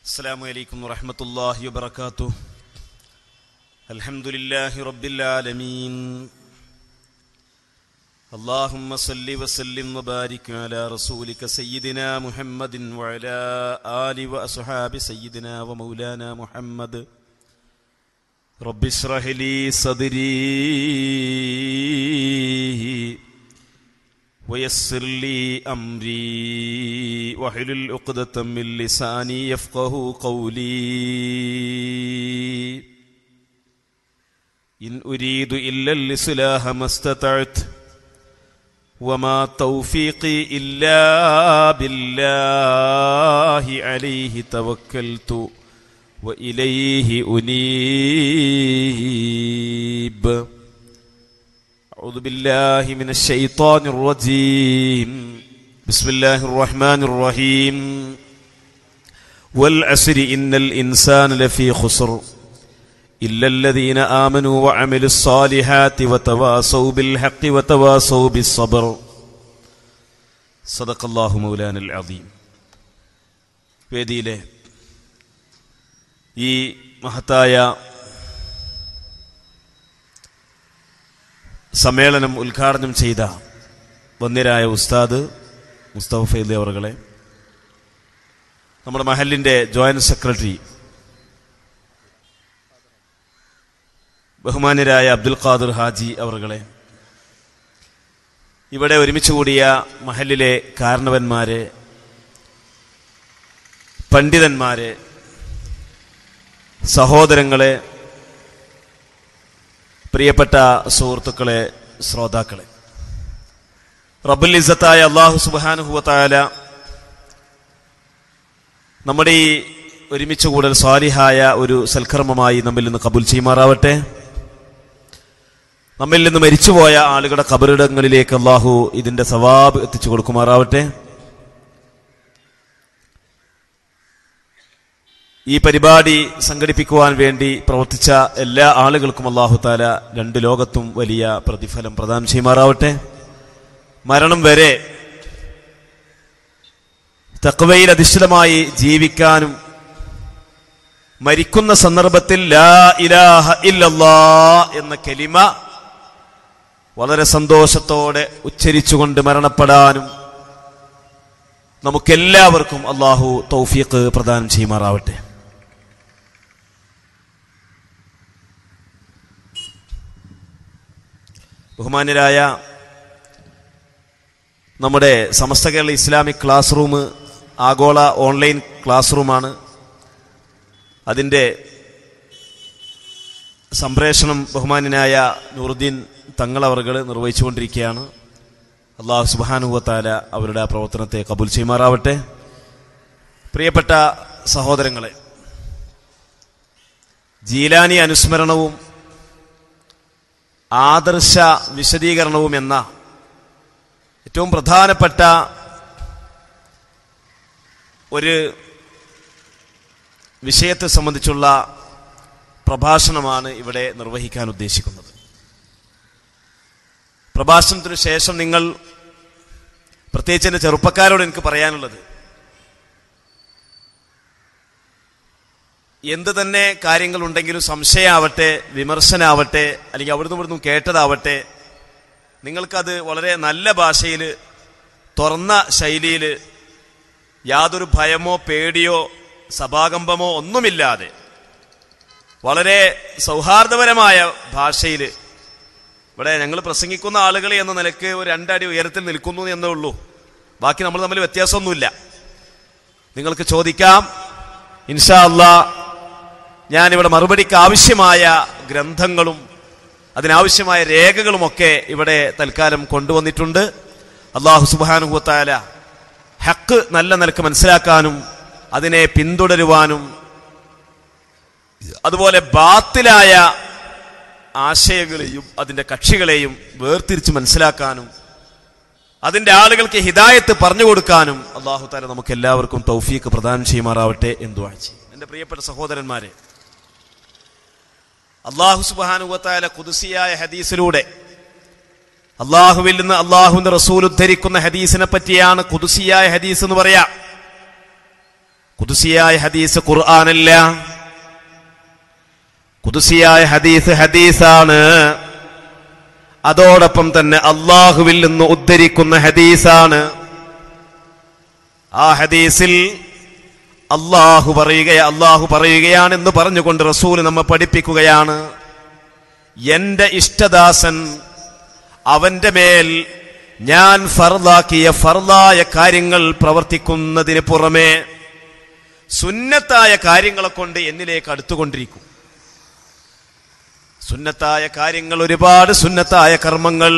السلام عليكم ورحمة الله وبركاته الحمد لله رب العالمين اللهم صل وسلم وبارك على رسولك سيدنا محمد وعلى آل وأصحاب سيدنا ومولانا محمد رب اشرح لي صدري ويسر لي أمري واحلل عقدة من لساني يفقه قولي إن أريد إلا الإصلاح ما استطعت وما توفيقي إلا بالله عليه توكلت وإليه أنيب أعوذ بالله من الشيطان الرجيم بسم الله الرحمن الرحيم والعصر إن الإنسان لفي خسر إلا الذين آمنوا وعملوا الصالحات وتواصوا بالحق وتواصوا بالصبر صدق الله مولانا العظيم വേദിയിലെ ഈ മഹത്തായ സമ്മേളനം ഉദ്ഘാടനം ചെയ്ത വന്യരായ ഉസ്താദ് മുസ്തഫ ഫൈദി അവറുകളെ നമ്മുടെ മഹലിന്റെ ജോയിന്റ് സെക്രട്ടറി ബഹുമാന്യരായ അബ്ദുൽ ഖാദർ ഹാജി അവറുകളെ ഇവിടെ ഒരുമിച്ച് കൂടിയ മഹലിലെ കാരണവന്മാരെ പണ്ഡിതന്മാരെ സഹോദരങ്ങളെ പ്രിയപ്പെട്ട സുഹൃത്തുക്കളെ ശ്രോതാക്കളെ റബ്ബുൽ ഇസത്തായ അള്ളാഹു സുബാനുഹുവത്തായ നമ്മുടെ ഈ ഒരുമിച്ച് കൂടൽ സ്വാലിഹായ ഒരു സൽക്കർമ്മമായി നമ്മിൽ നിന്ന് കബുൽ ചെയ്യുമാറാവട്ടെ നമ്മിൽ നിന്ന് മരിച്ചുപോയ ആളുകളുടെ കബറിടങ്ങളിലേക്ക് അള്ളാഹു ഇതിന്റെ സവാബ് എത്തിച്ചു കൊടുക്കുമാറാവട്ടെ ഈ പരിപാടി സംഘടിപ്പിക്കുവാൻ വേണ്ടി പ്രവർത്തിച്ച എല്ലാ ആളുകൾക്കും അള്ളാഹു താല രണ്ട് ലോകത്തും വലിയ പ്രതിഫലം പ്രദാനം ചെയ്യുമാറാവട്ടെ മരണം വരെ തക്വയിൽ അധിഷ്ഠിതമായി ജീവിക്കാനും മരിക്കുന്ന സന്ദർഭത്തിൽ ലാ ഇലാഹ ഇല്ലല്ലാ എന്ന കലിമ വളരെ സന്തോഷത്തോടെ ഉച്ചരിച്ചുകൊണ്ട് മരണപ്പെടാനും നമുക്കെല്ലാവർക്കും അള്ളാഹു തൗഫീഖ് പ്രദാനം ചെയ്യുമാറാവട്ടെ ബഹുമാന്യരായ നമ്മുടെ Samastha Kerala Islamic class room ആഗോള ഓൺലൈൻ ക്ലാസ് റൂമാണ് അതിൻ്റെ സംപ്രേഷണം ബഹുമാന്യനായ നൂറുദ്ദീൻ തങ്ങളവർകൾ നിർവഹിച്ചുകൊണ്ടിരിക്കുകയാണ് അള്ളാഹു സുബാനുഭവത്താല അവരുടെ ആ പ്രവർത്തനത്തെ കബൂൽ ചെയ്യുമാറാവട്ടെ പ്രിയപ്പെട്ട സഹോദരങ്ങളെ ജീലാനി അനുസ്മരണവും ആദർശ വിശദീകരണവും എന്ന ഏറ്റവും പ്രധാനപ്പെട്ട ഒരു വിഷയത്തെ സംബന്ധിച്ചുള്ള പ്രഭാഷണമാണ് ഇവിടെ നിർവഹിക്കാൻ ഉദ്ദേശിക്കുന്നത് പ്രഭാഷണത്തിനു ശേഷം നിങ്ങൾ പ്രത്യേകിച്ച് എൻ്റെ ചെറുപ്പക്കാരോട് എനിക്ക് പറയാനുള്ളത് എന്ത് തന്നെ കാര്യങ്ങളുണ്ടെങ്കിലും സംശയമാവട്ടെ വിമർശനാവട്ടെ അല്ലെങ്കിൽ അവിടുന്ന് ഇവിടുന്ന് കേട്ടതാവട്ടെ നിങ്ങൾക്കത് വളരെ നല്ല ഭാഷയിൽ തുറന്ന ശൈലിയിൽ യാതൊരു ഭയമോ പേടിയോ സഭാകമ്പമോ ഒന്നുമില്ലാതെ വളരെ സൗഹാർദ്ദപരമായ ഭാഷയിൽ ഇവിടെ ഞങ്ങൾ പ്രസംഗിക്കുന്ന ആളുകൾ എന്ന നിലക്ക് ഒരു രണ്ടടി ഉയരത്തിൽ നിൽക്കുന്നു എന്നേ ഉള്ളൂ ബാക്കി നമ്മൾ തമ്മിൽ വ്യത്യാസമൊന്നുമില്ല നിങ്ങൾക്ക് ചോദിക്കാം ഇൻഷാ അള്ളാ ഞാനിവിടെ മറുപടിക്ക് ആവശ്യമായ ഗ്രന്ഥങ്ങളും അതിനാവശ്യമായ രേഖകളുമൊക്കെ ഇവിടെ തൽക്കാലം കൊണ്ടുവന്നിട്ടുണ്ട് അള്ളാഹു സുബാനുഭൂത്താല ഹക്ക് നല്ല നിലക്ക് മനസ്സിലാക്കാനും അതിനെ പിന്തുടരുവാനും അതുപോലെ ബാത്തിലായ ആശയങ്ങളെയും അതിന്റെ കക്ഷികളെയും വേർതിരിച്ച് മനസ്സിലാക്കാനും അതിന്റെ ആളുകൾക്ക് ഹിദായത്ത് പറഞ്ഞു കൊടുക്കാനും അള്ളാഹു താല നമുക്ക് എല്ലാവർക്കും തൗഫീക്ക് പ്രദാനം ചെയ്യുമാറാവട്ടെ എന്തു വാഴ്ച എന്റെ പ്രിയപ്പെട്ട സഹോദരന്മാരെ അള്ളാഹു സുബാനുവത്തായ കുതിസിയായ ഹദീസിലൂടെ അള്ളാഹുവിൽ നിന്ന് അള്ളാഹുവിന്റെ റസൂൽ ഉദ്ധരിക്കുന്ന ഹദീസിനെ പറ്റിയാണ് കുതിസിയായ ഹദീസ് എന്ന് പറയാ കുതുസിയായ ഹദീസ് ഖുർആനല്ല കുതുസിയായ ഹദീസ് ഹദീസാണ് അതോടൊപ്പം തന്നെ അള്ളാഹുവിൽ നിന്ന് ഉദ്ധരിക്കുന്ന ഹദീസാണ് ആ ഹദീസിൽ അള്ളാഹു പറയുക അള്ളാഹു പറയുകയാണെന്ന് പറഞ്ഞുകൊണ്ട് റസൂൽ നമ്മെ പഠിപ്പിക്കുകയാണ് എന്റെ ഇഷ്ടദാസൻ അവന്റെ മേൽ ഞാൻ ഫർദാക്കിയ ഫർദായ കാര്യങ്ങൾ പ്രവർത്തിക്കുന്നതിന് പുറമെ സുന്നത്തായ കാര്യങ്ങളെ കൊണ്ട് എന്നിലേക്ക് അടുത്തുകൊണ്ടിരിക്കും സുന്നത്തായ കാര്യങ്ങൾ ഒരുപാട് സുന്നത്തായ കർമ്മങ്ങൾ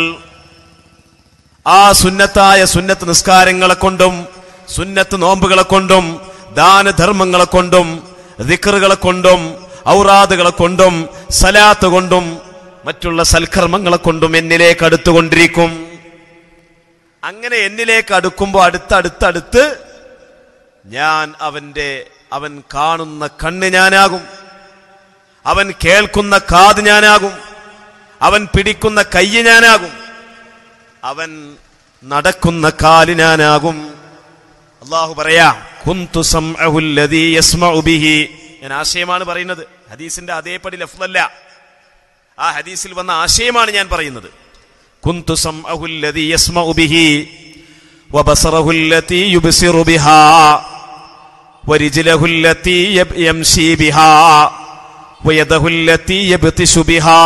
ആ സുന്നത്തായ സുന്നത്ത് നിസ്കാരങ്ങളെ കൊണ്ടും സുന്നത്ത് നോമ്പുകളെ കൊണ്ടും ദാനധർമ്മങ്ങളെ കൊണ്ടും ദിക്കറുകളെ കൊണ്ടും ഔറാദുകളെ കൊണ്ടും സലാത്ത് കൊണ്ടും മറ്റുള്ള സൽക്കർമ്മങ്ങളെ കൊണ്ടും എന്നിലേക്ക് അടുത്തുകൊണ്ടിരിക്കും അങ്ങനെ എന്നിലേക്ക് അടുക്കുമ്പോൾ അടുത്തടുത്തടുത്ത് ഞാൻ അവന്റെ അവൻ കാണുന്ന കണ്ണ് ഞാനാകും അവൻ കേൾക്കുന്ന കാത് ഞാനാകും അവൻ പിടിക്കുന്ന കയ്യ് ഞാനാകും അവൻ നടക്കുന്ന കാല് ഞാനാകും അള്ളാഹു പറയാ കുന്തു സംഅഹു അല്ലദീ യസ്മഉ ബിഹി ഞാൻ ആശയമാണ് പറയുന്നത് ഹദീസിന്റെ അതേപടി ലഫ്ലല്ല ആ ഹദീസിൽ വന്ന ആശയമാണ് ഞാൻ പറയുന്നത് കുന്തു സംഅഹു അല്ലദീ യസ്മഉ ബിഹി വബസറഹു അല്ലതീ യുബ്സിറു ബിഹാ ورجله التي يب- يمشي بها ويده التي يبطش بها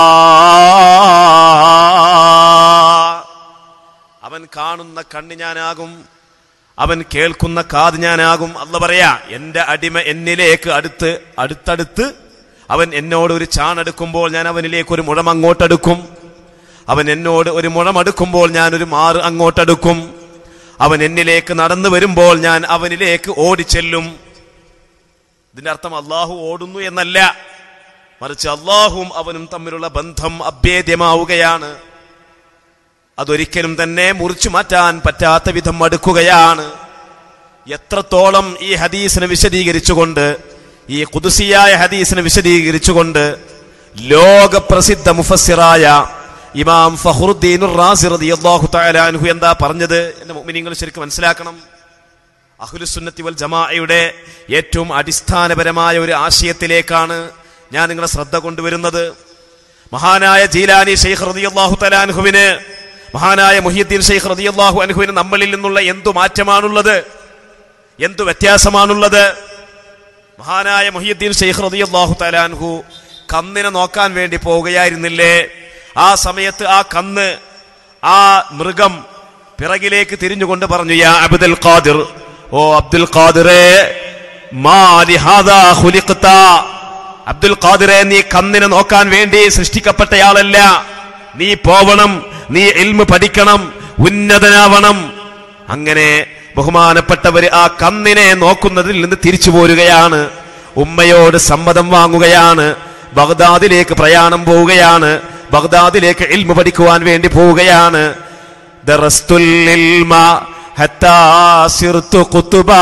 അവൻ കാണുന്ന കണ്ണ് ഞാനാകും അവൻ കേൾക്കുന്ന കാത് ഞാനാകും അല്ല പറയാ എന്റെ അടിമ എന്നിലേക്ക് അടുത്ത് അടുത്തടുത്ത് അവൻ എന്നോട് ഒരു ചാണെടുക്കുമ്പോൾ ഞാൻ അവനിലേക്ക് ഒരു മുഴം അങ്ങോട്ടെടുക്കും അവൻ എന്നോട് ഒരു മുഴം അടുക്കുമ്പോൾ ഞാൻ ഒരു മാറ് അങ്ങോട്ടെടുക്കും അവൻ എന്നിലേക്ക് നടന്നു വരുമ്പോൾ ഞാൻ അവനിലേക്ക് ഓടിച്ചെല്ലും ഇതിന്റെ അർത്ഥം അള്ളാഹു ഓടുന്നു എന്നല്ല മറിച്ച് അള്ളാഹുവും അവനും തമ്മിലുള്ള ബന്ധം അഭേദ്യമാവുകയാണ് അതൊരിക്കലും തന്നെ മുറിച്ചു മാറ്റാൻ പറ്റാത്ത വിധം അടുക്കുകയാണ് എത്രത്തോളം ഈ ഹദീസിനെ വിശദീകരിച്ചുകൊണ്ട് ഈ കുതുസിയായ ഹദീസിനെ വിശദീകരിച്ചുകൊണ്ട് ലോകപ്രസിദ്ധ മുഫസ്സിറായ ഇമാം ഫഹ്റുദ്ദീൻ റാസി റളിയല്ലാഹു തആല അൻഹു എന്താ പറഞ്ഞത് എന്റെ മുഅ്മിനീങ്ങൾ ശരിക്കും മനസ്സിലാക്കണം അഹ്ലുസുന്നത്തി വൽ ജമാഅയുടെ ഏറ്റവും അടിസ്ഥാനപരമായ ഒരു ആശയത്തിലേക്കാണ് ഞാൻ നിങ്ങളെ ശ്രദ്ധ കൊണ്ടുവരുന്നത് മഹാനായ ജീലാനി ഷെയ്ഖ് റളിയല്ലാഹു തആല അൻഹുവിന് മഹാനായ മുഹിയുദ്ദീൻ ഷെയ്ഖ് റളിയല്ലാഹു അൻഹുവിന് നമ്മളിൽ നിന്നുള്ള എന്തു മാറ്റമാണുള്ളത് എന്തു വ്യത്യാസമാണുള്ളത് മഹാനായ മുഹിയുദ്ദീൻ ഷെയ്ഖ് റളിയല്ലാഹു തആല അൻഹു കന്നിനെ നോക്കാൻ വേണ്ടി പോവുകയായിരുന്നില്ലേ ആ സമയത്ത് ആ കന്ന് ആ മൃഗം പിറകിലേക്ക് തിരിഞ്ഞുകൊണ്ട് പറഞ്ഞു യാ അബ്ദുൽ ഖാദിർ ഓ അബ്ദുൽ ഖാദിറേ മാ ലിഹാദാ ഖുലിഖ്ത അബ്ദുൽ ഖാദിറെ നീ കന്നിനെ നോക്കാൻ വേണ്ടി സൃഷ്ടിക്കപ്പെട്ടയാളല്ല നീ പോവണം നീ ഇൽമ് പഠിക്കണം ഉന്നതനാവണം അങ്ങനെ ബഹുമാനപ്പെട്ടവര് ആ കന്നിനെ നോക്കുന്നതിൽ നിന്ന് തിരിച്ചു പോരുകയാണ് ഉമ്മയോട് സമ്മതം വാങ്ങുകയാണ് ബഗ്ദാദിലേക്ക് പ്രയാണം പോവുകയാണ് ബഗ്ദാദിലേക്ക് ഇൽമ പഠിക്കുവാൻ വേണ്ടി പോവുകയാണ് ദറസ്തുൽ ഇൽമ ഹത്താ സിർതു ഖുതുബാ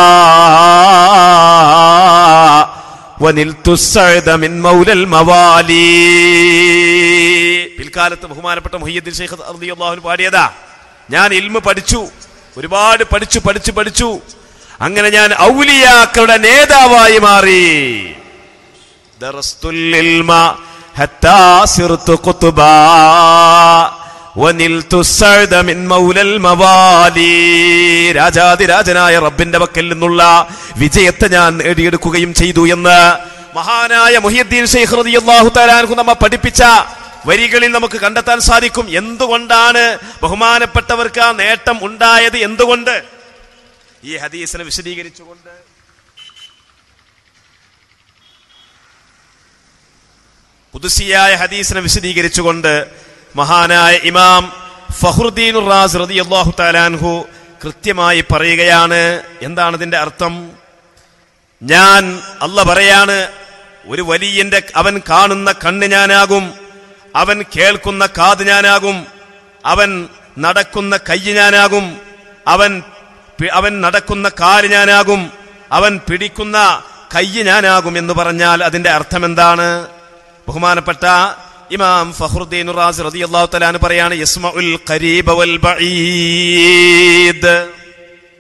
വനിൽതു സഅദ മിൻ മൗലൽ മവാലി പിൽക്കാലത്ത് ബഹുമാനപ്പെട്ട മുഹിയുദ്ദീൻ ശൈഖ് റളിയല്ലാഹു അൻഹു പാടിയതാ ഞാൻ ഇൽമ പഠിച്ചു ഒരുപാട് പഠിച്ചു പഠിച്ചു പഠിച്ചു അങ്ങനെ ഞാൻ ഔലിയാക്കളുടെ നേതാവായി മാറി ദറസ്തുൽ ഇൽമ ഹത്താ സിർതു ഖുതുബാ വനിൽതു സഅദ മിൻ മൗലൽ മവാലി രാജാതിരാജനായ റബ്ബിന്റെ പക്കൽ നിന്നുള്ള വിജയത്തെ ഞാൻ നേടിയെടുക്കുകയും ചെയ്തു എന്ന് മഹാനായ മുഹിയുദ്ദീൻ ശൈഖ് റളിയല്ലാഹു തആല അൻഹു നമ്മെ പഠിപ്പിച്ച വരികളിൽ നമുക്ക് കണ്ടെത്താൻ സാധിക്കും എന്തുകൊണ്ടാണ് ബഹുമാനപ്പെട്ടവർക്ക് ആ നേട്ടം ഉണ്ടായത് എന്തുകൊണ്ട് ഈ ഹദീസിനെ വിശദീകരിച്ചുകൊണ്ട് കുതുസിയായ ഹദീസിനെ വിശദീകരിച്ചുകൊണ്ട് മഹാനായ ഇമാം ഫഹ്റുദ്ദീൻ റാസ് റളിയല്ലാഹു തആലാൻഹു കൃത്യമായി പറയുകയാണ് എന്താണ് ഇതിന്റെ അർത്ഥം ഞാൻ അല്ല പറയാണ് ഒരു വലിയന്റെ അവൻ കാണുന്ന കണ്ണ് ഞാനാകും അവൻ കേൾക്കുന്ന കാത് ഞാനാകും അവൻ നടക്കുന്ന കയ്യ് ഞാനാകും അവൻ പി- അവൻ നടക്കുന്ന കാല് ഞാനാകും അവൻ പിടിക്കുന്ന കയ്യ് ഞാനാകും എന്ന് പറഞ്ഞാൽ അതിന്റെ അർത്ഥം എന്താണ് ബഹുമാനപ്പെട്ട ഇമാം ഫഹ്റുദ്ദീൻ റാസ് റളിയല്ലാഹു തആല പറയാണ് യസ്മഉൽ ഖരീബ വൽ ബഈദ്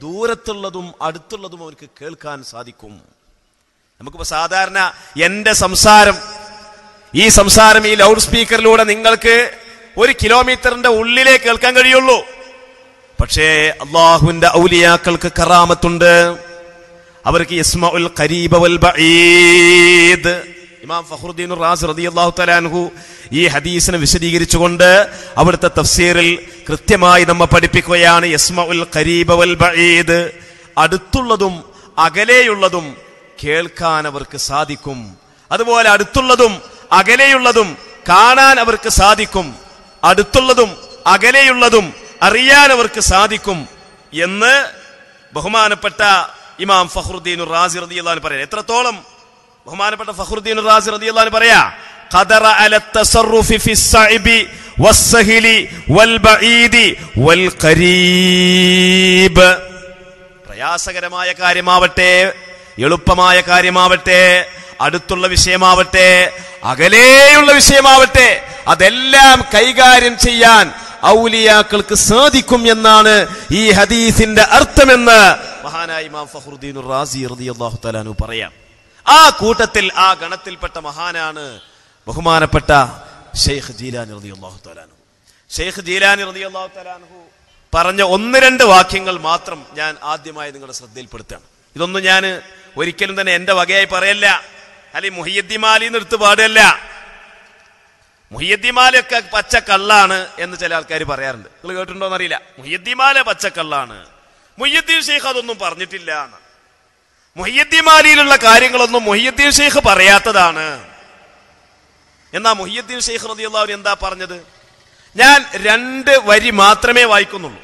ദൂരത്തുള്ളതും അടുത്തുള്ളതും അവർക്ക് കേൾക്കാൻ സാധിക്കും നമുക്കിപ്പോ സാധാരണ എന്റെ സംസാരം ഈ സംസാരം ഈ ലൗഡ് സ്പീക്കറിലൂടെ നിങ്ങൾക്ക് ഒരു കിലോമീറ്ററിന്റെ ഉള്ളിലേ കേൾക്കാൻ കഴിയുള്ളൂ പക്ഷേ അള്ളാഹുവിന്റെ ഔലിയാക്കൾക്ക് കറാമത്തുണ്ട് അവർക്ക് യസ്മഉൽ ഖരീബ വൽ ബഈദ് ഇമാം ഫഖറുദ്ദീൻ റാസ് റളിയല്ലാഹു തആല അൻഹു ഈ ഹദീസിനെ വിശദീകരിച്ചുകൊണ്ട് അവിടുത്തെ തഫ്സീറിൽ കൃത്യമായി നമ്മെ പഠിപ്പിക്കുകയാണ് യസ്മഉൽ ഖരീബ വൽ ബഈദ് അടുത്തുള്ളതും അകലെയുള്ളതും കേൾക്കാൻ അവർക്ക് സാധിക്കും അതുപോലെ അടുത്തുള്ളതും അകലെയുള്ളതും കാണാൻ അവർക്ക് സാധിക്കും അടുത്തുള്ളതും അകലെയുള്ളതും അറിയാൻ അവർക്ക് സാധിക്കും എന്ന് ബഹുമാനപ്പെട്ട ഇമാം ഫഖറുദ്ദീൻ റാസി റളിയല്ലാഹു അൻഹു പറയാം എത്രത്തോളം ബഹുമാനപ്പെട്ട ഫഖറുദ്ദീൻ റാസി റളിയല്ലാഹു അൻഹു പറയാ ഖദറ അല തസറുഫി ഫി സഅബി വസ്സഹിലി വൽ ബഈദി വൽ ഖരീബ് പ്രയാസകരമായ കാര്യമാവട്ടെ എളുപ്പമായ കാര്യമാവട്ടെ അടുത്തുള്ള വിഷയമാവട്ടെ അകലെയുള്ള വിഷയമാവട്ടെ അതെല്ലാം കൈകാര്യം ചെയ്യാൻ ഔലിയാക്കൾക്ക് സാധിക്കും എന്നാണ് ഈ ഹദീസിന്റെ അർത്ഥമെന്ന് മഹാനായ ഇമാം ഫഖറുദ്ദീൻ റാസി റളിയല്ലാഹു തആല പറയാം ആ കൂട്ടത്തിൽ ആ ഗണത്തിൽപ്പെട്ട മഹാനാണ് ബഹുമാനപ്പെട്ട ഷെയ്ഖ് ജീലാനി റളിയല്ലാഹു തആല ഷെയ്ഖ് ജീലാനി റളിയല്ലാഹു തആല പറഞ്ഞ ഒന്ന് രണ്ട് വാക്യങ്ങൾ മാത്രം ഞാൻ ആദ്യമായി നിങ്ങളുടെ ശ്രദ്ധയിൽപ്പെടുത്താണ് ഇതൊന്നും ഞാൻ ഒരിക്കലും തന്നെ എന്റെ വകയായി പറയല്ല അല്ലെങ്കിൽ മുഹിയദ്ദിമാലി എടുത്ത് പാടുകയല്ല മുഹിയദ്ദിമാലൊക്കെ പച്ച കള്ളാണ് എന്ന് ചില ആൾക്കാർ പറയാറുണ്ട് നിങ്ങൾ കേട്ടിട്ടുണ്ടോന്ന് അറിയില്ല മുഹിയദ്ദിമാല പച്ച കള്ളാണ് മുഹിയദ്ദീൻ ഷെയ്ഖ് അതൊന്നും പറഞ്ഞിട്ടില്ല എന്ന് മുഹിയദ്ദിമാലിയിലുള്ള കാര്യങ്ങളൊന്നും മുഹിയദ്ദീൻ ഷെയ്ഖ് പറയാത്തതാണ് എന്നാ മുഹിയദ്ദീൻ ഷെയ്ഖ് റളിയല്ലാഹു അൻഹു എന്താ പറഞ്ഞത് ഞാൻ രണ്ട് വരി മാത്രമേ വായിക്കുന്നുള്ളൂ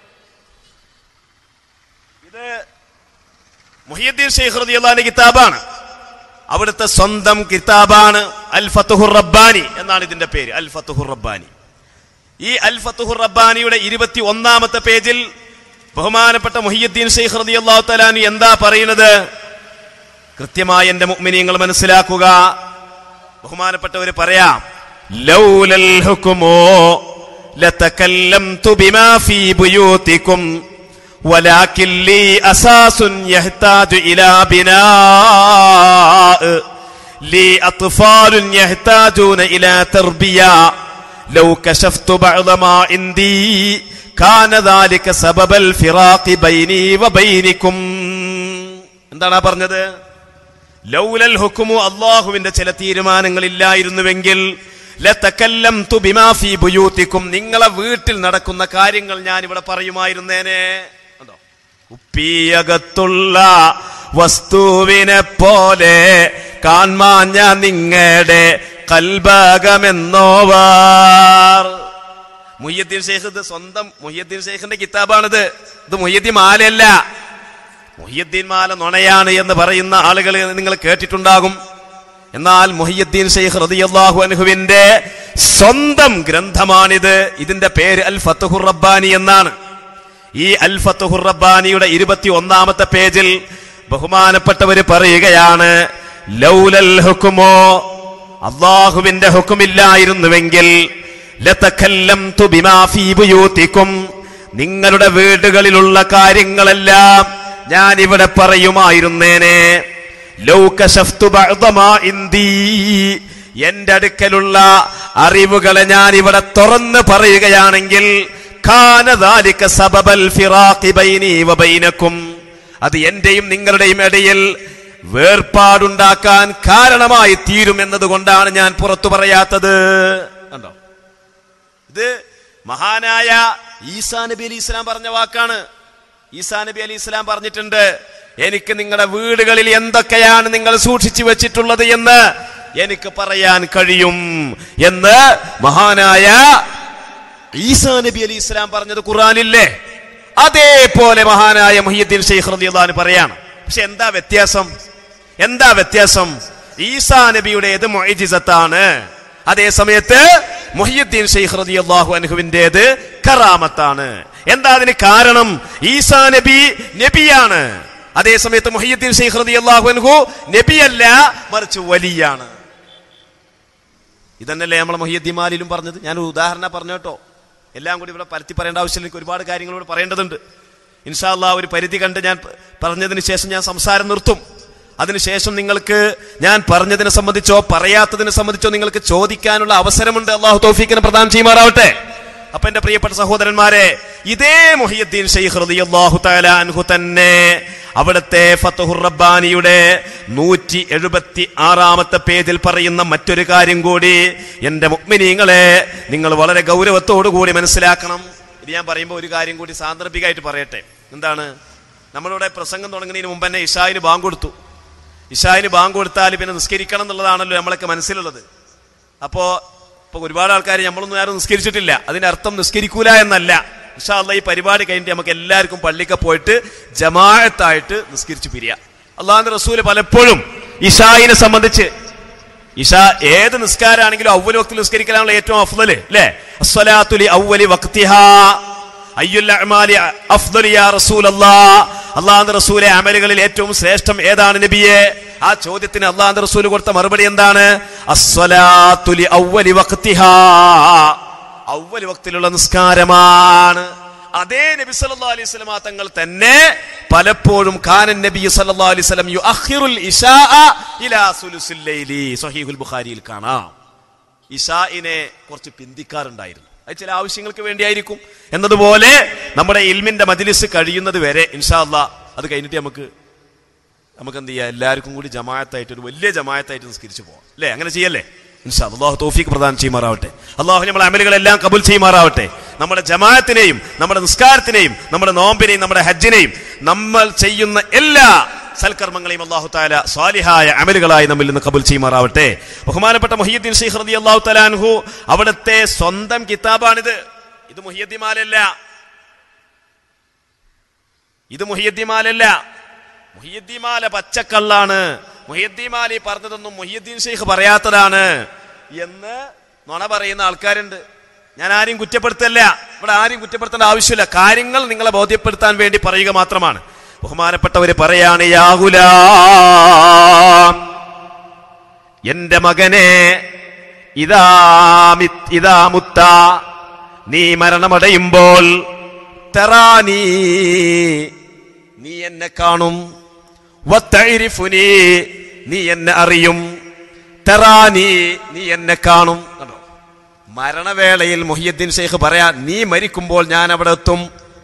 ഇത് മുഹിയദ്ദീൻ ഷെയ്ഖ് റളിയല്ലാഹുവിന്റെ കിതാബാണ് അവിടുത്തെ സ്വന്തം കിതാബാണ് അൽ ഫത്തുഹുർ റബ്ബാനി എന്നാണ് ഇതിന്റെ പേര് അൽ ഫത്തുഹുർ റബ്ബാനി ഈ അൽ ഫത്തുഹുർ റബ്ബാനിയുടെ ഇരുപത്തി ഒന്നാമത്തെ പേജിൽ ബഹുമാനപ്പെട്ട മുഹിയുദ്ദീൻ ഷെയ്ഖ് റളിയല്ലാഹു തആലാനു എന്താ പറയുന്നത് കൃത്യമായി എന്റെ മുഅ്മിനീങ്ങൾ മനസ്സിലാക്കുക ബഹുമാനപ്പെട്ടവർ പറയാം ലൗലൽ ഹുക്കുമോ ലതകല്ലംതു ബിമാ ഫീ ബുയൂതികും ولكن لي أساس يحتاج إلى بناء لي أطفال يحتاجون إلى تربية لو كشفت بعض ما عندي كان ذلك سبب الفراق بيني وبينكم എന്താണ് ആ പറഞ്ഞത് ലൗലൽ ഹുക്കുമു അള്ളാഹുവിന്റെ ചില തീരുമാനങ്ങളില്ലായിരുന്നുവെങ്കിൽ ലതകല്ലംതു ബിമാ ഫീ ബുയൂതികും നിങ്ങളെ വീട്ടിൽ നടക്കുന്ന കാര്യങ്ങൾ ഞാൻ ഇവിടെ പറയുമായിരുന്നേനെ കണ്ടോ ഉപ്പിയകത്തുള്ള വസ്തുവിനെ പോലെ കാൺമാഞ്ഞ നിങ്ങളുടെ കൽബകമെന്നോവാർ മുയ്യദ്ദീൻ ഷെയ്ഖ് ഇത് സ്വന്തം മുയ്യദ്ദീൻ ഷെയ്ഖിന്റെ കിതാബാണിത് ഇത് മുയ്യദ്ദീൻ മാലയല്ല മുഹിയുദ്ദീൻ മാല നുണയാണ് എന്ന് പറയുന്ന ആളുകൾ നിങ്ങൾ കേട്ടിട്ടുണ്ടാകും എന്നാൽ മുഹിയുദ്ദീൻ ഷെയ്ഖ് റളിയല്ലാഹു അൻഹുവിന്റെ സ്വന്തം ഗ്രന്ഥമാണിത് ഇതിന്റെ പേര് അൽ ഫത്തുഹുർ റബ്ബാനി എന്നാണ് ഈ അൽ ഫത്തുഹുർ റബ്ബാനിയുടെ ഇരുപത്തി ഒന്നാമത്തെ പേജിൽ ബഹുമാനപ്പെട്ടവര് പറയുകയാണ് ലൗലൽ ഹുക്കുമോ അള്ളാഹുവിന്റെ ഹുക്കുമില്ലായിരുന്നുവെങ്കിൽ ലതകല്ലംതു ബിമാ ഫീ ബുയൂതികും നിങ്ങളുടെ വീടുകളിലുള്ള കാര്യങ്ങളെല്ലാം ഞാൻ ഇവിടെ പറയുമായിരുന്നേനെ ലൗകശഫ്തു ബഅദമാ ഇന്ദീ എന്റെ അടുക്കലുള്ള അറിവുകളെ ഞാൻ ഇവിടെ തുറന്ന് പറയുകയാണെങ്കിൽ ഖാനദാലിക സബബൽ ഫിറാഖി ബൈനി വബൈനക്കും അത് എന്റെയും നിങ്ങളുടെയും ഇടയിൽ വേർപാടുണ്ടാക്കാൻ കാരണമായി തീരും എന്നതുകൊണ്ടാണ് ഞാൻ പുറത്തു പറയാത്തത് കണ്ടോ ഇത് മഹാനായ ഈസാ നബി അലി ഇസ്ലാം പറഞ്ഞ വാക്കാണ് ഈസാ നബി അലി ഇസ്ലാം പറഞ്ഞിട്ടുണ്ട് എനിക്ക് നിങ്ങളുടെ വീടുകളിൽ എന്തൊക്കെയാണ് നിങ്ങൾ സൂക്ഷിച്ചു വെച്ചിട്ടുള്ളത് എന്ന് എനിക്ക് പറയാൻ കഴിയും എന്ന് മഹാനായ ഈസാ നബി അലി ഇസ്ലാം പറഞ്ഞത് ഖുറാനില്ലേ അതേപോലെ മഹാനായ മുഹിയുദ്ദീൻ ഷെയ്ഖ് റളിയല്ലാഹു പറയാണ് പക്ഷെ എന്താ വ്യത്യാസം എന്താ വ്യത്യാസം ഈസാ നബിയുടേത് മൊയ്ജിസത്താണ് അതേ സമയത്ത് മുഹിയുദ്ദീൻ ഷെയ്ഖ് റളിയല്ലാഹു അൻഹുവിന്റേത് കറാമത്താണ് എന്താ അതിന് കാരണം ഈസാ നബി നബിയാണ് അതേ സമയത്ത് മുഹിയുദ്ദീൻ ഷെയ്ഖ് റളിയല്ലാഹു അൻഹു നബിയല്ല മറിച്ച് വലിയാണ് ഇതന്നല്ലേ നമ്മളെ മൊഹിയദ്ദിമാലിലും പറഞ്ഞത് ഞാൻ ഒരു ഉദാഹരണം പറഞ്ഞു കേട്ടോ എല്ലാം കൂടി ഇവിടെ പരത്തി പറയേണ്ട ആവശ്യമില്ല എനിക്ക് ഒരുപാട് കാര്യങ്ങൾ ഇവിടെ പറയേണ്ടതുണ്ട് ഇൻഷാല്ലാ ഒരു പരിധി കണ്ട് ഞാൻ പ- പറഞ്ഞതിന് ശേഷം ഞാൻ സംസാരം നിർത്തും അതിനുശേഷം നിങ്ങൾക്ക് ഞാൻ പറഞ്ഞതിനെ സംബന്ധിച്ചോ പറയാത്തതിനെ സംബന്ധിച്ചോ നിങ്ങൾക്ക് ചോദിക്കാനുള്ള അവസരമുണ്ട് അള്ളാഹു തൗഫീഖിനെ പ്രദാനം ചെയ്യുമാറാവട്ടെ അപ്പൊ എന്റെ പ്രിയപ്പെട്ട സഹോദരന്മാരെ ഇതേ മുഹിയുദ്ദീൻ ഷെയ്ഖ് റളിയല്ലാഹു തആല അൻഹു തന്നെ അവിടുത്തെ ഫത്തുഹുർ റബ്ബാനിയുടെ നൂറ്റി എഴുപത്തി ആറാമത്തെ പേജിൽ പറയുന്ന മറ്റൊരു കാര്യം കൂടി എന്റെ മുഗ്മിനീങ്ങളെ നിങ്ങൾ വളരെ ഗൗരവത്തോടു കൂടി മനസ്സിലാക്കണം ഇത് ഞാൻ പറയുമ്പോൾ ഒരു കാര്യം കൂടി സാന്ദർഭികമായിട്ട് പറയട്ടെ എന്താണ് നമ്മളിവിടെ പ്രസംഗം തുടങ്ങുന്നതിന് മുമ്പ് തന്നെ ഇഷായിന് ബാങ്ക് കൊടുത്തു ഇഷായിന് ബാങ്ക് കൊടുത്താൽ പിന്നെ നിസ്കരിക്കണം എന്നുള്ളതാണല്ലോ നമ്മളൊക്കെ മനസ്സിലുള്ളത് അപ്പോ ഇപ്പൊ ഒരുപാട് ആൾക്കാർ നമ്മളൊന്നും ആരും നിസ്കരിച്ചിട്ടില്ല അതിന്റെ അർത്ഥം നിസ്കരിക്കൂല എന്നല്ല ഇൻഷാല്ല ഈ പരിപാടി കഴിഞ്ഞിട്ട് നമുക്ക് എല്ലാവർക്കും പള്ളിക്ക് പോയിട്ട് ജമാഅത്തായിട്ട് നിസ്കരിച്ചു പിരിയ അള്ളാഹുന്റെ റസൂല് പലപ്പോഴും ഇഷായിനെ സംബന്ധിച്ച് ഇഷ ഏത് നിസ്കാരാണെങ്കിലും അവല് വക്തിൽ നിസ്കരിക്കലാണല്ലോ ഏറ്റവും അഫ്ദല് അല്ലേ അസ്വലാത്തുലി അവലി വക്തിഹാ അയ്യുൽ അഅ്മാലി അഫ്ദലു യാ റസൂലല്ലാഹ് അള്ളാഹുന്റെ റസൂലെ അമലുകളിൽ ഏറ്റവും ശ്രേഷ്ഠം ഏതാണ് നബിയെ ആ ചോദ്യത്തിന് അള്ളാഹുന്റെ റസൂൽ കൊടുത്ത മറുപടി എന്താണ് അസ്വലാത്തുലി അവലി വക്തിഹാ അവലി വക്തിലുള്ള നിസ്കാരമാണ് അതേ നബി സല്ലല്ലാഹു അലൈഹി വസല്ലമ തങ്ങൾ തന്നെ പലപ്പോഴും കാനൻ നബി സല്ലല്ലാഹു അലൈഹി വസല്ലം യുഅഖിറുൽ ഇശാഅ ഇലാ സുലുസിൽ ലൈലി സ്വഹീഹുൽ ബുഖാരിയിൽ കാണാം ഇഷായിനെ കുറച്ച് പിന്തിക്കാറുണ്ടായിരുന്നു അത് ചില ആവശ്യങ്ങൾക്ക് വേണ്ടിയായിരിക്കും എന്നതുപോലെ നമ്മുടെ ഇൽമിന്റെ മജിലിസ് കഴിയുന്നത് വരെ ഇൻഷാ അല്ലാ അത് കഴിഞ്ഞിട്ട് നമുക്ക് നമുക്ക് എന്ത് ചെയ്യാം എല്ലാവർക്കും കൂടി ജമായത്തായിട്ട് ഒരു വലിയ ജമായത്തായിട്ട് നിസ്കരിച്ചു പോവാം അല്ലേ അങ്ങനെ ചെയ്യല്ലേ ഇൻഷാ അല്ലാ. അള്ളാഹു തോഫീക്ക് പ്രദാനം ചെയ്യുമാറാവട്ടെ അള്ളാഹു നമ്മളെ അമലുകളെല്ലാം കബൂൽ ചെയ്യുമാറാവട്ടെ നമ്മുടെ ജമാഅത്തിനെയും നമ്മുടെ നിസ്കാരത്തിനെയും നമ്മുടെ നോമ്പിനെയും നമ്മുടെ ഹജ്ജിനെയും നമ്മൾ ചെയ്യുന്ന എല്ലാ സൽക്കർമ്മങ്ങളെയും അള്ളാഹു താല സ്വാലിഹായ അമലുകളായി നമ്മിൽ നിന്ന് കബൂൽ ചെയ്യുമാറാവട്ടെ ബഹുമാനപ്പെട്ട മുഹിയുദ്ദീൻ ഷെയ്ഖ് റതി അള്ളാഹു തലാൻഹു അവിടുത്തെ സ്വന്തം കിതാബാണിത് ഇത് മുഹിയദ്ദിമാലല്ല ഇത് മുഹിയദ്ദിമാലല്ല മുഹിയദ്ദിമാല പച്ചക്കള്ളാണ് മുഹിയദ്ദിമാല ഈ പറഞ്ഞതൊന്നും മുഹിയദ്ദീൻ ഷെയ്ഖ് പറയാത്തതാണ് എന്ന് നുണ പറയുന്ന ആൾക്കാരുണ്ട് ഞാൻ ആരെയും കുറ്റപ്പെടുത്തല്ല ഇവിടെ ആരെയും കുറ്റപ്പെടുത്തേണ്ട ആവശ്യമില്ല കാര്യങ്ങൾ നിങ്ങളെ ബോധ്യപ്പെടുത്താൻ വേണ്ടി പറയുക മാത്രമാണ് ബഹുമാനപ്പെട്ടവര് പറയാണ് യാഹുല എന്റെ മകനെ ഇതാ മി- ഇതാ മുത്ത നീ മരണമടയുമ്പോൾ തെറാനീ നീ എന്നെ കാണും വത്തൈരിഫുനി നീ എന്നെ അറിയും തെറാനി നീ എന്നെ കാണും കണ്ടോ മരണവേളയിൽ മുഹിയുദ്ദീൻ ഷെയ്ഖ് പറയാ നീ മരിക്കുമ്പോൾ ഞാൻ അവിടെ എത്തും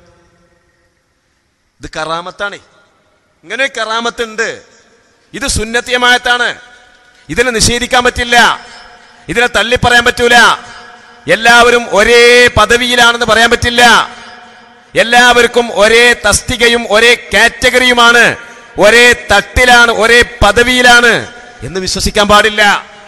ഇത് കറാമത്താണ് ഇങ്ങനെ കറാമത്തുണ്ട് ഇത് സുന്നത്തിയമായത്താണ് ഇതിനെ നിഷേധിക്കാൻ പറ്റില്ല ഇതിനെ തള്ളിപ്പറയാൻ പറ്റൂല എല്ലാവരും ഒരേ പദവിയിലാണെന്ന് പറയാൻ പറ്റില്ല എല്ലാവർക്കും ഒരേ തസ്തികയും ഒരേ കാറ്റഗറിയുമാണ് ഒരേ തട്ടിലാണ് ഒരേ പദവിയിലാണ് എന്ന് വിശ്വസിക്കാൻ പാടില്ല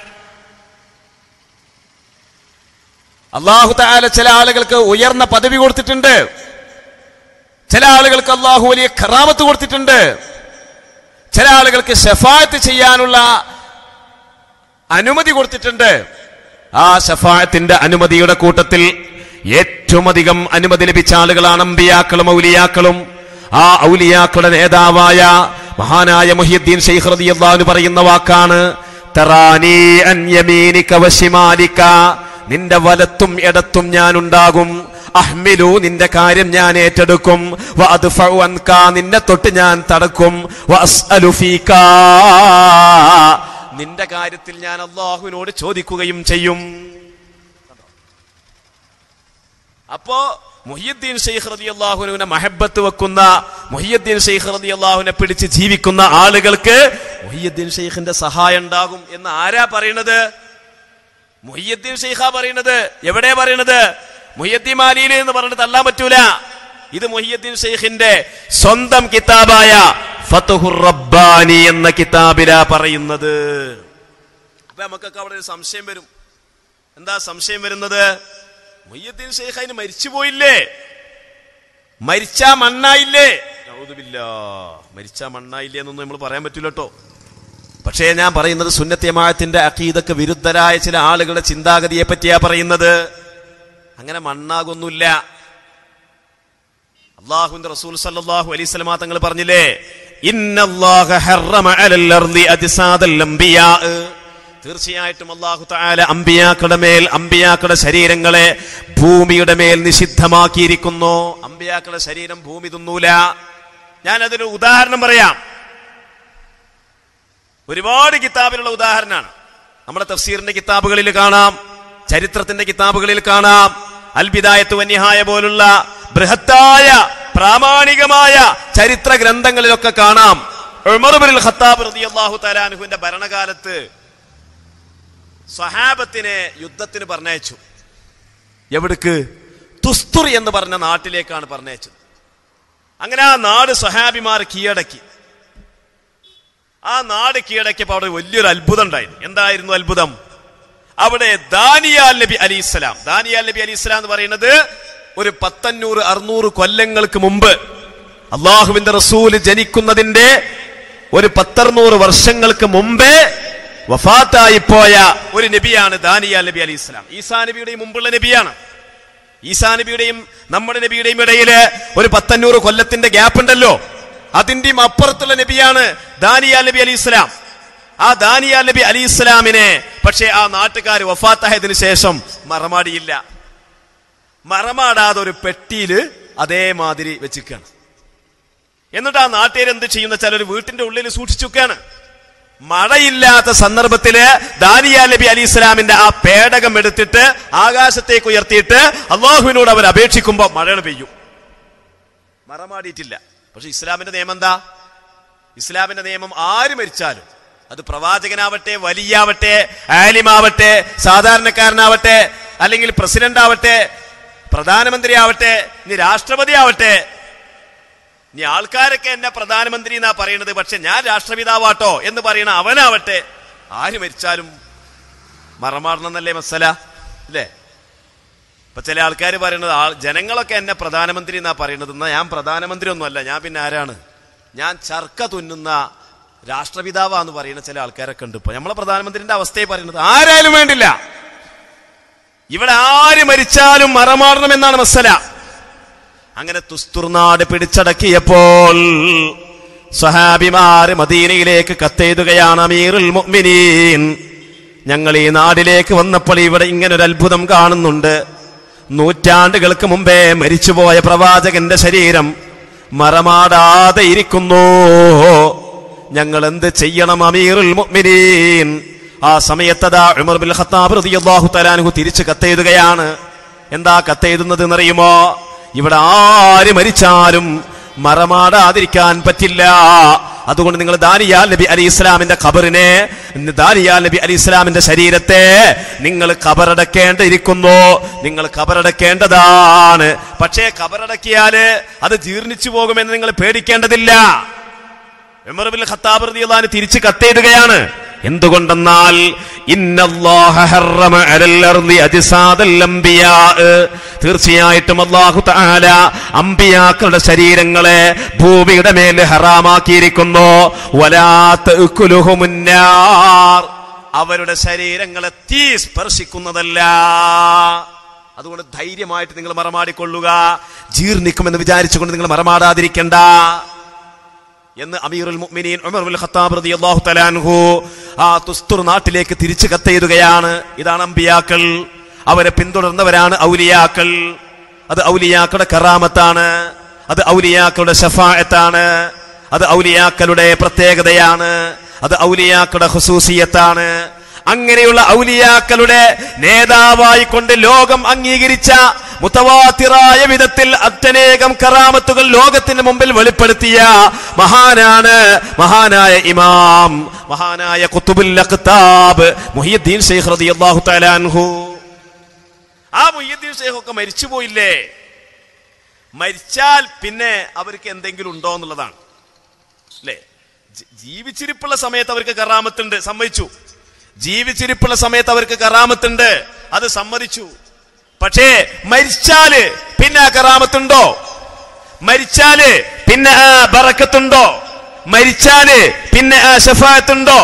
അള്ളാഹു താല ചില ആളുകൾക്ക് ഉയർന്ന പദവി കൊടുത്തിട്ടുണ്ട് ചില ആളുകൾക്ക് അള്ളാഹു വലിയ ഖറാമത്ത് കൊടുത്തിട്ടുണ്ട് ചില ആളുകൾക്ക് ഷഫായത്ത് ചെയ്യാനുള്ള അനുമതി കൊടുത്തിട്ടുണ്ട് ആ ഷഫായത്തിന്റെ അനുമതിയുടെ കൂട്ടത്തിൽ ഏറ്റവും അധികം അനുമതി ലഭിച്ച ആളുകളാണ് അമ്പിയാക്കളും ഔലിയാക്കളും ആ ഔലിയാക്കളുടെ നേതാവായ മഹാനായ മുഹിയുദ്ദീൻ ഷെയ്ഖ് റളിയല്ലാഹു അൻഹു പറയുന്ന വാക്കാണ് തറാനി അൻ യമീനിക വശിമാലിക നിന്റെ വലത്തും ഇടത്തും ഞാൻ ഉണ്ടാകും അഹ്മിലു നിന്റെ കാര്യം ഞാൻ ഏറ്റെടുക്കും വ അദ്ഫഉ അൻക നിന്നെ തൊട്ട് ഞാൻ തടക്കും വ അസ്അലു ഫീക നിന്റെ കാര്യത്തിൽ ഞാൻ അള്ളാഹുവിനോട് ചോദിക്കുകയും ചെയ്യും അപ്പോ മുഹിയുദ്ദീൻ ഷെയ്ഖ് റതി അള്ളാഹുവിനെ മഹബത്ത് വെക്കുന്ന മുഹിയുദ്ദീൻ ഷെയ്ഖ് റതി അള്ളാഹുവിനെ പിടിച്ച് ജീവിക്കുന്ന ആളുകൾക്ക് മുഹിയുദ്ദീൻ ഷെയ്ഖിന്റെ സഹായം ഉണ്ടാകും എന്ന് ആരാ പറയണത് മുഹിയുദ്ദീൻ ഷെയ്ഖാ പറയണത് എവിടെ പറയണത് മുഹിയുദ്ദീൻ മാലിയിൽ എന്ന് പറഞ്ഞിട്ട് തള്ളാൻ പറ്റൂല ഇത് മുഹിയുദ്ദീൻ ഷെയ്ഖിന്റെ സ്വന്തം കിതാബായ ഫത്തുഹുർ റബ്ബാനി എന്ന കിതാബിലാ പറയുന്നത് അപ്പൊ നമുക്കൊക്കെ അവിടെ ഒരു സംശയം വരും എന്താ സംശയം വരുന്നത് മുയ്യദ്ദീൻ ഷെയ്ഖ് അതിന് മരിച്ചുപോയില്ലേ മരിച്ചാ മണ്ണായില്ലേ ഔദുബില്ലാ. മരിച്ചാ മണ്ണായില്ലേ എന്നൊന്നും നമ്മൾ പറയാൻ പറ്റില്ല കേട്ടോ പക്ഷേ ഞാൻ പറയുന്നത് സുന്നത്യമായത്തിന്റെ അക്കീദക്ക് വിരുദ്ധരായ ചില ആളുകളുടെ ചിന്താഗതിയെ പറ്റിയാ പറയുന്നത് അങ്ങനെ മണ്ണാകൊന്നുമില്ല അള്ളാഹുവിന്റെ റസൂൽ സല്ലല്ലാഹു അലൈഹി സ്വലമാ തങ്ങൾ പറഞ്ഞില്ലേ ഇന്നല്ലാഹ ഹറമ അലൽ അർളി അജ്സാദൽ അംബിയാ തീർച്ചയായിട്ടും അള്ളാഹു താല അമ്പിയാക്കളുടെ മേൽ അമ്പിയാക്കളുടെ ശരീരങ്ങളെ ഭൂമിയുടെ മേൽ നിഷിദ്ധമാക്കിയിരിക്കുന്നു അമ്പിയാക്കളുടെ ശരീരം ഭൂമി തിന്നൂല ഞാൻ അതിന് ഉദാഹരണം പറയാം ഒരുപാട് കിതാബിലുള്ള ഉദാഹരണമാണ് നമ്മുടെ തഫ്സീറിന്റെ കിതാബുകളിൽ കാണാം ചരിത്രത്തിന്റെ കിതാബുകളിൽ കാണാം അൽബിദായത്ത് വന്യഹായ പോലുള്ള ബൃഹത്തായ പ്രാമാണികമായ ചരിത്ര ഗ്രന്ഥങ്ങളിലൊക്കെ കാണാം ഉമർബുൽ ഖത്താബ് റളിയല്ലാഹു തലാനുഹുവിന്റെ ഭരണകാലത്ത് സ്വഹാബത്തിനെ യുദ്ധത്തിന് പറഞ്ഞയച്ചു എവിടേക്ക് തുസ്തുർ എന്ന് പറഞ്ഞ നാട്ടിലേക്കാണ് പറഞ്ഞയച്ചത് അങ്ങനെ ആ നാട് സ്വഹാബിമാർ കീഴടക്കി ആ നാട് കീഴടക്കിയപ്പോൾ അവിടെ വലിയൊരു അത്ഭുതം ഉണ്ടായിരുന്നു എന്തായിരുന്നു അത്ഭുതം അവിടെ ദാനിയാൽ നബി അലി ഇസ്ലാം ദാനിയാൽ നബി അലി ഇസ്ലാം എന്ന് പറയുന്നത് ഒരു പത്തഞ്ഞൂറ് അറുന്നൂറ് കൊല്ലങ്ങൾക്ക് മുമ്പ് അള്ളാഹുവിന്റെ റസൂല് ജനിക്കുന്നതിന്റെ ഒരു പത്തറുന്നൂറ് വർഷങ്ങൾക്ക് മുമ്പേ വഫാത്തായി പോയ ഒരു നബിയാണ് ദാനിയാൽ നബി അലി ഇസ്ലാം ഈസാ നബിയുടെയും മുമ്പുള്ള നബിയാണ് ഈസാ നബിയുടെയും നമ്മുടെ നബിയുടെയും ഇടയില് ഒരു പത്തഞ്ഞൂറ് കൊല്ലത്തിന്റെ ഗ്യാപ്പ് ഉണ്ടല്ലോ അതിന്റെയും അപ്പുറത്തുള്ള നബിയാണ് ദാനിയാൽ നബി അലി ഇസ്ലാം ആ ദാനിയാൽ നബി അലി ഇസ്ലാമിനെ പക്ഷേ ആ നാട്ടുകാർ വഫാത്തായതിനു ശേഷം മറമാടിയില്ല മറമാടാതെ ഒരു പെട്ടിയില് അതേമാതിരി വെച്ചിരിക്കുകയാണ് എന്നിട്ട് ആ നാട്ടുകാർ എന്ത് ചെയ്യുന്ന വെച്ചാൽ ഒരു വീട്ടിന്റെ ഉള്ളിൽ സൂക്ഷിച്ചു വെക്കുകയാണ് മഴയില്ലാത്ത സന്ദർഭത്തില് ദാനിയാ നബി അലി ഇസ്ലാമിന്റെ ആ പേടകം എടുത്തിട്ട് ആകാശത്തേക്ക് ഉയർത്തിയിട്ട് അള്ളാഹുവിനോട് അവർ അപേക്ഷിക്കുമ്പോൾ മഴകൾ പെയ്യും മറമാടിയിട്ടില്ല പക്ഷെ ഇസ്ലാമിന്റെ നിയമം എന്താ ഇസ്ലാമിന്റെ നിയമം ആര് മരിച്ചാലും അത് പ്രവാചകനാവട്ടെ വലിയാവട്ടെ ആലിമാവട്ടെ സാധാരണക്കാരനാവട്ടെ അല്ലെങ്കിൽ പ്രസിഡന്റ് ആവട്ടെ പ്രധാനമന്ത്രി ആവട്ടെ ഇനി രാഷ്ട്രപതി ആവട്ടെ ഇനി ആൾക്കാരൊക്കെ എന്നെ പ്രധാനമന്ത്രി എന്നാ പറയുന്നത് പക്ഷെ ഞാൻ രാഷ്ട്രപിതാവാട്ടോ എന്ന് പറയുന്ന അവനാവട്ടെ ആര് മരിച്ചാലും മറമാടണം എന്നല്ലേ മസല അല്ലേ ഇപ്പൊ ചില ആൾക്കാർ പറയുന്നത് ആൾ ജനങ്ങളൊക്കെ എന്നെ പ്രധാനമന്ത്രി എന്നാ പറയുന്നത് എന്നാ ഞാൻ പ്രധാനമന്ത്രി ഒന്നുമല്ല ഞാൻ പിന്നെ ആരാണ് ഞാൻ ചർക്ക തുന്നുന്ന രാഷ്ട്രപിതാവാന്ന് പറയുന്ന ചില ആൾക്കാരൊക്കെ ഉണ്ട് ഇപ്പൊ നമ്മളെ പ്രധാനമന്ത്രിന്റെ അവസ്ഥയെ പറയുന്നത് ആരായാലും വേണ്ടില്ല ഇവിടെ ആര് മരിച്ചാലും മറമാടണം എന്നാണ് മസല അങ്ങനെ തുസ്തുർനാട് പിടിച്ചടക്കിയപ്പോൾ സഹാബിമാര് മദീനയിലേക്ക് കത്തെഴുതുകയാണ് അമീറുൽ മുഅ്മിനീൻ ഞങ്ങൾ ഈ നാടിലേക്ക് വന്നപ്പോൾ ഇവിടെ ഇങ്ങനെ ഒരു അത്ഭുതം കാണുന്നുണ്ട് നൂറ്റാണ്ടുകൾക്ക് മുമ്പേ മരിച്ചുപോയ പ്രവാചകന്റെ ശരീരം മറമാടാതെ ഇരിക്കുന്നു ഞങ്ങൾ എന്ത് ചെയ്യണം അമീറുൽ മുഅ്മിനീൻ ആ സമയത്തതാ ഉമർ ബിൻ ഖത്താബ് റളിയല്ലാഹു തആലാഹു തിരിച്ച് കത്തെഴുതുകയാണ് എന്താ കത്തെഴുതുന്നത് എന്നറിയുമോ ഇവിടെ ആര് മരിച്ചാലും മറമാടാതിരിക്കാൻ പറ്റില്ല അതുകൊണ്ട് നിങ്ങൾ ദാനിയാൽ നബി അലി ഇസ്ലാമിന്റെ ഖബറിനെ ദാനിയാൽ നബി അലി ഇസ്ലാമിന്റെ ശരീരത്തെ നിങ്ങൾ ഖബറടക്കേണ്ടിയിരിക്കുന്നു നിങ്ങൾ ഖബറടക്കേണ്ടതാണ് പക്ഷേ ഖബറടക്കിയാല് അത് ജീർണിച്ചു പോകുമെന്ന് നിങ്ങൾ പേടിക്കേണ്ടതില്ല ഉമർ ബിൻ ഖത്താബ് റളിയല്ലാഹു അൻഹു തിരിച്ച് കത്തെഴുതുകയാണ് എന്തുകൊണ്ടെന്നാൽ ഇന്നല്ലാഹ ഹറമ അലൽ അർളി അജ്സാദൽ അംബിയാ തീർച്ചയായിട്ടും അല്ലാഹു തആല അംബിയാക്കളുടെ ശരീരങ്ങളെ ഭൂമിയുടെ മേൽ ഹറാമാക്കിയിരിക്കുന്നു വലാ തഅക്കുലുഹുമുന്നാർ അവരുടെ ശരീരങ്ങളെ തീ സ്പർശിക്കുന്നതല്ല അതുകൊണ്ട് ധൈര്യമായിട്ട് നിങ്ങൾ മറമാടിക്കൊള്ളുക ജീർണിക്കുമെന്ന് വിചാരിച്ചുകൊണ്ട് നിങ്ങൾ മറമാടാതിരിക്കണ്ട എന്ന് അമീറുൽ മുഅ്മിനീൻ ഉമർ ബിൻ ഖത്താബ് റളിയല്ലാഹു തആല അൻഹു ആ തുസ്തുർ നാട്ടിലേക്ക് തിരിച്ചു കത്തെഴുതുകയാണ് ഇതാണ് അമ്പിയാക്കൾ അവരെ പിന്തുടർന്നവരാണ് ഔലിയാക്കൾ അത് ഔലിയാക്കളുടെ കറാമത്താണ് അത് ഔലിയാക്കളുടെ ഷഫായത്താണ് അത് ഔലിയാക്കളുടെ പ്രത്യേകതയാണ് അത് ഔലിയാക്കളുടെ ഹുസൂസിയത്താണ് അങ്ങനെയുള്ള ഔലിയാക്കളുടെ നേതാവായി കൊണ്ട് ലോകം അംഗീകരിച്ച മുത്തവാത്തിറായ വിധത്തിൽ അത്യനേകം കറാമത്തുകൾ ലോകത്തിന് മുമ്പിൽ വെളിപ്പെടുത്തിയ മഹാനാണ് മഹാനായ ഇമാം മഹാനായ കുത്തുബുൽ അഖ്താബ് മുഹിയുദ്ദീൻ ശൈഖ് റളിയല്ലാഹു തആല അൻഹു ആ മുഹിയുദ്ദീൻ ശൈഖ് ഒക്കെ മരിച്ചുപോയില്ലേ മരിച്ചാൽ പിന്നെ അവർക്ക് എന്തെങ്കിലും ഉണ്ടോ എന്നുള്ളതാണ് അല്ലേ ജി- ജീവിച്ചിരിപ്പുള്ള സമയത്ത് അവർക്ക് കറാമത്തുണ്ട് സമ്മതിച്ചു ജീവിച്ചിരിപ്പുള്ള സമയത്ത് അവർക്ക് കറാമത്തുണ്ട് അത് സമ്മതിച്ചു പക്ഷേ മരിച്ചാല് പിന്നെ ആ കറാമത്തുണ്ടോ മരിച്ചാല് പിന്നെ ആ ബറക്കത്തുണ്ടോ മരിച്ചാല് പിന്നെ ആ ഷഫായത്തുണ്ടോ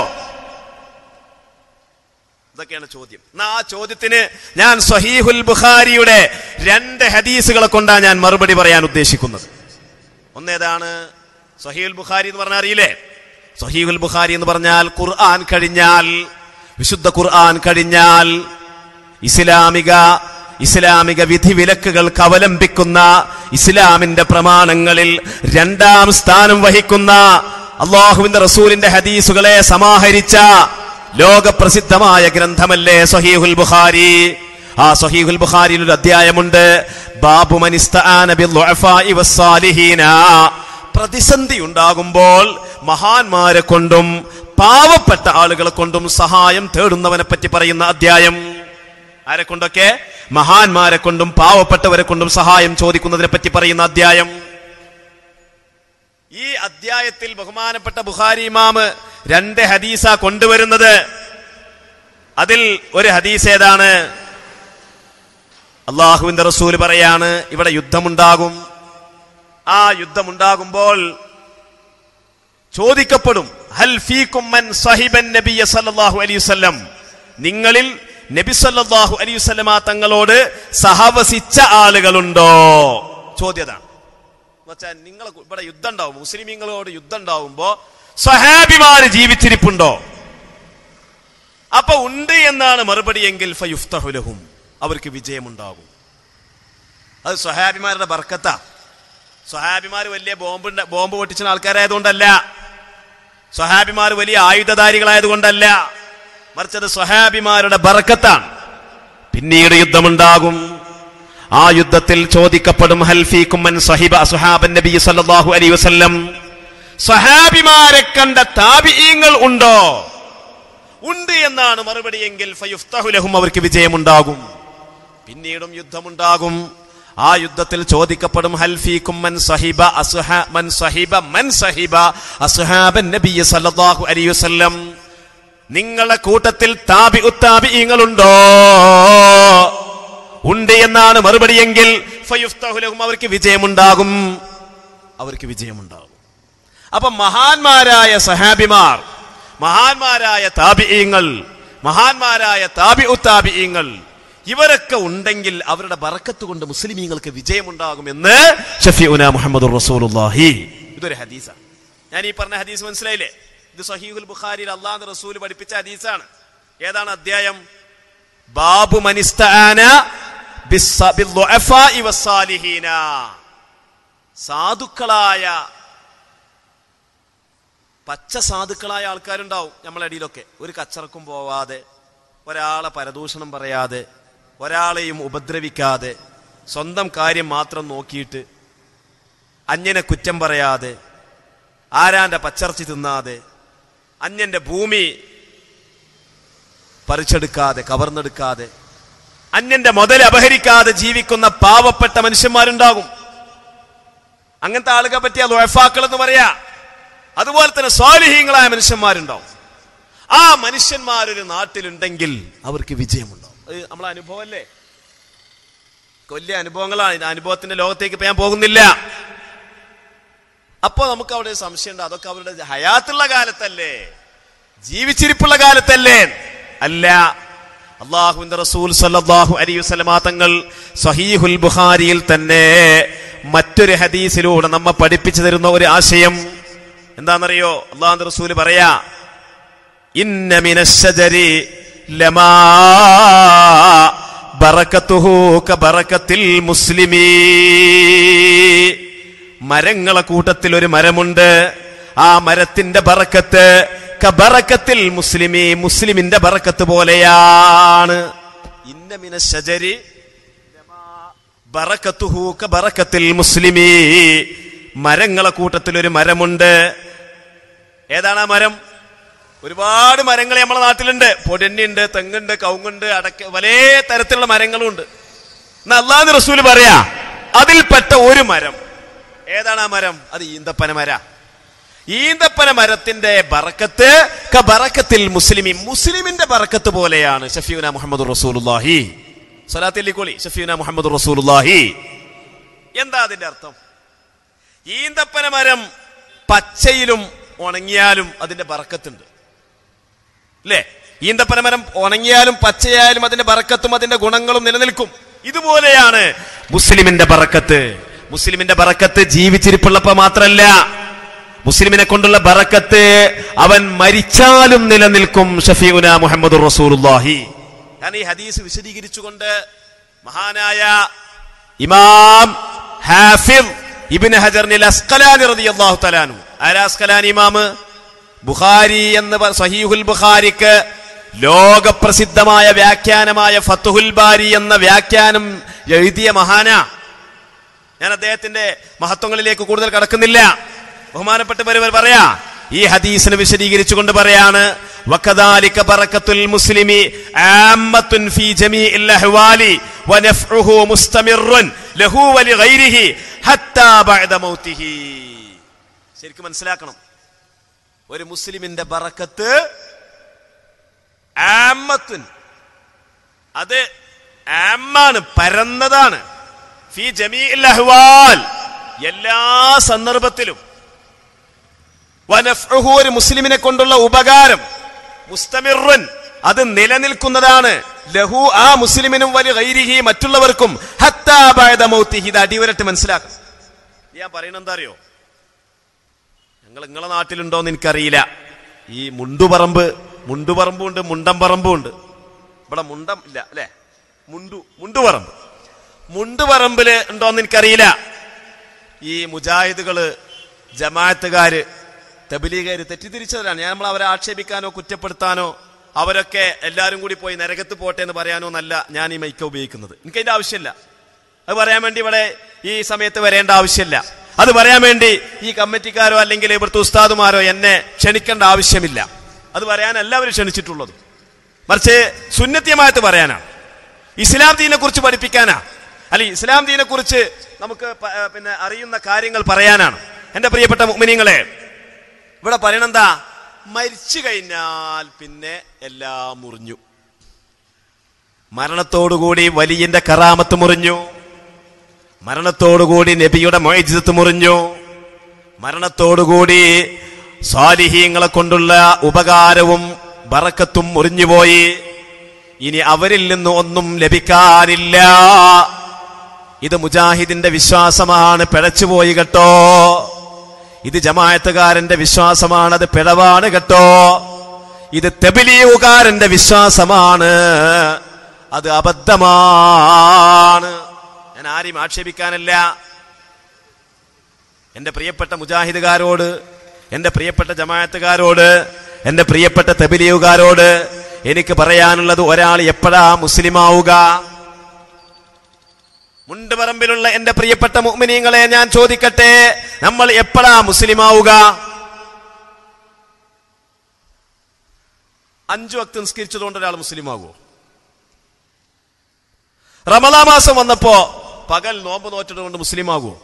ഇതൊക്കെയാണ് ചോദ്യം എന്നാ ആ ചോദ്യത്തിന് ഞാൻ സഹീഹുൽ ബുഖാരിയുടെ രണ്ട് ഹദീസുകളെ കൊണ്ടാണ് ഞാൻ മറുപടി പറയാൻ ഉദ്ദേശിക്കുന്നത് ഒന്നേതാണ് സഹീഹുൽ ബുഖാരി എന്ന് പറഞ്ഞാൽ അറിയില്ലേ സഹീഹുൽ ബുഖാരി എന്ന് പറഞ്ഞാൽ ഖുർആൻ കഴിഞ്ഞാൽ വിശുദ്ധ ഖുർആൻ കഴിഞ്ഞാൽ ഇസ്ലാമിക ഇസ്ലാമിക വിധിവിലക്കുകൾക്ക് അവലംബിക്കുന്ന ഇസ്ലാമിന്റെ പ്രമാണങ്ങളിൽ രണ്ടാം സ്ഥാനം വഹിക്കുന്ന അള്ളാഹുവിന്റെ റസൂലിന്റെ ഹദീസുകളെ സമാഹരിച്ച ലോകപ്രസിദ്ധമായ ഗ്രന്ഥമല്ലേ സഹീഹുൽ ബുഖാരി ആ സഹീഹുൽ ബുഖാരിയിൽ ഒരു അധ്യായമുണ്ട് ബാബു മനിസ്തആന ബിദ്ദുഅഫാഇ വസ്സാലിഹീന പ്രതിസന്ധി ഉണ്ടാകുമ്പോൾ മഹാന്മാരെ കൊണ്ടും പാവപ്പെട്ട ആളുകളെ കൊണ്ടും സഹായം തേടുന്നവനെ പറ്റി പറയുന്ന അധ്യായം ആരെ കൊണ്ടൊക്കെ മഹാന്മാരെ കൊണ്ടും പാവപ്പെട്ടവരെ കൊണ്ടും സഹായം ചോദിക്കുന്നതിനെ പറ്റി പറയുന്ന അധ്യായം ഈ അധ്യായത്തിൽ ബഹുമാനപ്പെട്ട ബുഖാരി ഇമാമ് രണ്ട് ഹദീസ കൊണ്ടുവരുന്നത് അതിൽ ഒരു ഹദീസ് ഏതാണ് അള്ളാഹുവിന്റെ റസൂൽ പറയാണ് ഇവിടെ യുദ്ധമുണ്ടാകും ആ യുദ്ധമുണ്ടാകുമ്പോൾ ചോദിക്കപ്പെടും ഹൽ ഫീക്കും മൻ സഹിബൻ നബിയ സല്ലല്ലാഹു അലൈഹി വസല്ലം നിങ്ങളിൽ നബി സല്ലല്ലാഹു അലൈഹി വസല്ലമ തങ്ങളോട് സഹവസിച്ച ആളുകളുണ്ടോ ചോദ്യതാണ് എന്നുവെച്ചാൽ നിങ്ങൾ ഇവിടെ യുദ്ധം ഉണ്ടാവും മുസ്ലിമീങ്ങളോട് യുദ്ധം ഉണ്ടാവുമ്പോ സ്വഹാബിമാര് ജീവിച്ചിരിപ്പുണ്ടോ അപ്പൊ ഉണ്ട് എന്നാണ് മറുപടി എങ്കിൽ ഫയുഫ്തഹുലഹും അവർക്ക് വിജയമുണ്ടാകും അത് സ്വഹാബിമാരുടെ ബർക്കത്താ സ്വഹാബിമാർ വലിയ ബോംബ് ഉണ്ട- ബോംബ് പൊട്ടിച്ച ആൾക്കാരായതുകൊണ്ടല്ല സ്വഹാബിമാർ വലിയ ആയുധധാരികളായതുകൊണ്ടല്ല മറിച്ച് അത് സ്വഹാബിമാരുടെ ബർക്കത്താണ് പിന്നീട് യുദ്ധമുണ്ടാകും ആ യുദ്ധത്തിൽ ചോദിക്കപ്പെടും ഹൽഫീക്കും മൻ സഹിബ സുഹാബൻ നബി സല്ലല്ലാഹു അലൈഹി വസല്ലം സ്വഹാബിമാരെ കണ്ട താബിഈങ്ങൾ ഉണ്ടോ ഉണ്ട് എന്നാണ് മറുപടി എങ്കിൽ ഫയുഫ്തഹു ലഹും അവർക്ക് വിജയമുണ്ടാകും പിന്നീടും യുദ്ധമുണ്ടാകും ആ യുദ്ധത്തിൽ ചോദിക്കപ്പെടും ഹൽഫീക്കും മൻ സഹിബ അസ്ഹ മൻ സഹിബ മൻ സഹിബ അസ്ഹാബൻ നബി സല്ലല്ലാഹു അലൈഹി വസല്ലം നിങ്ങളെ കൂട്ടത്തിൽ താബി ഉത്താബിങ്ങളുണ്ടോ ഉണ്ട് എന്നാണ് മറുപടി എങ്കിൽ ഫയുഫ്തഹു ലഹും അവർക്ക് വിജയമുണ്ടാകും അവർക്ക് വിജയമുണ്ടാകും അപ്പൊ മഹാന്മാരായ സഹാബിമാർ മഹാന്മാരായ താബിഈങ്ങൾ മഹാന്മാരായ താബി ഉത്താബിഈങ്ങൾ ഇവരൊക്കെ ഉണ്ടെങ്കിൽ അവരുടെ ബറക്കത്ത് കൊണ്ട് മുസ്ലിമീങ്ങൾക്ക് വിജയമുണ്ടാകുമെന്ന് ഷഫീഉന മുഹമ്മദ് റസൂലുള്ളാഹി ഇതൊരു ഹദീസാണ് ഞാൻ ഈ പറഞ്ഞ ഹദീസ് മനസ്സിലായില്ലേ ഇത് സഹീഹുൽ ബുഖാരിയിൽ അള്ളാഹ് റസൂൽ പഠിപ്പിച്ച ഹദീസാണ് ഏതാണ് അധ്യായം ബാബു മനിസ്തആന ബിസ്സ- ബിദ്ദുഅഫാഇ വസ്സാലിഹീന സാധുക്കളായ പച്ച സാധുക്കളായ ആൾക്കാരുണ്ടാവും നമ്മളെ അടിയിലൊക്കെ ഒരു കച്ചറക്കും പോവാതെ ഒരാളെ പരദൂഷണം പറയാതെ ഒരാളെയും ഉപദ്രവിക്കാതെ സ്വന്തം കാര്യം മാത്രം നോക്കിയിട്ട് അന്യനെ കുറ്റം പറയാതെ ആരാന്റെ പച്ചർച്ചി തിന്നാതെ അന്യന്റെ ഭൂമി പറിച്ചെടുക്കാതെ കവർന്നെടുക്കാതെ അന്യന്റെ മുതൽ അപഹരിക്കാതെ ജീവിക്കുന്ന പാവപ്പെട്ട മനുഷ്യന്മാരുണ്ടാകും അങ്ങനത്തെ ആളുകളെ പറ്റിയ ലൊഫാക്കൾ എന്ന് പറയാ അതുപോലെ തന്നെ സ്വാലിഹീങ്ങളായ മനുഷ്യന്മാരുണ്ടാവും ആ മനുഷ്യന്മാരൊരു നാട്ടിലുണ്ടെങ്കിൽ അവർക്ക് വിജയമുണ്ടാവും അത് നമ്മളെ അനുഭവമല്ലേ വലിയ അനുഭവങ്ങളാണ് ഇത് അനുഭവത്തിന്റെ ലോകത്തേക്ക് ഇപ്പൊ ഞാൻ പോകുന്നില്ല അപ്പോ നമുക്ക് അവിടെ ഒരു സംശയമുണ്ട് അതൊക്കെ അവരുടെ ഹയാത്തുള്ള കാലത്തല്ലേ ജീവിച്ചിരിപ്പുള്ള കാലത്തല്ലേ അല്ല അള്ളാഹുവിന്റെ റസൂൽ സല്ലല്ലാഹു അലൈഹി വസല്ലമ തങ്ങൾ സഹീഹുൽ ബുഖാരിയിൽ തന്നെ മറ്റൊരു ഹദീസിലൂടെ നമ്മെ പഠിപ്പിച്ചു തരുന്ന ഒരു ആശയം എന്താണെന്നറിയോ അള്ളാഹുന്റെ റസൂല് പറയാ ഇന്ന മിനശ്ശജരി ലമാ ബറക്കത്തുഹു കബറക്കത്തിൽ മുസ്ലിമീ മരങ്ങളെ കൂട്ടത്തിൽ ഒരു മരമുണ്ട് ആ മരത്തിന്റെ ബറക്കത്ത് കബറക്കത്തിൽ മുസ്ലിമി മുസ്ലിമിന്റെ ബറക്കത്ത് പോലെയാണ് ഇന്ന മിനശ്ശജരി ബറക്കത്തുഹു കബറക്കത്തിൽ മുസ്ലിമീ മരങ്ങളെ കൂട്ടത്തിൽ ഒരു മരമുണ്ട് ഏതാണ് ആ മരം ഒരുപാട് മരങ്ങൾ നമ്മുടെ നാട്ടിലുണ്ട് പൊടന്നുണ്ട് തെങ്ങുണ്ട് കവുങ്ങുണ്ട് അടക്ക പല തരത്തിലുള്ള മരങ്ങളും ഉണ്ട് എന്നാ അള്ളാഹ് റസൂല് പറയാ അതിൽപ്പെട്ട ഒരു മരം ഏതാണ് ആ മരം അത് ഈന്തപ്പന മര ഈന്തപ്പന മരത്തിന്റെ ബറക്കത്ത് ക ബറക്കത്തിൽ മുസ്ലിമി മുസ്ലിമിന്റെ ബറക്കത്ത് പോലെയാണ് ഷഫീന മുഹമ്മദ് റസൂലുല്ലാഹി സലാത്തില്ലിക്കോളി ഷഫീന മുഹമ്മദ് റസൂലുല്ലാഹി എന്താ അതിന്റെ അർത്ഥം ഈന്തപ്പന മരം പച്ചയിലും ഉണങ്ങിയാലും അതിന്റെ ബറക്കത്തുണ്ട് അല്ലേ ഈന്തപ്പന മരം ഉണങ്ങിയാലും പച്ചയായാലും അതിന്റെ ബറക്കത്തും അതിന്റെ ഗുണങ്ങളും നിലനിൽക്കും ഇതുപോലെയാണ് മുസ്ലിമിന്റെ ബറക്കത്ത് മുസ്ലിമിന്റെ ബറക്കത്ത് ജീവിച്ചിരിപ്പുള്ളപ്പോ മാത്രല്ല മുസ്ലിമിനെ കൊണ്ടുള്ള ബറക്കത്ത് അവൻ മരിച്ചാലും നിലനിൽക്കും ഷഫീഉന മുഹമ്മദ് റസൂലുള്ളാഹി കാരണം ഈ ഹദീസ് വിശദീകരിച്ചുകൊണ്ട് മഹാനായ ഇമാം ഹാഫിദ് ഇബ്നു ഹജറിനിൽ അസ്കലാനി റളിയല്ലാഹു തആലാനു ആരാ അസ്കലാനി ഇമാം ബുഖാരി എന്ന് പ- സഹീഹുൽ ബുഖാരിക്ക് ലോകപ്രസിദ്ധമായ വ്യാഖ്യാനമായ ഫത്തുഹുൽ ബാരി എന്ന വ്യാഖ്യാനം എഴുതിയ മഹാന ഞാൻ അദ്ദേഹത്തിന്റെ മഹത്വങ്ങളിലേക്ക് കൂടുതൽ കടക്കുന്നില്ല ബഹുമാനപ്പെട്ടവർ പറയാ ഈ ഹദീസിനെ വിശദീകരിച്ചുകൊണ്ട് പറയാണ് വക്കദാലിക ബറക്കത്തുൽ മുസ്ലിമി ആമ്മത്തുൻ ഫീ ജമീഇൽ അഹ്വാലി വനഫ്ഉഹു മുസ്തമിറുൻ ലഹു വലിഗൈരിഹി ഹത്താ ബഅദ മൗതിഹി ശരിക്കും മനസ്സിലാക്കണം ഒരു മുസ്ലിമിന്റെ ബറക്കത്ത് ആമ്മത്തുൻ അത് ആമാണ് പരന്നതാണ് ഫി ജമീഇൽ അഹ്വാൽ എല്ലാ സന്ദർഭത്തിലും വനഫ്ഉഹു ഒരു മുസ്ലിമിനെ കൊണ്ടുള്ള ഉപകാരം മുസ്തമിറുൻ അത് നിലനിൽക്കുന്നതാണ് ലഹു ആ മുസ്ലിമിനും വലിയ ഗൈരിഹി മറ്റുള്ളവർക്കും ഹത്താ ബഅദ മൗതിഹി ഇത് അടിവരട്ട് മനസ്സിലാക്കണം ഇത് ഞാൻ പറയുന്നത് എന്താ അറിയോ ഞങ്ങൾ നിങ്ങളെ നാട്ടിലുണ്ടോന്ന് എനിക്കറിയില്ല ഈ മുണ്ടുപറമ്പ് മുണ്ടുപറമ്പും ഉണ്ട് മുണ്ടം പറമ്പും ഉണ്ട് ഇവിടെ മുണ്ടം ഇല്ല അല്ലെ മുണ്ടു മുണ്ടുപറമ്പ് മുണ്ടുപറമ്പില് ഉണ്ടോന്ന് എനിക്കറിയില്ല ഈ മുജാഹിദുകള് ജമാഅത്തുകാര് തബിലീകാര് തെറ്റിദ്ധരിച്ചവരാണ് ഞാൻ നമ്മൾ അവരെ ആക്ഷേപിക്കാനോ കുറ്റപ്പെടുത്താനോ അവരൊക്കെ എല്ലാവരും കൂടി പോയി നരകത്ത് പോട്ടെ എന്ന് പറയാനോ എന്നല്ല ഞാൻ ഈ മൈക്ക ഉപയോഗിക്കുന്നത് എനിക്ക് അതിന്റെ ആവശ്യമില്ല അത് പറയാൻ വേണ്ടി ഇവിടെ ഈ സമയത്ത് വരേണ്ട ആവശ്യമില്ല അത് പറയാൻ വേണ്ടി ഈ കമ്മിറ്റിക്കാരോ അല്ലെങ്കിൽ ഇവിടുത്തെ ഉസ്താദുമാരോ എന്നെ ക്ഷണിക്കേണ്ട ആവശ്യമില്ല അത് പറയാനല്ല അവർ ക്ഷണിച്ചിട്ടുള്ളത് മറിച്ച് സുന്നത്യമായിട്ട് പറയാനാണ് ഇസ്ലാം ദീനെ കുറിച്ച് പഠിപ്പിക്കാനാ അല്ലെ ഇസ്ലാം ദീനെ കുറിച്ച് നമുക്ക് പ- ഏ, പിന്നെ അറിയുന്ന കാര്യങ്ങൾ പറയാനാണ് എന്റെ പ്രിയപ്പെട്ട മുഅ്മിനീങ്ങളെ ഇവിടെ പറയണെന്താ മരിച്ചു കഴിഞ്ഞാൽ പിന്നെ എല്ലാം മുറിഞ്ഞു മരണത്തോടുകൂടി വലിയന്റെ കറാമത്ത് മുറിഞ്ഞു മരണത്തോടുകൂടി നബിയുടെ മൊയ്ജിത്ത് മുറിഞ്ഞു മരണത്തോടുകൂടി സ്വാലിഹീങ്ങളെ കൊണ്ടുള്ള ഉപകാരവും ബറക്കത്തും മുറിഞ്ഞുപോയി ഇനി അവരിൽ നിന്ന് ഒന്നും ലഭിക്കാനില്ല ഇത് മുജാഹിദിന്റെ വിശ്വാസമാണ് പിഴച്ചുപോയി കേട്ടോ ഇത് ജമായത്തുകാരന്റെ വിശ്വാസമാണ് അത് പിഴവാണ് കേട്ടോ ഇത് തെബിലിയുകാരന്റെ വിശ്വാസമാണ് അത് അബദ്ധമാണ് ഞാൻ ആരെയും ആക്ഷേപിക്കാനല്ല എന്റെ പ്രിയപ്പെട്ട മുജാഹിദുകാരോട് എന്റെ പ്രിയപ്പെട്ട ജമാഅത്തുകാരോട് എന്റെ പ്രിയപ്പെട്ട തെബിലിയുകാരോട് എനിക്ക് പറയാനുള്ളത് ഒരാൾ എപ്പോഴാ മുസ്ലിമാവുക മുണ്ടുപറമ്പിലുള്ള എന്റെ പ്രിയപ്പെട്ട മുഅ്മിനീങ്ങളെ ഞാൻ ചോദിക്കട്ടെ നമ്മൾ എപ്പോഴാ മുസ്ലിമാവുക അഞ്ചു വക്ത് നിസ്കരിച്ചതുകൊണ്ട് ഒരാൾ മുസ്ലിമാകുമോ റമദാ മാസം വന്നപ്പോ പകൽ നോമ്പ് നോറ്റത് കൊണ്ട് മുസ്ലിമാകുമോ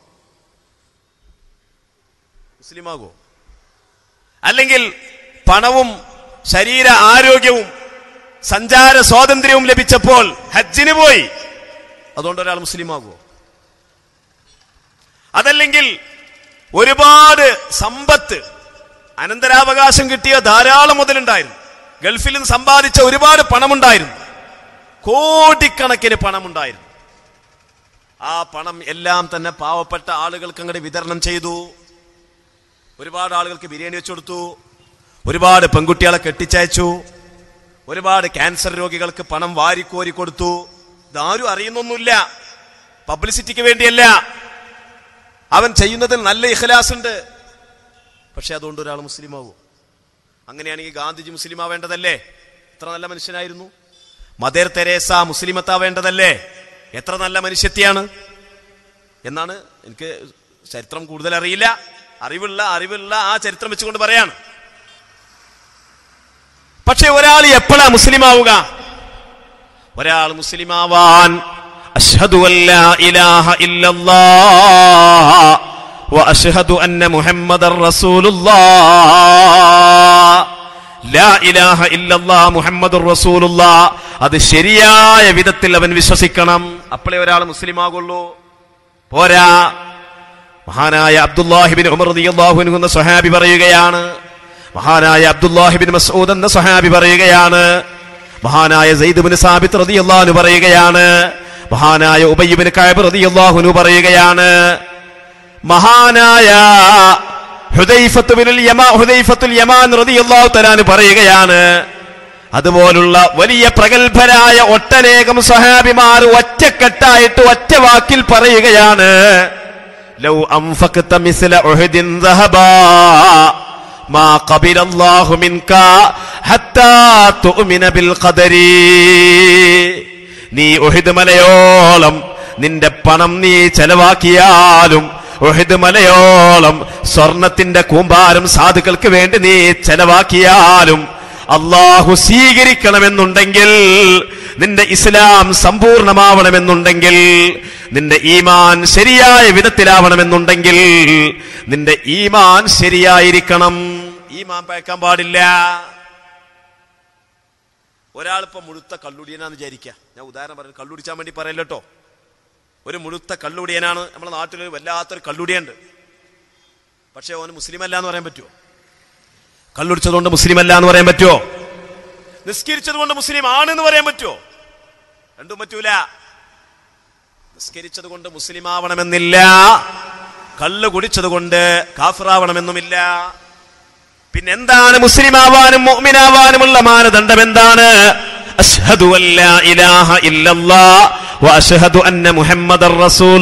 മുസ്ലിമാകുമോ അല്ലെങ്കിൽ പണവും ശരീര ആരോഗ്യവും സഞ്ചാര സ്വാതന്ത്ര്യവും ലഭിച്ചപ്പോൾ ഹജ്ജിന് പോയി അതുകൊണ്ട് ഒരാൾ മുസ്ലിമാകുമോ അതല്ലെങ്കിൽ ഒരുപാട് സമ്പത്ത് അനന്തരാവകാശം കിട്ടിയ ധാരാളം മുതലുണ്ടായിരുന്നു ഗൾഫിൽ നിന്ന് സമ്പാദിച്ച ഒരുപാട് പണമുണ്ടായിരുന്നു കോടിക്കണക്കിന് പണമുണ്ടായിരുന്നു ആ പണം എല്ലാം തന്നെ പാവപ്പെട്ട ആളുകൾക്ക് അങ്ങോട്ട് വിതരണം ചെയ്തു ഒരുപാട് ആളുകൾക്ക് ബിരിയാണി വെച്ചു കൊടുത്തു ഒരുപാട് പെൺകുട്ടികളെ കെട്ടിച്ചയച്ചു ഒരുപാട് ക്യാൻസർ രോഗികൾക്ക് പണം വാരിക്കോരി കൊടുത്തു ഇതാരും അറിയുന്നൊന്നുമില്ല പബ്ലിസിറ്റിക്ക് വേണ്ടിയല്ല അവൻ ചെയ്യുന്നതിൽ നല്ല ഇഖലാസ് ഉണ്ട് പക്ഷെ അതുകൊണ്ട് ഒരാൾ മുസ്ലിം ആവൂ അങ്ങനെയാണെങ്കിൽ ഗാന്ധിജി മുസ്ലിം ആവേണ്ടതല്ലേ എത്ര നല്ല മനുഷ്യനായിരുന്നു മദർ തെരേസ മുസ്ലിമത്താവേണ്ടതല്ലേ എത്ര നല്ല മനുഷ്യത്തെയാണ് എന്നാണ് എനിക്ക് ചരിത്രം കൂടുതൽ അറിയില്ല അറിവുള്ള അറിവുള്ള ആ ചരിത്രം വെച്ചുകൊണ്ട് പറയാണ് പക്ഷെ ഒരാൾ എപ്പോഴാ മുസ്ലിം ആവുക ഒരാൾ മുസ്ലിം ആവാൻ അഷ്ഹദു അല്ലാ ഇലാഹ ഇല്ലല്ലാഹ് വഅഷ്ഹദു അന്ന മുഹമ്മദർ റസൂലുള്ളാഹ് ലാ ഇലാഹ ഇല്ലല്ലാഹ് മുഹമ്മദുർ റസൂലുള്ളാഹ് അത് ശരിയായ വിധത്തിൽ അവൻ വിശ്വസിക്കണം അപ്പോഴേ ഒരാൾ മുസ്ലിം ആകുള്ളൂ പോരാ മഹാനായ അബ്ദുല്ലാഹിബിൻ ഉമർ റളിയല്ലാഹു അൻഹു എന്ന സ്വഹാബി പറയുകയാണ് മഹാനായ അബ്ദുല്ലാഹിബിൻ മസ്ഊദ് എന്ന സ്വഹാബി പറയുകയാണ് മഹാനായ സെയ്ദ് ബിൻ സാബിത്ത് റളിയല്ലാഹു അൻഹു പറയുകയാണ് മഹാനായ ഉബയ്യ് ബിൻ കഅബ് റളിയല്ലാഹു അൻഹു പറയുകയാണ് മഹാനായ ഹുദൈഫത്ത് ബിനുൽ യമാ ഹുദൈഫത്തുൽ യമാൻ റളിയല്ലാഹു തആല പറയുകയാണ് അതുപോലുള്ള വലിയ പ്രഗത്ഭരായ ഒട്ടനേകം സഹാബിമാർ ഒറ്റക്കെട്ടായിട്ട് ഒറ്റ വാക്കിൽ പറയുകയാണ് ലൗ അംഫഖത മിസ്ല ഉഹദിൻ ദഹബാ മാ ഖബില അല്ലാഹു മിൻക ഹത്താ തുഅ്മിന ബിൽ ഖദരി നീ ഉഹദ് മലയോളം നിന്റെ പണം നീ ചെലവാക്കിയാലും ഉഹദ് മലയോളം സ്വർണത്തിന്റെ കൂമ്പാരം സാധുക്കൾക്ക് വേണ്ടി നീ ചെലവാക്കിയാലും അള്ളാഹു സ്വീകരിക്കണമെന്നുണ്ടെങ്കിൽ നിന്റെ ഇസ്ലാം സമ്പൂർണമാവണമെന്നുണ്ടെങ്കിൽ നിന്റെ ഈമാൻ ശരിയായ വിധത്തിലാവണമെന്നുണ്ടെങ്കിൽ നിന്റെ ഈമാൻ ശരിയായിരിക്കണം ഈമാൻ പയക്കാൻ പാടില്ല ഒരാളിപ്പോ മുഴുത്ത കള്ളുടിയനാന്ന് വിചാരിക്കുക ഞാൻ ഉദാഹരണം പറഞ്ഞു കള്ളുടിച്ചാൻ വേണ്ടി പറയല്ലോ കേട്ടോ ഒരു മുഴുത്ത കള്ളുടിയനാണ് നമ്മുടെ നാട്ടിലൊരു വല്ലാത്തൊരു കള്ളുടിയുണ്ട് പക്ഷെ അവന് മുസ്ലിം അല്ല എന്ന് പറയാൻ പറ്റുമോ കള്ളുടിച്ചതുകൊണ്ട് മുസ്ലിം അല്ല എന്ന് പറയാൻ പറ്റുമോ നിസ്കരിച്ചത് കൊണ്ട് മുസ്ലിം ആണെന്ന് പറയാൻ പറ്റുമോ രണ്ടും പറ്റൂല നിസ്കരിച്ചത് കൊണ്ട് മുസ്ലിം ആവണമെന്നില്ല കള്ള് കുടിച്ചത് കൊണ്ട് കാഫിറാവണമെന്നുമില്ല പിന്നെ എന്താണ് മുസ്ലിം ആവാനും മുഅ്മിനാവാനുമുള്ള മാനദണ്ഡം എന്താണ് അഷ്ഹദു അല്ലാ ഇലാഹ ഇല്ലല്ലാ വ അഷ്ഹദു അന്ന മുഹമ്മദർ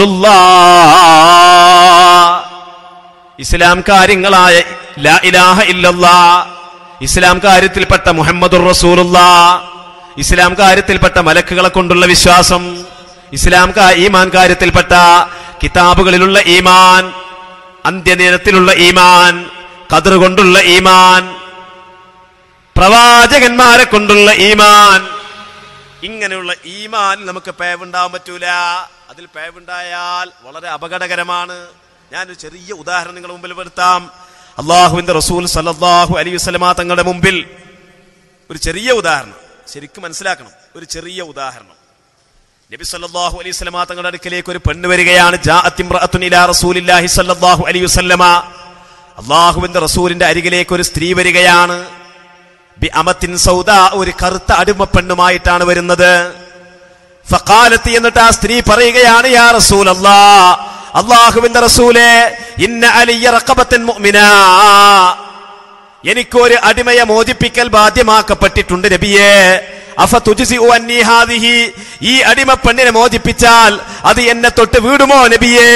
റസൂലുള്ളാഹ് ഇസ്ലാം കാര്യങ്ങളായ ലാ ഇലാഹ ഇല്ലല്ലാ ഇസ്ലാം കാര്യത്തിൽപ്പെട്ട മുഹമ്മദുർ റസൂലുള്ള ഇസ്ലാം കാര്യത്തിൽപ്പെട്ട മലക്കുകളെ കൊണ്ടുള്ള വിശ്വാസം ഇസ്ലാം കാ- ഈമാൻ കാര്യത്തിൽപ്പെട്ട കിതാബുകളിലുള്ള ഈമാൻ അന്ത്യദിനത്തിലുള്ള ഈമാൻ കതിർ കൊണ്ടുള്ള ഈമാൻ പ്രവാചകന്മാരെ കൊണ്ടുള്ള ഈമാൻ ഇങ്ങനെയുള്ള ഈമാൻ നമുക്ക് പേവുണ്ടാവാൻ പറ്റൂല അതിൽ പേവുണ്ടായാൽ വളരെ അപകടകരമാണ് ഞാനൊരു ചെറിയ ഉദാഹരണം നിങ്ങളുടെ മുമ്പിൽ വരുത്താം അള്ളാഹുവിന്റെ റസൂൽ സല്ലല്ലാഹു അലൈഹി വസല്ലമ തങ്ങളുടെ മുമ്പിൽ ഒരു ചെറിയ ഉദാഹരണം ശരിക്കും മനസ്സിലാക്കണം ഒരു ചെറിയ ഉദാഹരണം നബി സല്ലല്ലാഹു അലൈഹി വസല്ലമ തങ്ങളുടെ അടുക്കലേക്ക് ഒരു പെണ്ണ് വരികയാണ് ജാഅത്ത് ഇംറഅത്തുൻ ഇലാ റസൂലില്ലാഹി സല്ലല്ലാഹു അലൈഹി വസല്ലമ അള്ളാഹുവിന്റെ റസൂലിന്റെ അരികിലേക്ക് ഒരു സ്ത്രീ വരികയാണ് ബി അമത്തിൻ സൗദ ഒരു കറുത്ത അടിമ പെണ്ണുമായിട്ടാണ് വരുന്നത് ഫഖാലത്തി എന്നിട്ട് ആ സ്ത്രീ പറയുകയാണ് യാ റസൂൽ അല്ലാ അള്ളാഹുവിന്റെ റസൂലെ ഇന്ന അലിയ റഖബത്തൻ മുഅ്മിന എനിക്കൊരു അടിമയെ മോചിപ്പിക്കൽ ബാധ്യമാക്കപ്പെട്ടിട്ടുണ്ട് നബിയെ അഫ തുജ്സിഉ അന്നി ഹാദിഹി ഈ അടിമ പെണ്ണിനെ മോചിപ്പിച്ചാൽ അത് എന്നെ തൊട്ട് വീടുമോ നബിയേ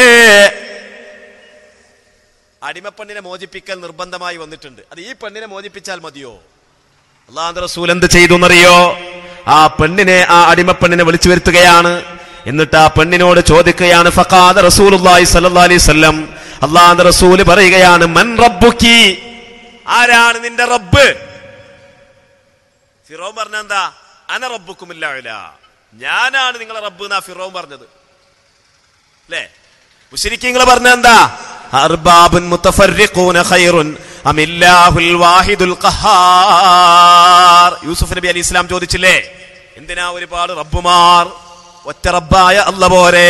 അടിമപ്പെണ്ണിനെ മോചിപ്പിക്കൽ നിർബന്ധമായി വന്നിട്ടുണ്ട് അത് ഈ പെണ്ണിനെ മോചിപ്പിച്ചാൽ മതിയോ അള്ളാഹു റസൂൽ എന്ത് ചെയ്തു എന്നറിയോ ആ പെണ്ണിനെ ആ അടിമപ്പെണ്ണിനെ വിളിച്ചു വരുത്തുകയാണ് എന്നിട്ട് ആ പെണ്ണിനോട് ചോദിക്കുകയാണ് ഫഖാദ റസൂലുള്ളാഹി സ്വല്ലല്ലാഹി അലൈഹി വസല്ലം അള്ളാഹു റസൂൽ പറയുകയാണ് മൻ റബ്ബുക്കി ആരാണ് നിന്റെ റബ്ബ് ഫിറോൻ പറഞ്ഞ എന്താ അന റബ്ബുക്കുമില്ല ഞാനാണ് നിങ്ങളെ റബ്ബ് എന്നാ ഫിറോൻ പറഞ്ഞത് അല്ലേ മുശരിക്കങ്ങൾ പറഞ്ഞ എന്താ അർബാബുൻ മുത്തഫർരിഖൂന ഖൈറുൻ അമില്ലാഹുൽ വാഹിദുൽ ഖഹാർ യൂസുഫ് നബി അലി ഇസ്ലാം ചോദിച്ചില്ലേ എന്തിനാ ഒരുപാട് റബ്ബുമാർ ഒറ്റ റബ്ബായ അല്ല പോരെ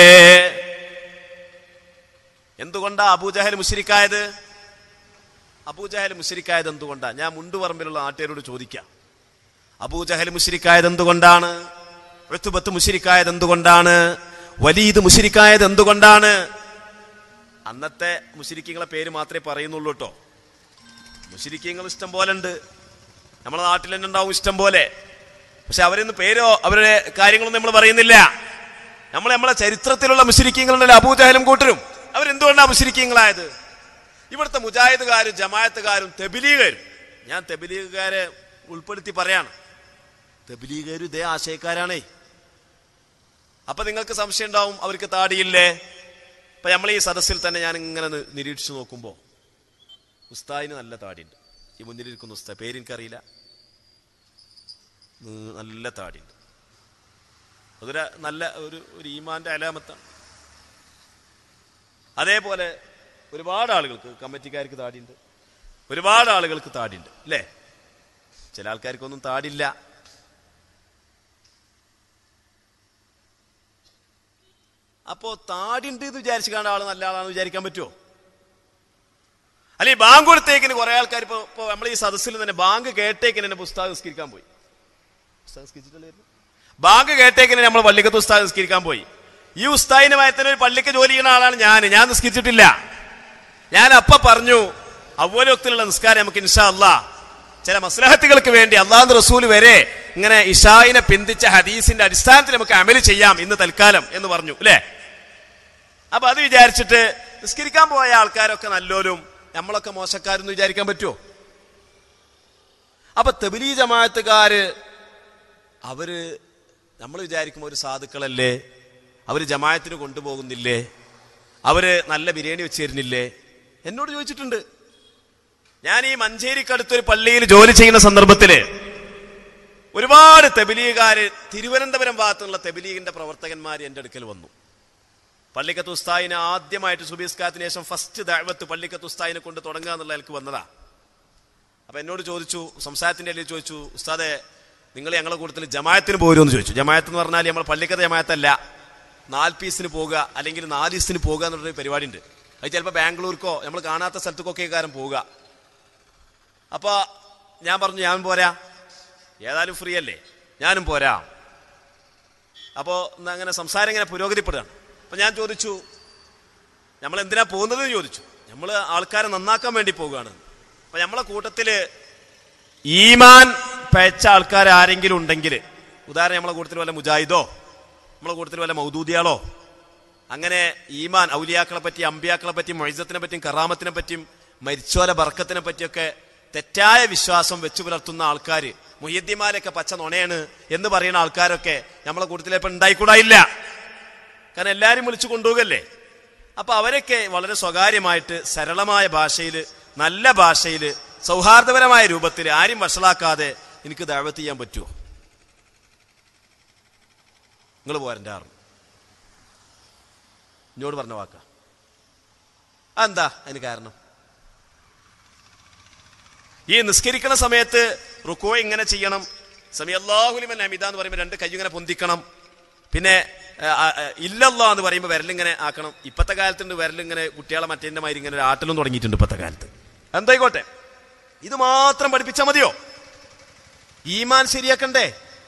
എന്തുകൊണ്ടാ അബൂജഹൽ മുശരിക്കായത് അബൂജഹൽ മുശരിക്കായത് എന്തുകൊണ്ടാ ഞാൻ മുണ്ടുപറമ്പിലുള്ള നാട്ടുകാരോട് ചോദിക്കാം അബൂജഹൽ മുശരിക്കായത് എന്തുകൊണ്ടാണ് എത്തുബത്ത് മുശരിക്കായത് എന്തുകൊണ്ടാണ് വലീദ് മുശരിക്കായത് എന്തുകൊണ്ടാണ് അന്നത്തെ മുശരിക്കങ്ങളെ പേര് മാത്രമേ പറയുന്നുള്ളൂ കേട്ടോ മുശരിക്കങ്ങൾ ഇഷ്ടം പോലെ ഉണ്ട് നമ്മുടെ നാട്ടിൽ തന്നെ ഉണ്ടാവും ഇഷ്ടം പോലെ പക്ഷെ അവരൊന്നും പേരോ അവരുടെ കാര്യങ്ങളൊന്നും നമ്മൾ പറയുന്നില്ല നമ്മൾ നമ്മളെ ചരിത്രത്തിലുള്ള മുശരിക്കങ്ങളുണ്ടല്ലോ അബൂജഹലും കൂട്ടരും അവരെന്തുകൊണ്ടാണ് മുശരിക്കങ്ങളായത് ഇവിടുത്തെ മുജാഹിദുകാരും ജമായത്തുകാരും തെബിലീഗരും ഞാൻ തെബിലീഗുകാരെ ഉൾപ്പെടുത്തി പറയാണ് തെബിലീഗരും ഇതേ ആശയക്കാരാണേ അപ്പൊ നിങ്ങൾക്ക് സംശയം ഉണ്ടാവും അവർക്ക് താടിയില്ലേ ഇപ്പൊ നമ്മൾ ഈ സദസ്സിൽ തന്നെ ഞാൻ ഇങ്ങനെ നി- നിരീക്ഷിച്ചു നോക്കുമ്പോ ഉസ്താദിന് നല്ല താടിയുണ്ട് ഈ മുന്നിലിരിക്കുന്ന ഉസ്താദ് പേരെനിക്കറിയില്ല നീ- നല്ല താടിയുണ്ട് അതൊരു നല്ല ഒരു ഒരു ഈമാന്റെ അലാമത്താണ് അതേപോലെ ഒരുപാട് ആളുകൾക്ക് കമ്മിറ്റിക്കാർക്ക് താടിയുണ്ട് ഒരുപാട് ആളുകൾക്ക് താടിയുണ്ട് അല്ലേ ചില ആൾക്കാർക്കൊന്നും താടില്ല അപ്പോ താടിണ്ട് എന്ന് വിചാരിച്ചു കാണുന്ന ആള് നല്ല ആളാണെന്ന് വിചാരിക്കാൻ പറ്റുമോ അല്ലെ ബാങ്ക് കൊടുത്തേക്കിന് കുറെ ആൾക്കാർ ഇപ്പൊ ഇപ്പൊ നമ്മൾ ഈ സദസ്സിൽ തന്നെ ബാങ്ക് കേട്ടേക്കിന് തന്നെ പുസ്തകം നിസ്കരിക്കാൻ പോയി പുസ്തകം നിസ്കരിച്ചിട്ടില്ലായിരുന്നു? ബാങ്ക് കേട്ടേക്കിന് നമ്മൾ പള്ളിക്കത്ത് ഉസ്താദ് നിസ്കരിക്കാൻ പോയി ഈ ഉസ്താദിന്റെ മയത്തിന് ഒരു പള്ളിക്ക് ജോലി ചെയ്യുന്ന ആളാണ് ഞാൻ ഞാൻ നിസ്കരിച്ചിട്ടില്ല ഞാൻ അപ്പ പറഞ്ഞു അവലോകത്തിലുള്ള നിസ്കാരം നമുക്ക് ഇൻഷാ അല്ലാ ചില മസ്ലഹത്തുകൾക്ക് വേണ്ടി അള്ളാഹു റസൂൽ വരെ ഇങ്ങനെ ഇഷായിനെ പിന്തിച്ച ഹദീസിന്റെ അടിസ്ഥാനത്തിൽ നമുക്ക് അമല് ചെയ്യാം ഇന്ന് തൽക്കാലം എന്ന് പറഞ്ഞു അല്ലേ അപ്പൊ അത് വിചാരിച്ചിട്ട് നിസ്കരിക്കാൻ പോയ ആൾക്കാരൊക്കെ നല്ലോലും നമ്മളൊക്കെ മോശക്കാരെന്ന് വിചാരിക്കാൻ പറ്റുമോ അപ്പൊ തെബിലി ജമാഅത്തുകാര് അവര് നമ്മൾ വിചാരിക്കും ഒരു സാധുക്കളല്ലേ അവര് ജമാഅത്തിന് കൊണ്ടുപോകുന്നില്ലേ അവര് നല്ല ബിരിയാണി വെച്ച് തരുന്നില്ലേ എന്നോട് ചോദിച്ചിട്ടുണ്ട് ഞാൻ ഈ മഞ്ചേരിക്കടുത്തൊരു പള്ളിയിൽ ജോലി ചെയ്യുന്ന സന്ദർഭത്തില് ഒരുപാട് തെബിലീകാര് തിരുവനന്തപുരം ഭാഗത്തുള്ള തെബിലീഗിന്റെ പ്രവർത്തകന്മാർ എന്റെ അടുക്കൽ വന്നു പള്ളിക്കത്ത് ഉസ്താദിനെ ആദ്യമായിട്ട് സുബീസ്കാത്തിന് ശേഷം ഫസ്റ്റ് ദഅവത്ത് പള്ളിക്കത്ത് ഉസ്താദിനെ കൊണ്ട് തുടങ്ങുക എന്നുള്ള എനിക്ക് വന്നതാ അപ്പൊ എന്നോട് ചോദിച്ചു സംസാരത്തിന്റെ ഇടയിൽ ചോദിച്ചു ഉസ്താദെ നിങ്ങൾ ഞങ്ങളെ കൂട്ടത്തിൽ ജമായത്തിന് പോരുമെന്ന് ചോദിച്ചു ജമായത്ത് എന്ന് പറഞ്ഞാൽ നമ്മൾ പള്ളിക്കത്തെ ജമായത്തല്ല നാൽപ്പീസിന് പോകുക അല്ലെങ്കിൽ നാലീസിന് പോകുക എന്നുള്ളൊരു പരിപാടി ഉണ്ട് അത് ചിലപ്പോൾ ബാംഗ്ലൂർക്കോ നമ്മൾ കാണാത്ത സ്ഥലത്തേക്കൊക്കെ കാരം പോവുക അപ്പൊ ഞാൻ പറഞ്ഞു ഞാൻ പോരാ ഏതായാലും ഫ്രീ അല്ലേ ഞാനും പോരാ അപ്പോ എന്നാ അങ്ങനെ സംസാരം ഇങ്ങനെ പുരോഗതിപ്പെടുകയാണ് അപ്പൊ ഞാൻ ചോദിച്ചു നമ്മൾ എന്തിനാ പോകുന്നത് എന്ന് ചോദിച്ചു നമ്മൾ ആൾക്കാരെ നന്നാക്കാൻ വേണ്ടി പോവുകയാണ് അപ്പൊ നമ്മളെ കൂട്ടത്തില് ഈമാൻ പയച്ച ആൾക്കാർ ആരെങ്കിലും ഉണ്ടെങ്കിൽ ഉദാഹരണം നമ്മളെ കൂട്ടത്തിൽ വല്ല മുജാഹിദോ നമ്മളെ കൂട്ടത്തിൽ വല്ല മൗദൂദിയാളോ അങ്ങനെ ഈമാൻ ഔലിയാക്കളെ പറ്റി അമ്പിയാക്കളെ പറ്റി മൊയ്സത്തിനെ പറ്റിയും കറാമത്തിനെ പറ്റിയും മരിച്ചോല ബർക്കത്തിനെ പറ്റിയൊക്കെ തെറ്റായ വിശ്വാസം വെച്ചു പുലർത്തുന്ന ആൾക്കാർ മുയ്യദ്ദിമാരൊക്കെ പച്ച നുണയാണ് എന്ന് പറയുന്ന ആൾക്കാരൊക്കെ നമ്മളെ കൂട്ടത്തിലെ ഇപ്പൊ ഉണ്ടായിക്കൂടായില്ല കാരണം എല്ലാരും വിളിച്ചു കൊണ്ടുപോകല്ലേ അപ്പൊ അവരൊക്കെ വളരെ സ്വകാര്യമായിട്ട് സരളമായ ഭാഷയിൽ നല്ല ഭാഷയിൽ സൗഹാർദ്ദപരമായ രൂപത്തിൽ ആരും വഷളാക്കാതെ എനിക്ക് ദാവത്ത് ചെയ്യാൻ പറ്റുമോ നിങ്ങൾ പോരൻ്റെ ആറും എന്നോട് പറഞ്ഞ വാക്ക അതെന്താ അതിന് കാരണം ഈ നിസ്കരിക്കണ സമയത്ത് റുക്കോ ഇങ്ങനെ ചെയ്യണം സമയല്ലാഹുലിമൻ ഹമിദ എന്ന് പറയുമ്പോൾ രണ്ട് കൈ ഇങ്ങനെ പൊന്തിക്കണം പിന്നെ ഇല്ലല്ലോ എന്ന് പറയുമ്പോൾ വിരലിങ്ങനെ ആക്കണം ഇപ്പത്തെ കാലത്തുണ്ട് വിരലിങ്ങനെ കുട്ടികളെ മറ്റേന്റെ മാതിരി ഇങ്ങനെ ഒരു ആട്ടലും തുടങ്ങിയിട്ടുണ്ട് ഇപ്പത്തെ കാലത്ത് എന്തായിക്കോട്ടെ ഇത് മാത്രം പഠിപ്പിച്ചാൽ മതിയോ ഈമാൻ ശരിയാക്കണ്ടേ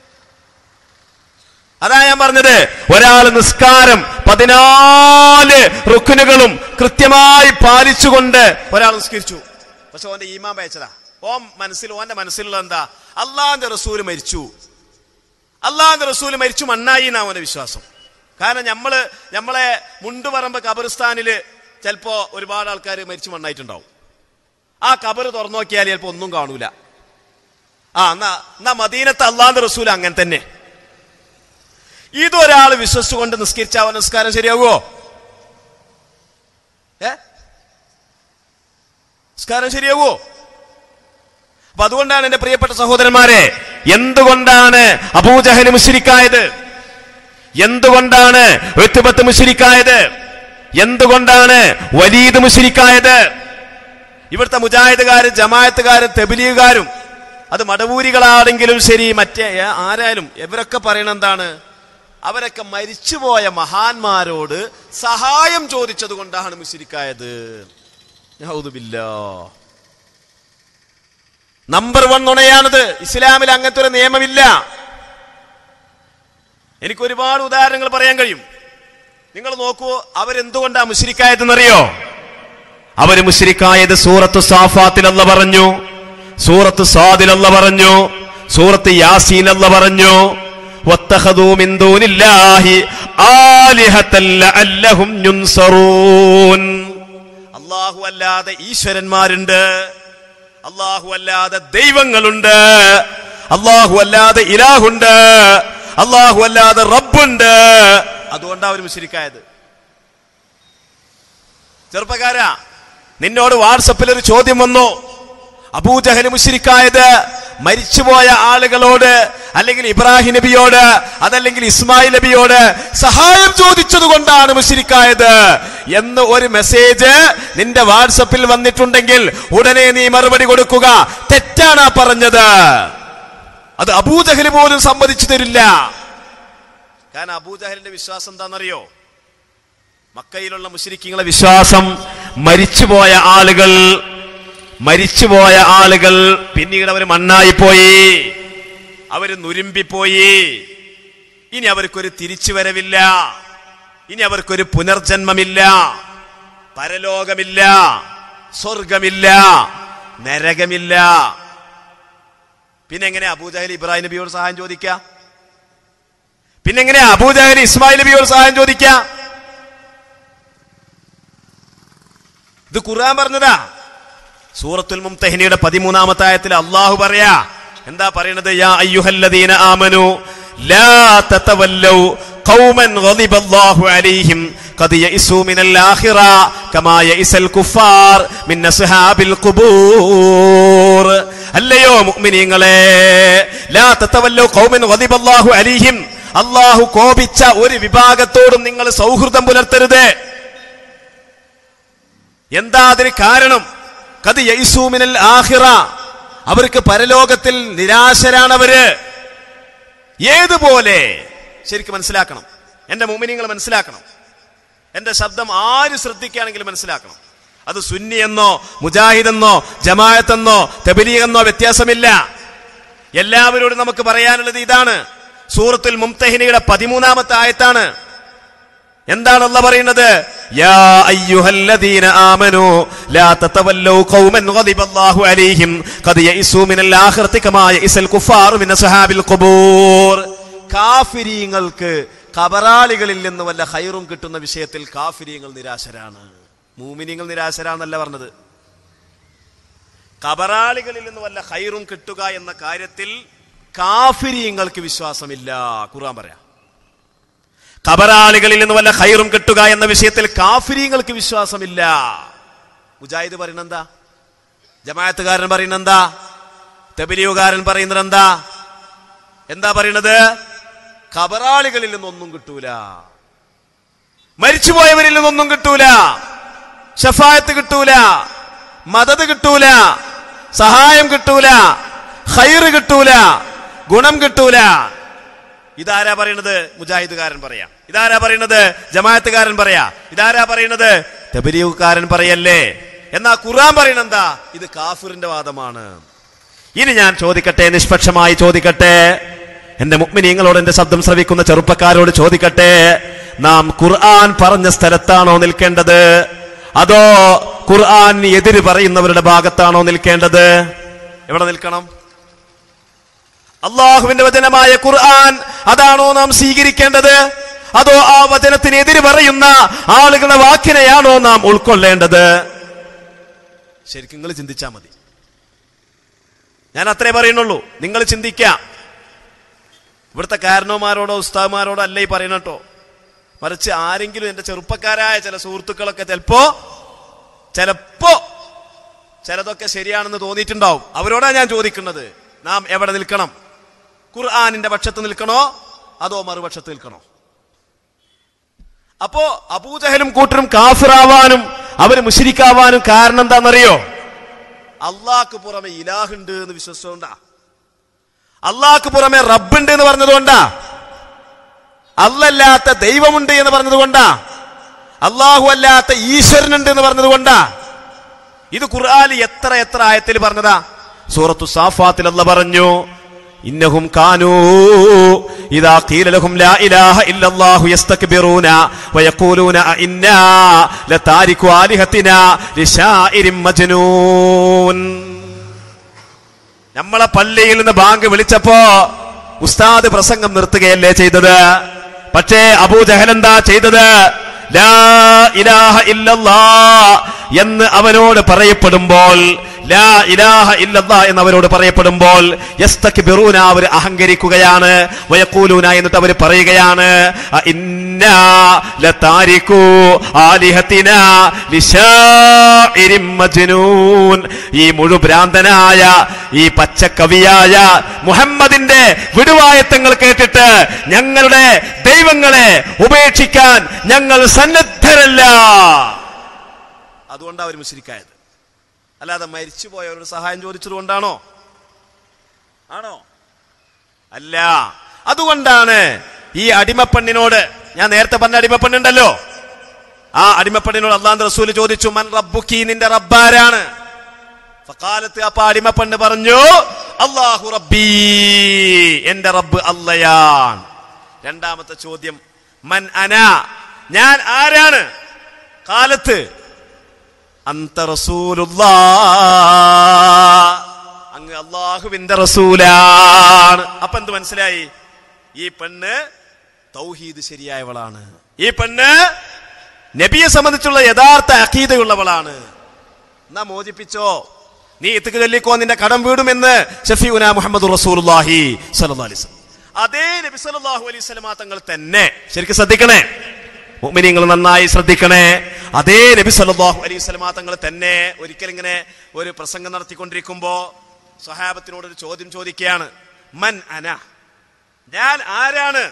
അതാ ഞാൻ പറഞ്ഞത് ഒരാൾ നിസ്കാരം പതിനാല് റുക്കുനുകളും കൃത്യമായി പാലിച്ചുകൊണ്ട് ഒരാൾ നിസ്കരിച്ചു പക്ഷെ ഓന്റെ ഈമാൻ പയച്ചതാ ഓൻ മനസ്സിൽ ഓന്റെ മനസ്സിലുള്ള എന്താ അള്ളാന്റെ റസൂല് മരിച്ചു അള്ളാന്റെ റസൂല് മരിച്ചു മണ്ണായി എന്നാ അവന്റെ വിശ്വാസം കാരണം നമ്മള് നമ്മളെ മുണ്ടുപറമ്പ് കബറിസ്ഥാനില് ചിലപ്പോ ഒരുപാട് ആൾക്കാർ മരിച്ചു മണ്ണായിട്ടുണ്ടാവും ആ കബറ് തുറന്നു നോക്കിയാൽ ചിലപ്പോ ഒന്നും കാണൂല ആ എന്നാ എന്നാ മദീനത്ത് അള്ളാന്റെ റസൂൽ അങ്ങനെ തന്നെ ഇതൊരാൾ വിശ്വസിച്ചുകൊണ്ട് നിസ്കരിച്ച അവൻ നിസ്കാരം ശരിയാകുമോ ഏ നിസ്കാരം ശരിയാകുമോ അപ്പൊ അതുകൊണ്ടാണ് എന്റെ പ്രിയപ്പെട്ട സഹോദരന്മാരെ എന്തുകൊണ്ടാണ് അബൂജഹൽ മുഷിരിക്കായത് എന്തുകൊണ്ടാണ് വെത്തുപത്ത് മുഷിരിക്കായത് എന്തുകൊണ്ടാണ് വലീദ് മുഷിരിക്കായത് ഇവിടുത്തെ മുജാഹിദുകാരും ജമായത്തുകാരും തെബിലിയുകാരും അത് മടവൂരികളാണെങ്കിലും ശരി മറ്റേ ആരായാലും ഇവരൊക്കെ പറയണ എന്താണ് അവരൊക്കെ മരിച്ചുപോയ മഹാന്മാരോട് സഹായം ചോദിച്ചത് കൊണ്ടാണ് മുഷിരിക്കായത് നമ്പർ വൺ നുണയാണിത് ഇസ്ലാമിൽ അങ്ങനത്തെ ഒരു നിയമമില്ല എനിക്ക് ഒരുപാട് ഉദാഹരണങ്ങൾ പറയാൻ കഴിയും നിങ്ങൾ നോക്കൂ അവരെന്തുകൊണ്ടാ മുഷിരിക്കായതെന്നറിയോ അവര് മുഷിരിക്കായത് സൂറത്ത് സാഫാത്തിലല്ല പറഞ്ഞു സൂറത്ത് സാദിലല്ല പറഞ്ഞു സൂറത്ത് യാസീനല്ല പറഞ്ഞു واتخذوا من دون الله آلهة لعلهم ينصرون അള്ളാഹു അല്ലാതെ ഈശ്വരന്മാരുണ്ട് അള്ളാഹു അല്ലാതെ ദൈവങ്ങളുണ്ട് അള്ളാഹു അല്ലാതെ ഇലാഹുണ്ട് അള്ളാഹു അല്ലാതെ റബ്ബുണ്ട് അതുകൊണ്ടാ അവർ മുശരിക്കായത് ചെറുപ്പക്കാരാ നിന്നോട് വാട്സപ്പിൽ ഒരു ചോദ്യം വന്നു അബൂജഹൽ മുശരിക്കായത് മരിച്ചുപോയ ആളുകളോട് അല്ലെങ്കിൽ ഇബ്രാഹിം നബിയോട് അതല്ലെങ്കിൽ ഇസ്മായിൽ നബിയോട് സഹായം ചോദിച്ചത് കൊണ്ടാണ് മുശരിക്കായത് എന്ന് ഒരു മെസ്സേജ് നിന്റെ വാട്സപ്പിൽ വന്നിട്ടുണ്ടെങ്കിൽ ഉടനെ നീ മറുപടി കൊടുക്കുക തെറ്റാണ് പറഞ്ഞത് അത് അബൂജഹൽ പോലും സമ്മതിച്ചു തരില്ല കാരണം അബൂജഹലിന്റെ വിശ്വാസം എന്താണെന്നറിയോ മക്കയിലുള്ള മുശരിക്കിങ്ങളെ വിശ്വാസം മരിച്ചുപോയ ആളുകൾ മരിച്ചുപോയ ആളുകൾ പിന്നീട് അവർ മണ്ണായി പോയി അവര് നുരുമ്പിപ്പോയി ഇനി അവർക്കൊരു തിരിച്ചുവരവില്ല ഇനി അവർക്കൊരു പുനർജന്മമില്ല പരലോകമില്ല സ്വർഗമില്ല നരകമില്ല പിന്നെ എങ്ങനെ അബൂജഹൽ ഇബ്രാഹിം നബിയോട് സഹായം ചോദിക്ക പിന്നെ എങ്ങനെ അബൂജഹൽ ഇസ്മായിൽ നബിയോട് സഹായം ചോദിക്ക ഇത് ഖുർആൻ പറഞ്ഞതാ സൂറത്തുൽ മുംതഹിനിയുടെ പതിമൂന്നാമത്തെ ആയത്തിൽ അള്ളാഹു പറയാ എന്താ പറയണത് യാ അയ്യുഹല്ലദീന ആമനു ലാ തതവല്ലൗ ഖൗമൻ ഗളിബല്ലാഹു അലൈഹിം ഖദ് യഇസു മിനൽ ആഖിറ കമാ യഇസൽ കുഫാർ മിൻ അസ്ഹാബിൽ ഖുബൂർ അല്ലയോ മുഅ്മിനീങ്ങളെ ലാ തതവല്ലൗ ഖൗമൻ ഗളിബല്ലാഹു അലൈഹിം അള്ളാഹു കോപിച്ച ഒരു വിഭാഗത്തോടും നിങ്ങൾ സൗഹൃദം പുലർത്തരുത് എന്താ അതിന് കാരണം കത് യൈസൂമിനൽ ആഹിറ അവർക്ക് പരലോകത്തിൽ നിരാശരാണവര് ഏതുപോലെ ശരിക്കും മനസ്സിലാക്കണം എന്റെ മുമ്പിനിങ്ങൾ മനസ്സിലാക്കണം എന്റെ ശബ്ദം ആര് ശ്രദ്ധിക്കുകയാണെങ്കിലും മനസ്സിലാക്കണം അത് സുന്നി എന്നോ മുജാഹിദ് എന്നോ ജമാഅത്ത് എന്നോ തെബലീഗ് എന്നോ വ്യത്യാസമില്ല എല്ലാവരോടും നമുക്ക് പറയാനുള്ളത് ഇതാണ് സൂറത്തുൽ മുംതഹിനിയുടെ പതിമൂന്നാമത്തെ ആയത്താണ് എന്താണ് അല്ല പറയുന്നത് യാ അയ്യുഹല്ലദീന ആമനു ലാ തതവല്ലൗ ഖൗമൻ ഗളിബല്ലാഹു അലൈഹിം ഖദ് യഇസു മിനൽ ആഖിറതി കമാ യഇസൽ കുഫാറു മിൻ അസ്ഹാബിൽ ഖുബൂർ കാഫിരീങ്ങൾക്ക് കബറാളികളിൽ നിന്ന് വല്ല ഖൈറും കിട്ടുന്ന വിഷയത്തിൽ കാഫിരീങ്ങൾ നിരാശരാണ് മൂമിനീങ്ങൾ നിരാശരാന്നല്ല പറഞ്ഞത് കബറാളികളിൽ നിന്ന് വല്ല ഖൈറും കിട്ടുക എന്ന കാര്യത്തിൽ കാഫിരീങ്ങൾക്ക് വിശ്വാസമില്ല ഖുർആൻ പറയാം കബറാളികളിൽ നിന്ന് വല്ല ഖൈറും കിട്ടുക എന്ന വിഷയത്തിൽ കാഫിരീങ്ങൾക്ക് വിശ്വാസമില്ല മുജാഹിദ് പറയുന്നത് എന്താ ജമാഅത്തുകാരൻ പറയുന്നത് എന്താ തെബിലിയുകാരൻ പറയുന്നത് എന്താ എന്താ പറയുന്നത് കബറാളികളിൽ നിന്നൊന്നും കിട്ടൂല മരിച്ചുപോയവരിൽ നിന്നൊന്നും കിട്ടൂല ഷഫായത്ത് കിട്ടൂല മദത് കിട്ടൂല സഹായം കിട്ടൂല ഖൈറ് കിട്ടൂല ഗുണം കിട്ടൂല ഇതാരാ പറയണത് മുജാഹിദുകാരൻ പറയാ ഇതാരാ പറയണത് ജമാഅത്തുകാരൻ പറയാ ഇതാരാ പറയണത് തെബരീവുകാരൻ പറയല്ലേ എന്നാ ഖുർആൻ പറയണ എന്താ ഇത് കാഫിറിന്റെ വാദമാണ് ഇനി ഞാൻ ചോദിക്കട്ടെ നിഷ്പക്ഷമായി ചോദിക്കട്ടെ എന്റെ മുഗ്മിനീങ്ങളോട് എന്റെ ശബ്ദം ശ്രവിക്കുന്ന ചെറുപ്പക്കാരോട് ചോദിക്കട്ടെ നാം ഖുർആൻ പറഞ്ഞ സ്ഥലത്താണോ നിൽക്കേണ്ടത് അതോ ഖുർആൻ എതിര് പറയുന്നവരുടെ ഭാഗത്താണോ നിൽക്കേണ്ടത് എവിടെ നിൽക്കണം അള്ളാഹുവിന്റെ വചനമായ ഖുർആൻ അതാണോ നാം സ്വീകരിക്കേണ്ടത് അതോ ആ വചനത്തിന് എതിര് പറയുന്ന ആളുകളുടെ വാക്കിനെയാണോ നാം ഉൾക്കൊള്ളേണ്ടത് ശരിക്കും നിങ്ങൾ ചിന്തിച്ചാ മതി ഞാൻ അത്രേ പറയുന്നുള്ളൂ നിങ്ങൾ ചിന്തിക്കാം ഇവിടുത്തെ കാരണവന്മാരോടോ ഉസ്താദ്മാരോടോ അല്ല ഈ പറയണട്ടോ മറിച്ച് ആരെങ്കിലും എന്റെ ചെറുപ്പക്കാരായ ചില സുഹൃത്തുക്കളൊക്കെ ചിലപ്പോ ചിലപ്പോ ചിലതൊക്കെ ശരിയാണെന്ന് തോന്നിയിട്ടുണ്ടാവും അവരോടാ ഞാൻ ചോദിക്കുന്നത് നാം എവിടെ നിൽക്കണം ഖുർആാനിന്റെ പക്ഷത്ത് നിൽക്കണോ അതോ മറുപക്ഷത്ത് നിൽക്കണോ അപ്പോ അബൂജഹലും കൂട്ടരും കാഫിറാവാനും അവര് മുഷിരിക്കാവാനും കാരണം എന്താണെന്നറിയോ അള്ളാഹ്ക്ക് പുറമെ ഇലാഹുണ്ട് എന്ന് വിശ്വസിച്ചുകൊണ്ടാ അള്ളാഹ്ക്ക് പുറമെ റബ്ബുണ്ട് എന്ന് പറഞ്ഞതുകൊണ്ടാ അല്ലല്ലാത്ത ദൈവമുണ്ട് എന്ന് പറഞ്ഞതുകൊണ്ടാ അള്ളാഹു അല്ലാത്ത ഈശ്വരനുണ്ട് എന്ന് പറഞ്ഞതുകൊണ്ടാ ഇത് ഖുർആാനിൽ എത്ര എത്ര ആയത്തിൽ പറഞ്ഞതാ സൂറത്തു സാഫാത്തിൽ അല്ല പറഞ്ഞു ഇന്നഹും കാനൂ ഇദാ ഖീല ലഹും ലാ ഇലാഹ ഇല്ലല്ലാഹു യസ്തക്ബിറൂന വയഖൂലൂന ഇന്നാ ലതാരികു ആലിഹത്തിനാ ലിശാഇരിൻ മജ്നൂൻ നമ്മളെ പള്ളിയിൽ നിന്ന് ബാങ്ക് വിളിച്ചപ്പോ ഉസ്താദ് പ്രസംഗം നിർത്തുകയല്ലേ ചെയ്തത് പക്ഷേ അബൂജഹൽ എന്താ ചെയ്തത് ലാ ഇലാഹ ഇല്ലല്ലാ എന്ന് അവനോട് പറയപ്പെടുമ്പോൾ ലാ ഇലാഹ ഇല്ലല്ലാ എന്ന് അവരോട് പറയപ്പെടുമ്പോൾ യസ്തക്ബിറൂന അവർ അഹങ്കരിക്കുകയാണ് വയഖൂലൂന എന്നിട്ട് അവർ പറയുകയാണ് അ ഇന്നാ ലതാരികു ആലിഹത്തിനാ ലിശാഇരിൻ മജ്നൂൻ ഈ മുഴുഭ്രാന്തനായ ഈ പച്ചക്കവിയായ മുഹമ്മദിന്റെ വിടുവായത്തങ്ങൾ കേട്ടിട്ട് ഞങ്ങളുടെ ദൈവങ്ങളെ ഉപേക്ഷിക്കാൻ ഞങ്ങൾ സന്നദ്ധരല്ല അതുകൊണ്ടാണ് അവർ മുസ്ലിക്കായത് അല്ലാതെ മരിച്ചുപോയവരോട് സഹായം ചോദിച്ചതുകൊണ്ടാണോ ആണോ അല്ല അതുകൊണ്ടാണ് ഈ അടിമപ്പെണ്ണിനോട് ഞാൻ നേരത്തെ പറഞ്ഞ അടിമപ്പെണ്ണുണ്ടല്ലോ ആ അടിമപ്പെണ്ണിനോട് അള്ളാഹ് റസൂല് ചോദിച്ചു മൻ റബ്ബുക്കി നിന്റെ റബ്ബാരാണ് ഫക്കാലത്ത് അപ്പ അടിമപ്പെണ്ണ് പറഞ്ഞു അള്ളാഹു റബ്ബീ എന്റെ റബ്ബ് അല്ലയാൻ രണ്ടാമത്തെ ചോദ്യം മൻ അന ഞാൻ ആരാണ് കാലത്ത് അന്ത റസൂലുള്ളാ അങ്ങ് അള്ളാഹുവിന്റെ റസൂലാണ് അപ്പൊ എന്ത് മനസ്സിലായി ഈ പെണ്ണ് തൗഹീദ് ശരിയായവളാണ് ഈ പെണ്ണ് നബിയെ സംബന്ധിച്ചുള്ള യഥാർത്ഥ അഖീദയുള്ളവളാണ് എന്നാ മോചിപ്പിച്ചോ നീ ഇത്തുക്ക് ചൊല്ലിക്കോ നിന്റെ കടം വീടുമെന്ന് ഷഫീഉന മുഹമ്മദ് റസൂലുള്ളാഹി സ്വല്ലല്ലാഹു അലൈഹി വസല്ലം അതേ നബി സല്ലല്ലാഹു അലൈഹി വസല്ലമ തങ്ങൾ തന്നെ ശരിക്കും ശ്രദ്ധിക്കണേ മുഅ്മിനീങ്ങൾ നന്നായി ശ്രദ്ധിക്കണേ അതേ നബി സല്ലല്ലാഹു അലൈഹി വസല്ലമ തങ്ങൾ തന്നെ ഒരിക്കൽ ഇങ്ങനെ ഒരു പ്രസംഗം നടത്തിക്കൊണ്ടിരിക്കുമ്പോ സ്വഹാബത്തിനോട് ഒരു ചോദ്യം ചോദിക്കുകയാണ് മൻ അന ഞാൻ ആരാണ്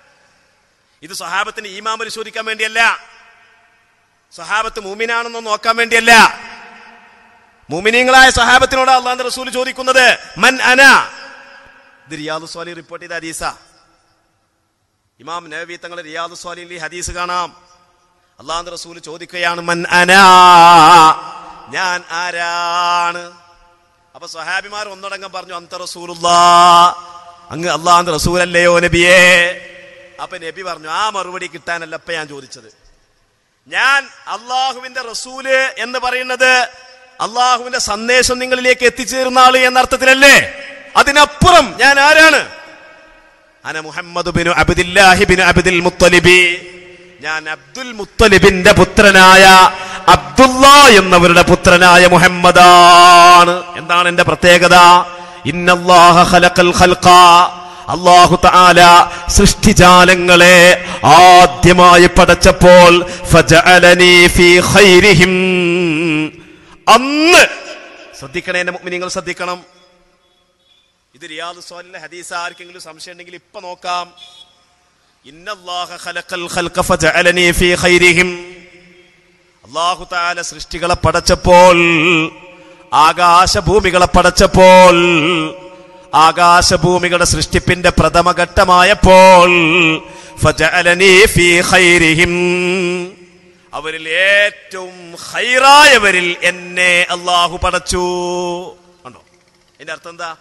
ഇത് സ്വഹാബത്തിന് ഈമാൻ പരിശോധിക്കാൻ വേണ്ടിയല്ല സ്വഹാബത്ത് മൂമിനാണെന്ന് നോക്കാൻ വേണ്ടിയല്ല മൂമിനീങ്ങളായ സ്വഹാബത്തിനോട് അള്ളാന്റെ റസൂൽ ചോദിക്കുന്നത് മൻ അന ഇത് റിയാദു സ്വാലി റിപ്പോർട്ട് ചെയ്ത ഹദീസ ഇമാം നബി തങ്ങൾ റിയാദു സ്വാലിയിൽ ഈ ഹദീസ് കാണാം അള്ളാന്റെ റസൂൽ ചോദിക്കുകയാണ് മൻ അന ഞാൻ ആരാണ് അപ്പൊ സ്വഹാബിമാർ ഒന്നടങ്കം പറഞ്ഞു അന്ത റസൂലുള്ളാ അങ്ങ് അള്ളാന്റെ റസൂലല്ലയോ നബിയേ അപ്പൊ നബി പറഞ്ഞു ആ മറുപടി കിട്ടാനല്ല ഇപ്പൊ ഞാൻ ചോദിച്ചത് ഞാൻ അള്ളാഹുവിന്റെ റസൂല് എന്ന് പറയുന്നത് അള്ളാഹുവിന്റെ സന്ദേശം നിങ്ങളിലേക്ക് എത്തിച്ചേരുന്ന ആള് എന്ന അർത്ഥത്തിലല്ലേ അതിനപ്പുറം ഞാൻ ആരാണ് അന Muhammad bin Abdillahi bin Abdul Muttalib ഞാൻ അബ്ദുൽ മുത്തലിബിന്റെ പുത്രനായ അബ്ദുല്ല എന്നവരുടെ പുത്രനായ മുഹമ്മദാണ് എന്താണ് എന്റെ പ്രത്യേകത ഇന്നല്ലാഹ ഖലഖൽ ഖൽഖ അള്ളാഹു തആല സൃഷ്ടിജാലങ്ങളെ ആദ്യമായി പടച്ചപ്പോൾ ഫജഅലനി ഫീ ഖൈരിഹിം അന്ന് ശ്രദ്ധിക്കണേ എന്റെ നിങ്ങൾ ശ്രദ്ധിക്കണം ഇത് റിയാദ് സ്വാലിലെ ഹദീസ് ആർക്കെങ്കിലും സംശയം ഉണ്ടെങ്കിൽ ഇപ്പൊ നോക്കാം ഇന്നല്ലാഹ ഖലഖൽ ഖൽഖ ഫജഅലനി ഫീ ഖൈരിഹിം അല്ലാഹു തആല സൃഷ്ടികളെ പടച്ചപ്പോൾ ആകാശഭൂമികളെ പടച്ചപ്പോൾ ആകാശഭൂമികളുടെ സൃഷ്ടിപ്പിന്റെ പ്രഥമഘട്ടമായപ്പോൾ ഫജഅലനി ഫീ ഖൈരിഹിം അവരിൽ ഏറ്റവും ഹൈറായവരിൽ എന്നെ അള്ളാഹു പടച്ചു കണ്ടോ എന്റെ അർത്ഥം എന്താ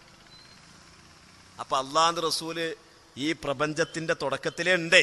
അപ്പൊ അള്ളാഹ് റസൂല് ഈ പ്രപഞ്ചത്തിന്റെ തുടക്കത്തിലേ ഉണ്ടേ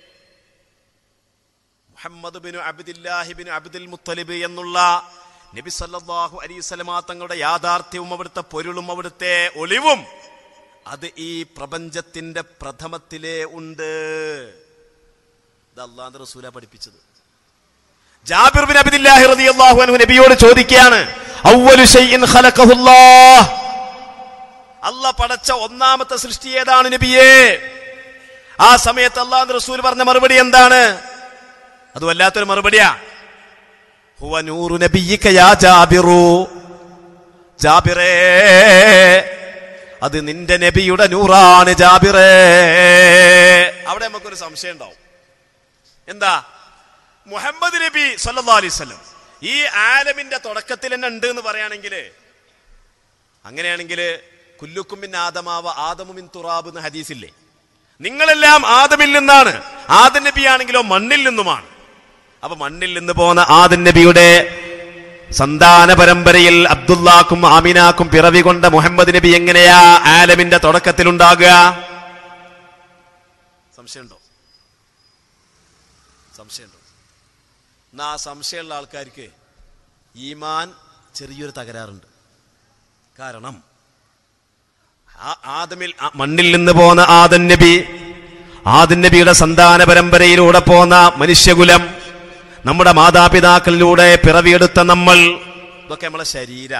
Muhammad bin Abdillahi bin Abdul Muttalib എന്നുള്ള നബി സല്ലല്ലാഹു അലൈഹി സ്വലമാ തങ്ങളുടെ യാഥാർത്ഥ്യവും അവിടുത്തെ പൊരുളും അവിടുത്തെ ഒളിവും അത് ഈ പ്രപഞ്ചത്തിന്റെ പ്രഥമത്തിലേ ഉണ്ട് ഇത് അള്ളാഹ് റസൂല പഠിപ്പിച്ചത് ജാബിർ ബിൻ അബ്ദില്ലാഹി റളിയല്ലാഹു അൻഹു നബിയോട് ചോദിക്കുകയാണ് അവ്വലു ഷൈഇൻ ഖലഖഹുല്ലാഹ് അല്ല പടച്ച ഒന്നാമത്തെ സൃഷ്ടി ഏതാണ് നബിയേ ആ സമയത്ത് അള്ളാഹ് റസൂൽ പറഞ്ഞ മറുപടി എന്താണ് അത് വല്ലാത്തൊരു മറുപടിയാ ഹുവ നൂറു നബിയിക യാ ജാബിറു ജാബിറേ അത് നിന്റെ നബിയുടെ നൂറാണ് ജാബിറേ അവിടെ നമുക്കൊരു സംശയം ഉണ്ടാവും എന്താ മുഹമ്മദ് നബി സല്ലാ അലൈവല്ലം ഈ ആലമിന്റെ തുടക്കത്തിൽ തന്നെ ഉണ്ട് എന്ന് പറയുകയാണെങ്കിൽ അങ്ങനെയാണെങ്കിൽ കുല്ലുക്കുമിൻ ആദമാവ ആദമുമിൻ തുറാബ് എന്ന ഹദീസില്ലേ നിങ്ങളെല്ലാം ആദമിൽ നിന്നാണ് ആദം നബി ആണെങ്കിലോ മണ്ണിൽ നിന്നുമാണ് അപ്പൊ മണ്ണിൽ നിന്ന് പോന്ന ആദം നബിയുടെ സന്താന പരമ്പരയിൽ അബ്ദുല്ലാക്കും ആമിനാക്കും പിറവി കൊണ്ട മുഹമ്മദ് നബി എങ്ങനെയാ ആലമിന്റെ തുടക്കത്തിൽ ഉണ്ടാകുക സംശയമുണ്ടോ സംശയമുണ്ടോ എന്നാ ആ സംശയമുള്ള ആൾക്കാർക്ക് ഈമാൻ ചെറിയൊരു തകരാറുണ്ട് കാരണം ആ- ആദമിൽ ആ മണ്ണിൽ നിന്ന് പോന്ന ആദൻ നബി ആദൻ നബിയുടെ സന്താന പരമ്പരയിലൂടെ പോന്ന മനുഷ്യകുലം നമ്മുടെ മാതാപിതാക്കളിലൂടെ പിറവിയെടുത്ത നമ്മൾ ഇതൊക്കെ നമ്മളെ ശരീര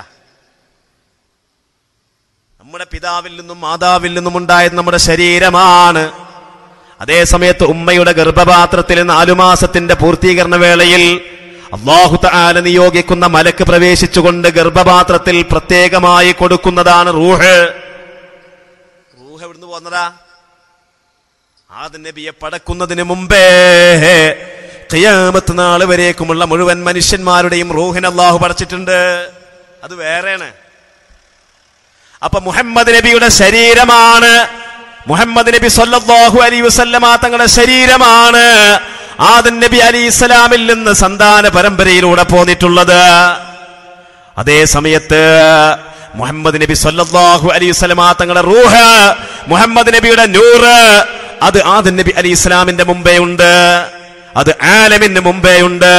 നമ്മുടെ പിതാവിൽ നിന്നും മാതാവിൽ നിന്നും ഉണ്ടായത് നമ്മുടെ ശരീരമാണ് അതേ സമയത്ത് ഉമ്മയുടെ ഗർഭപാത്രത്തിൽ നാലു മാസത്തിന്റെ പൂർത്തീകരണ വേളയിൽ അള്ളാഹു തആല നിയോഗിക്കുന്ന മലക്ക് പ്രവേശിച്ചുകൊണ്ട് ഗർഭപാത്രത്തിൽ പ്രത്യേകമായി കൊടുക്കുന്നതാണ് റൂഹ് റൂഹ് എവിടുന്ന് പോന്നതാ ആദ നബിയെ പടക്കുന്നതിന് മുമ്പേ ഖിയാമത്ത് നാൾ വരേക്കുമുള്ള മുഴുവൻ മനുഷ്യന്മാരുടെയും റൂഹിനെ അള്ളാഹു പടച്ചിട്ടുണ്ട് അത് വേറെയാണ് അപ്പൊ മുഹമ്മദ് നബിയുടെ ശരീരമാണ് മുഹമ്മദ് നബി സല്ലല്ലാഹു അലൈഹി വസല്ലമ തങ്ങളുടെ ശരീരമാണ് ആദൻ നബി അലി ഇസ്ലാമിൽ നിന്ന് സന്താന പരമ്പരയിലൂടെ പോന്നിട്ടുള്ളത് അതേ സമയത്ത് മുഹമ്മദ് നബി സല്ലല്ലാഹു അലൈഹി വസല്ലമ തങ്ങളുടെ റൂഹ് മുഹമ്മദ് നബിയുടെ നൂറ് അത് ആദൻ നബി അലി ഇസ്ലാമിന്റെ മുമ്പേ ഉണ്ട് അത് ആലമിന് മുമ്പേ ഉണ്ട്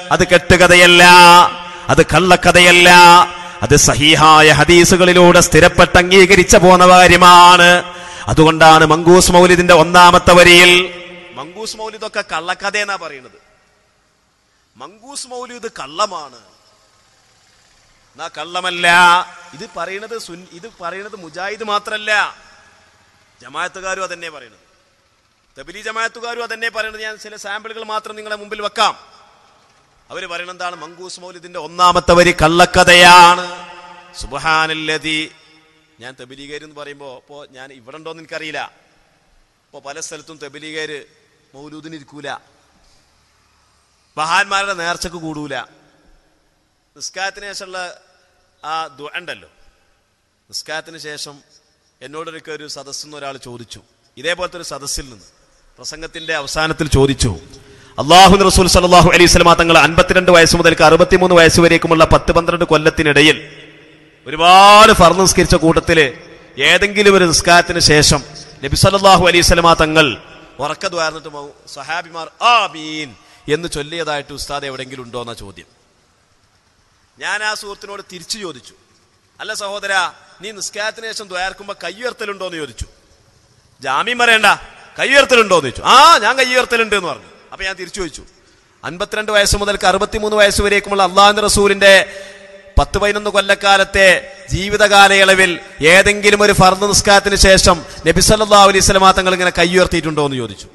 അത് കെട്ടുകഥയല്ല അത് കള്ളക്കഥയല്ല അത് സഹീഹായ ഹദീസുകളിലൂടെ സ്ഥിരപ്പെട്ട് അംഗീകരിച്ച പോന്ന കാര്യമാണ് അതുകൊണ്ടാണ് മങ്കൂസ് മൗലിദിന്റെ ഒന്നാമത്തെ വരിയിൽ മങ്കൂസ് മൗലിദൊക്കെ കള്ളക്കഥയെന്നാ പറയുന്നത് മങ്കൂസ് മൗലിദ് കള്ളമാണ് എന്നാ കള്ളമല്ല ഇത് പറയുന്നത് സുൻ ഇത് പറയുന്നത് മുജാഹിദ് മാത്രല്ല ജമാഅത്തുകാരും അതന്നെ പറയുന്നത് തബിലി ജമാഅത്തുകാരും അതന്നെ പറയുന്നത് ഞാൻ ചില സാമ്പിളുകൾ മാത്രം നിങ്ങളെ മുമ്പിൽ വെക്കാം അവര് പറയുന്നത് എന്താണ് മങ്കൂസ് മൗലിദിന്റെ ഒന്നാമത്തെ വരി കള്ളക്കഥയാണ് സുബഹാനല്ലതി ഞാൻ തബിലീകര് എന്ന് പറയുമ്പോ ഇപ്പോ ഞാൻ ഇവിടെ ഉണ്ടോന്ന് എനിക്കറിയില്ല ഇപ്പൊ പല സ്ഥലത്തും തബിലീകര് മൗലൂദിന് ഇരിക്കൂല മഹാന്മാരുടെ നേർച്ചക്ക് കൂടൂല നിസ്കാരത്തിന് ശേഷമുള്ള ആ ദുആ ഉണ്ടല്ലോ നിസ്കാരത്തിന് ശേഷം എന്നോടൊരിക്കൽ ഒരു സദസ്സിൽ നിന്ന് ഒരാൾ ചോദിച്ചു ഇതേപോലത്തെ ഒരു സദസ്സിൽ നിന്ന് പ്രസംഗത്തിന്റെ അവസാനത്തിൽ ചോദിച്ചു അള്ളാഹു റസൂൽ സലാഹു അലൈഹി സ്വലമാ തങ്ങൾ അൻപത്തിരണ്ട് വയസ്സ് മുതൽക്ക് അറുപത്തിമൂന്ന് വയസ്സ് വരേക്കുമുള്ള പത്ത് പന്ത്രണ്ട് കൊല്ലത്തിനിടയിൽ ഒരുപാട് ഫർദ് നിസ്കരിച്ച കൂട്ടത്തില് ഏതെങ്കിലും ഒരു നിസ്കാരത്തിന് ശേഷം നബി സല്ലല്ലാഹു അലൈഹി സ്വലമാ തങ്ങൾ ഉറക്ക ദ്വാർന്നിട്ട് സഹാബിമാർ ആമീൻ എന്ന് ചൊല്ലിയതായിട്ട് ഉസ്താദ് എവിടെയെങ്കിലും ഉണ്ടോ എന്ന ചോദ്യം ഞാൻ ആ സുഹൃത്തിനോട് തിരിച്ചു ചോദിച്ചു അല്ല സഹോദര നീ നിസ്കാരത്തിന് ശേഷം ദ്വാർക്കുമ്പോ കയ്യുയർത്തലുണ്ടോ എന്ന് ചോദിച്ചു ജാമ്യം പറയണ്ട കയ്യുയർത്തലുണ്ടോ എന്ന് ചോദിച്ചു ആ ഞാൻ കയ്യുയർത്തലുണ്ട് എന്ന് പറഞ്ഞു അപ്പൊ ഞാൻ തിരിച്ചു ചോദിച്ചു അൻപത്തിരണ്ട് വയസ്സ് മുതൽക്ക് അറുപത്തിമൂന്ന് വയസ്സ് വരേക്കുമുള്ള അള്ളാഹു റസൂലിന്റെ പത്ത് പതിനൊന്ന് കൊല്ലക്കാലത്തെ ജീവിത കാലയളവിൽ ഏതെങ്കിലും ഒരു ഫർദ് നിസ്കാരത്തിന് ശേഷം നബി സല്ലല്ലാഹു അലൈഹി വസല്ലമ തങ്ങൾ ഇങ്ങനെ കയ്യുയർത്തിയിട്ടുണ്ടോ എന്ന് ചോദിച്ചു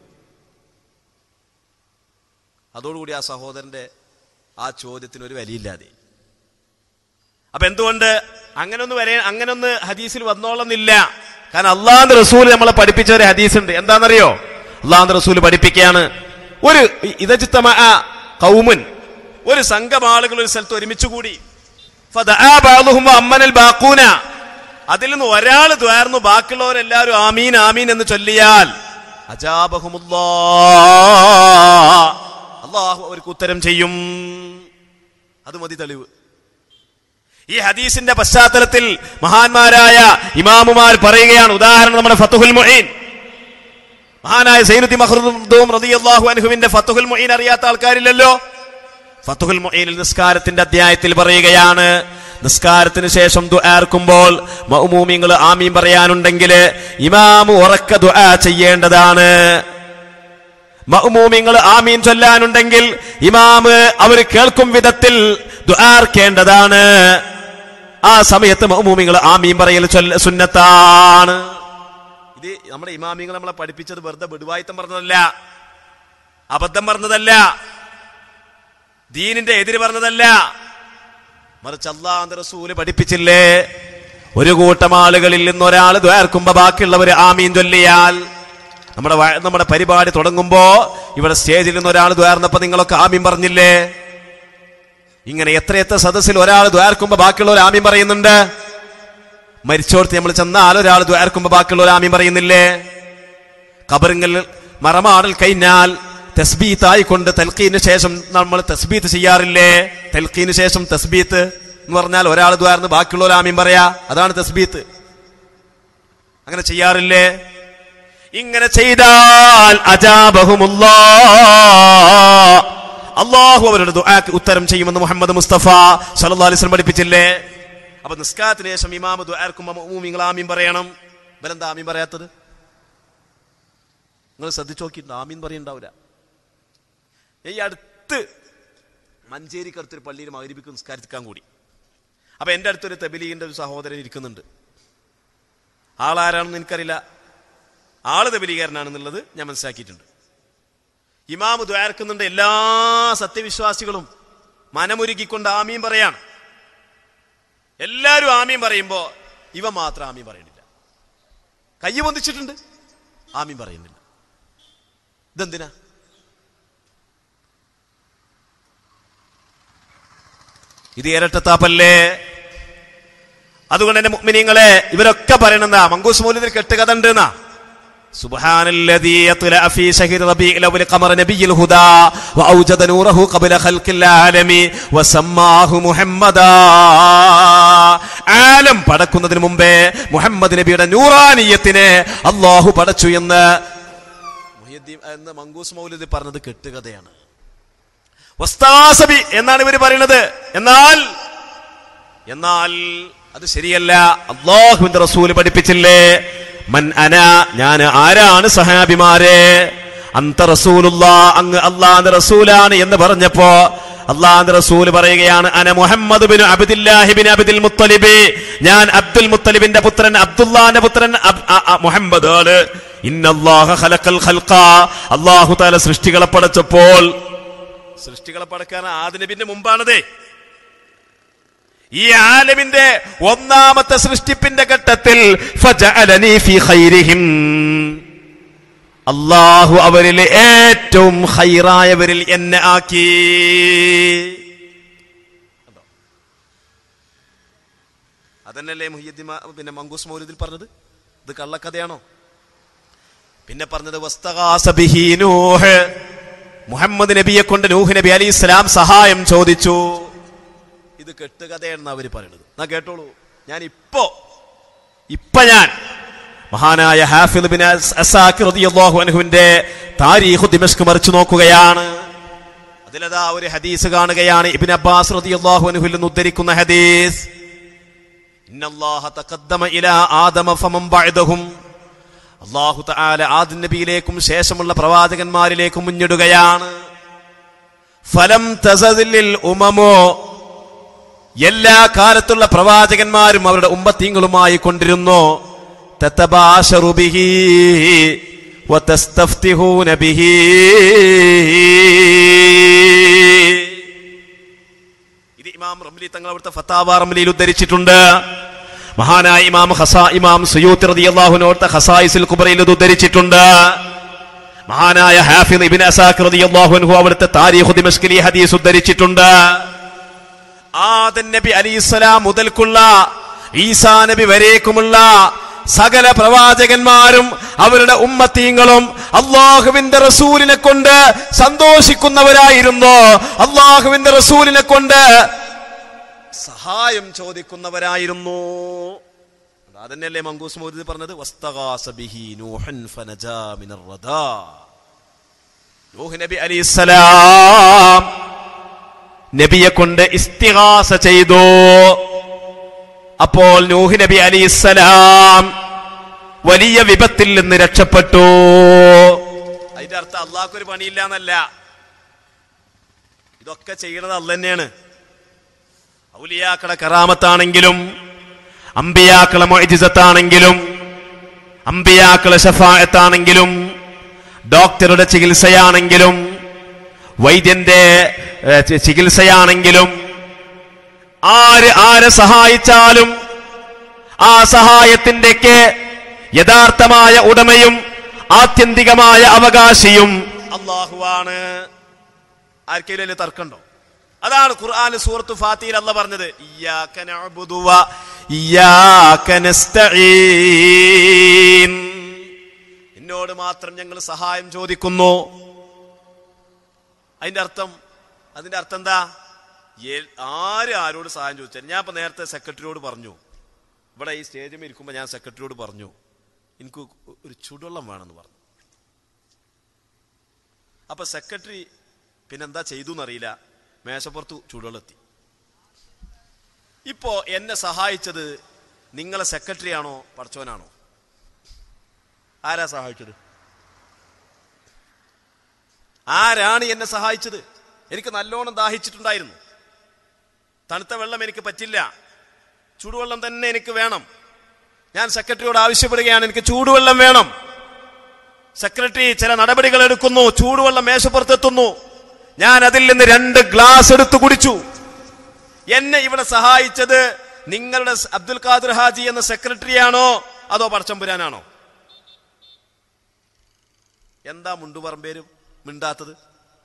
അതോടുകൂടി ആ സഹോദരന്റെ ആ ചോദ്യത്തിന് ഒരു വിലയില്ലാതെ അപ്പൊ എന്തുകൊണ്ട് അങ്ങനൊന്ന് വരെ അങ്ങനൊന്ന് ഹദീസിൽ വന്നോളുന്നില്ല കാരണം അള്ളാഹ് റസൂൽ നമ്മളെ പഠിപ്പിച്ച ഒരു ഹദീസ് ഉണ്ട് എന്താണെന്നറിയോ അള്ളാഹ് റസൂൽ പഠിപ്പിക്കുകയാണ് ഒരു ഇതജിത്തമ കൗമുൻ ഒരു സംഘം ആളുകൾ ഒരു സ്ഥലത്ത് ഒരുമിച്ച് കൂടി ഫദആ ബഅ്ദുഹും വഅമ്മനൽ ബാഖൂന അതിൽ നിന്ന് ഒരാൾ ദ്വാർന്നു ബാക്കിയുള്ളവരെല്ലാവരും ആമീൻ ആമീൻ എന്ന് ചൊല്ലിയാൽ അജാബഹുമുല്ലാ അള്ളാഹു അവർക്ക് ഉത്തരം ചെയ്യും അത് മതി തെളിവ് ഈ ഹദീസിന്റെ പശ്ചാത്തലത്തിൽ മഹാന്മാരായ ഇമാമുമാർ പറയുകയാണ് ഉദാഹരണം നമ്മുടെ ഫത്തുഹുൽ മൊഹീൻ മഹാനായ സൈനുദ്ദീൻ മഹ്റൂം റളിയല്ലാഹു അൻഹുവിന്റെ ഫത്തുഹുൽ മൊഹീൻ അറിയാത്ത ആൾക്കാരില്ലല്ലോ ഫത്തുഹുൽ മൊഹീനിൽ നിസ്കാരത്തിന്റെ അധ്യായത്തിൽ പറയുകയാണ് നിസ്കാരത്തിന് ശേഷം ദുആർക്കുമ്പോൾ മൗമൂമിങ്ങൾ ആമീൻ പറയാനുണ്ടെങ്കിൽ ഇമാമ് ഉറക്ക ദുആ ചെയ്യേണ്ടതാണ് മൗമൂമിങ്ങൾ ആമീൻ ചൊല്ലാനുണ്ടെങ്കിൽ ഇമാമ് അവർ കേൾക്കും വിധത്തിൽ ദുആർക്കേണ്ടതാണ് ആ സമയത്ത് മൗമൂമിങ്ങൾ ആമീൻ പറയൽ ചൊല്ല സുന്നത്താണ് ഇത് നമ്മുടെ ഇമാമിങ്ങൾ നമ്മളെ പഠിപ്പിച്ചത് വെറുതെ ബെടുവായിത്തം പറഞ്ഞതല്ല അബദ്ധം പറഞ്ഞതല്ല ദീനിന്റെ എതിര് പറഞ്ഞതല്ല മറിച്ച് അള്ളാഹ് റസൂല് പഠിപ്പിച്ചില്ലേ ഒരു കൂട്ടം ആളുകളിൽ നിന്ന് ഒരാൾ ദ്വാർക്കുമ്പോ ബാക്കിയുള്ളവർ ആമീൻ ചൊല്ലിയാൽ നമ്മുടെ വ- നമ്മുടെ പരിപാടി തുടങ്ങുമ്പോ ഇവിടെ സ്റ്റേജിൽ നിന്ന് ഒരാൾ ദ്വാർന്നപ്പോ നിങ്ങളൊക്കെ ആമീൻ പറഞ്ഞില്ലേ ഇങ്ങനെ എത്രയെത്ര സദസ്സിൽ ഒരാൾ ദ്വാർക്കുമ്പോ ബാക്കിയുള്ളവർ ആമീൻ പറയുന്നുണ്ട് മരിച്ചോർത്ത് നമ്മൾ ചെന്നാൽ ഒരാൾ ദ്വാർക്കുമ്പോ ബാക്കിയുള്ളവർ ആമീൻ പറയുന്നില്ലേ കബറിങ്ങൽ മറമാടൽ കഴിഞ്ഞാൽ തസ്ബീത്തായി കൊണ്ട് തൽക്കീന് ശേഷം നമ്മൾ തസ്ബീത്ത് ചെയ്യാറില്ലേ തൽക്കീന് ശേഷം തസ്ബീത്ത് എന്ന് പറഞ്ഞാൽ ഒരാൾ ദ്വാർന്ന് ബാക്കിയുള്ളവർ ആമീൻ പറയാ അതാണ് തസ്ബീത്ത് അങ്ങനെ ചെയ്യാറില്ലേ ഇങ്ങനെ ചെയ്താൽ അജാബഹുമുല്ലാ അള്ളാഹു അവരുടെ ദുആക്ക് ഉത്തരം ചെയ്യുമെന്ന് മുഹമ്മദ് മുസ്തഫ സല്ലല്ലാഹു അലൈഹി വസല്ലം പഠിപ്പിച്ചില്ലേ അപ്പൊ നിസ്കാരത്തിന് ശേഷം ഇമാമ ദുആർക്കുമ്പോൾ മുഅ്മിനീങ്ങൾ ആമീൻ പറയണം ഇവരെന്താ ആമീൻ പറയാത്തത് നിങ്ങൾ ശ്രദ്ധിച്ചു നോക്കിയിട്ടുണ്ട് ആമീൻ പറയുണ്ടാവില്ല ഈ അടുത്ത് മഞ്ചേരിക്കടുത്തൊരു പള്ളിയിൽ മകരിപ്പിക്ക് നിസ്കാരിക്കാൻ കൂടി അപ്പൊ എൻ്റെ അടുത്തൊരു തബിലീഗിന്റെ ഒരു സഹോദരൻ ഇരിക്കുന്നുണ്ട് ആളാരാണെന്ന് എനിക്കറിയില്ല ആള് തബിലീകാരനാണെന്നുള്ളത് ഞാൻ മനസ്സിലാക്കിയിട്ടുണ്ട് ഇമാമ് ദ്വാരക്കുന്നുണ്ട് എല്ലാ സത്യവിശ്വാസികളും മനമുരുകിക്കൊണ്ട് ആമീൻ പറയാണ് എല്ലാരും ആമീൻ പറയുമ്പോ ഇവ മാത്രം ആമീൻ പറയുന്നില്ല കയ്യ് പൊന്തിച്ചിട്ടുണ്ട് ആമീൻ പറയുന്നില്ല ഇതെന്തിനാ ഇത് ഇരട്ടത്താപ്പല്ലേ അതുകൊണ്ട് എന്റെ മുഅ്മിനീങ്ങളെ ഇവരൊക്കെ പറയണെന്താ മങ്കൂസ് മൗലിദിൽ കെട്ടുകഥ ഉണ്ട് എന്നാ سبحان الذي يطلع في شهر ربيع الأول قمر نبي الهدى وأوجد نوره قبل خلق العالم وسماه محمدا ആലം പടക്കുന്നതിന് മുമ്പേ മുഹമ്മദ് നബിയുടെ നൂറാനീയത്തിനെ അള്ളാഹു പടച്ചു എന്ന് മുഹ്യദ്ദീൻ എന്ന് മങ്കൂസ് മൗലിദ് പറഞ്ഞത് കെട്ടുകഥയാണ് വസ്താസബി എന്നാണ് ഇവർ പറയുന്നത് എന്നാൽ എന്നാൽ അത് ശരിയല്ല അള്ളാഹുവിന്റെ റസൂല് പഠിപ്പിച്ചില്ലേ മൻ അന ഞാൻ ആരാണ് സഹാബിമാരെ അന്ത റസൂലുള്ള അങ്ങ് അള്ളാന്റെ റസൂലാണ് എന്ന് പറഞ്ഞപ്പോ അള്ളാന്റെ റസൂല് പറയുകയാണ് അന Muhammad bin Abdullahi bin Abdul Muttalib ഞാൻ അബ്ദുൽ മുത്തലിബിന്റെ പുത്രൻ അബ്ദുല്ലാന്റെ പുത്രൻ അബ്- അ- അ- മുഹമ്മദ് ആണ് ഇന്നല്ലാഹ ഖലഖൽ ഖൽഖ അള്ളാഹു താല സൃഷ്ടികളെ പടച്ചപ്പോൾ സൃഷ്ടികളെ പടക്കാൻ ആദിനബിന്റെ മുമ്പാണതേ ഈ ആലമിന്റെ ഒന്നാമത്തെ സൃഷ്ടിപ്പിന്റെ ഘട്ടത്തിൽ ഫജഅലനി ഫീ ഖൈരിഹിം അള്ളാഹു അവരിൽ ഏറ്റവും ഹൈറായവരിൽ എന്നെ ആക്കി അതന്നല്ലേ മുഹിയുദ്ദീൻ മാ- പിന്നെ മങ്കൂസ് മൗലിദിൽ പറഞ്ഞത് ഇത് കള്ളക്കഥയാണോ പിന്നെ പറഞ്ഞത് വസ്തഗാസ ബിഹി നൂഹ് മുഹമ്മദ് നബിയെ കൊണ്ട് നൂഹ് നബി അലി ഇസ്ലാം സഹായം ചോദിച്ചു ഇത് കെട്ടുകഥയാണെന്ന് അവര് പറയുന്നത് എന്നാ കേട്ടോളൂ ഞാൻ ഇപ്പോ ഇപ്പൊ ഞാൻ മഹാനായ ഹാഫിദ് ബിൻ അസ്- അസാക്കിർ റളിയല്ലാഹു അൻഹുവിന്റെ താരീഖ് ദിമഷ്ക് മറിച്ചു നോക്കുകയാണ് അതിലതാ ഒരു ഹദീസ് കാണുകയാണ് ഇബ്ൻ അബ്ബാസ് റളിയല്ലാഹു അൻഹുവിൽ നിന്ന് ഉദ്ധരിക്കുന്ന ഹദീസ് ഇന്നല്ലാഹ തഖദ്ദമ ഇലാ ആദമ ഫമൻ ബഅദഹും അള്ളാഹു തആല ആദം നബിയിലേക്കും ശേഷമുള്ള പ്രവാചകന്മാരിലേക്കും മുന്നിടുകയാണ് ഫലം തസദിൽ ഉമമോ എല്ലാ കാലത്തുള്ള പ്രവാചകന്മാരും അവരുടെ ഉമ്പത്തീങ്ങളുമായി കൊണ്ടിരുന്നു തത്തബാശറു ബിഹി വതസ്തഫ്തിഹൂന ബിഹി ഇത് ഇമാം റംലി തങ്ങൾ അവിടുത്തെ ഫത്താവ റംലിയിൽ ഉദ്ധരിച്ചിട്ടുണ്ട് മഹാനായ ഇമാം ഹസാ ഇമാം സുയൂത്ത് റളിയല്ലാഹു അവിടുത്തെ ഹസായിസുൽ കുബറയിൽ ഇത് ഉദ്ധരിച്ചിട്ടുണ്ട് മഹാനായ ഹാഫിദ് ഇബ്നു അസാഖ് റളിയല്ലാഹു അൻഹു അവിടുത്തെ താരീഖ് ദിമഷ്കിൽ ഈ ഹദീസ് ഉദ്ധരിച്ചിട്ടുണ്ട് ആദൻ നബി അലിസ്ലാം മുതൽക്കുള്ള ഈസാ നബി വരേക്കുമുള്ള സകല പ്രവാചകന്മാരും അവരുടെ ഉമ്മത്തീങ്ങളും അള്ളാഹുവിന്റെ റസൂലിനെ കൊണ്ട് സന്തോഷിക്കുന്നവരായിരുന്നു അള്ളാഹുവിന്റെ റസൂലിനെ കൊണ്ട് സഹായം ചോദിക്കുന്നവരായിരുന്നു അതന്നെയല്ലേ മങ്കൂസ് മോദി പറഞ്ഞത് വസ്തഗാസ ബിഹി നൂഹൻ ഫനജാ മിനർ റദാ നൂഹ് നബി അലൈഹിസ്സലാം നബിയെ കൊണ്ട് ഇസ്തിഹാസ ചെയ്തു അപ്പോൾ നൂഹ് നബി അലിസ്സലാം വലിയ വിപത്തിൽ നിന്ന് രക്ഷപ്പെട്ടു അതിന്റെ അർത്ഥം അള്ളാഹ്ക്കൊരു പണിയില്ല എന്നല്ല ഇതൊക്കെ ചെയ്യുന്നത് അല്ല തന്നെയാണ് ഔലിയാക്കളെ കറാമത്താണെങ്കിലും അമ്പിയാക്കളെ മൊയ്ജിസത്താണെങ്കിലും അമ്പിയാക്കളെ ഷഫായത്താണെങ്കിലും ഡോക്ടറുടെ ചികിത്സയാണെങ്കിലും വൈദ്യന്റെ ഏ, ചി- ചികിത്സയാണെങ്കിലും ആര് ആരെ സഹായിച്ചാലും ആ സഹായത്തിന്റെക്ക് യഥാർത്ഥമായ ഉടമയും ആത്യന്തികമായ അവകാശിയും അള്ളാഹുവാണ് ആർക്കെങ്കിലും അതിൽ തർക്കമുണ്ടോ അതാണ് ഖുർആൻ സൂറത്ത് ഫാത്തിയിൽ അല്ല പറഞ്ഞത് ഇയ്യാക നഅ്ബുദു വ ഇയ്യാക നസ്തഈൻ എന്നോട് മാത്രം ഞങ്ങൾ സഹായം ചോദിക്കുന്നു അതിന്റെ അർത്ഥം അതിന്റെ അർത്ഥം എന്താ ഏ- ആര് ആരോട് സഹായം ചോദിച്ചാൽ ഞാൻ ഇപ്പൊ നേരത്തെ സെക്രട്ടറിയോട് പറഞ്ഞു ഇവിടെ ഈ സ്റ്റേജിൽ ഇരിക്കുമ്പോൾ ഞാൻ സെക്രട്ടറിയോട് പറഞ്ഞു എനിക്ക് ഒരു ചുടുവെള്ളം വേണമെന്ന് പറഞ്ഞു അപ്പൊ സെക്രട്ടറി പിന്നെന്താ ചെയ്തു എന്നറിയില്ല മേശപ്പുറത്ത് ചൂടുവെള്ളം എത്തി ഇപ്പോ എന്നെ സഹായിച്ചത് നിങ്ങളെ സെക്രട്ടറി ആണോ പഠിച്ചവനാണോ ആരാ സഹായിച്ചത് ആരാണ് എന്നെ സഹായിച്ചത് എനിക്ക് നല്ലോണം ദാഹിച്ചിട്ടുണ്ടായിരുന്നു തണുത്ത വെള്ളം എനിക്ക് പറ്റില്ല ചൂടുവെള്ളം തന്നെ എനിക്ക് വേണം ഞാൻ സെക്രട്ടറിയോട് ആവശ്യപ്പെടുകയാണ് എനിക്ക് ചൂടുവെള്ളം വേണം സെക്രട്ടറി ചില നടപടികൾ എടുക്കുന്നു ചൂടുവെള്ളം മേശപ്പുറത്തെത്തുന്നു ഞാൻ അതിൽ നിന്ന് രണ്ട് ഗ്ലാസ് എടുത്തു കുടിച്ചു എന്നെ ഇവിടെ സഹായിച്ചത് നിങ്ങളുടെ സ് അബ്ദുൽ ഖാദർ ഹാജി എന്ന സെക്രട്ടറിയാണോ അതോ പടച്ചമ്പുരാനാണോ എന്താ മുണ്ടുപറമ്പേരും മിണ്ടാത്തത്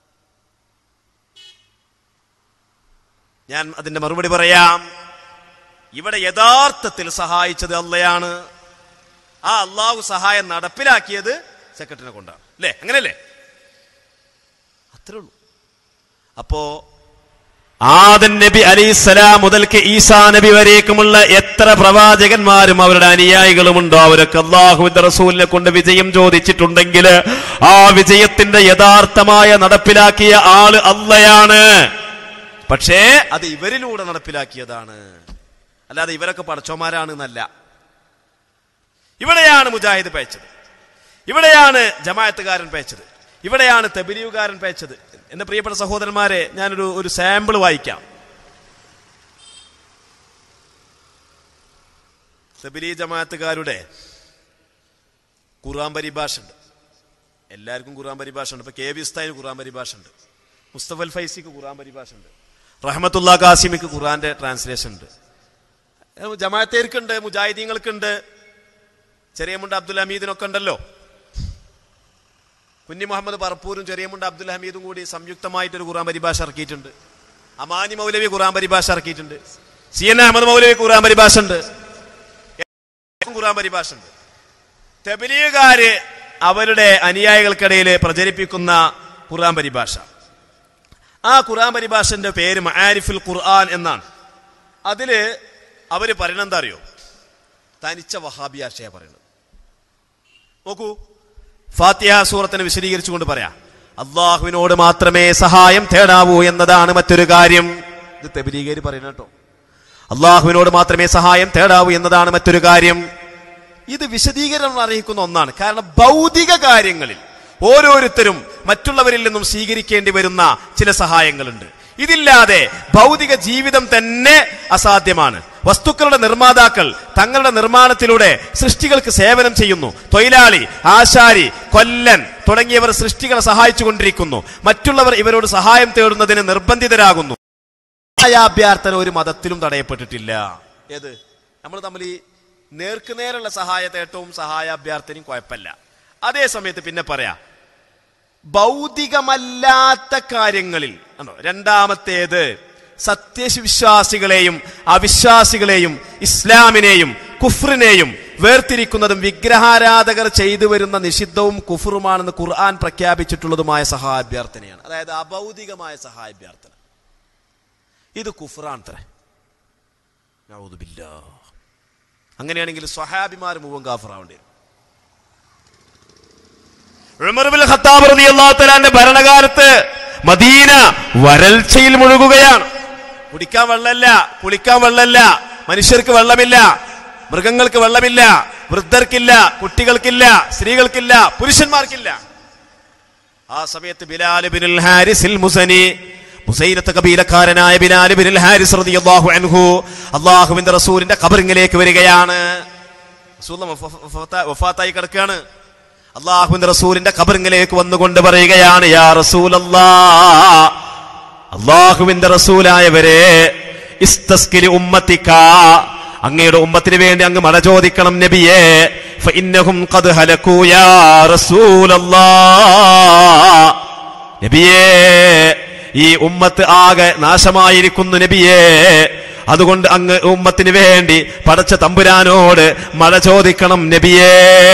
ഞാൻ അതിന്റെ മറുപടി പറയാം ഇവിടെ യഥാർത്ഥത്തിൽ സഹായിച്ചത് അല്ലയാണ് ആ അള്ളാഹു സഹായം നടപ്പിലാക്കിയത് സെക്രട്ടറിനെ കൊണ്ടാണ് അല്ലേ അങ്ങനെയല്ലേ അത്രേ ഉള്ളൂ അപ്പോ ആദൻ നബി അലിസ്സലാം മുതൽക്ക് ഈസാ നബി വരേക്കുമുള്ള എത്ര പ്രവാചകന്മാരും അവരുടെ അനുയായികളുമുണ്ടോ അവരൊക്കെ അള്ളാഹുവിന്റെ റസൂലിനെ കൊണ്ട് വിജയം ചോദിച്ചിട്ടുണ്ടെങ്കിൽ ആ വിജയത്തിന്റെ യഥാർത്ഥമായ നടപ്പിലാക്കിയ ആള് അള്ളയാണ് പക്ഷേ അത് ഇവരിലൂടെ നടപ്പിലാക്കിയതാണ് അല്ലാതെ ഇവരൊക്കെ പടച്ചോമാരാണ് എന്നല്ല ഇവിടെയാണ് മുജാഹിദ് പേച്ചത് ഇവിടെയാണ് ജമായത്തുകാരൻ പേച്ചത് ഇവിടെയാണ് തെബിലിയുകാരൻ പേച്ചത് എന്റെ പ്രിയപ്പെട്ട സഹോദരന്മാരെ ഞാനൊരു ഒരു സാമ്പിൾ വായിക്കാം തെബിലി ജമാഅത്തുകാരുടെ ഖുർആൻ പരിഭാഷ ഉണ്ട് എല്ലാവർക്കും ഖുർആൻ പരിഭാഷ ഉണ്ട് ഇപ്പൊ കെ വി ഉസ്താദിന് ഖുർആൻ പരിഭാഷ ഉണ്ട് മുസ്തഫൽ ഫൈസിക്ക് ഖുർആൻ പരിഭാഷ ഉണ്ട് റഹ്മത്തുള്ള കാസിമിക്ക് ഖുർആന്റെ ട്രാൻസ്ലേഷൻ ഉണ്ട് ജമാഅത്തേർക്കുണ്ട് മുജാഹിദീങ്ങൾക്കുണ്ട് ചെറിയ മുണ്ട അബ്ദുൽ ഹമീദിനൊക്കെ ഉണ്ടല്ലോ കുഞ്ഞി മുഹമ്മദ് പറപ്പൂരും ചെറിയമുണ്ട് അബ്ദുൽ ഹമീദും കൂടി സംയുക്തമായിട്ടൊരു ഖുറാൻ പരിഭാഷ ഇറക്കിയിട്ടുണ്ട് അമാനി മൗലവി ഖുറാൻ പരിഭാഷ ഇറക്കിയിട്ടുണ്ട് C N Ahmad Moulavi Quran പരിഭാഷ ഉണ്ട് ഖുറാൻ പരിഭാഷ ഉണ്ട് തെബലീകാര് അവരുടെ അനുയായികൾക്കിടയിൽ പ്രചരിപ്പിക്കുന്ന ഖുറാൻ പരിഭാഷ ആ ഖുറാൻ പരിഭാഷന്റെ പേര് മആരിഫുൽ ഖുർആൻ എന്നാണ് അതില് അവര് പറയണെന്താ എന്താ അറിയോ തനിച്ച വഹാബിയാശയ പറയുന്നത് നോക്കൂ ഫാത്തിഹ സൂറത്തിനെ വിശദീകരിച്ചുകൊണ്ട് പറയാം അള്ളാഹുവിനോട് മാത്രമേ സഹായം തേടാവൂ എന്നതാണ് മറ്റൊരു കാര്യം ഇത് തെബിലീകേരി പറയുന്ന കേട്ടോ അള്ളാഹുവിനോട് മാത്രമേ സഹായം തേടാവൂ എന്നതാണ് മറ്റൊരു കാര്യം ഇത് വിശദീകരണം അറിയിക്കുന്ന ഒന്നാണ് കാരണം ഭൗതിക കാര്യങ്ങളിൽ ഓരോരുത്തരും മറ്റുള്ളവരിൽ നിന്നും സ്വീകരിക്കേണ്ടി വരുന്ന ചില സഹായങ്ങളുണ്ട് ഇതില്ലാതെ ഭൗതിക ജീവിതം തന്നെ അസാധ്യമാണ് വസ്തുക്കളുടെ നിർമ്മാതാക്കൾ തങ്ങളുടെ നിർമ്മാണത്തിലൂടെ സൃഷ്ടികൾക്ക് സേവനം ചെയ്യുന്നു തൊഴിലാളി ആശാരി കൊല്ലൻ തുടങ്ങിയവർ സൃഷ്ടികളെ സഹായിച്ചുകൊണ്ടിരിക്കുന്നു മറ്റുള്ളവർ ഇവരോട് സഹായം തേടുന്നതിന് നിർബന്ധിതരാകുന്നു സഹായാഭ്യർത്ഥന ഒരു മതത്തിലും തടയപ്പെട്ടിട്ടില്ല ഏത് നമ്മൾ തമ്മിൽ ഈ നേർക്കുനേരുള്ള സഹായ തേട്ടവും സഹായാഭ്യർത്ഥനയും കുഴപ്പമില്ല അതേ സമയത്ത് പിന്നെ പറയാ ഭൗതികമല്ലാത്ത കാര്യങ്ങളിൽ ആണോ രണ്ടാമത്തേത് സത്യവിശ്വാസികളെയും അവിശ്വാസികളെയും ഇസ്ലാമിനെയും കുഫറിനെയും വേർതിരിക്കുന്നതും വിഗ്രഹാരാധകർ ചെയ്തു വരുന്ന നിഷിദ്ധവും കുഫറുമാണെന്ന് ഖുർആൻ പ്രഖ്യാപിച്ചിട്ടുള്ളതുമായ സഹായാഭ്യർത്ഥനയാണ് അതായത് അഭൗതികമായ സഹായാഭ്യർത്ഥന ഇത് കുഫറാണ് തരേ അങ്ങനെയാണെങ്കിൽ സ്വഹാബിമാർ മുഴുവൻ കാഫറാവേണ്ടി വരും ഉമർബിൽ ഖത്താബ് റളിയല്ലാഹു തആലാന്റെ ഭരണകാലത്ത് മദീന വരൾച്ചയിൽ മുഴുകുകയാണ് കുടിക്കാൻ വെള്ളമില്ല കുളിക്കാൻ വെള്ളമില്ല മനുഷ്യർക്ക് വെള്ളമില്ല മൃഗങ്ങൾക്ക് വെള്ളമില്ല വൃദ്ധർക്കില്ല കുട്ടികൾക്കില്ല സ്ത്രീകൾക്കില്ല പുരുഷന്മാർക്കില്ല ആ സമയത്ത് ബിലാൽ ബിനുൽ ഹാരിസിൽ മുസനി മുസൈനത്ത് കബീലക്കാരനായ ബിലാൽ ബിനുൽ ഹാരിസ് റളിയല്ലാഹു അൻഹു അള്ളാഹുവിന്റെ റസൂലിന്റെ ഖബറിങ്ങിലേക്ക് വരികയാണ് റസൂൽ വഫാത്തായി കിടക്കുകയാണ് അള്ളാഹുവിന്റെ റസൂലിന്റെ ഖബറിങ്ങിലേക്ക് വന്നുകൊണ്ട് പറയുകയാണ് യാ റസൂലല്ലാ അള്ളാഹുവിന്റെ റസൂലായവരെ ഇസ്തസ്കിലി ഉമ്മത്തിക്ക അങ്ങയുടെ ഉമ്മത്തിന് വേണ്ടി അങ്ങ് മഴ ചോദിക്കണം നബിയെ ഫഇന്നഹും ഖദ് ഹലകൂ യാ റസൂലല്ലാ നബിയേ ഈ ഉമ്മത്ത് ആകെ നാശമായിരിക്കുന്നു നബിയേ അതുകൊണ്ട് അങ്ങ് ഉമ്മത്തിന് വേണ്ടി പടച്ച തമ്പുരാനോട് മഴ ചോദിക്കണം നബിയേ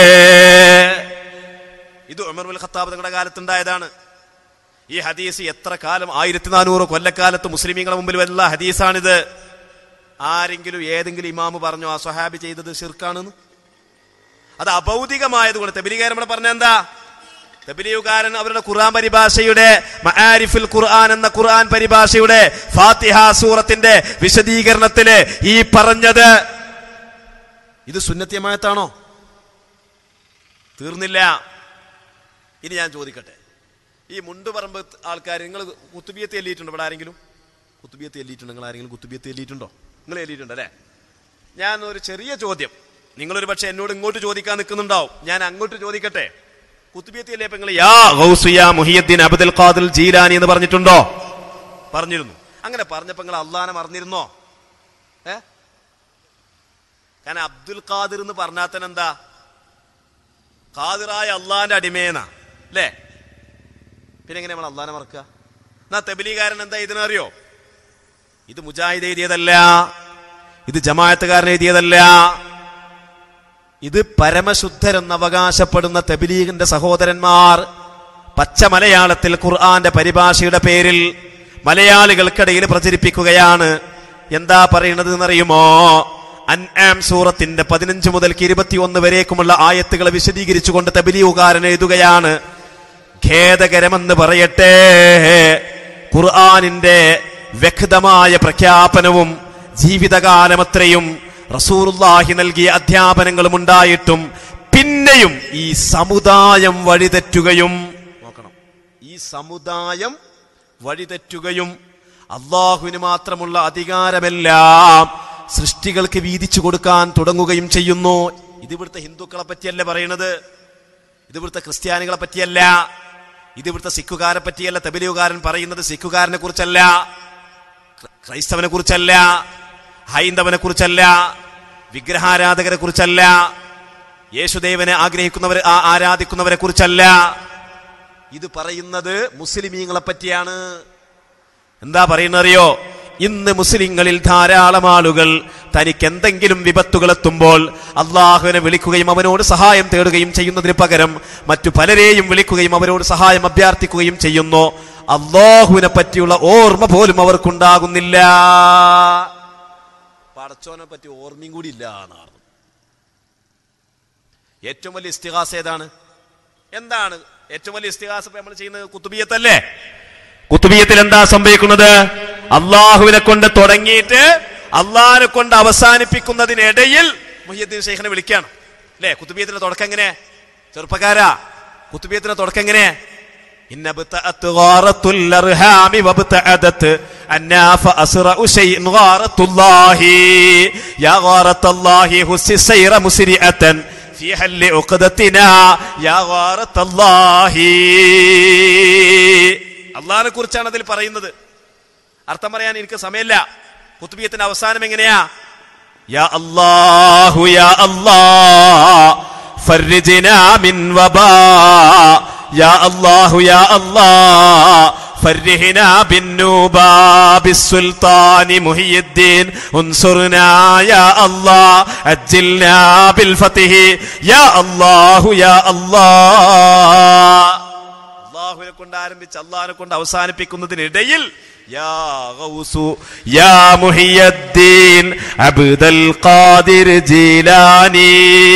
ഇത് ഉമർ ഉൽ ഖത്താബ് തങ്ങളുടെ കാലത്തുണ്ടായതാണ് ഈ ഹദീസ് എത്ര കാലം ആയിരത്തി നാനൂറ് കൊല്ലക്കാലത്ത് മുസ്ലിമീങ്ങളുടെ മുമ്പിൽ വല്ല ഹദീസാണിത് ആരെങ്കിലും ഏതെങ്കിലും ഇമാമ് പറഞ്ഞോ ആ സ്വഹാബി ചെയ്തത് ഷിർക്കാണെന്ന് അത് അഭൗതികമായത് കൊണ്ട് തെബിലികാരൻ ഇവിടെ പറഞ്ഞ എന്താ തെബിലിയുകാരൻ അവരുടെ ഖുർആൻ പരിഭാഷയുടെ മആരിഫുൽ ഖുർആൻ എന്ന ഖുർആൻ പരിഭാഷയുടെ ഫാത്തിഹ സൂറത്തിന്റെ വിശദീകരണത്തില് ഈ പറഞ്ഞത് ഇത് സുന്നത്യമായത്താണോ തീർന്നില്ല ഇനി ഞാൻ ചോദിക്കട്ടെ ഈ മുണ്ടുപറമ്പ് ആൾക്കാർ നിങ്ങൾ കുത്തുബിയത്ത് എല്ലിയിട്ടുണ്ടോ ഇവിടെ ആരെങ്കിലും കുത്തുബിയത്ത് എല്ലിയിട്ടുണ്ടോ നിങ്ങൾ ആരെങ്കിലും കുത്തുബിയത്ത് എല്ലിയിട്ടുണ്ടോ നിങ്ങൾ എല്ലിയിട്ടുണ്ട് അല്ലേ ഞാൻ ഒരു ചെറിയ ചോദ്യം നിങ്ങളൊരു പക്ഷെ എന്നോട് ഇങ്ങോട്ട് ചോദിക്കാൻ നിൽക്കുന്നുണ്ടാവും ഞാൻ അങ്ങോട്ട് ചോദിക്കട്ടെ കുത്തുബിയത്ത് എല്ലിയപ്പോ നിങ്ങൾ യാ ഗൗസു യാ മുഹിയുദ്ദീൻ അബ്ദുൽ ഖാദിൽ ജീലാനി എന്ന് പറഞ്ഞിട്ടുണ്ടോ പറഞ്ഞിരുന്നു അങ്ങനെ പറഞ്ഞപ്പോ നിങ്ങൾ അള്ളഹാനെ മറന്നിരുന്നോ ഏ കാരണം അബ്ദുൽ ഖാദിർ എന്ന് പറഞ്ഞാൽ തന്നെ എന്താ ഖാദിറായ അള്ളാന്റെ അടിമേന അല്ലേ പിന്നെ എങ്ങനെ നമ്മൾ അള്ളാനെ മറക്കുക എന്നാ തെബിലികാരൻ എന്താ ഇതിനറിയോ ഇത് മുജാഹിദ് എഴുതിയതല്ല ഇത് ജമാഅത്തുകാരൻ എഴുതിയതല്ല ഇത് പരമശുദ്ധരെന്ന് അവകാശപ്പെടുന്ന തെബിലീഗിന്റെ സഹോദരന്മാർ പച്ച മലയാളത്തിൽ ഖുർആന്റെ പരിഭാഷയുടെ പേരിൽ മലയാളികൾക്കിടയിൽ പ്രചരിപ്പിക്കുകയാണ് എന്താ പറയുന്നത് എന്നറിയുമോ അൻആം സൂറത്തിന്റെ പതിനഞ്ച് മുതൽ ഇരുപത്തിയൊന്ന് വരേക്കുമുള്ള ആയത്തുകൾ വിശദീകരിച്ചുകൊണ്ട് തബിലിയുകാരൻ എഴുതുകയാണ് ഖേദകരമെന്ന് പറയട്ടെ ഖുർആാനിന്റെ വ്യക്തമായ പ്രഖ്യാപനവും ജീവിതകാലമത്രയും റസൂറുല്ലാഹി നൽകിയ അധ്യാപനങ്ങളും ഉണ്ടായിട്ടും പിന്നെയും ഈ സമുദായം വഴിതെറ്റുകയും നോക്കണം ഈ സമുദായം വഴിതെറ്റുകയും അള്ളാഹുവിന് മാത്രമുള്ള അധികാരമെല്ലാം സൃഷ്ടികൾക്ക് വീതിച്ചു കൊടുക്കാൻ തുടങ്ങുകയും ചെയ്യുന്നു ഇത് ഇവിടുത്തെ ഹിന്ദുക്കളെ പറ്റിയല്ല പറയണത് ഇത് ഇവിടുത്തെ ക്രിസ്ത്യാനികളെ പറ്റിയല്ല ഇത് ഇവിടുത്തെ സിഖുകാരെ പറ്റിയല്ല തബിലിയുകാരൻ പറയുന്നത് സിഖുകാരനെ കുറിച്ചല്ല ക്ര- ക്രൈസ്തവനെ കുറിച്ചല്ല ഹൈന്ദവനെ കുറിച്ചല്ല വിഗ്രഹാരാധകരെ കുറിച്ചല്ല യേശുദേവനെ ആഗ്രഹിക്കുന്നവരെ ആ- ആരാധിക്കുന്നവരെ കുറിച്ചല്ല ഇത് പറയുന്നത് മുസ്ലിമീങ്ങളെ പറ്റിയാണ് എന്താ പറയുന്നറിയോ ഇന്ന് മുസ്ലിങ്ങളിൽ ധാരാളം ആളുകൾ തനിക്ക് എന്തെങ്കിലും വിപത്തുകൾ എത്തുമ്പോൾ അള്ളാഹുവിനെ വിളിക്കുകയും അവനോട് സഹായം തേടുകയും ചെയ്യുന്നതിന് പകരം മറ്റു പലരെയും വിളിക്കുകയും അവരോട് സഹായം അഭ്യർത്ഥിക്കുകയും ചെയ്യുന്നു അള്ളാഹുവിനെ പറ്റിയുള്ള ഓർമ്മ പോലും അവർക്കുണ്ടാകുന്നില്ല പടച്ചോനെ പറ്റി ഓർമ്മയും കൂടി ഇല്ല എന്നാണ് ഏറ്റവും വലിയ ഇസ്തിഹാസ ഏതാണ് എന്താണ് ഏറ്റവും വലിയ ഇസ്തിഹാസ നമ്മൾ ചെയ്യുന്നത് കുത്തുബിയത്തല്ലേ കുത്തുബിയത്തിൽ എന്താ സംഭവിക്കുന്നത് അള്ളാഹുവിനെ കൊണ്ട് തുടങ്ങിയിട്ട് അള്ളാഹിനെ കൊണ്ട് അവസാനിപ്പിക്കുന്നതിനിടയിൽ മുഹിയുദ്ദീൻ ഷെയ്ഖിനെ വിളിക്കാണ് അല്ലേ കുത്തുബിയത്തിന്റെ തുടക്കം എങ്ങനെ ചെറുപ്പക്കാരാ കുത്തുബിയത്തിന്റെ തുടക്കം എങ്ങനെ إن ابتأت غارة الأرهام وابتعدت أنا فأسرع شيء غارة الله يا غارة الله هس السير مسرئة في حل عقدتنا يا غارة الله അള്ളാഹിനെ കുറിച്ചാണ് അതിൽ പറയുന്നത് അർത്ഥം പറയാൻ എനിക്ക് സമയമില്ല കുത്തുബിയത്തിന്റെ അവസാനം എങ്ങനെയാ യാ അല്ലാഹു യാ അല്ലാ فرجنا من وباء يا الله يا الله فرهنا بالنوبة بالسلطان محي الدين انصرنا يا الله أجلنا بالفتح يا الله يا الله അള്ളാഹുവിനെ കൊണ്ട് ആരംഭിച്ച് അള്ളാഹിനെ കൊണ്ട് അവസാനിപ്പിക്കുന്നതിനിടയിൽ യാ ഗൗസു യാ മുഹിയദ്ദീൻ അബ്ദുൽ ഖാദിർ ജീലാനി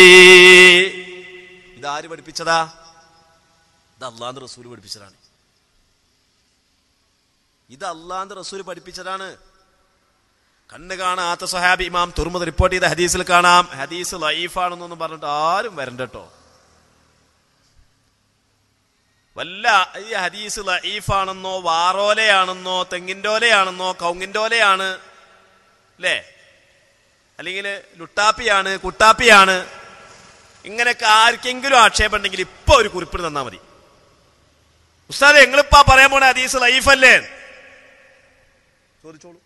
ഇതാര് പഠിപ്പിച്ചതാ ഇത് അള്ളാഹ് റസൂൽ പഠിപ്പിച്ചതാണ് ഇത് അള്ളാഹ് റസൂൽ പഠിപ്പിച്ചതാണ് കണ്ണ് കാണാത്ത സഹാബി ഇമാം തുറമുദ് റിപ്പോർട്ട് ചെയ്ത ഹദീസിൽ കാണാം ഹദീസ് ലൈഫാണെന്നൊന്നും പറഞ്ഞിട്ട് ആരും വരണ്ട കേട്ടോ വല്ല ഈ ഹദീസ് ലഈഫാണെന്നോ വാറോലയാണെന്നോ തെങ്ങിൻറ്റോലയാണെന്നോ കൗങ്ങിൻറ്റോലയാണ് അല്ലേ അല്ലെങ്കിൽ ലുട്ടാപ്പിയാണ് കുട്ടാപ്പിയാണ് ഇങ്ങനെയൊക്കെ ആർക്കെങ്കിലും ആക്ഷേപം ഉണ്ടെങ്കിൽ ഇപ്പൊ ഒരു കുറിപ്പിന് തന്നാ മതി ഉസ്താദ് എങ്ങളിപ്പാ പറയാൻ പോണ ഹദീസ് ലൈഫല്ലേ ചോദിച്ചോളൂ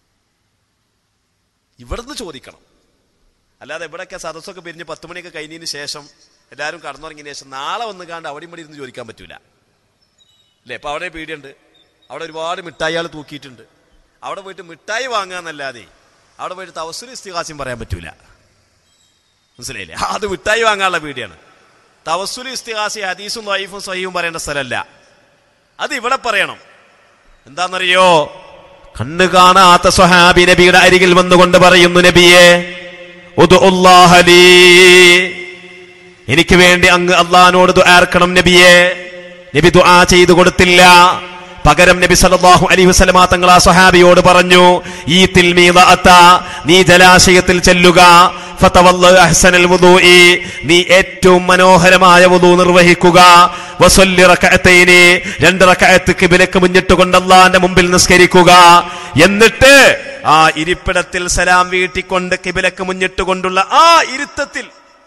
ഇവിടുന്ന് ചോദിക്കണം അല്ലാതെ ഇവിടെയൊക്കെ സദസ്സൊക്കെ പിരിഞ്ഞ് പത്ത് മണിയൊക്കെ കഴിഞ്ഞതിന് ശേഷം എല്ലാവരും കടന്നുറങ്ങിയതിന് ശേഷം നാളെ വന്ന് കാണ്ട് അവിടെ ഇവിടെ ഇരുന്ന് ചോദിക്കാൻ പറ്റൂല അല്ലേ ഇപ്പൊ അവിടെ പീടിയുണ്ട് അവിടെ ഒരുപാട് മിഠായികൾ തൂക്കിയിട്ടുണ്ട് അവിടെ പോയിട്ട് മിഠായി വാങ്ങാന്നല്ലാതെ അവിടെ പോയിട്ട് തവസുൽ ഇസ്തിഹാസ്യം പറയാൻ പറ്റൂല മനസ്സിലായില്ലേ അത് മിഠായി വാങ്ങാനുള്ള പീടിയാണ് തവസുൽ ഇസ്തിഹാസി ഹദീസും വൈഫും സഹീവും പറയേണ്ട സ്ഥലമല്ല അത് ഇവിടെ പറയണം എന്താണെന്നറിയോ കണ്ണു കാണാത്ത സ്വഹാബി നബിയുടെ അരികിൽ വന്നുകൊണ്ട് പറയുന്നു നബിയെ ഉദ്ഉല്ലാഹ ലീ. എനിക്ക് വേണ്ടി അങ്ങ് അള്ളഹാനോട് ദുആർക്കണം നബിയെ നബി ദുആ ചെയ്തു കൊടുത്തില്ല പകരം നബി സല്ലല്ലാഹു അലൈഹി വസല്ലമ തങ്ങൾ ആ സ്വഹാബിയോട് പറഞ്ഞു ഈ തിൽമീദഅത നീ ജലാശയത്തിൽ ചെല്ലുക ഫതവല്ല അഹ്സനൽ വുദൂഇ നീ ഏറ്റവും മനോഹരമായ വുദൂ നിർവഹിക്കുക വസല്ലി റകഅത്തൈനി രണ്ട് റകഅത്ത് കിബിലക്ക് മുന്നിട്ട് കൊണ്ട് അള്ളാന്റെ മുമ്പിൽ നിസ്കരിക്കുക എന്നിട്ട് ആ ഇരിപ്പിടത്തിൽ സലാം വീട്ടിക്കൊണ്ട് കിബിലക്ക് മുന്നിട്ട് കൊണ്ടുള്ള ആ ഇരുത്തത്തിൽ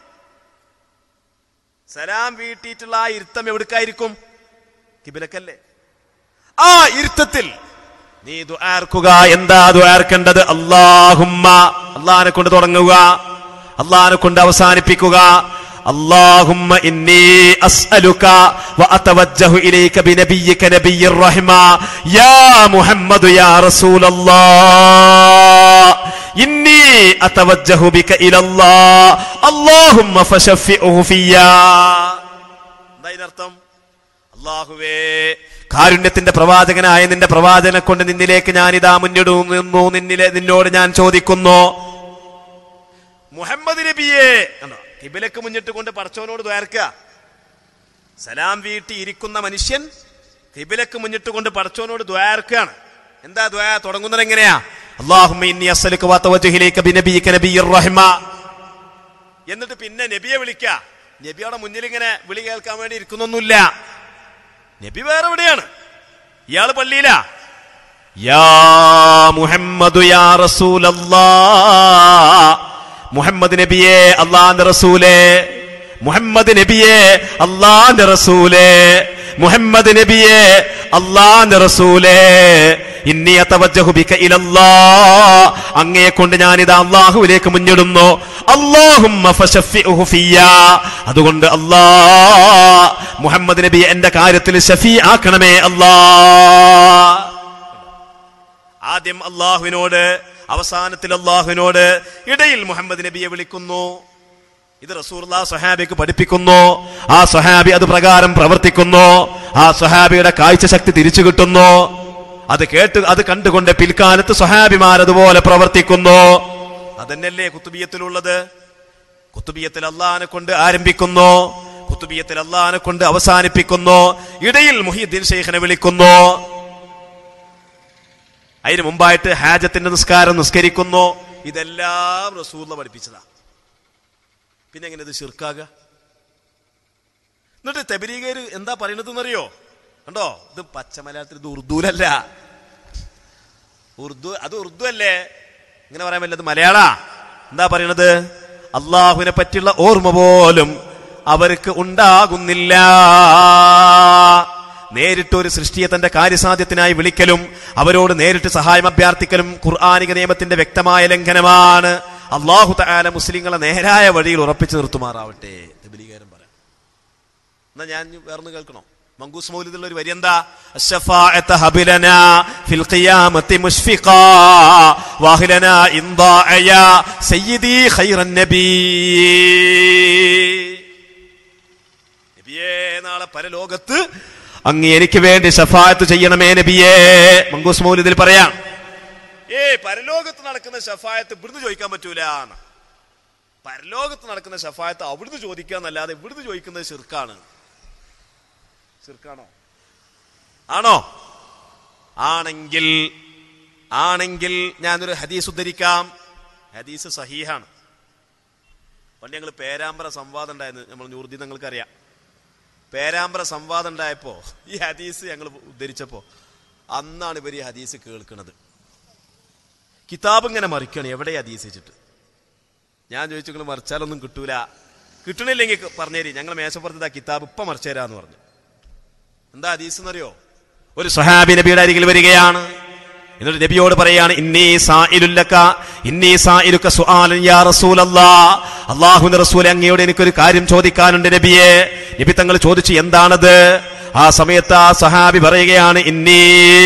സലാം വീട്ടിയിട്ടുള്ള ആ ഇരുത്തം എവിടേക്കായിരിക്കും കിബിലക്കല്ലേ ആ ഇരുത്തത്തിൽ നീ ദുആർക്കുക എന്താ ദുആർക്കേണ്ടത് അല്ലാഹുമ്മ അള്ളാഹിനെ കൊണ്ട് തുടങ്ങുക അള്ളാഹിനെ കൊണ്ട് അവസാനിപ്പിക്കുക اللهم إني أسألك وأتوجه إليك بنبيك نبي الرحمة يا محمد يا رسول الله إني أتوجه بك إلى الله اللهم فشفئه فيا എന്താ ഇതിനർത്ഥം അള്ളാഹുവേ കാരുണ്യത്തിന്റെ പ്രവാചകനായ നിന്റെ പ്രവാചകനെ കൊണ്ട് നിന്നിലേക്ക് ഞാൻ ഇതാ മുന്നിടുന്നു നിന്നിലെ നിന്നോട് ഞാൻ ചോദിക്കുന്നു മുഹമ്മദ് നബിയെ കണ്ടോ കിബിലക്ക് മുന്നിട്ട് കൊണ്ട് പടച്ചവനോട് ദ്വാർക്കുക സലാം വീട്ടി ഇരിക്കുന്ന മനുഷ്യൻ കിബിലക്ക് മുന്നിട്ട് കൊണ്ട് പടച്ചവനോട് ദ്വാർക്കാണ് എന്താ ദ്വാ തുടങ്ങുന്നത് എങ്ങനെയാ അള്ളാഹുമ്മ ഇന്നി അസ്സലുക വതവജ്ഹുലിക ബിനബിയിക നബിയ്യിർ റഹ്മ എന്നിട്ട് പിന്നെ നബിയെ വിളിക്ക നബിയുടെ മുന്നിൽ ഇങ്ങനെ വിളി കേൾക്കാൻ വേണ്ടി ഇരിക്കുന്നൊന്നുമില്ല നബി വേറെ എവിടെയാണ് ഇയാള് പള്ളിയിലാ യാ മുഹമ്മദു യാ റസൂലല്ലാ മുഹമ്മദ് നബിയെ അള്ളാന്റെ റസൂലേ മുഹമ്മദ് നബിയെ അള്ളാന്റെ റസൂലേ മുഹമ്മദ് നബിയെ അള്ളാന്റെ റസൂലേ ഇന്നി അതവജ്ജഹു ബിക ഇലല്ലാ അങ്ങയെ കൊണ്ട് ഞാനിതാ അള്ളാഹുവിലേക്ക് മുന്നിടുന്നു അല്ലാഹുമ്മ ഫശഫിഉഹു ഫിയ്യാ അതുകൊണ്ട് അല്ലാ മുഹമ്മദ് നബി എന്റെ കാര്യത്തിൽ ഷഫീ ആക്കണമേ അല്ലാ ആദ്യം അള്ളാഹുവിനോട് അവസാനത്തിൽ അള്ളാഹുവിനോട് ഇടയിൽ മുഹമ്മദ് നബിയെ വിളിക്കുന്നു ഇത് റസൂർലാ സഹാബിക്ക് പഠിപ്പിക്കുന്നു ആ സഹാബി അത് പ്രകാരം പ്രവർത്തിക്കുന്നു ആ സഹാബിയുടെ കാഴ്ച ശക്തി തിരിച്ചു കിട്ടുന്നു അത് കേട്ട് അത് കണ്ടുകൊണ്ട് പിൽക്കാലത്ത് സഹാബിമാർ അതുപോലെ പ്രവർത്തിക്കുന്നു അതന്നെയല്ലേ കുത്തുബിയത്തിലുള്ളത് കുത്തുബിയത്തിൽ അള്ളഹാനെ കൊണ്ട് ആരംഭിക്കുന്നു കുത്തുബിയത്തിൽ അള്ളഹാനെ കൊണ്ട് അവസാനിപ്പിക്കുന്നു ഇടയിൽ മുഹിയുദ്ദീൻ ഷെയ്ഖിനെ വിളിക്കുന്നു അതിന് മുമ്പായിട്ട് ഹാജത്തിന്റെ നിസ്കാരം നിസ്കരിക്കുന്നു ഇതെല്ലാം റസൂല പഠിപ്പിച്ചതാ പിന്നെ എങ്ങനെ ഇത് ശിർക്കാക എന്നിട്ട് തെബരീകര് എന്താ പറയണത് എന്നറിയോ കണ്ടോ ഇത് പച്ച മലയാളത്തിൽ ഇത് ഉറുദൂലല്ല ഉറുദു അത് ഉറുദു അല്ലേ ഇങ്ങനെ പറയാൻ പറ്റില്ല ഇത് മലയാള എന്താ പറയണത് അള്ളാഹുവിനെ പറ്റിയുള്ള ഓർമ്മ പോലും അവർക്ക് ഉണ്ടാകുന്നില്ല നേരിട്ട് ഒരു സൃഷ്ടിയെ തന്റെ കാര്യസാധ്യത്തിനായി വിളിക്കലും അവരോട് നേരിട്ട് സഹായം അഭ്യർത്ഥിക്കലും ഖുർആാനിക നിയമത്തിന്റെ വ്യക്തമായ ലംഘനമാണ് അള്ളാഹു തആല മുസ്ലിങ്ങളെ നേരായ വഴിയിൽ ഉറപ്പിച്ചു നിർത്തുമാറാവട്ടെ തബ്ലീഗുകാരൻ പറയാം എന്നാ ഞാൻ ഇനി വേറൊന്ന് കേൾക്കണോ മങ്കൂസ് മൗലിദുള്ള ഒരു വരി എന്താ الشفاعة هب لنا في القيامة مشفقا واهلنا إنضاء يا سيدي خير النبي നബിയേ നാളെ പരലോകത്ത് അങ്ങ് എനിക്ക് വേണ്ടി ഷഫായത്ത് ചെയ്യണമേ നബിയേ മങ്കൂസ് മൗലിദിൽ പറയാം ഏ പരലോകത്ത് നടക്കുന്ന ഷഫായത്ത് ഇവിടുന്ന് ചോദിക്കാൻ പറ്റൂല എന്ന്. പരലോകത്ത് നടക്കുന്ന ഷഫായത്ത് അവിടുന്ന് ചോദിക്കാന്നല്ലാതെ ഇവിടുന്ന് ചോദിക്കുന്നത് ശിർക്കാണ് ശിർക്കാണോ ആണോ ആണെങ്കിൽ ആണെങ്കിൽ ഞാനൊരു ഹദീസ് ഉദ്ധരിക്കാം ഹദീസ് സഹീഹാണ് പണ്ട് ഞങ്ങൾ പേരാമ്പ്ര സംവാദം ഉണ്ടായിരുന്നു നമ്മൾ നൂറുദ്ദീൻ നിങ്ങൾക്കറിയാം പേരാമ്പ്ര സംവാദം ഉണ്ടായപ്പോ ഈ ഹദീസ് ഞങ്ങൾ ഉദ്ധരിച്ചപ്പോ അന്നാണ് ഇവർ ഈ ഹദീസ് കേൾക്കുന്നത് കിതാബ് ഇങ്ങനെ മറിക്കണം എവിടെ ഹദീസ് വെച്ചിട്ട് ഞാൻ ചോദിച്ചു നിങ്ങൾ മറിച്ചാലൊന്നും കിട്ടൂല കിട്ടണില്ലെങ്കിൽ പറഞ്ഞേരി ഞങ്ങൾ മേശപ്പുറത്ത് ആ കിതാബ് ഇപ്പൊ മറിച്ചു തരാന്ന് പറഞ്ഞു എന്താ ഹദീസ് എന്നറിയോ ഒരു സ്വഹാബി നബിയുടെ അരികിൽ വരികയാണ് എന്നിട്ട് നബിയോട് പറയാണ് ഇന്നീ സായിലുല്ലക ഇന്നീ സായിലുക സുആലൻ യാ റസൂലല്ലാ അല്ലാഹുവിന്റെ റസൂൽ അങ്ങയോട് എനിക്കൊരു കാര്യം ചോദിക്കാനുണ്ട് നബിയെ നബി തങ്ങൾ ചോദിച്ചു എന്താണത് ആ സമയത്ത് ആ സഹാബി പറയുകയാണ് ഇന്നീ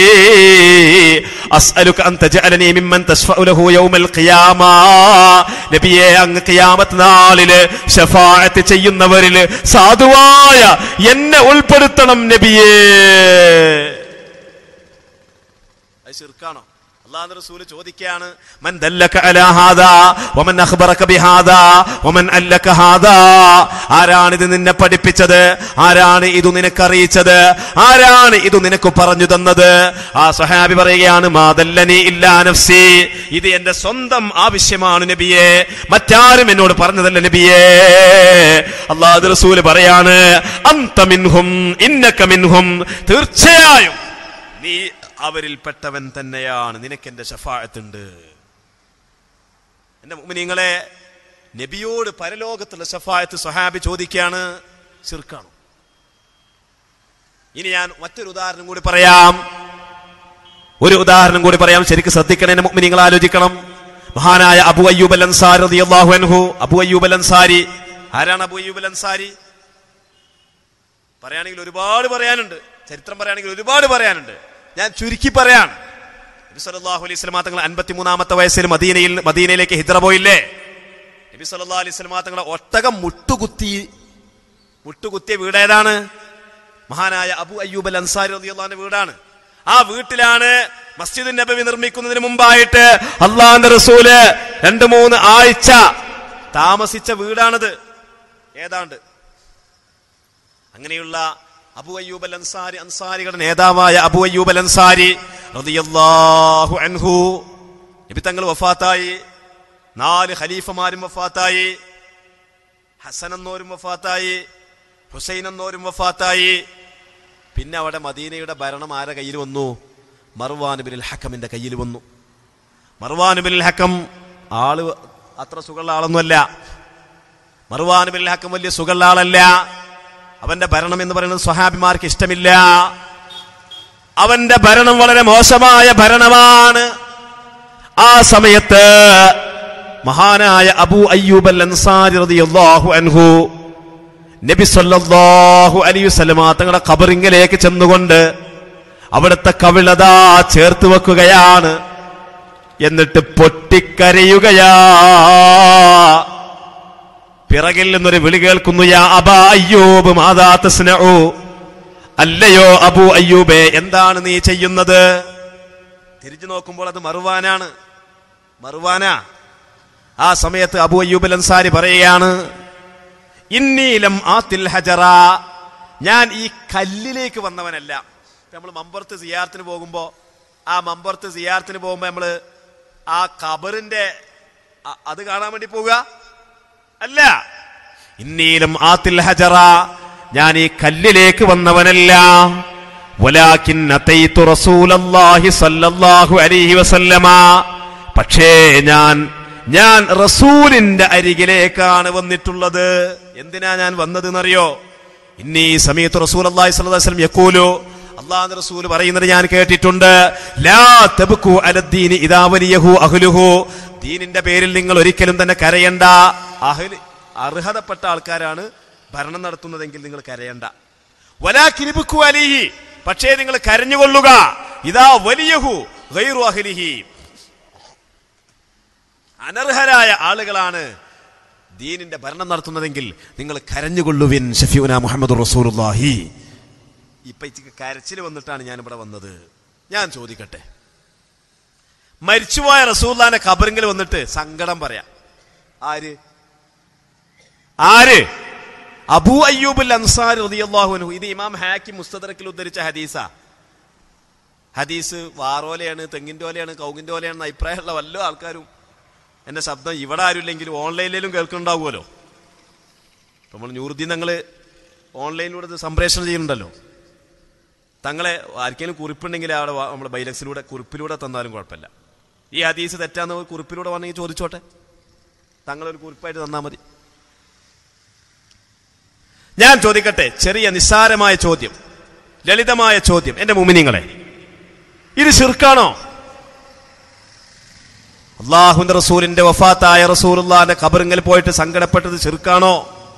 അസ്അലുക അൻ തജഅലനി മിമ്മൻ തശ്ഫഉ ലഹു യൗമൽ ഖിയാമ നബിയെ അങ്ങ് ഖിയാമത്ത് നാളില് ശഫാഅത്ത് ചെയ്യുന്നവരിൽ സാധുവായ എന്നെ ഉൾപ്പെടുത്തണം നബിയേ അത് ശിർക്കാണോ അള്ളാഹുവിന്റെ റസൂല് ചോദിക്കുകയാണ് മൻ ദല്ലക അലാ ഹാദാ വമൻ അഖ്ബറക ബിഹാദാ വമൻ അല്ലക ഹാദാ ആരാണ് ഇത് നിന്നെ പഠിപ്പിച്ചത് ആരാണ് ഇത് നിനക്ക് അറിയിച്ചത് ആരാണ് ഇത് നിനക്ക് പറഞ്ഞു തന്നത് ആ സഹാബി പറയുകയാണ് മാദല്ലനി ഇല്ലാ നഫ്സി ഇത് എന്റെ സ്വന്തം ആവശ്യമാണ് നബിയെ മറ്റാരും എന്നോട് പറഞ്ഞതല്ല നബിയെ അള്ളാഹു റസൂല് പറയാണ് അന്ത മിൻഹും ഇന്നക മിൻഹും തീർച്ചയായും നീ അവരിൽപ്പെട്ടവൻ തന്നെയാണ് നിനക്ക് എന്റെ ഷഫായത്തുണ്ട് എന്റെ മുഅ്മിനീങ്ങളെ നബിയോട് പരലോകത്തുള്ള ഷഫായത്ത് സഹാബി ചോദിക്കുകയാണ് ശിർക്കാണോ ഇനി ഞാൻ മറ്റൊരു ഉദാഹരണം കൂടി പറയാം ഒരു ഉദാഹരണം കൂടി പറയാം ശരിക്കും ശ്രദ്ധിക്കണം എന്റെ മുഅ്മിനീങ്ങൾ ആലോചിക്കണം മഹാനായ അബു അയ്യൂബ് അൽ അൻസാരി റളിയല്ലാഹു അൻഹു അബു അയ്യൂബ് അൽ അൻസാരി ആരാണ് അബു അയ്യൂബ് അൽ അൻസാരി പറയുകയാണെങ്കിൽ ഒരുപാട് പറയാനുണ്ട് ചരിത്രം പറയുകയാണെങ്കിൽ ഒരുപാട് പറയാനുണ്ട് ഞാൻ ചുരുക്കി പറയാൻ നബി സല്ലല്ലാഹു അലൈഹി വസല്ലം തങ്ങൾ അൻപത്തിമൂന്നാമത്തെ വയസ്സിൽ മദീനയിൽ മദീനയിലേക്ക് ഹിജ്റ പോയില്ലേ നബി സല്ലല്ലാഹു അലൈഹി വസല്ലം തങ്ങളെ ഒട്ടകം മുട്ടുകുത്തി മുട്ടുകുത്തിയ വീട് ഏതാണ് മഹാനായ അബു അയ്യൂബ് അൽ അൻസാരി റളിയല്ലാഹുവിന്റെ വീടാണ് ആ വീട്ടിലാണ് മസ്ജിദ് നബവി നിർമ്മിക്കുന്നതിന് മുമ്പായിട്ട് അള്ളാന്റെ റസൂല് രണ്ട് മൂന്ന് ആഴ്ച താമസിച്ച വീടാണിത് ഏതാണ്ട് അങ്ങനെയുള്ള അബു അയ്യൂബ് അൽ അൻസാരി അൻസാരികളുടെ നേതാവായ അബു അയ്യൂബ് അൽ അൻസാരി റളിയല്ലാഹു അൻഹു നബി തങ്ങൾ വഫാത്തായി നാല് ഖലീഫമാരും വഫാത്തായി ഹസൻ എന്നോരും വഫാത്തായി ഹുസൈൻ എന്നോരും വഫാത്തായി പിന്നെ അവിടെ മദീനയുടെ ഭരണം ആരെ കയ്യിൽ വന്നു മർവാൻ ബിൻ ഹക്കമിന്റെ കയ്യിൽ വന്നു മർവാൻ ബിൻ ഹക്കം ആള് അത്ര സുഖമുള്ള ആളൊന്നുമല്ല മർവാൻ ബിൻ ഹക്കം വലിയ സുഖമുള്ള ആളല്ല അവന്റെ ഭരണം എന്ന് പറയുന്നത് സ്വഹാബിമാർക്ക് ഇഷ്ടമില്ല അവന്റെ ഭരണം വളരെ മോശമായ ഭരണമാണ് ആ സമയത്ത് മഹാനായ അബൂ അയ്യൂബ് അൽ അൻസാരി റളിയല്ലാഹു അൻഹു നബി സല്ലല്ലാഹു അലൈഹി വസല്ലമ തങ്ങളുടെ ഖബറിങ്ങിലേക്ക് ചെന്നുകൊണ്ട് അവിടുത്തെ കവിളതാ ചേർത്ത് വെക്കുകയാണ് എന്നിട്ട് പൊട്ടിക്കരയുകയാ പിറകിൽ നിന്നൊരു വിളി കേൾക്കുന്നു യാ അബാ അയ്യൂബ് മാതാ തസ്നഉ അല്ലയോ അബു അയ്യൂബേ എന്താണ് നീ ചെയ്യുന്നത് തിരിഞ്ഞു നോക്കുമ്പോൾ അത് മറുവാനാണ് മറുവാന ആ സമയത്ത് അബു അയ്യൂബ് അൽ അൻസാരി പറയുകയാണ് ഇന്നീലം ആത്തിൽ ഹജറ ഞാൻ ഈ കല്ലിലേക്ക് വന്നവനല്ല നമ്മൾ മമ്പുറത്ത് സിയാർത്തിന് പോകുമ്പോ ആ മമ്പുറത്ത് സിയാർത്തിന് പോകുമ്പോ നമ്മള് ആ ഖബറിന്റെ അ- അത് കാണാൻ വേണ്ടി പോവുക അല്ല ഇന്നീലം ആത്തിൽ ഹജറ ഞാൻ ഈ കല്ലിലേക്ക് വന്നവനല്ല വലാകിൻ അതൈതു റസൂലല്ലാഹി സ്വല്ലല്ലാഹു അലൈഹി വസല്ലമ പക്ഷേ ഞാൻ ഞാൻ റസൂലിന്റെ അരികിലേക്കാണ് വന്നിട്ടുള്ളത് എന്തിനാ ഞാൻ വന്നത് എന്നറിയോ ഇന്നീ സമയത്ത് റസൂൽ അള്ളാഹി സ്വല്ലല്ലാഹു അലൈഹി വസല്ലം യഖൂലു അള്ളാഹുവിന്റെ റസൂൽ പറയുന്നത് ഞാൻ കേട്ടിട്ടുണ്ട് ലാ തബ്കു അലദ്ദീനി ഇദാ വലിയഹു അഹ്ലുഹു ദീനിന്റെ പേരിൽ നിങ്ങൾ ഒരിക്കലും തന്നെ കരയണ്ട അഹ്ല് അർഹതപ്പെട്ട ആൾക്കാരാണ് ഭരണം നടത്തുന്നതെങ്കിൽ നിങ്ങൾ കരയണ്ട വലാക്കിനിബുക്കു അലിഹി പക്ഷേ നിങ്ങൾ കരഞ്ഞുകൊള്ളുക ഇതാ വലിയഹു ഗൈറു അഹ്ലിഹി അനർഹരായ ആളുകളാണ് ദീനിന്റെ ഭരണം നടത്തുന്നതെങ്കിൽ നിങ്ങൾ കരഞ്ഞുകൊള്ളുവിൻ ഷഫീഉന മുഹമ്മദ് റസൂലുള്ളാഹി ഇപ്പൊ ഇച്ചിക്ക് കരച്ചിൽ വന്നിട്ടാണ് ഞാൻ ഇവിടെ വന്നത് ഞാൻ ചോദിക്കട്ടെ മരിച്ചുപോയ റസൂല്ലാന്റെ ഖബറിങ്കിൽ വന്നിട്ട് സങ്കടം പറയാം ആര് ആര് അബൂ അയ്യൂബുൽ അൻസാർ റളിയല്ലാഹു അൻഹു ഇത് ഇമാം ഹാക്കി മുസ്തദറക്കിൽ ഉദ്ധരിച്ച ഹദീസാ ഹദീസ് വാറോലയാണ് തെങ്ങിന്റെ ഓലയാണ് കൗങ്ങിന്റെ ഓലയാണെന്ന് അഭിപ്രായമുള്ള വല്ല ആൾക്കാരും എന്റെ ശബ്ദം ഇവിടെ ആരുമില്ലെങ്കിലും ഓൺലൈനിലും കേൾക്കുന്നുണ്ടാവുമല്ലോ ഇപ്പൊ നമ്മൾ നൂറുദ്ദീൻ ഞങ്ങള് ഓൺലൈനിലൂടെ ഇത് സംപ്രേഷണം ചെയ്യുന്നുണ്ടല്ലോ തങ്ങളെ ആർക്കെങ്കിലും കുറിപ്പുണ്ടെങ്കിൽ അവിടെ വാ- നമ്മുടെ ബൈലക്സിലൂടെ കുറിപ്പിലൂടെ തന്നാലും കുഴപ്പമില്ല ഈ ഹദീസ് തെറ്റാന്ന് കുറിപ്പിലൂടെ വന്നെങ്കിൽ ചോദിച്ചോട്ടെ തങ്ങളൊരു കുറിപ്പായിട്ട് തന്നാൽ മതി ഞാൻ ചോദിക്കട്ടെ ചെറിയ നിസ്സാരമായ ചോദ്യം ലളിതമായ ചോദ്യം എന്റെ മുമിനിങ്ങളെ ഇത് ശിർക്കാണോ അള്ളാഹുന്റെ റസൂലിന്റെ വഫാത്തായ റസൂലുള്ളാന്റെ ഖബറിങ്കൽ പോയിട്ട് സങ്കടപ്പെട്ടത് ശിർക്കാണോ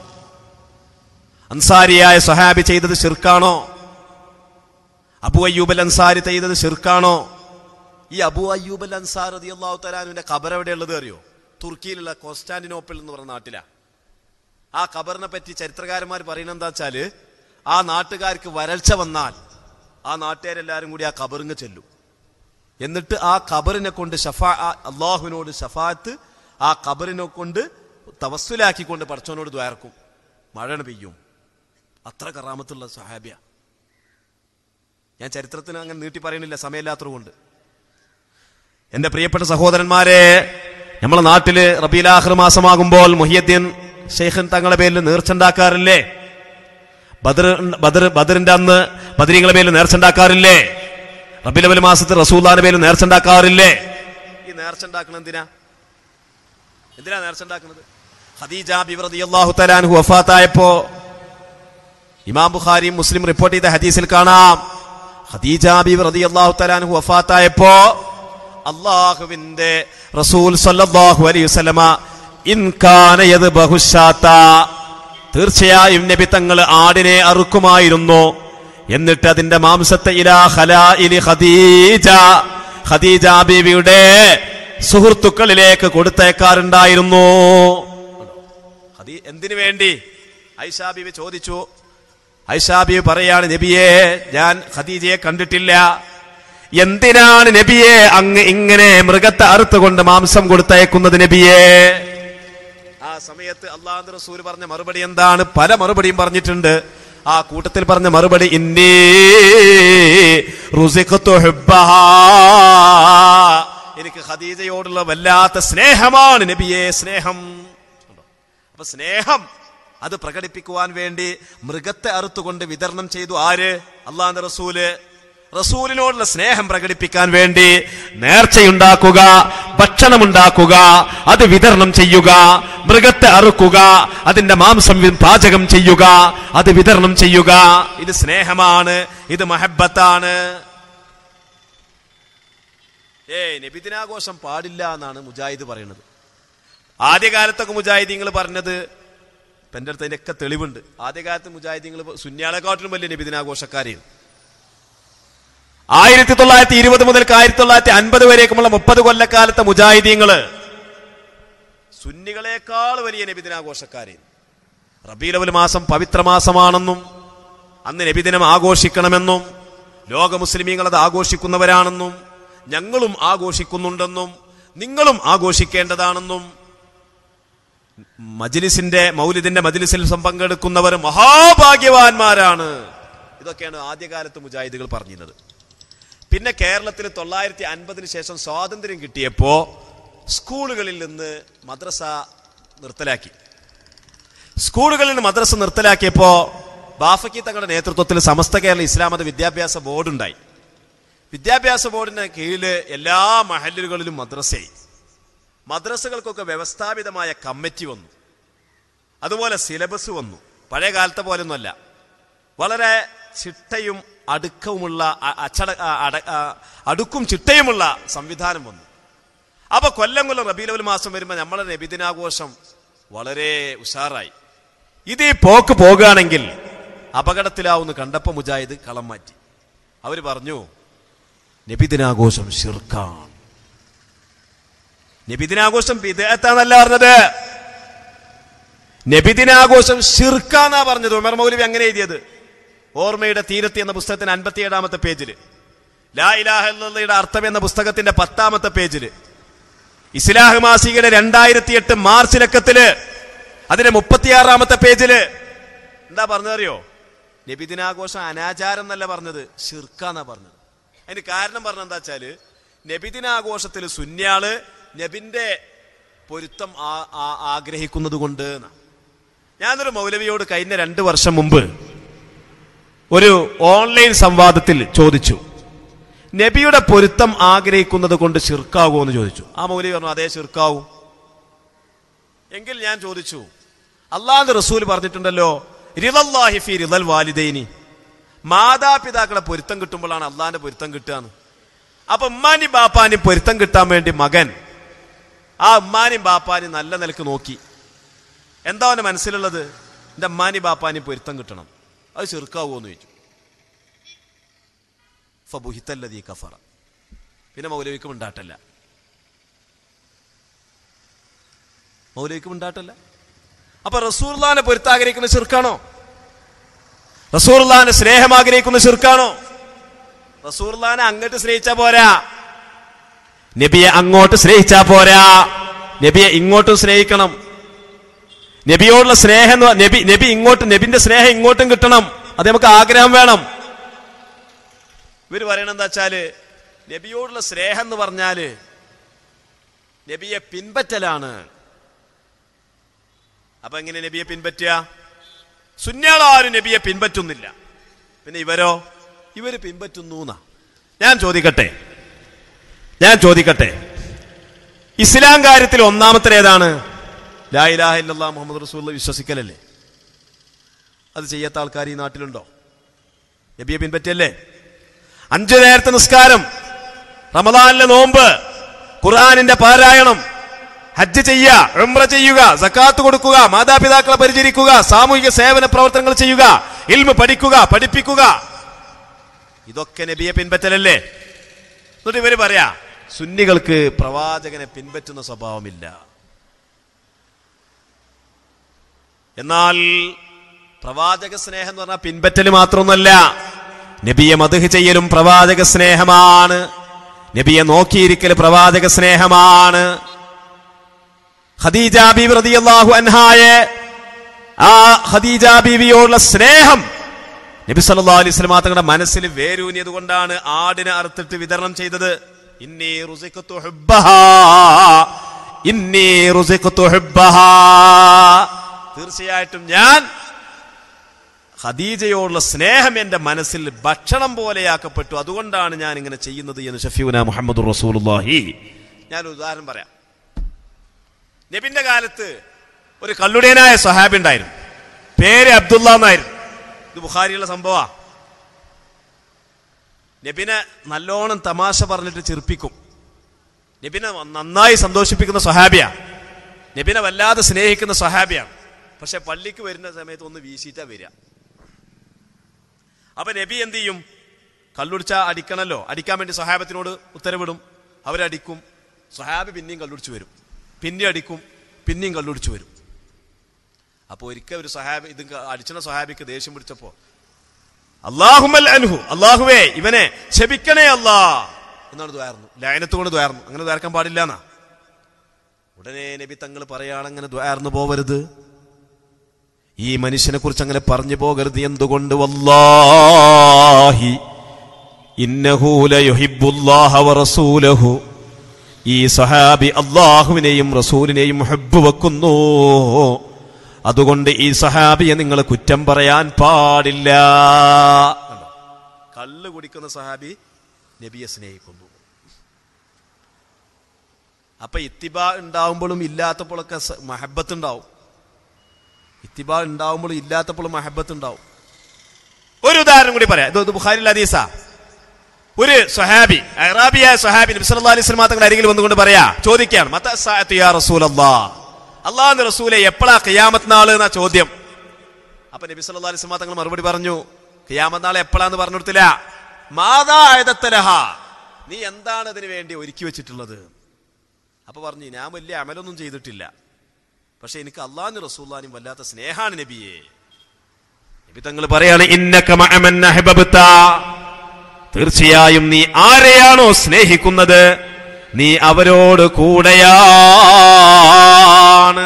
അൻസാരിയായ സഹാബി ചെയ്തത് ശിർക്കാണോ അബു അയ്യൂബ് അൽ അൻസാരി ചെയ്തത് ശിർക്കാണോ ഈ അബു അയ്യൂബ് അൽ അൻസാർ റതി അള്ളാഹു തലാനുവിന്റെ ഖബർ എവിടെയുള്ളത് അറിയോ തുർക്കിയിലുള്ള കോസ്റ്റാന്റിനോപ്പിൾ എന്ന് പറഞ്ഞ നാട്ടിലാ ആ ഖബറിനെ പറ്റി ചരിത്രകാരന്മാർ പറയുന്നത് എന്താ വെച്ചാല് ആ നാട്ടുകാർക്ക് വരൾച്ച വന്നാൽ ആ നാട്ടുകാരെല്ലാരും കൂടി ആ ഖബറിങ് ചെല്ലും എന്നിട്ട് ആ ഖബറിനെ കൊണ്ട് ഷഫാ ആ അള്ളാഹുവിനോട് ഷഫാത്ത് ആ ഖബറിനെ കൊണ്ട് തവസ്സുലാക്കിക്കൊണ്ട് പടച്ചവനോട് ദ്വാരക്കും മഴ പെയ്യും അത്ര കറാമത്തുള്ള സഹാബിയ ഞാൻ ചരിത്രത്തിന് അങ്ങനെ നീട്ടി പറയണില്ല സമയമില്ലാത്തതുകൊണ്ട് എന്റെ പ്രിയപ്പെട്ട സഹോദരന്മാരെ നമ്മളെ നാട്ടില് റബീലാഹർ മാസമാകുമ്പോൾ മുഹിയദ്ദീൻ ഷെയ്ഖൻ തങ്ങളുടെ പേരിൽ നേർച്ചുണ്ടാക്കാറില്ലേ ബദർ ബദർ ബദറിന്റെ അന്ന് ബദരീങ്ങളെ പേരിൽ നേർച്ചുണ്ടാക്കാറില്ലേ റബിലവൽ മാസത്തിൽ റസൂല്ലാന്റെ പേരിൽ നേർച്ചുണ്ടാക്കാറില്ലേ ഈ നേർച്ചുണ്ടാക്കണത് എന്തിനാ എന്തിനാ നേർച്ചുണ്ടാക്കുന്നത് ഖദീജ ബിവ്രതി അള്ളാഹു തലാൻഹു വഫാത്തായപ്പോ ഇമാം ബുഖാരിയും മുസ്ലിം റിപ്പോർട്ട് ചെയ്ത ഹദീസിൽ കാണാം ഖദീജ ബിബി റളിയല്ലാഹു തആലാഹു വഫാത്തായപ്പോ അള്ളാഹുവിന്റെ റസൂൽ സല്ലല്ലാഹു അലൈഹി വസല്ലമ ഇൻ കാന യദ്ബഹു ശാത്ത തീർച്ചയായും നബി തങ്ങൾ ആടിനെ അറുക്കുമായിരുന്നു എന്നിട്ട് അതിന്റെ മാംസത്തെ ഇലാ ഖലാഇലി ഖദീജ ഖദീജ ബീവിയുടെ സുഹൃത്തുക്കളിലേക്ക് കൊടുത്തേക്കാറുണ്ടായിരുന്നു ഖദീ എന്തിനു വേണ്ടി ഐഷാ ബീവി ചോദിച്ചു ഐഷാബി പറയാണ് നബിയെ ഞാൻ ഖദീജയെ കണ്ടിട്ടില്ല എന്തിനാണ് നബിയെ അങ്ങ് ഇങ്ങനെ മൃഗത്തെ അറുത്തുകൊണ്ട് മാംസം കൊടുത്തയക്കുന്നത് നബിയെ ആ സമയത്ത് അള്ളാഹു റസൂൽ പറഞ്ഞ മറുപടി എന്താണ് പല മറുപടിയും പറഞ്ഞിട്ടുണ്ട് ആ കൂട്ടത്തിൽ പറഞ്ഞ മറുപടി ഇന്നീ റുസിഖ്തു ഹുബ്ബഹാ. എനിക്ക് ഖദീജയോടുള്ള വല്ലാത്ത സ്നേഹമാണ് നബിയെ സ്നേഹം അപ്പൊ സ്നേഹം അത് പ്രകടിപ്പിക്കുവാൻ വേണ്ടി മൃഗത്തെ അറുത്തുകൊണ്ട് വിതരണം ചെയ്തു ആര് അള്ളാന്റെ റസൂല് റസൂലിനോടുള്ള സ്നേഹം പ്രകടിപ്പിക്കാൻ വേണ്ടി നേർച്ചയുണ്ടാക്കുക ഭക്ഷണമുണ്ടാക്കുക അത് വിതരണം ചെയ്യുക മൃഗത്തെ അറുക്കുക അതിന്റെ മാംസം വി- പാചകം ചെയ്യുക അത് വിതരണം ചെയ്യുക ഇത് സ്നേഹമാണ് ഇത് മഹബത്താണ് ഏയ് നബിദിനാഘോഷം പാടില്ല എന്നാണ് മുജാഹിദ് പറയുന്നത് ആദ്യകാലത്തൊക്കെ മുജാഹിദീങ്ങൾ പറഞ്ഞത് ഇപ്പൊ എൻ്റെ അടുത്ത് അതിൻ്റെയൊക്കെ തെളിവുണ്ട് ആദ്യകാലത്ത് മുജാഹിദീങ്ങൾ സുന്യാളെക്കാട്ടിലും വലിയ നബിദിനാഘോഷക്കാരെയും ആയിരത്തി തൊള്ളായിരത്തി ഇരുപത് മുതൽ ആയിരത്തി തൊള്ളായിരത്തി അൻപത് വരേക്കുമുള്ള മുപ്പത് കൊല്ലക്കാലത്തെ മുജാഹിദീങ്ങള് സുന്നികളെക്കാൾ വലിയ നബിദിനാഘോഷക്കാരെയും റബീലവൽ മാസം പവിത്രമാസമാണെന്നും അന്ന് നബിദിനം ആഘോഷിക്കണമെന്നും ലോക മുസ്ലിമീങ്ങൾ അത് ആഘോഷിക്കുന്നവരാണെന്നും ഞങ്ങളും ആഘോഷിക്കുന്നുണ്ടെന്നും നിങ്ങളും ആഘോഷിക്കേണ്ടതാണെന്നും മജ്ലിസിന്റെ മൗലിദിന്റെ മജ്ലിസിൽ പങ്കെടുക്കുന്നവർ മഹാഭാഗ്യവാന്മാരാണ് ഇതൊക്കെയാണ് ആദ്യകാലത്ത് മുജാഹിദുകൾ പറഞ്ഞിരുന്നത് പിന്നെ കേരളത്തിൽ തൊള്ളായിരത്തി അൻപതിന് ശേഷം സ്വാതന്ത്ര്യം കിട്ടിയപ്പോ സ്കൂളുകളിൽ നിന്ന് മദ്രസ നിർത്തലാക്കി സ്കൂളുകളിൽ നിന്ന് മദ്രസ നിർത്തലാക്കിയപ്പോ ബാഫക്കി തങ്ങളുടെ നേതൃത്വത്തിൽ സമസ്ത കേരള ഇസ്ലാമത വിദ്യാഭ്യാസ ബോർഡ് ഉണ്ടായി വിദ്യാഭ്യാസ ബോർഡിന്റെ കീഴിൽ എല്ലാ മഹല്ലുകളിലും മദ്രസയായി മദ്രസകൾക്കൊക്കെ വ്യവസ്ഥാപിതമായ കമ്മിറ്റി വന്നു അതുപോലെ സിലബസ് വന്നു പഴയ കാലത്തെ പോലൊന്നുമല്ല വളരെ ചിട്ടയും അടുക്കവുമുള്ള അ- അച്ചട അ- അട- ആ, അടുക്കും ചിട്ടയുമുള്ള സംവിധാനം വന്നു അപ്പൊ കൊല്ലം കൊല്ലം റബീലവൽ മാസം വരുമ്പോൾ നമ്മളെ നബിദിനാഘോഷം വളരെ ഉഷാറായി ഇത് ഈ പോക്ക് പോകുകയാണെങ്കിൽ അപകടത്തിലാവുന്ന കണ്ടപ്പോ മുജാഹിദ് കളം മാറ്റി അവര് പറഞ്ഞു നബിദിനാഘോഷം ഷിർക്കാണ് നബിദിനാഘോഷം വിദേഹത്താന്നല്ല പറഞ്ഞത് നബിദിനാഘോഷം ഷിർക്കാന്നാ പറഞ്ഞത് ഉമർ മൗലവി അങ്ങനെ എഴുതിയത് ഓർമ്മയുടെ തീരത്തി എന്ന പുസ്തകത്തിന്റെ അൻപത്തിയേഴാമത്തെ പേജില് ലാ ഇലാഹ ഇല്ലല്ലയുടെ അർത്ഥം എന്ന പുസ്തകത്തിന്റെ പത്താമത്തെ പേജില് ഇസ്ലാഹ് മാസികയുടെ രണ്ടായിരത്തി എട്ട് മാർച്ച് ലക്കത്തില് അതിന്റെ മുപ്പത്തിയാറാമത്തെ പേജില് എന്താ പറഞ്ഞതറിയോ നബിദിനാഘോഷം അനാചാരം എന്നല്ല പറഞ്ഞത് ഷിർക്കാന്നാ പറഞ്ഞത് അതിന് കാരണം പറഞ്ഞ എന്താ വെച്ചാല് നബിദിനാഘോഷത്തിൽ സുന്യാള് നബിന്റെ പൊരുത്തം ആ- ആ- ആഗ്രഹിക്കുന്നത് കൊണ്ട് എന്നാ. ഞാനൊരു മൗലവിയോട് കഴിഞ്ഞ രണ്ട് വർഷം മുമ്പ് ഒരു ഓൺലൈൻ സംവാദത്തിൽ ചോദിച്ചു നബിയുടെ പൊരുത്തം ആഗ്രഹിക്കുന്നത് കൊണ്ട് ശിർക്കാവോ എന്ന് ചോദിച്ചു ആ മൗലവി പറഞ്ഞു അതേ ശിർക്കാവും എങ്കിൽ ഞാൻ ചോദിച്ചു അള്ളാഹ് റസൂൽ പറഞ്ഞിട്ടുണ്ടല്ലോ റിദല്ലാഹി ഫി റിദൽ വാലിദൈനി മാതാപിതാക്കളെ പൊരുത്തം കിട്ടുമ്പോഴാണ് അള്ളാഹിന്റെ പൊരുത്തം കിട്ടുകയെന്ന് അപ്പൊ ഉമ്മാനും ബാപ്പാനും പൊരുത്തം കിട്ടാൻ വേണ്ടി മകൻ ആ ഉമ്മാനും ബാപ്പാനും നല്ല നിലക്ക് നോക്കി എന്താ അവന്റെ മനസ്സിലുള്ളത് എന്റെ ഉമ്മാനും ബാപ്പാനും പൊരുത്തം കിട്ടണം അത് ചെറുക്കാവോ എന്ന് ചോദിച്ചു ഫബുഹിത്തല്ലതീ കഫറ പിന്നെ മൗലവിക്കും ഉണ്ടാട്ടല്ല മൗലവിക്കും ഉണ്ടാട്ടല്ല അപ്പൊ റസൂർലാനെ പൊരുത്താഗ്രഹിക്കുന്ന ചെറുക്കാണോ റസൂർലാനെ സ്നേഹം ആഗ്രഹിക്കുന്ന ചെറുക്കാണോ റസൂർലാനെ അങ്ങോട്ട് സ്നേഹിച്ചാ പോരാ നബിയെ അങ്ങോട്ട് സ്നേഹിച്ചാ പോരാ നബിയെ ഇങ്ങോട്ടും സ്നേഹിക്കണം നബിയോടുള്ള സ്നേഹം എന്ന് പ- നബി നബി ഇങ്ങോട്ട് നബിന്റെ സ്നേഹം ഇങ്ങോട്ടും കിട്ടണം അത് നമുക്ക് ആഗ്രഹം വേണം ഇവര് പറയണ എന്താ വെച്ചാല് നബിയോടുള്ള സ്നേഹം എന്ന് പറഞ്ഞാല് നബിയെ പിൻപറ്റലാണ് അപ്പൊ എങ്ങനെ നബിയെ പിൻപറ്റുക സുന്യാളാരും നബിയെ പിൻപറ്റുന്നില്ല പിന്നെ ഇവരോ ഇവര് പിൻപറ്റുന്നു എന്നാ ഞാൻ ചോദിക്കട്ടെ ഞാൻ ചോദിക്കട്ടെ ഇസ്ലാം കാര്യത്തിൽ ഒന്നാമത്തെ ഏതാണ് ലാ ഇലാഹ ഇല്ലല്ലാ മുഹമ്മദ് റസൂൽ വിശ്വസിക്കലല്ലേ അത് ചെയ്യാത്ത ആൾക്കാർ ഈ നാട്ടിലുണ്ടോ നബിയെ പിൻപറ്റിയല്ലേ അഞ്ചു നേരത്തെ നിസ്കാരം റമദാനിലെ നോമ്പ് ഖുർആാനിന്റെ പാരായണം ഹജ്ജ് ചെയ്യുക ഉംറ ചെയ്യുക സക്കാത്ത് കൊടുക്കുക മാതാപിതാക്കളെ പരിചരിക്കുക സാമൂഹിക സേവന പ്രവർത്തനങ്ങൾ ചെയ്യുക ഇൽമ പഠിക്കുക പഠിപ്പിക്കുക ഇതൊക്കെ നബിയെ പിൻപറ്റലല്ലേ എന്നിട്ട് ഇവര് പറയാ സുന്നികൾക്ക് പ്രവാചകനെ പിൻപറ്റുന്ന സ്വഭാവമില്ല എന്നാൽ പ്രവാചക സ്നേഹം എന്ന് പറഞ്ഞാൽ പിൻപറ്റൽ മാത്രമൊന്നുമല്ല നബിയെ മധുഹ് ചെയ്യലും പ്രവാചക സ്നേഹമാണ് നബിയെ നോക്കിയിരിക്കൽ പ്രവാചക സ്നേഹമാണ് ഖദീജ ബീവി റളിയല്ലാഹു അൻഹായെ ആ ഖദീജ ബീവിയോടുള്ള സ്നേഹം നബി സല്ലല്ലാഹു അലൈഹി വസല്ലം തങ്ങളുടെ മനസ്സിൽ വേരൂന്നിയത് കൊണ്ടാണ് ആടിനെ അറുത്തിട്ട് വിതരണം ചെയ്തത് ഇന്നി റുസിഖ്തു ഹുബ്ബഹാ ഇന്നി റുസിഖ്തു ഹുബ്ബഹാ തീർച്ചയായിട്ടും ഞാൻ ഖദീജയോടുള്ള സ്നേഹം എന്റെ മനസ്സിൽ ഭക്ഷണം പോലെയാക്കപ്പെട്ടു അതുകൊണ്ടാണ് ഞാൻ ഇങ്ങനെ ചെയ്യുന്നത് എന്ന് ഷഫീന മുഹമ്മദ് റസൂലുള്ളാഹി ഞാൻ ഒരു ഉദാഹരണം പറയാം നബിന്റെ കാലത്ത് ഒരു കള്ളുടേനായ സഹാബി ഉണ്ടായിരുന്നു പേര് അബ്ദുള്ള എന്നായിരുന്നു ഇത് ബുഖാരിയുള്ള സംഭവമാ നബിനെ നല്ലോണം തമാശ പറഞ്ഞിട്ട് ചിർപ്പിക്കും നബിനെ നന്നായി സന്തോഷിപ്പിക്കുന്ന സഹാബിയാ നബിനെ വല്ലാതെ സ്നേഹിക്കുന്ന സഹാബിയാണ് പക്ഷെ പള്ളിക്ക് വരുന്ന സമയത്ത് ഒന്ന് വീശിയിട്ടാ വരിക അപ്പൊ നബി എന്ത് ചെയ്യും കള്ളുടിച്ച അടിക്കണല്ലോ അടിക്കാൻ വേണ്ടി സഹാബത്തിനോട് ഉത്തരവിടും അവരടിക്കും സഹാബി പിന്നെയും കള്ളുടിച്ചു വരും പിന്നെ അടിക്കും പിന്നെയും കള്ളുടിച്ചു വരും അപ്പൊ ഒരിക്കൽ ഒരു സഹാബി ഇത് അടിച്ചണ സഹാബിക്ക് ദേഷ്യം പിടിച്ചപ്പോ അള്ളാഹുമൽ അൻഹു അള്ളാഹുവേ ഇവനെ ശപിക്കണേ അല്ലാ എന്നാണ് ദ്വാർന്നു ലയനത്ത് കൊണ്ട് ദ്വാർന്നു അങ്ങനെ ദ്വാർക്കാൻ പാടില്ല എന്നാ ഉടനെ നബി തങ്ങൾ പറയാണ് അങ്ങനെ ദ്വാർന്നു പോവരുത് ഈ മനുഷ്യനെ കുറിച്ച് അങ്ങനെ പറഞ്ഞു പോകരുത് എന്തുകൊണ്ട് വല്ലാഹി ഇന്നഹു ലയുഹിബ്ബുല്ലാഹ വറസൂലഹു ഈ സഹാബി അള്ളാഹുവിനെയും റസൂലിനെയും ഹബ്ബ് വെക്കുന്നു അതുകൊണ്ട് ഈ സഹാബിയെ നിങ്ങൾ കുറ്റം പറയാൻ പാടില്ല കണ്ടോ? കള്ള് കുടിക്കുന്ന സഹാബി നബിയെ സ്നേഹിക്കുന്നു അപ്പൊ ഇത്തിബ ഉണ്ടാവുമ്പോഴും ഇല്ലാത്തപ്പോഴൊക്കെ സ- മഹബത്ത് ഉണ്ടാവും ഇത്തിബ ഉണ്ടാവുമ്പോഴും ഇല്ലാത്തപ്പോഴും മഹബത്ത് ഉണ്ടാവും ഒരു ഉദാഹരണം കൂടി പറയാം ഇത് ഇത് ബുഖാരിൽ ഹദീസ ഒരു സ്വഹാബി അറാബിയായ സ്വഹാബി നബി സല്ലല്ലാഹു അലൈഹി വസല്ലം തങ്ങളുടെ അരികിൽ വന്നുകൊണ്ട് പറയാ ചോദിക്കുകയാണ് മത്ത സാഅത്തു യാ റസൂലല്ലാഹ് അള്ളാഹുവിന്റെ റസൂലെ എപ്പോഴാ ഖിയാമത്ത് നാള് എന്നാ ചോദ്യം അപ്പൊ നബി സല്ലല്ലാഹു അലൈഹി വസല്ലം തങ്ങൾ മറുപടി പറഞ്ഞു ഖിയാമത്ത് നാൾ എപ്പോഴാന്ന് പറഞ്ഞു കൊടുത്തില്ല മാതാ ആയതത്തലഹ നീ എന്താണ് ഇതിനു വേണ്ടി ഒരുക്കി വെച്ചിട്ടുള്ളത് അപ്പൊ പറഞ്ഞു ഞാൻ വലിയ അമലൊന്നും ചെയ്തിട്ടില്ല പക്ഷെ എനിക്ക് അള്ളാഹു റസൂല്ലാനും വല്ലാത്ത സ്നേഹാണ് നബിയെ നബി തങ്ങൾ പറയാണ് ഇന്നക മഅമൻ അഹ്ബബ്ത തീർച്ചയായും നീ ആരെയാണോ സ്നേഹിക്കുന്നത് നീ അവരോട് കൂടെയാണ്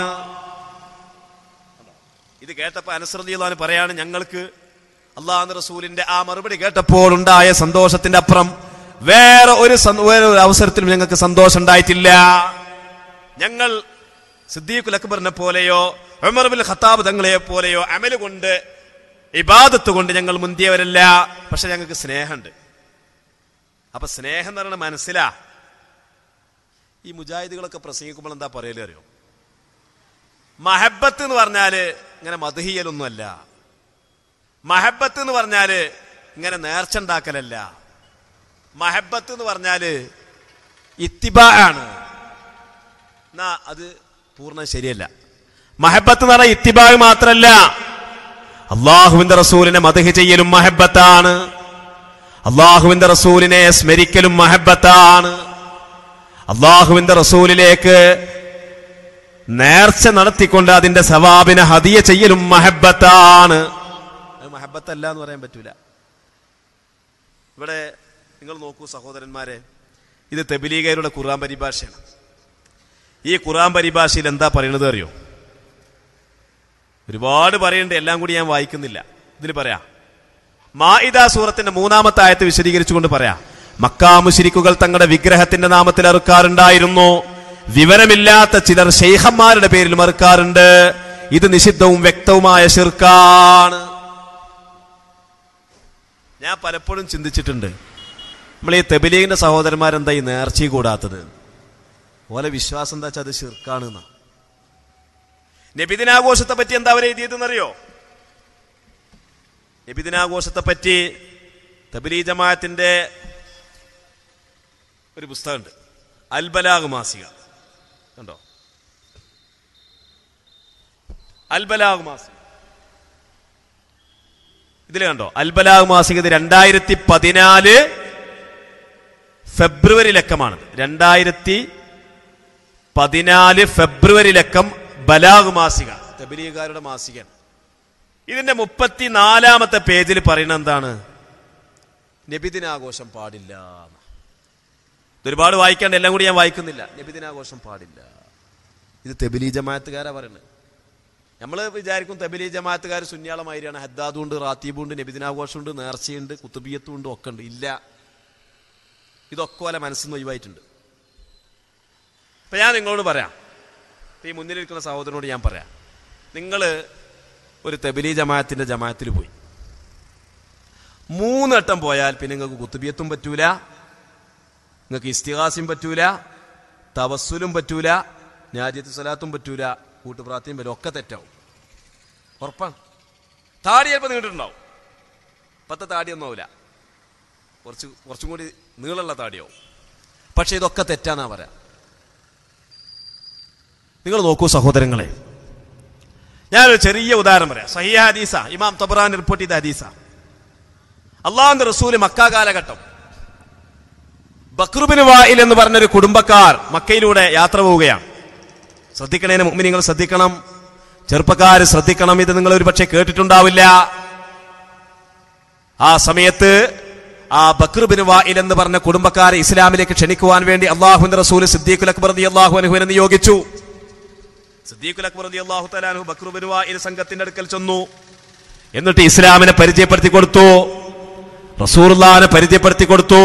ഇത് കേട്ടപ്പോ അനുസൃതിയുള്ളവന് പറയാണ് ഞങ്ങൾക്ക് അള്ളാഹു റസൂലിന്റെ ആ മറുപടി കേട്ടപ്പോൾ ഉണ്ടായ സന്തോഷത്തിന്റെ അപ്പുറം വേറെ ഒരു സന്ത- വേറെ ഒരു അവസരത്തിലും ഞങ്ങൾക്ക് സന്തോഷം ഉണ്ടായിട്ടില്ല ഞങ്ങൾ സിദ്ദീഖുൽ അക്ബറിനെ പോലെയോ ഉമർ ബിൻ ഖത്താബ് തങ്ങളെ പോലെയോ അമല് കൊണ്ട് ഇബാദത്ത് കൊണ്ട് ഞങ്ങൾ മുന്തിയവരല്ല പക്ഷെ ഞങ്ങൾക്ക് സ്നേഹമുണ്ട് അപ്പൊ സ്നേഹം എന്ന് പറയുന്നത് മനസ്സിലാ ഈ മുജാഹിദുകളൊക്കെ പ്രസംഗിക്കുമ്പോൾ എന്താ പറയല് അറിയോ മഹബത്ത് എന്ന് പറഞ്ഞാല് ഇങ്ങനെ മധുഹിയലൊന്നുമല്ല മഹബത്ത് എന്ന് പറഞ്ഞാല് ഇങ്ങനെ നേർച്ച ഉണ്ടാക്കലല്ല മഹബത്ത് എന്ന് പറഞ്ഞാല് ഇത്തിബ ആണ് എന്നാ അത് പൂർണ്ണ ശരിയല്ല മഹബത്ത് എന്ന് പറഞ്ഞാൽ ഇത്തിബാഗ് മാത്രല്ല അള്ളാഹുവിന്റെ റസൂലിനെ മതഹ് ചെയ്യലും മഹബത്താണ് അള്ളാഹുവിന്റെ റസൂലിനെ സ്മരിക്കലും മഹബത്താണ് അള്ളാഹുവിന്റെ റസൂലിലേക്ക് നേർച്ച നടത്തിക്കൊണ്ട് അതിന്റെ സവാബിനെ ഹദിയ ചെയ്യലും മഹബത്താണ് അത് മഹബത്തല്ല എന്ന് പറയാൻ പറ്റൂല ഇവിടെ നിങ്ങൾ നോക്കൂ സഹോദരന്മാരെ ഇത് തെബിലീഗരുടെ ഖുർആൻ പരിഭാഷയാണ് ഈ ഖുർആൻ പരിഭാഷയിൽ എന്താ പറയണത് അറിയോ ഒരുപാട് പറയുന്നുണ്ട് എല്ലാം കൂടി ഞാൻ വായിക്കുന്നില്ല ഇതിൽ പറയാം മാഇദ സൂറത്തിന്റെ മൂന്നാമത്തെ ആയത്ത് വിശദീകരിച്ചുകൊണ്ട് പറയാം മക്കാമുശിരിക്കുകൾ തങ്ങളുടെ വിഗ്രഹത്തിന്റെ നാമത്തിൽ അറുക്കാറുണ്ടായിരുന്നു വിവരമില്ലാത്ത ചിലർ ഷെയ്ഖന്മാരുടെ പേരിൽ മറുക്കാറുണ്ട് ഇത് നിഷിദ്ധവും വ്യക്തവുമായ ഷിർക്കാണ് ഞാൻ പലപ്പോഴും ചിന്തിച്ചിട്ടുണ്ട് നമ്മൾ ഈ തെബിലീഗിന്റെ സഹോദരന്മാരെന്താ ഈ നേർച്ച കൂടാത്തത് ഓലെ വിശ്വാസം എന്താ വെച്ചാൽ അത് ഷിർക്കാണ് എന്നാ നബിദിനാഘോഷത്തെ പറ്റി എന്താ അവർ എഴുതിയതെന്നറിയോ നബിദിനാഘോഷത്തെ പറ്റി തബിലി ജമാഅത്തിന്റെ ഒരു പുസ്തകമുണ്ട് അൽബലാഗ് മാസിക കണ്ടോ അൽബലാഗ് മാസിക ഇതിൽ കണ്ടോ അൽബലാഗ് മാസിക ഇത് രണ്ടായിരത്തി പതിനാല് ഫെബ്രുവരി ലക്കമാണ് രണ്ടായിരത്തി പതിനാല് ഫെബ്രുവരി ലക്കം ബലാഗ് മാസിക തബിലീഗുകാരുടെ മാസികയാണ് ഇതിന്റെ മുപ്പത്തിനാലാമത്തെ പേജിൽ പറയുന്നത് എന്താണ് നബിദിനാഘോഷം പാടില്ല ഇത് ഒരുപാട് വായിക്കാണ്ട് എല്ലാം കൂടി ഞാൻ വായിക്കുന്നില്ല നബിദിനാഘോഷം പാടില്ല ഇത് തെബിലി ജമാഅത്തുകാരാ പറയുന്നത് നമ്മൾ വിചാരിക്കും തെബിലി ജമാഅത്തുകാർ സുന്യാളമായിരിയാണ് ഹദ്ദാദും ഉണ്ട് റാത്തീബും ഉണ്ട് നബിദിനാഘോഷമുണ്ട് നേർച്ചയുണ്ട് കുത്തുബിയത്തും ഉണ്ട് ഒക്കെ ഉണ്ട് ഇല്ല ഇതൊക്കെ പോലെ മനസ്സിൽ നിന്ന് ഒഴിവായിട്ടുണ്ട് അപ്പൊ ഞാൻ നിങ്ങളോട് പറയാം ഇപ്പൊ ഈ മുന്നിലിരിക്കുന്ന സഹോദരനോട് ഞാൻ പറയാം നിങ്ങൾ ഒരു തെബിലി ജമാഅത്തിന്റെ ജമാഅത്തിൽ പോയി മൂന്നെട്ടം പോയാൽ പിന്നെ നിങ്ങൾക്ക് കുത്തുബിയത്തും പറ്റൂല നിങ്ങൾക്ക് ഇസ്തിഹാസ്യം പറ്റൂല തവസ്സുലും പറ്റൂല നാജിയത്ത് സ്വലാത്തും പറ്റൂല കൂട്ടുപ്രാർത്ഥനയും പറ്റും ഒക്കെ തെറ്റാവും ഉറപ്പാണ് താടി ചിലപ്പോൾ നീണ്ടിട്ടുണ്ടാവും പത്ത് താടിയൊന്നും ആവില്ല കുറച്ച് കുറച്ചും കൂടി നീളമുള്ള താടിയാവും പക്ഷെ ഇതൊക്കെ തെറ്റാന്നാ പറയാം നിങ്ങൾ നോക്കൂ സഹോദരങ്ങളെ ഞാനൊരു ചെറിയ ഉദാഹരണം പറയാം സഹിയ ഹദീസ ഇമാം തബറാൻ റിപ്പോർട്ട് ചെയ്ത ഹദീസ അള്ളാഹുന്റെ റസൂല് മക്ക കാലഘട്ടം ബക്രുബിന് വായിൽ എന്ന് പറഞ്ഞൊരു കുടുംബക്കാർ മക്കയിലൂടെ യാത്ര പോവുകയാണ് ശ്രദ്ധിക്കണേന് മുമ്പ് നിങ്ങൾ ശ്രദ്ധിക്കണം ചെറുപ്പക്കാർ ശ്രദ്ധിക്കണം ഇത് നിങ്ങൾ ഒരു പക്ഷേ കേട്ടിട്ടുണ്ടാവില്ല ആ സമയത്ത് ആ ബക്രുബിന് വായിൽ എന്ന് പറഞ്ഞ കുടുംബക്കാരെ ഇസ്ലാമിലേക്ക് ക്ഷണിക്കുവാൻ വേണ്ടി അള്ളാഹുന്റെ റസൂല് സിദ്ദീഖുൽ അക്ബർ അള്ളാഹു അനുഹുവിനെ നിയോഗിച്ചു സിദ്ദീഖുൽ അക്ബർ അള്ളാഹു തലാനു ബക്രുബിന് വായിൽ സംഘത്തിന്റെ അടുക്കൽ ചെന്നു എന്നിട്ട് ഇസ്ലാമിനെ പരിചയപ്പെടുത്തി കൊടുത്തു റസൂർലാനെ പരിചയപ്പെടുത്തി കൊടുത്തു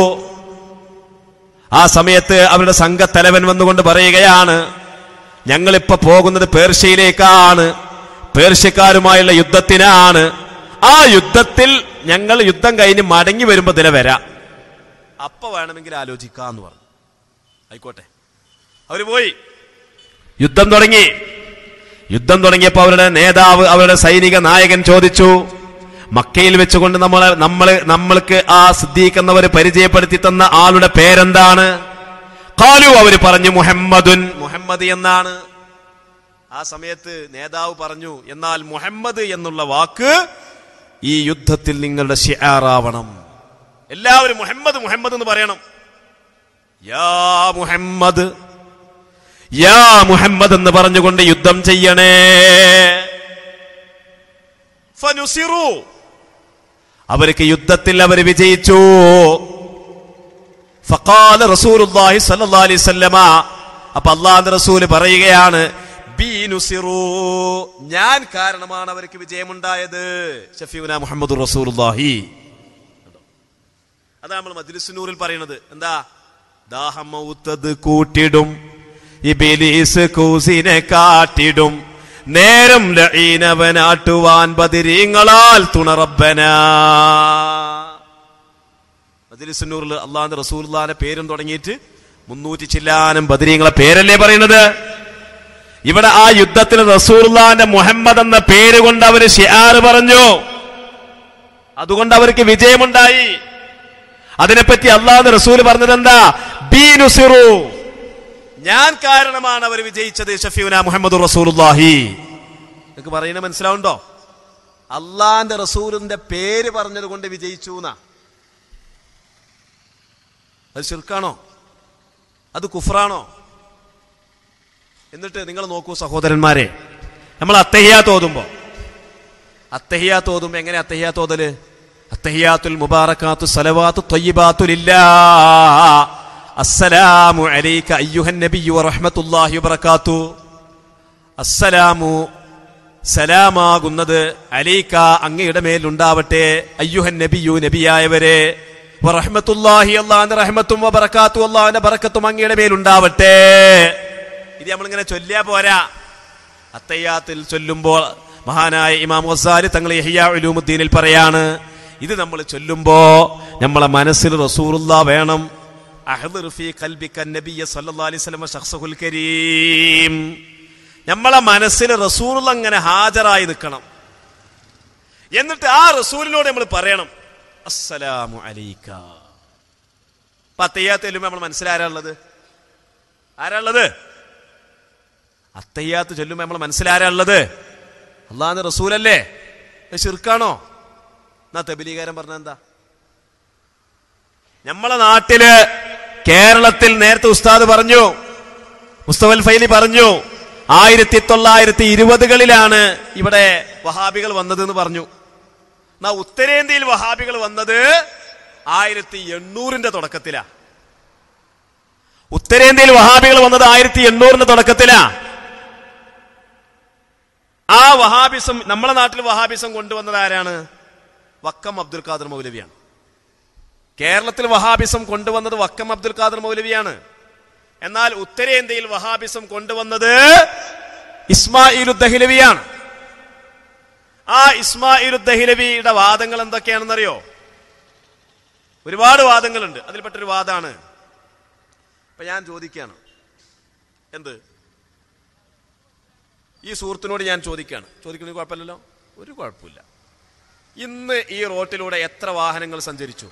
ആ സമയത്ത് അവരുടെ സംഘത്തലവൻ വന്നുകൊണ്ട് പറയുകയാണ് ഞങ്ങളിപ്പോ പോകുന്നത് പേർഷ്യയിലേക്കാണ് പേർഷ്യക്കാരുമായുള്ള യുദ്ധത്തിനാണ് ആ യുദ്ധത്തിൽ ഞങ്ങൾ യുദ്ധം കഴിഞ്ഞ് മടങ്ങി വരുമ്പോ ഇതിലെ വരാം അപ്പൊ വേണമെങ്കിൽ ആലോചിക്കാന്ന് പറഞ്ഞു ആയിക്കോട്ടെ അവര് പോയി യുദ്ധം തുടങ്ങി യുദ്ധം തുടങ്ങിയപ്പോൾ അവരുടെ നേതാവ് അവരുടെ സൈനിക നായകൻ ചോദിച്ചു മക്കയിൽ വെച്ചുകൊണ്ട് നമ്മളെ നമ്മള് നമ്മൾക്ക് ആ സിദ്ദീഖ് എന്നവര് പരിചയപ്പെടുത്തി തന്ന ആളുടെ പേരെന്താണ് കാലു അവര് പറഞ്ഞു മുഹമ്മദുൻ മുഹമ്മദ് എന്നാണ് ആ സമയത്ത് നേതാവ് പറഞ്ഞു എന്നാൽ മുഹമ്മദ് എന്നുള്ള വാക്ക് ഈ യുദ്ധത്തിൽ നിങ്ങളുടെ ഷിയാറാവണം എല്ലാവരും മുഹമ്മദ് മുഹമ്മദ് എന്ന് പറയണം യാ മുഹമ്മദ് യാ മുഹമ്മദ് എന്ന് പറഞ്ഞുകൊണ്ട് യുദ്ധം ചെയ്യണേ ഫനുസിറു അവർക്ക് യുദ്ധത്തിൽ അവർ വിജയിച്ചു ഫഖാല റസൂലുള്ളാഹി സ്വല്ലല്ലാഹി അലൈഹി വസല്ലമ അപ്പൊ അള്ളാഹുവിന്റെ റസൂല് പറയുകയാണ് ബീനുസിറു ഞാൻ കാരണമാണ് അവർക്ക് വിജയമുണ്ടായത് ഷഫീഉന മുഹമ്മദ് റസൂലുള്ളാഹി അതാ നമ്മൾ മജ്ലിസുനൂറിൽ പറയുന്നത് എന്താ ദാഹം മൗത്തത് കൂട്ടിടും ഇബിലീസ് കൂസിനെ കാട്ടിടും നേരം ലഈനവനാട്ടുവാൻ ബദിരീങ്ങളാൽ തുണറബ്ബന മജ്ലിസുന്നൂറിൽ അള്ളാഹിന്റെ റസൂലുള്ളാഹിന്റെ പേരും തുടങ്ങിയിട്ട് മുന്നൂറ്റി ചില്ലാനും ബദരീങ്ങളെ പേരല്ലേ പറയുന്നത് ഇവിടെ ആ യുദ്ധത്തിൽ റസൂലുള്ളാഹിന്റെ മുഹമ്മദ് എന്ന പേര് കൊണ്ട് അവര് ഷിയാർ പറഞ്ഞു അതുകൊണ്ട് അവർക്ക് വിജയമുണ്ടായി അതിനെപ്പറ്റി അള്ളാഹുന്റെ റസൂല് പറഞ്ഞത് എന്താ ബീനുസിറു ഞാൻ കാരണമാണ് അവർ വിജയിച്ചത് ഷഫീന മുഹമ്മദ് റസൂലുള്ളാഹി നിങ്ങൾക്ക് പറയുന്നത് മനസ്സിലാവുണ്ടോ അള്ളാന്റെ റസൂലിന്റെ പേര് പറഞ്ഞത് കൊണ്ട് വിജയിച്ചു എന്നാ അത് ശിർക്കാണോ അത് കുഫറാണോ എന്നിട്ട് നിങ്ങൾ നോക്കൂ സഹോദരന്മാരെ നമ്മൾ അത്തഹിയാ തോതുമ്പോ അത്തഹിയാ തോതുമ്പോ എങ്ങനെ അത്തഹിയാ തോതല് അത്തഹിയാത്തുൽ മുബാറക്കാത്തു സലവാത്തു ത്വയ്യിബാത്തുലില്ലാ അസ്സലാമു അലൈക അയ്യുഹൻ നബിയു വറഹ്മത്തുള്ളാഹി വബറകാത്തു അസ്സലാമു സലാമാകുന്നത് അലൈക അങ്ങയുടെ മേലുണ്ടാവട്ടെ അയ്യുഹൻ നബിയു നബിയായവരെ വറഹ്മത്തുള്ളാഹി അള്ളാഹിന്റെ റഹ്മത്തും വബറകാത്തു അള്ളാഹിന്റെ ബറക്കത്തും അങ്ങയുടെ മേലുണ്ടാവട്ടെ ഇത് നമ്മളിങ്ങനെ ചൊല്ലിയാ പോരാ അത്തയ്യാത്തിൽ ചൊല്ലുമ്പോൾ മഹാനായ ഇമാം വസാരി തങ്ങൾ യഹിയ ഉലൂമുദ്ദീനിൽ പറയാണ് ഇത് നമ്മൾ ചൊല്ലുമ്പോ നമ്മളെ മനസ്സിൽ റസൂറുള്ള വേണം അഹ്ദിർ ഫീ ഖൽബിക നബിയ സല്ലല്ലാഹു അലൈഹി വസല്ലം ശഖ്സഹുൽ കരീം നമ്മളെ മനസ്സിൽ റസൂലുള്ള അങ്ങനെ ഹാജരായി നിൽക്കണം എന്നിട്ട് ആ റസൂലിനോട് നമ്മൾ പറയണം അസ്സലാമു അലൈക പത്തയ്യാത്ത് ചെല്ലുമ്പോൾ നമ്മൾ മനസ്സിലാരാളുള്ളത് ആരാളുള്ളത് അത്തയ്യാത്ത് ചൊല്ലുമ്പോൾ നമ്മൾ മനസ്സിലാരാളുള്ളത് അള്ളാഹ് റസൂലല്ലേ ഇത് ശിർക്കാണോ എന്നാ തെബിലീകാരൻ പറഞ്ഞ എന്താ നമ്മളെ നാട്ടില് കേരളത്തിൽ നേരത്തെ ഉസ്താദ് പറഞ്ഞു മുസ്തഫൽ ഫൈലി പറഞ്ഞു ആയിരത്തി തൊള്ളായിരത്തി ഇരുപതുകളിലാണ് ഇവിടെ വഹാബികൾ വന്നത് എന്ന് പറഞ്ഞു എന്നാ ഉത്തരേന്ത്യയിൽ വഹാബികൾ വന്നത് ആയിരത്തി എണ്ണൂറിന്റെ തുടക്കത്തിലാ ഉത്തരേന്ത്യയിൽ വഹാബികൾ വന്നത് ആയിരത്തി എണ്ണൂറിന്റെ തുടക്കത്തിലാ ആ വഹാബിസം നമ്മളെ നാട്ടിൽ വഹാബിസം കൊണ്ടുവന്നത് ആരാണ് വക്കം അബ്ദുൽ ഖാദർ മൗലവിയാണ് കേരളത്തിൽ വഹാബിസം കൊണ്ടുവന്നത് വക്കം അബ്ദുൽ ഖാദർ മൗലവിയാണ് എന്നാൽ ഉത്തരേന്ത്യയിൽ വഹാബിസം കൊണ്ടുവന്നത് ഇസ്മായിലുദ്ദഹിലവിയാണ് ആ ഇസ്മായിലുദ്ദഹിലവിയുടെ വാദങ്ങൾ എന്തൊക്കെയാണെന്നറിയോ ഒരുപാട് വാദങ്ങളുണ്ട് അതിൽപ്പെട്ടൊരു വാദമാണ് അപ്പൊ ഞാൻ ചോദിക്കുകയാണ് എന്ത് ഈ സുഹൃത്തിനോട് ഞാൻ ചോദിക്കുകയാണ് ചോദിക്കുന്നത് കുഴപ്പമില്ലല്ലോ ഒരു കുഴപ്പമില്ല ഇന്ന് ഈ റോട്ടിലൂടെ എത്ര വാഹനങ്ങൾ സഞ്ചരിച്ചു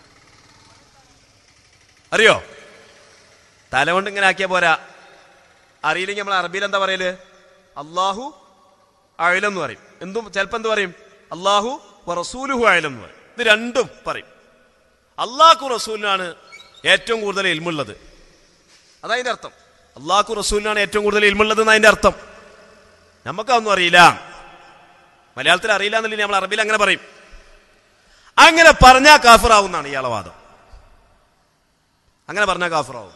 അറിയോ തല കൊണ്ട് ഇങ്ങനെ ആക്കിയാ പോരാ അറിയില്ലെങ്കിൽ നമ്മൾ അറബിയിൽ എന്താ പറയല് അള്ളാഹു അഴലം എന്ന് പറയും എന്തും ചിലപ്പോ എന്ത് പറയും അള്ളാഹു റസൂലുഹു അഴലം എന്ന് പറയും ഇത് രണ്ടും പറയും അള്ളാഹു റസൂലിനാണ് ഏറ്റവും കൂടുതൽ ഇൽമുള്ളത് അതതിന്റെ അർത്ഥം അള്ളാഹു റസൂലിനാണ് ഏറ്റവും കൂടുതൽ ഇൽമുള്ളത് എന്നതിന്റെ അർത്ഥം നമുക്കതൊന്നും അറിയില്ല മലയാളത്തിൽ അറിയില്ല എന്നുണ്ടെങ്കിൽ നമ്മൾ അറബിയിൽ അങ്ങനെ പറയും അങ്ങനെ പറഞ്ഞാൽ കാഫിറാവുന്നാണ് ഇയാളെ വാദം അങ്ങനെ പറഞ്ഞാൽ കാഫിറാവും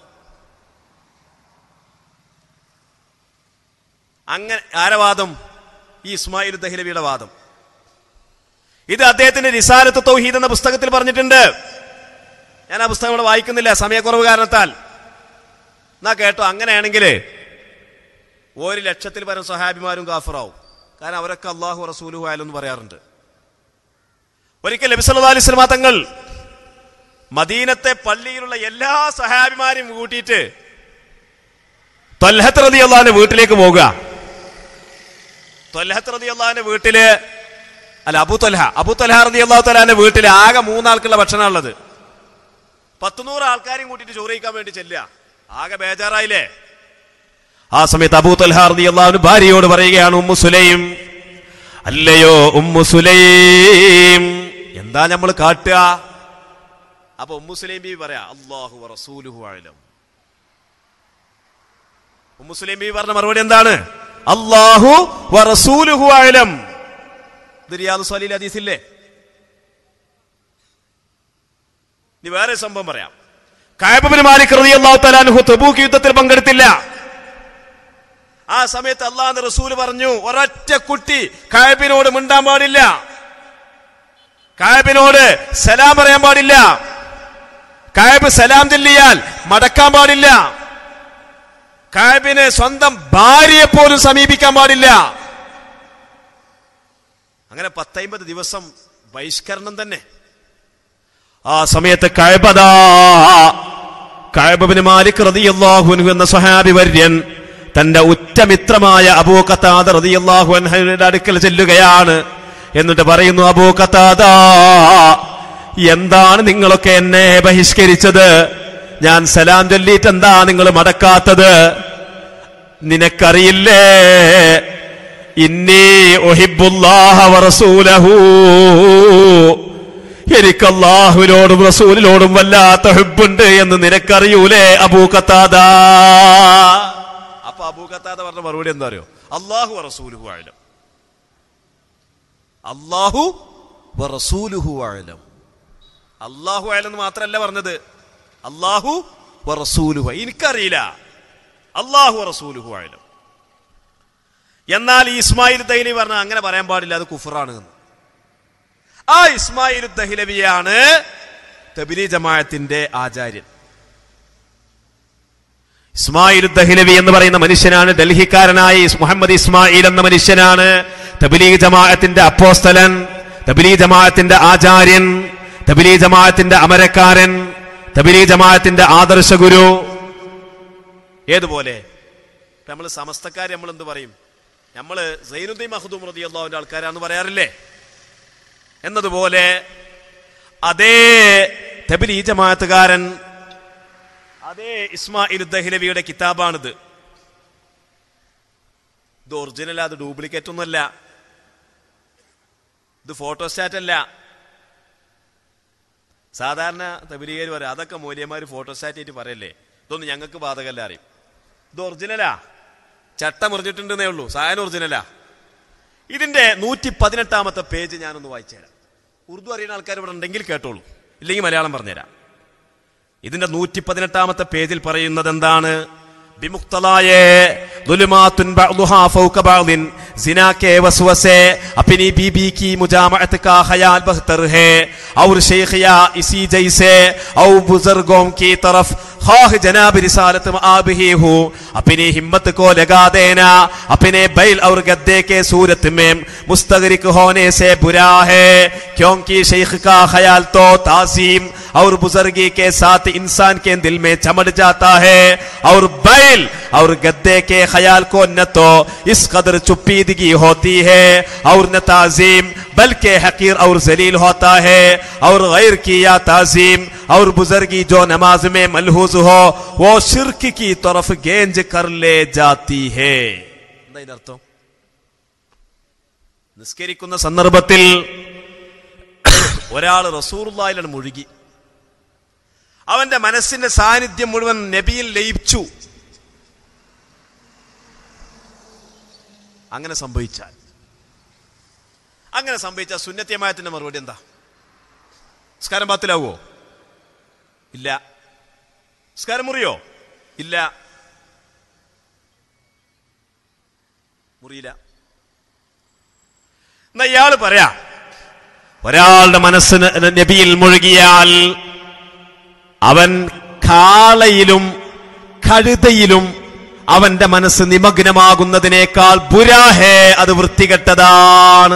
അങ്ങനെ ആരെ വാദം ഈ ഇസ്മായിൽ ദഹ്ലവിയുടെ വാദം ഇത് അദ്ദേഹത്തിന്റെ റിസാലത്ത് തൗഹീദ് എന്ന പുസ്തകത്തിൽ പറഞ്ഞിട്ടുണ്ട് ഞാൻ ആ പുസ്തകം ഇവിടെ വായിക്കുന്നില്ല സമയക്കുറവ് കാരണത്താൽ എന്നാ കേട്ടോ അങ്ങനെയാണെങ്കിൽ ഒരു ലക്ഷത്തിൽ പരം സഹാബിമാരും കാഫറാവും കാരണം അവരൊക്കെ അള്ളാഹു റസൂലുഹു ആയാലെന്ന് പറയാറുണ്ട് ഒരിക്കൽ നബിസല്ലാ അലൈഹി സ്വലമാ തങ്ങൾ മദീനത്തെ പള്ളിയിലുള്ള എല്ലാ സഹാബിമാരെയും കൂട്ടിയിട്ട് തൊൽഹത്ത് റതി അള്ളാഹിന്റെ വീട്ടിലേക്ക് പോവുക തൊൽഹത്ത് റതി അള്ളാഹിന്റെ വീട്ടില് അല്ല അബു തൊൽഹ അബു തൊൽഹ റതി അള്ളാഹു തലാന്റെ വീട്ടിൽ ആകെ മൂന്നാൾക്കുള്ള ഭക്ഷണമുള്ളത് പത്തുനൂറ് ആൾക്കാരെയും കൂട്ടിയിട്ട് ചോറ് കഴിക്കാൻ വേണ്ടി ചെല്ലുക ആകെ ബേജാറായില്ലേ ആ സമയത്ത് അബൂ തൽഹ റതി അള്ളാഹുന് ഭാര്യയോട് പറയുകയാണ് ഉമ്മു സുലൈം അല്ലയോ ഉമ്മു സുലൈം എന്താ നമ്മൾ കാട്ടുക അപ്പൊ ഉമ്മു സുലൈം ബി പറയാ അള്ളാഹു റസൂലുഹു അലം ഉമ്മു സുലൈം ബി പറഞ്ഞ മറുപടി എന്താണ് അള്ളാഹു റസൂലുഹു അലം ഇത് റിയാദ് സ്വാലിൽ ഹദീസില്ലേ ഇനി വേറെ സംഭവം പറയാം കായബിന് മാലിക് റളിയല്ലാഹു തആല അൻഹു തബൂക്ക് യുദ്ധത്തിൽ പങ്കെടുത്തില്ല ആ സമയത്ത് അള്ളാഹ് റസൂല് പറഞ്ഞു ഒരൊറ്റ കുട്ടി കായബിനോട് മിണ്ടാൻ പാടില്ല കായബിനോട് സലാം പറയാൻ പാടില്ല കായബ് സലാം ചെല്ലിയാൽ മടക്കാൻ പാടില്ല കായബിന് സ്വന്തം ഭാര്യയെ പോലും സമീപിക്കാൻ പാടില്ല അങ്ങനെ പത്തൈമ്പത് ദിവസം ബഹിഷ്കരണം തന്നെ ആ സമയത്ത് കഴബദാ കഴബിന് മാലിക് റതിയല്ലാഹുനു എന്ന സഹാബി വര്യൻ തന്റെ ഉറ്റമിത്രമായ അബൂ കത്താദ റതിയല്ലാഹു അൻഹയുടെ അടുക്കൽ ചെല്ലുകയാണ് എന്നിട്ട് പറയുന്നു അബൂ കത്താദ എന്താണ് നിങ്ങളൊക്കെ എന്നെ ബഹിഷ്കരിച്ചത് ഞാൻ സലാം ചൊല്ലിയിട്ട് എന്താ നിങ്ങൾ മടക്കാത്തത് നിനക്കറിയില്ലേ ഇന്നി ഒഹിബുല്ലാഹ വറസൂലഹൂ എനിക്ക് അള്ളാഹുവിനോടും റസൂലിനോടും വല്ലാത്ത ഹുബുണ്ട് എന്ന് നിനക്കറിയൂലേ അബൂ കത്താദ അപ്പൊ അബൂ കത്താദ പറഞ്ഞ മറുപടി എന്താ അറിയോ അള്ളാഹു റസൂലുഹു ആയാലും അള്ളാഹു റസൂലുഹു ആയാലും അള്ളാഹു ആയാലെന്ന് മാത്രല്ല പറഞ്ഞത് അള്ളാഹു റസൂലുഹു എനിക്കറിയില്ല അള്ളാഹു റസൂലുഹു ആയാലും എന്നാൽ ഈ ഇസ്മായിൽ തൈലി പറഞ്ഞ അങ്ങനെ പറയാൻ പാടില്ല അത് കുഫറാണ് എന്ന് ആ ഇസ്മായിൽ ദഹിലവിയാണ് തബിലി ജമാഅത്തിന്റെ ആചാര്യൻ ഇസ്മായിൽ ദഹിലവി എന്ന് പറയുന്ന മനുഷ്യനാണ് ഡൽഹിക്കാരനായ ഇസ് മുഹമ്മദ് ഇസ്മായിൽ എന്ന മനുഷ്യനാണ് തബിലി ജമാഅത്തിന്റെ അപ്പോസ്തലൻ തബിലി ജമാഅത്തിന്റെ ആചാര്യൻ തബിലി ജമാഅത്തിന്റെ അമരക്കാരൻ തബിലി ജമാഅത്തിന്റെ ആദർശ ഗുരു ഏതുപോലെ നമ്മൾ സമസ്തക്കാർ നമ്മൾ എന്ത് പറയും നമ്മള് സൈനുദ്ദീൻ മഹദൂം റതി അള്ളാഹുവിന്റെ ആൾക്കാരാന്ന് പറയാറില്ലേ എന്നതുപോലെ അതേ തബിലി ജമാഅത്തുകാരൻ അതേ ഇസ്മായിൽ ദഹ്ലവിയുടെ കിതാബാണിത് ഇത് ഒറിജിനൽ അത് ഡ്യൂപ്ലിക്കേറ്റ് ഒന്നുമല്ല ഇത് ഫോട്ടോസ്റ്റാറ്റ് അല്ല സാധാരണ തബിലികർ പറയാം അതൊക്കെ മൂല്യന്മാർ ഫോട്ടോസ്റ്റാറ്റ് ആയിട്ട് പറയല്ലേ ഇതൊന്നും ഞങ്ങൾക്ക് ബാധകല്ല അറിയും ഇത് ഒറിജിനലാ ചട്ട മുറിഞ്ഞിട്ടുണ്ടെന്നേ ഉള്ളൂ സായന ഒറിജിനലാ ഇതിന്റെ നൂറ്റി പതിനെട്ടാമത്തെ പേജ് ഞാനൊന്ന് വായിച്ചു തരാം ഉറുദു അറിയുന്ന ആൾക്കാർ ഇവിടെ ഉണ്ടെങ്കിൽ കേട്ടോളൂ ഇല്ലെങ്കിൽ മലയാളം പറഞ്ഞുതരാം ഇതിന്റെ നൂറ്റി പതിനെട്ടാമത്തെ പേജിൽ പറയുന്നത് എന്താണ് ബിമുക്തലായെ ദുലുമാത്തുൻ ബഅ്ദുഹാ ഫൗക ബഅ്ദിൻ जिना के वसवसे अपनी बीबी की मुजामत का ख्याल बेहतर है और शेख या इसी जैसे और बुजुर्गों की तरफ खाह जनाब रिसालत में आ भी हो अपनी हिम्मत को लगा देना अपने बैल और गद्दे के सूरत में मुस्तगरिक होने से बुरा है क्योंकि शेख का ख्याल तो तासीम और बुजुर्गी के साथ इंसान के दिल में चमट जाता है और बैल और गद्दे के ख्याल को न तो इस कदर चुपीदगी होती है और न ताजीम बल्कि हकीर और जलील होता है और गैर की या ताजीम और बुजुर्गी जो नमाज में मलहूज हो वो शिरक की तरफ गेंज कर ले जाती है എന്താ ഇതിന്റെ അർത്ഥം നിസ്കരിക്കുന്ന സന്ദർഭത്തിൽ ഒരാൾ റസൂറുള്ളായിലാണ് മുഴുകി അവന്റെ മനസ്സിന്റെ സാന്നിധ്യം മുഴുവൻ നബിയിൽ ലയിച്ചു അങ്ങനെ സംഭവിച്ചാൽ അങ്ങനെ സംഭവിച്ച സുന്നത്യമായത്തിന്റെ മറുപടി എന്താ സ്കാരം ബാത്തിലാവോ ഇല്ല സ്കാരം മുറിയോ ഇല്ല മുറിയില്ല എന്നാ ഇയാള് പറയാ ഒരാളുടെ മനസ്സിന് നബിയിൽ മുഴുകിയാൽ അവൻ കാളയിലും കഴുതയിലും അവന്റെ മനസ്സ് നിമഗ്നമാകുന്നതിനേക്കാൾ ബുരാഹേ അത് വൃത്തികെട്ടതാണ്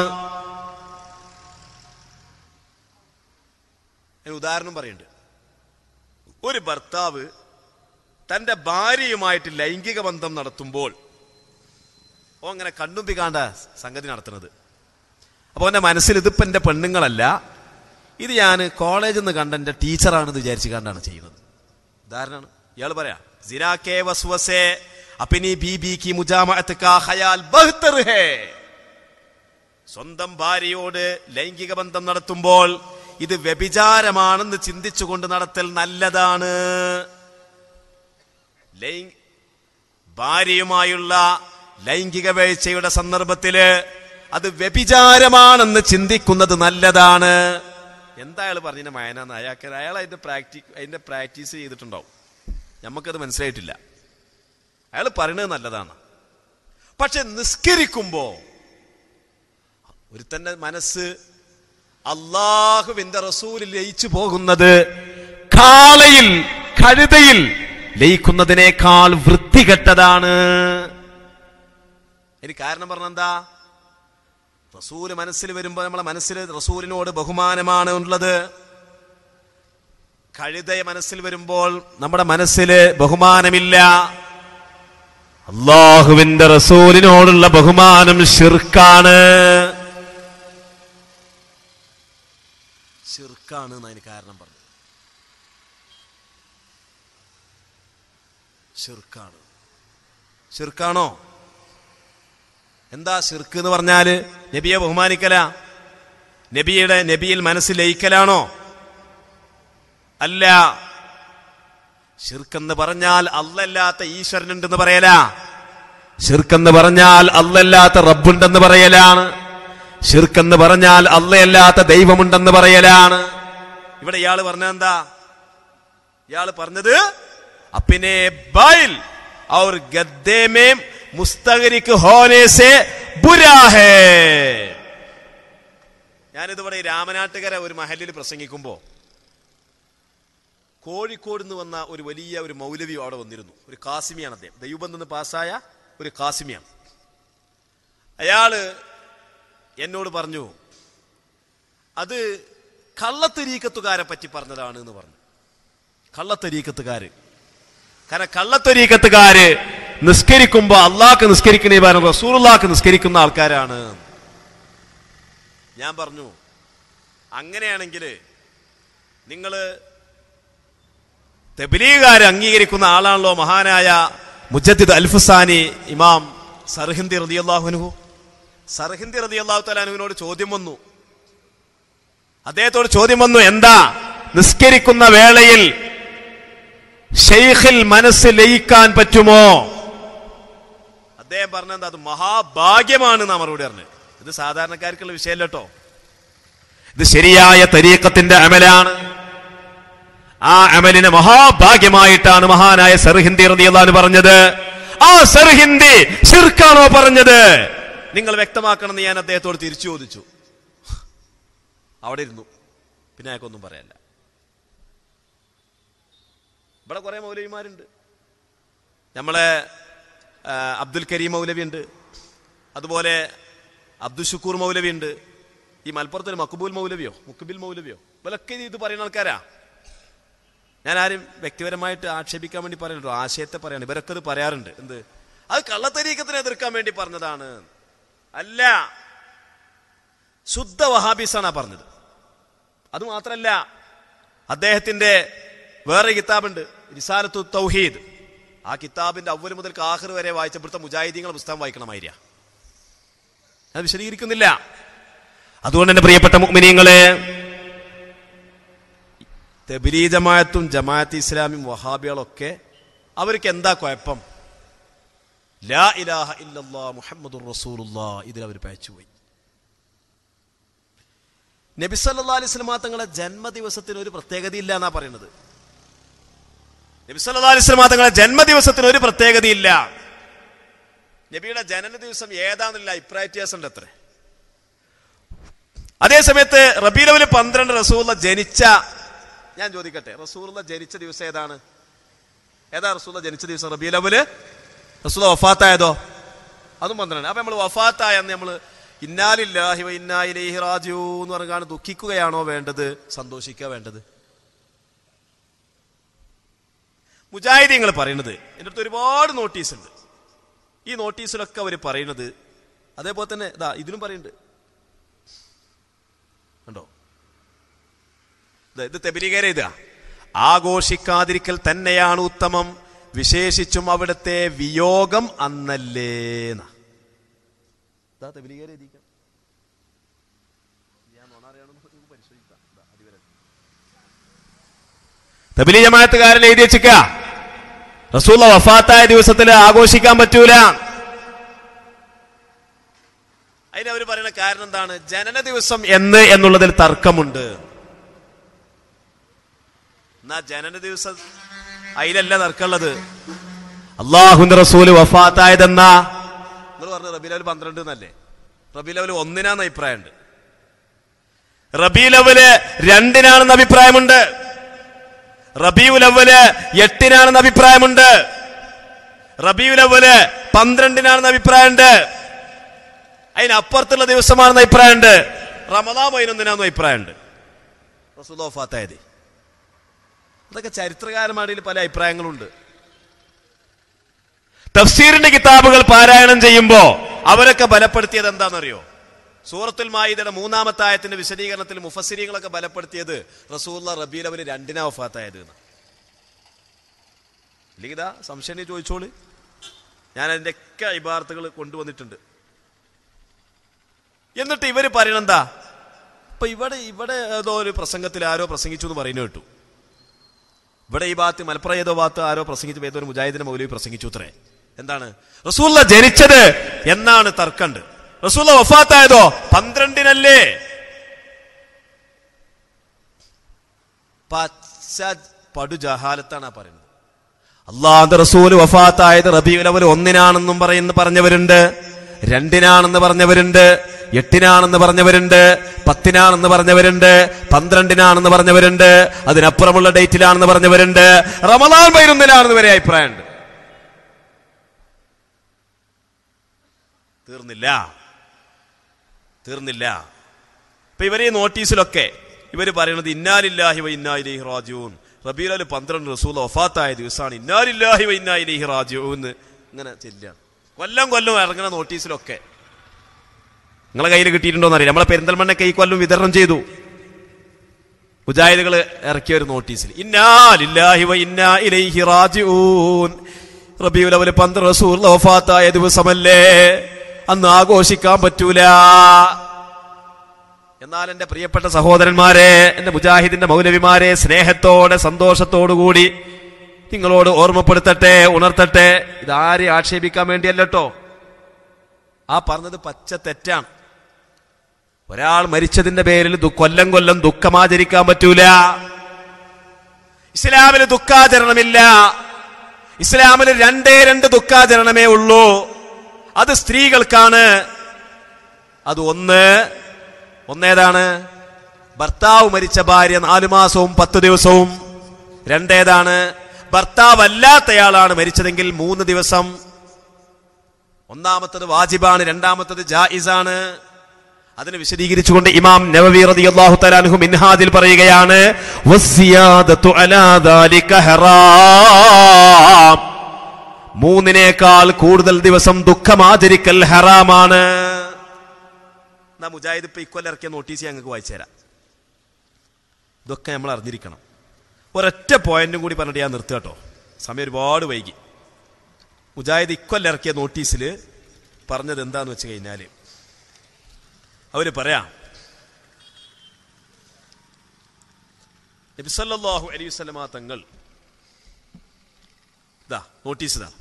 ഒരു ഉദാഹരണം പറയുന്നുണ്ട് ഒരു ഭർത്താവ് തന്റെ ഭാര്യയുമായിട്ട് ലൈംഗിക ബന്ധം നടത്തുമ്പോൾ ഓ അങ്ങനെ കണ്ണുമ്പി കാണ്ട സംഗതി നടത്തുന്നത് അപ്പൊ അവന്റെ മനസ്സിൽ ഇതിപ്പോ എന്റെ പെണ്ണുങ്ങളല്ല ഇത് ഞാൻ കോളേജിൽ നിന്ന് കണ്ട എന്റെ ടീച്ചറാണെന്ന് വിചാരിച്ചു കണ്ടാണ് ചെയ്യുന്നത് ഉദാഹരണമാണ് ഇയാൾ പറയാ जिना के वसवसे अपनी बीबी की मुजामत का ख्याल बेहतर है സ്വന്തം ഭാര്യയോട് ലൈംഗിക ബന്ധം നടത്തുമ്പോൾ ഇത് വ്യഭിചാരമാണെന്ന് ചിന്തിച്ചുകൊണ്ട് നടത്തൽ നല്ലതാണ് ലൈംഗ ഭാര്യയുമായുള്ള ലൈംഗിക വീഴ്ചയുടെ സന്ദർഭത്തില് അത് വ്യഭിചാരമാണെന്ന് ചിന്തിക്കുന്നത് നല്ലതാണ് എന്താ അയാൾ പറഞ്ഞതിന്റെ മയനാന്ന് അയാൾക്ക് അയാൾ അതിന്റെ പ്രാക്ടി അതിന്റെ പ്രാക്ടീസ് ചെയ്തിട്ടുണ്ടാവും നമുക്കത് മനസ്സിലായിട്ടില്ല അയാൾ പറയുന്നത് നല്ലതാണ് പക്ഷെ നിസ്കരിക്കുമ്പോ ഒരുത്തന്റെ മനസ്സ് അള്ളാഹുവിന്റെ റസൂലിൽ ലയിച്ചു പോകുന്നത് കാളയിൽ കഴുതയിൽ ലയിക്കുന്നതിനേക്കാൾ വൃത്തികെട്ടതാണ് ഇനി കാരണം പറഞ്ഞെന്താ റസൂല് മനസ്സിൽ വരുമ്പോ നമ്മളെ മനസ്സിൽ റസൂലിനോട് ബഹുമാനമാണ് ഉള്ളത് കഴുതയെ മനസ്സിൽ വരുമ്പോൾ നമ്മുടെ മനസ്സിൽ ബഹുമാനമില്ല അള്ളാഹുവിന്റെ റസൂലിനോടുള്ള ബഹുമാനം ഷിർക്കാണ് ഷിർക്കാണ് എന്നതിന് കാരണം പറഞ്ഞു ഷിർക്കാണ് ഷിർക്കാണോ എന്താ ഷിർക്ക് എന്ന് പറഞ്ഞാല് നബിയെ ബഹുമാനിക്കല നബിയുടെ നബിയിൽ മനസ്സിൽ ലയിക്കലാണോ അല്ല ഷിർക്കെന്ന് പറഞ്ഞാൽ അല്ലല്ലാത്ത ഈശ്വരനുണ്ടെന്ന് പറയല ഷിർക്കെന്ന് പറഞ്ഞാൽ അല്ലല്ലാത്ത റബ്ബുണ്ടെന്ന് പറയലാണ് ഷിർക്കെന്ന് പറഞ്ഞാൽ അല്ലയല്ലാത്ത ദൈവമുണ്ടെന്ന് പറയലാണ് ഇവിടെ ഇയാള് പറഞ്ഞ എന്താ ഇയാള് പറഞ്ഞത് അപ്പിനെ ബൈൽ और गद्दे में मुस्तगरिक होने से बुरा है ഞാനിതിവിടെ ഈ രാമനാട്ടുകര ഒരു മഹലിൽ പ്രസംഗിക്കുമ്പോ കോഴിക്കോട് നിന്ന് വന്ന ഒരു വലിയ ഒരു മൗലവി അവിടെ വന്നിരുന്നു ഒരു കാസിമിയാണ് അദ്ദേഹം ദൈവബന്ധ നിന്ന് പാസ്സായ ഒരു കാസിമിയാണ് അയാള് എന്നോട് പറഞ്ഞു അത് കള്ളത്തരീക്കത്തുകാരെ പറ്റി പറഞ്ഞതാണ് എന്ന് പറഞ്ഞു കള്ളത്തരീക്കത്തുകാര് കാരണം കള്ളത്തൊരീക്കത്തുകാര് നിസ്കരിക്കുമ്പോ അള്ളാഹ്ക്ക് നിസ്കരിക്കണേ പകരം റസൂറുള്ളാക്ക് നിസ്കരിക്കുന്ന ആൾക്കാരാണ് ഞാൻ പറഞ്ഞു അങ്ങനെയാണെങ്കിൽ നിങ്ങള് തെബിലീകാരെ അംഗീകരിക്കുന്ന ആളാണല്ലോ മഹാനായ മുജദ്ദിദ് അൽഫുസാനി ഇമാം സർഹിന്ദി റതിയല്ലാഹുനുഹു സർഹിന്ദി റതിയല്ലാഹു തലാനുവിനോട് ചോദ്യം വന്നു അദ്ദേഹത്തോട് ചോദ്യം വന്നു എന്താ നിസ്കരിക്കുന്ന വേളയിൽ ഷെയ്ഖിൽ മനസ്സ് ലയിക്കാൻ പറ്റുമോ അദ്ദേഹം പറഞ്ഞത് അത് മഹാഭാഗ്യമാണ് എന്നാ മറുപടി പറഞ്ഞത് ഇത് സാധാരണക്കാർക്കുള്ള വിഷയമല്ല കേട്ടോ ഇത് ശരിയായ തരീക്കത്തിന്റെ അമലാണ് ആ അമലിനെ മഹാഭാഗ്യമായിട്ടാണ് മഹാനായ സർഹിന്ദി റളിയല്ലാഹു പറഞ്ഞത് ആ സർഹിന്ദി ശിർക്കാണോ പറഞ്ഞത് നിങ്ങൾ വ്യക്തമാക്കണമെന്ന് ഞാൻ അദ്ദേഹത്തോട് തിരിച്ചു ചോദിച്ചു അവിടെ ഇരുന്നു പിന്നെ അയാൾക്കൊന്നും പറയല്ല ഇവിടെ കുറെ മൗലവിമാരുണ്ട് നമ്മളെ ആ, അബ്ദുൽ കരീം മൗലവി ഉണ്ട് അതുപോലെ അബ്ദുൽ ഷുക്കൂർ മൗലവി ഉണ്ട് ഈ മലപ്പുറത്തൊരു മക്ബൂൽ മൗലവിയോ മുക്കബിൽ മൗലവിയോ ഇവരൊക്കെ ഇത് പറയുന്ന ആൾക്കാരാ ഞാൻ ആരും വ്യക്തിപരമായിട്ട് ആക്ഷേപിക്കാൻ വേണ്ടി പറയുന്നുണ്ടോ ആശയത്തെ പറയാണ് ഇവരൊക്കെ ഇത് പറയാറുണ്ട് എന്ത് അത് കള്ളത്തരീക്കത്തിനെ എതിർക്കാൻ വേണ്ടി പറഞ്ഞതാണ് അല്ല ശുദ്ധ വഹാബീസാണ് ആ പറഞ്ഞത് അത് മാത്രല്ല അദ്ദേഹത്തിന്റെ വേറെ കിതാബുണ്ട് റിസാലത്തു തൗഹീദ് ആ കിതാബിന്റെ അവല് മുതൽ കാഹർ വരെ വായിച്ചപ്പോഴത്തെ മുജാഹിദീങ്ങളെ പുസ്തകം വായിക്കണമായിരിയ അത് വിശദീകരിക്കുന്നില്ല അതുകൊണ്ട് തന്നെ പ്രിയപ്പെട്ട മുഅ്മിനീങ്ങളെ തെബിലീ ജമാഅത്തും ജമാഅത്ത് ഇസ്ലാമിയും വഹാബികളൊക്കെ അവർക്ക് എന്താ കുഴപ്പം ലാ ഇലാഹ ഇല്ലല്ലാ മുഹമ്മദുർ റസൂലുള്ളാ ഇതിൽ അവർ പയച്ചുപോയി നബി സല്ലല്ലാഹു അലൈഹി വസല്ലമ തങ്ങളെ ജന്മദിവസത്തിന് ഒരു പ്രത്യേകതയില്ല എന്നാ പറയുന്നത് നബി സല്ലല്ലാഹു അലൈഹി വസല്ലമ തങ്ങളെ ജന്മദിവസത്തിന് ഒരു പ്രത്യേകതയില്ല നബിയുടെ ജനന ദിവസം ഏതാണെന്നില്ല അഭിപ്രായ വ്യത്യാസമുണ്ട് അത്രേ അതേ സമയത്ത് റബീലവല് പന്ത്രണ്ട് റസൂള്ള ജനിച്ച ഞാൻ ചോദിക്കട്ടെ റസൂള്ള ജനിച്ച ദിവസം ഏതാണ് ഏതാ റസൂള്ള ജനിച്ച ദിവസം റബീലവല് റസൂള്ള വഫാത്തായതോ അതും പന്ത്രണ്ട് അപ്പൊ നമ്മൾ വഫാത്തായെന്ന് നമ്മൾ ഇന്നാലില്ലാഹി വ ഇന്നാ ഇലൈഹി റാജിഊ എന്ന് പറഞ്ഞാണ് ദുഃഖിക്കുകയാണോ വേണ്ടത് സന്തോഷിക്കുക വേണ്ടത് മുജാഹിദീങ്ങൾ പറയുന്നത് എൻ്റെ അടുത്ത് ഒരുപാട് നോട്ടീസ് ഉണ്ട് ഈ നോട്ടീസിലൊക്കെ അവർ പറയുന്നത് അതേപോലെ തന്നെ ഇതാ ഇതിനും പറയുന്നുണ്ട് കണ്ടോ ഇത് ഇത് തെബിലികേരെ ഇതാ ആഘോഷിക്കാതിരിക്കൽ തന്നെയാണ് ഉത്തമം വിശേഷിച്ചും അവിടുത്തെ വിയോഗം അന്നല്ലേന്ന ഇതാ തെബിലികേരെ എഴുതിക്കാം തബിലി ജമാഅത്തുകാരൻ എഴുതി വെച്ചിക്ക റസൂള്ള വഫാത്തായ ദിവസത്തിൽ ആഘോഷിക്കാൻ പറ്റൂല അതിന് അവർ പറയുന്ന കാരണം എന്താണ് ജനന ദിവസം എന്ന് എന്നുള്ളതിൽ തർക്കമുണ്ട് എന്നാ ജനന ദിവസം അതിലല്ല തർക്കമുള്ളത് അള്ളാഹുന്റെ റസൂല് വഫാത്തായതെന്നാ നിങ്ങൾ പറഞ്ഞു റബീലവൽ പന്ത്രണ്ട് എന്നല്ലേ റബീലവൽ ഒന്നിനാന്ന് അഭിപ്രായമുണ്ട് റബീലവല് രണ്ടിനാണെന്ന് അഭിപ്രായമുണ്ട് റബിയുലവല് എട്ടിനാണെന്ന് അഭിപ്രായമുണ്ട് റബിയുലവല് പന്ത്രണ്ടിനാണെന്ന് അഭിപ്രായമുണ്ട് അതിനപ്പുറത്തുള്ള ദിവസമാണെന്ന് അഭിപ്രായമുണ്ട് റമദാ പതിനൊന്നിനാണെന്ന് അഭിപ്രായമുണ്ട് റസൂലോഫാത്തായത് അതൊക്കെ ചരിത്രകാരന്മാരിൽ പല അഭിപ്രായങ്ങളുണ്ട് തഫ്സീറിന്റെ കിതാബുകൾ പാരായണം ചെയ്യുമ്പോ അവരൊക്കെ ബലപ്പെടുത്തിയത് എന്താണെന്നറിയോ സൂറത്തുൽ മായിദയുടെ മൂന്നാമത്തെ ആയത്തിന്റെ വിശദീകരണത്തിൽ മുഫസ്സിരികളൊക്കെ ബലപ്പെടുത്തിയത് റസൂല്ല റബീൽ അവന് രണ്ടിനാ വഫാത്തായത് എന്ന് ഇല്ലെങ്കിൽ ഇതാ സംശയം നീ ചോദിച്ചോള് ഞാൻ അതിന്റെ ഒക്കെ ഇബാർത്തുകൾ കൊണ്ടുവന്നിട്ടുണ്ട് എന്നിട്ട് ഇവര് പറയണെന്താ ഇപ്പൊ ഇവിടെ ഇവിടെ ഏതോ ഒരു പ്രസംഗത്തിൽ ആരോ പ്രസംഗിച്ചു എന്ന് പറയുന്നു കേട്ടു ഇവിടെ ഈ ഭാഗത്ത് മലപ്പുറം ഏതോ ഭാഗത്ത് ആരോ പ്രസംഗിച്ചു ഏതോ ഒരു മുജാഹിദിന്റെ മൗലവി പ്രസംഗിച്ചു അത്രേ എന്താണ് റസൂല്ല ജനിച്ചത് എന്നാണ് തർക്കണ്ട് റസൂല്ല വഫാത്തായതോ പന്ത്രണ്ടിനല്ലേ പച്ച പടു ജഹാലത്താണ് ആ പറയുന്നത് അള്ളാഹ് റസൂല് വഫാത്തായത് റബീഉൽ അവൽ ഒന്നിനാണെന്നും പറയുന്ന പറഞ്ഞവരുണ്ട് രണ്ടിനാണെന്ന് പറഞ്ഞവരുണ്ട് എട്ടിനാണെന്ന് പറഞ്ഞവരുണ്ട് പത്തിനാണെന്ന് പറഞ്ഞവരുണ്ട് പന്ത്രണ്ടിനാണെന്ന് പറഞ്ഞവരുണ്ട് അതിനപ്പുറമുള്ള ഡേറ്റിലാണെന്ന് പറഞ്ഞവരുണ്ട് റമദാൻ പതിനൊന്നിനാണെന്ന് വരെ അഭിപ്രായമുണ്ട് തീർന്നില്ല തീർന്നില്ല ഇപ്പൊ ഇവരെ ഈ നോട്ടീസിലൊക്കെ ഇവര് പറയുന്നത് ഇന്നാലില്ലാഹി വ ഇന്നാ ഇലൈഹി റാജിഊൻ റബീലൽ പന്ത്രണ്ട് റസൂൽ വഫാത്തായ ദിവസമാണ് ഇന്നാലില്ലാഹി വ ഇന്നാ ഇലൈഹി റാജിഊൻ എന്ന് ഇങ്ങനെ ചെല്ലാണ് കൊല്ലം കൊല്ലം ഇറങ്ങുന്ന നോട്ടീസിലൊക്കെ നിങ്ങളെ കയ്യിൽ കിട്ടിയിട്ടുണ്ടോ എന്നറിയില്ല നമ്മളെ പെരിന്തൽമണ്ണൊക്കെ ഈ കൊല്ലം വിതരണം ചെയ്തു മുജാഹിദുകൾ ഇറക്കിയ ഒരു നോട്ടീസിൽ ഇന്നാലില്ലാഹി വ ഇന്നാ ഇലൈഹി റാജിഊൻ റബീഉൽ അവൽ പന്ത്രണ്ട് റസൂൽ വഫാത്തായ ദിവസമല്ലേ അന്ന് ആഘോഷിക്കാൻ പറ്റൂല എന്നാൽ എന്റെ പ്രിയപ്പെട്ട സഹോദരന്മാരെ എന്റെ മുജാഹിദിന്റെ മൗലവിമാരെ സ്നേഹത്തോടെ സന്തോഷത്തോടുകൂടി നിങ്ങളോട് ഓർമ്മപ്പെടുത്തട്ടെ ഉണർത്തട്ടെ ഇതാരെ ആക്ഷേപിക്കാൻ വേണ്ടിയല്ലോ ആ പറഞ്ഞത് പച്ച തെറ്റാണ് ഒരാൾ മരിച്ചതിന്റെ പേരിൽ ദു- കൊല്ലം കൊല്ലം ദുഃഖമാചരിക്കാൻ പറ്റൂല ഇസ്ലാമിൽ ദുഃഖാചരണമില്ല ഇസ്ലാമിൽ രണ്ടേ രണ്ട് ദുഃഖാചരണമേ ഉള്ളൂ അത് സ്ത്രീകൾക്കാണ് അത് ഒന്ന് ഒന്നേതാണ് ഭർത്താവ് മരിച്ച ഭാര്യ നാലു മാസവും പത്ത് ദിവസവും രണ്ടേതാണ് ഭർത്താവ് അല്ലാത്തയാളാണ് മരിച്ചതെങ്കിൽ മൂന്ന് ദിവസം ഒന്നാമത്തത് വാജിബാണ് രണ്ടാമത്തത് ജായിസാണ് അതിന് വിശദീകരിച്ചുകൊണ്ട് ഇമാം നവവി റളിയല്ലാഹു തആല അൻഹു മിൻഹാജിൽ പറയുകയാണ് വസ്സിയാദത്തു അലാ ദാലിക ഹറാം മൂന്നിനേക്കാൾ കൂടുതൽ ദിവസം ദുഃഖം ആചരിക്കൽ ഹറാമാണ് എന്നാ മുജാഹിദ് ഇപ്പൊ ഇക്കൊല്ലം ഇറക്കിയ നോട്ടീസ് ഞങ്ങൾക്ക് വായിച്ചു തരാം ഇതൊക്കെ നമ്മൾ അറിഞ്ഞിരിക്കണം ഒരൊറ്റ പോയിന്റും കൂടി പറഞ്ഞിട്ട് ഞാൻ നിർത്തുക കേട്ടോ സമയം ഒരുപാട് വൈകി മുജാഹിദ് ഇക്കൊല്ലം ഇറക്കിയ നോട്ടീസിൽ പറഞ്ഞത് എന്താന്ന് വെച്ച് കഴിഞ്ഞാൽ അവര് പറയാം നബിസല്ലാഹു അലൈഹി വസല്ലമ തങ്ങൾ ഇതാ നോട്ടീസ് ഇതാ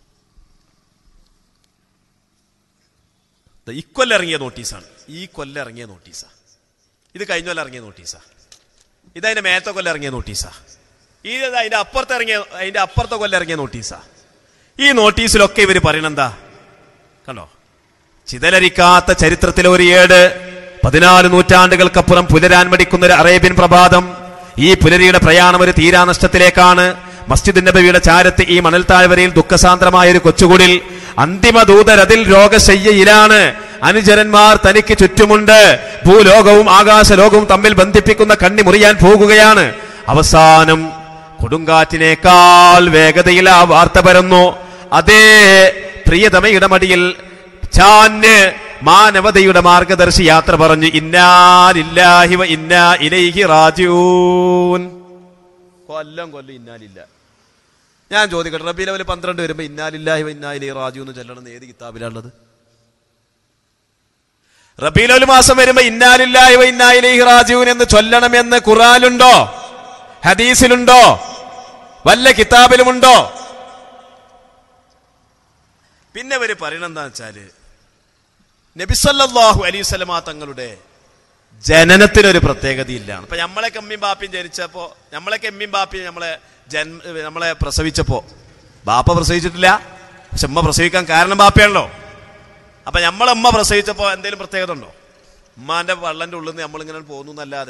ദാ ഇക്കൊല്ലം ഇറങ്ങിയ നോട്ടീസാണ് ഈ കൊല്ലം ഇറങ്ങിയ നോട്ടീസാ ഇത് കഴിഞ്ഞ കൊല്ലം ഇറങ്ങിയ നോട്ടീസാ ഇതതിന്റെ മേലത്തെ കൊല്ലം ഇറങ്ങിയ നോട്ടീസാ ഇത് അതിന്റെ അപ്പുറത്ത് ഇറങ്ങിയ അതിന്റെ അപ്പുറത്തെ കൊല്ലം ഇറങ്ങിയ നോട്ടീസാ ഈ നോട്ടീസിലൊക്കെ ഇവർ പറയണെന്താ കണ്ടോ ചിതലരിക്കാത്ത ചരിത്രത്തിലെ ഒരു ഏട് പതിനാല് നൂറ്റാണ്ടുകൾക്കപ്പുറം പുലരാൻ മടിക്കുന്ന ഒരു അറേബ്യൻ പ്രഭാതം ഈ പുലരിയുടെ പ്രയാണം ഒരു തീരാനഷ്ടത്തിലേക്കാണ് മസ്ജിദ് നബിയുടെ ചാരത്ത് ഈ മണൽ താഴ്വരയിൽ ദുഃഖസാന്ദ്രമായ ഒരു കൊച്ചുകുടിൽ അന്തിമ ദൂതരതിൽ രോഗശയ്യയിലാണ് അനുചരന്മാർ തനിക്ക് ചുറ്റുമുണ്ട് ഭൂലോകവും ആകാശലോകവും തമ്മിൽ ബന്ധിപ്പിക്കുന്ന കണ്ണി മുറിയാൻ പോകുകയാണ് അവസാനം കൊടുങ്കാറ്റിനേക്കാൾ വേഗതയിൽ ആ വാർത്ത പരന്നു അതേ പ്രിയതമയുടെ മടിയിൽ ചാന് മാനവതയുടെ മാർഗദർശി യാത്ര പറഞ്ഞു ഇന്നാലില്ലാഹി വ ഇന്നാ ഇലൈഹി റാജിഊൻ കൊല്ലം കൊല്ലം ഇന്നാലില്ല ഞാൻ ചോദിക്കട്ടെ റബി ലെവൽ പന്ത്രണ്ട് വരുമ്പോ ഇന്നാലില്ലാഹി വ ഇന്നാ ഇലൈഹി റാജിഊൻ എന്ന് ചൊല്ലണം എന്ന് ഏത് കിതാബിലാണുള്ളത് റബി ലെവൽ മാസം വരുമ്പോ ഇന്നാലില്ലാഹി വ ഇന്നാ ഇലൈഹി റാജിഊൻ എന്ന് ചൊല്ലണമെന്ന് ഖുറാനുണ്ടോ ഹദീസിലുണ്ടോ വല്ല കിതാബിലുമുണ്ടോ പിന്നെ ഇവര് പറയണെന്താ വെച്ചാല് നബിസല്ലാഹു അലൈവല്ലമ തങ്ങളുടെ ജനനത്തിനൊരു പ്രത്യേകതയില്ല അപ്പൊ നമ്മളെ എമ്മിയും ബാപ്പിയും ജനിച്ചപ്പോ നമ്മളൊക്കെ എമ്മിയും ബാപ്പിയും നമ്മളെ ജന്മ നമ്മളെ പ്രസവിച്ചപ്പോ ബാപ്പ പ്രസവിച്ചിട്ടില്ല പക്ഷെ ഉമ്മ പ്രസവിക്കാൻ കാരണം ബാപ്പയാണല്ലോ അപ്പൊ നമ്മളെ ഉമ്മ പ്രസവിച്ചപ്പോ എന്തെങ്കിലും പ്രത്യേകത ഉണ്ടോ ഉമ്മാന്റെ വള്ളന്റെ ഉള്ളിൽ നിന്ന് നമ്മളിങ്ങനെ പോകുന്നു എന്നല്ലാതെ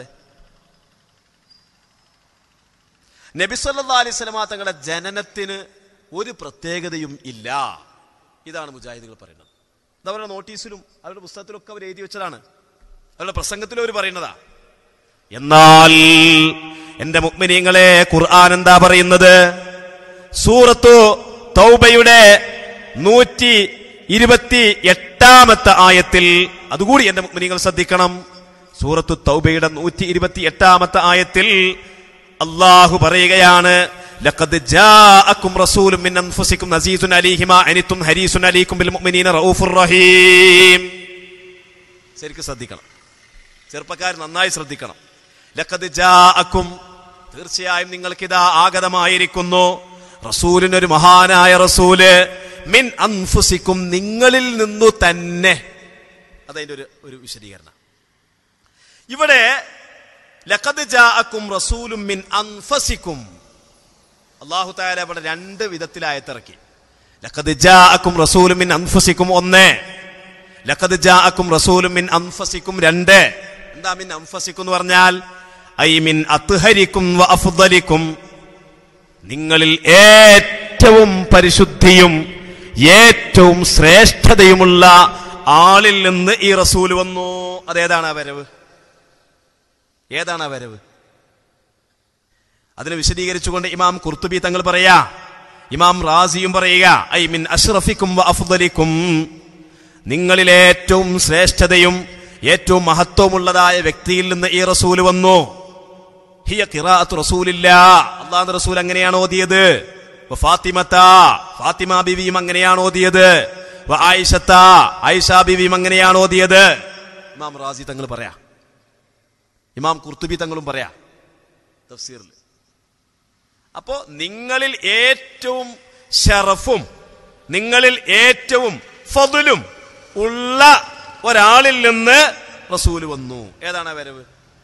നബിസല്ലാ അലൈഹി സ്വലമാ തങ്ങളുടെ ജനനത്തിന് ഒരു പ്രത്യേകതയും ഇല്ല ഇതാണ് മുജാഹിദുകൾ പറയുന്നത് ഇത് അവരുടെ നോട്ടീസിലും അവരുടെ പുസ്തകത്തിലും ഒക്കെ അവർ എഴുതി വെച്ചതാണ് അവരുടെ പ്രസംഗത്തിലും അവർ പറയുന്നതാ എന്നാൽ എന്റെ മുഗ്മിനീങ്ങളെ ഖുർആൻ എന്താ പറയുന്നത് സൂറത്തു തൗബയുടെ നൂറ്റി ഇരുപത്തി എട്ടാമത്തെ ആയത്തിൽ അതുകൂടി എന്റെ മുഗ്മിനീങ്ങൾ ശ്രദ്ധിക്കണം സൂറത്തു തൗബയുടെ നൂറ്റി ഇരുപത്തി എട്ടാമത്തെ ആയത്തിൽ അള്ളാഹു പറയുകയാണ് ലഖദ് ജാഅക്കും റസൂലും മിൻ അൻഫുസിക്കും അസീസുൻ അലൈഹി മാ അനിത്തും ഹരീസുൻ അലൈക്കും ബിൽ മുഅ്മിനീന റഊഫുർ റഹീം ശരിക്കും ശ്രദ്ധിക്കണം ചെറുപ്പക്കാർ നന്നായി ശ്രദ്ധിക്കണം ലഖദ് ജാഅക്കും തീർച്ചയായും നിങ്ങൾക്കിതാ ആഗതമായിരിക്കുന്നു റസൂലിനൊരു മഹാനായ റസൂല് മിൻ അൻഫുസിക്കും നിങ്ങളിൽ നിന്നു തന്നെ അതതിന്റെ ഒരു ഒരു വിശദീകരണം ഇവിടെ ലഖദ് ജാഅക്കും റസൂലും മിൻ അൻഫസിക്കും അള്ളാഹു താല ഇവിടെ രണ്ട് വിധത്തിലായത്തിറക്കി ലഖദ് ജാഅക്കും റസൂലും മിൻ അൻഫസിക്കും ഒന്ന് ലഖദ് ജാഅക്കും റസൂലും മിൻ അൻഫസിക്കും രണ്ട് എന്താ മിൻ അൻഫസിക്കും എന്ന് പറഞ്ഞാൽ ഐ മിൻ അത്ഹരിക്കും വ അഫ്ദലിക്കും നിങ്ങളിൽ ഏറ്റവും പരിശുദ്ധിയും ഏറ്റവും ശ്രേഷ്ഠതയുമുള്ള ആളിൽ നിന്ന് ഈ റസൂൽ വന്നു അതേതാണ് ആ വരവ് ഏതാണ് ആ വരവ് അതിനെ വിശദീകരിച്ചുകൊണ്ട് ഇമാം കുർത്തുബി തങ്ങൾ പറയാ ഇമാം റാസിയും പറയുക ഐ മിൻ അഷ്റഫിക്കും വ അഫ്ദലിക്കും നിങ്ങളിൽ ഏറ്റവും ശ്രേഷ്ഠതയും ഏറ്റവും മഹത്വമുള്ളതായ വ്യക്തിയിൽ നിന്ന് ഈ റസൂൽ വന്നു ഹിയ ഖിറാഅത്ത് റസൂലില്ല അള്ളാഹു റസൂൽ അങ്ങനെയാണ് ഓതിയത് വ ഫാത്തിമത്ത ഫാത്തിമ ബിവിയും അങ്ങനെയാണ് ഓതിയത് വ ആയിഷത്ത ആയിഷ ബിവിയും അങ്ങനെയാണ് ഓതിയത് ഇമാം റാസി തങ്ങൾ പറയാ ഇമാം കുർത്തുബി തങ്ങളും പറയാ തഫ്സീറിൽ അപ്പോ നിങ്ങളിൽ ഏറ്റവും ഷറഫും നിങ്ങളിൽ ഏറ്റവും ഫതുലും ഉള്ള ഒരാളിൽ നിന്ന് റസൂല് വന്നു ഏതാണ് ആ വരവ്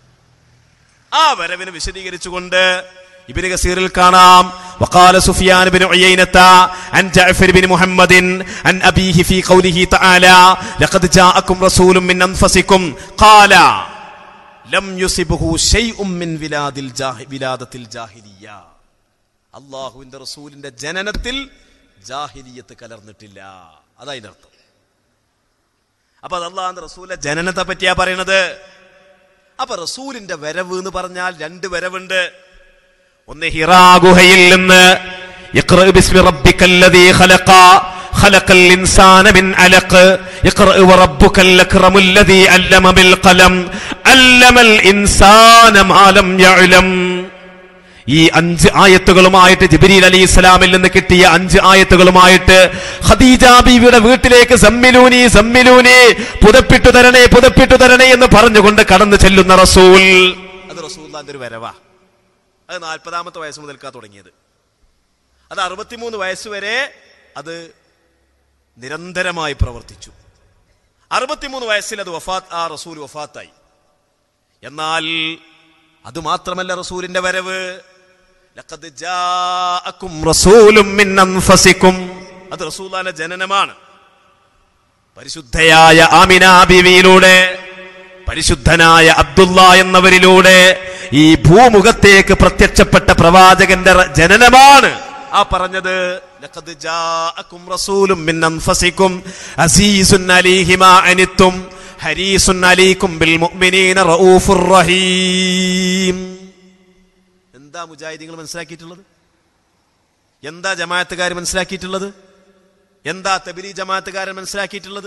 ആ വരവിനെ വിശദീകരിച്ചുകൊണ്ട് ഇബിന് കസീറിൽ കാണാം وقال سفيان بن عيينة عن جعفر بن محمد عن أبيه في قوله تعالى لقد جاءكم رسول من أنفسكم قال لم يصبه شيء من ولاد الجاه ولادة الجاهلية അള്ളാഹുവിന്റെ റസൂലിന്റെ ജനനത്തിൽ ജാഹിലിയത്ത് കലർന്നിട്ടില്ല അതായത് അർത്ഥം അപ്പൊ അത് അള്ളാഹിന്റെ റസൂലിന്റെ ജനനത്തെ പറ്റിയാ പറയണത് അപ്പൊ റസൂലിന്റെ വരവ് എന്ന് പറഞ്ഞാൽ രണ്ട് വരവുണ്ട് ഒന്ന് ഹിറാ ഗുഹയിൽ നിന്ന് ഇഖ്റ ബിസ്മി റബ്ബിക്കല്ലദീ ഖലഖ خلق الإنسان من علق اقرأ وربك الأكرم الذي علم بالقلم علم الإنسان ما لم يعلم ഈ അഞ്ച് ആയത്തുകളുമായിട്ട് ജിബിരിൽ അലി ഇസ്ലാമിൽ നിന്ന് കിട്ടിയ അഞ്ച് ആയത്തുകളുമായിട്ട് ഖദീജ ബീവിയുടെ വീട്ടിലേക്ക് സമ്മിലൂനി സമ്മിലൂനി പുതപ്പിട്ടു തരണേ പുതപ്പിട്ടു തരണേ എന്ന് പറഞ്ഞുകൊണ്ട് കടന്നു ചെല്ലുന്ന റസൂൽ അത് റസൂല്ലാന്റെ ഒരു വരവാ അത് നാൽപ്പതാമത്തെ വയസ്സ് മുതൽക്കാ തുടങ്ങിയത് അത് അറുപത്തിമൂന്ന് വയസ്സ് വരെ അത് നിരന്തരമായി പ്രവർത്തിച്ചു അറുപത്തിമൂന്ന് വയസ്സിൽ അത് വഫാത്ത് ആ റസൂൽ വഫാത്തായി എന്നാൽ അത് മാത്രമല്ല റസൂലിന്റെ വരവ് ലഖദ് ജാഅക്കും റസൂലും മിൻ അൻഫസിക്കും അത് റസൂലാന്റെ ജനനമാണ് പരിശുദ്ധയായ ആമിന ബീവിയിലൂടെ പരിശുദ്ധനായ അബ്ദുള്ള എന്നവരിലൂടെ ഈ ഭൂമുഖത്തേക്ക് പ്രത്യക്ഷപ്പെട്ട പ്രവാചകന്റെ റ- ജനനമാണ് ആ പറഞ്ഞത് ലഖദ് ജാഅക്കും റസൂലും മിൻ അൻഫസിക്കും അസീസുൻ അലൈഹി മാ അനിത്തും ഹരീസുൻ അലൈക്കും ബിൽ മുഅ്മിനീന റഊഫുർ റഹീം എന്താ മുജാഹിദീങ്ങൾ മനസ്സിലാക്കിയിട്ടുള്ളത് എന്താ ജമാഅത്തുകാർ മനസ്സിലാക്കിയിട്ടുള്ളത് എന്താ തബിലി ജമാഅത്തുകാരൻ മനസ്സിലാക്കിയിട്ടുള്ളത്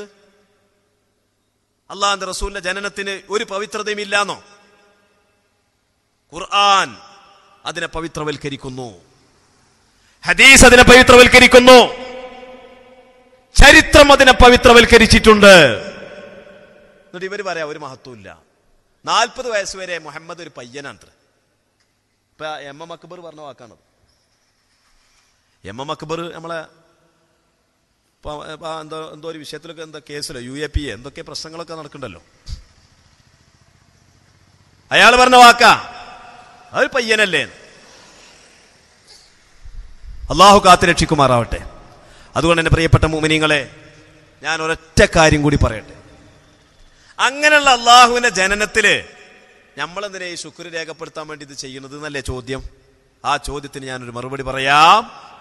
അള്ളാഹിന്റെ റസൂലിന്റെ ജനനത്തിന് ഒരു പവിത്രതയും ഇല്ലാന്നോ ഖുർആൻ അതിനെ പവിത്രവൽക്കരിക്കുന്നു ഹദീസ് അതിനെ പവിത്രവൽക്കരിക്കുന്നു ചരിത്രം അതിനെ പവിത്രവൽക്കരിച്ചിട്ടുണ്ട് എന്നിട്ട് ഇവര് പറയാ ഒരു മഹത്വമില്ല നാൽപ്പത് വയസ്സ് വരെ മുഹമ്മദ് ഒരു പയ്യനാണ് ഇപ്പൊ എം എം അക്ബർ പറഞ്ഞ വാക്കാണത് എം എം അക്ബർ നമ്മളെ ഇപ്പൊ, ഇപ്പൊ എന്തോ എന്തോ ഒരു വിഷയത്തിലൊക്കെ എന്താ കേസിലോ യു എ പി എ എന്തൊക്കെ പ്രശ്നങ്ങളൊക്കെ നടക്കണ്ടല്ലോ അയാൾ പറഞ്ഞ വാക്കാ അത് പയ്യനല്ലേ അള്ളാഹു കാത്ത് രക്ഷിക്കുമാറാവട്ടെ അതുകൊണ്ട് എന്റെ പ്രിയപ്പെട്ട മുമിനിങ്ങളെ ഞാൻ ഒരൊറ്റ കാര്യം കൂടി പറയട്ടെ അങ്ങനെയുള്ള അള്ളാഹുവിന്റെ ജനനത്തില് നമ്മളെന്തിനാ ഈ ശുക്ർ രേഖപ്പെടുത്താൻ വേണ്ടി ഇത് ചെയ്യുന്നത് എന്നല്ലേ ചോദ്യം ആ ചോദ്യത്തിന് ഞാനൊരു മറുപടി പറയാം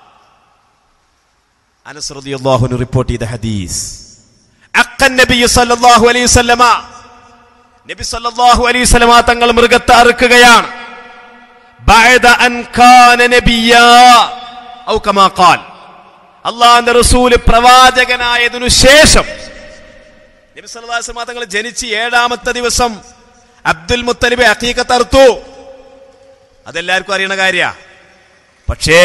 അനസ് റളിയല്ലാഹു അൻഹു റിപ്പോർട്ട് ചെയ്ത ഹദീസ് അക്കൻ നബി സല്ലല്ലാഹു അലൈഹി വസല്ലമ നബി സല്ലല്ലാഹു അലൈഹി വസല്ലമ തങ്ങൾ മൃഗത്തെ അറുക്കുകയാണ് ബഅദ അൻ കാന നബിയ്യാ ഔ കമാ ഖാൽ അള്ളാഹുവിന്റെ റസൂല് പ്രവാചകനായതിനു ശേഷം നബി സല്ലല്ലാഹു അലൈഹി വസല്ലമ തങ്ങൾ ജനിച്ച് ഏഴാമത്തെ ദിവസം അബ്ദുൽ മുത്തലിബ് അഖീഖത്ത് അറുത്തു അതെല്ലാവർക്കും അറിയണ കാര്യ പക്ഷേ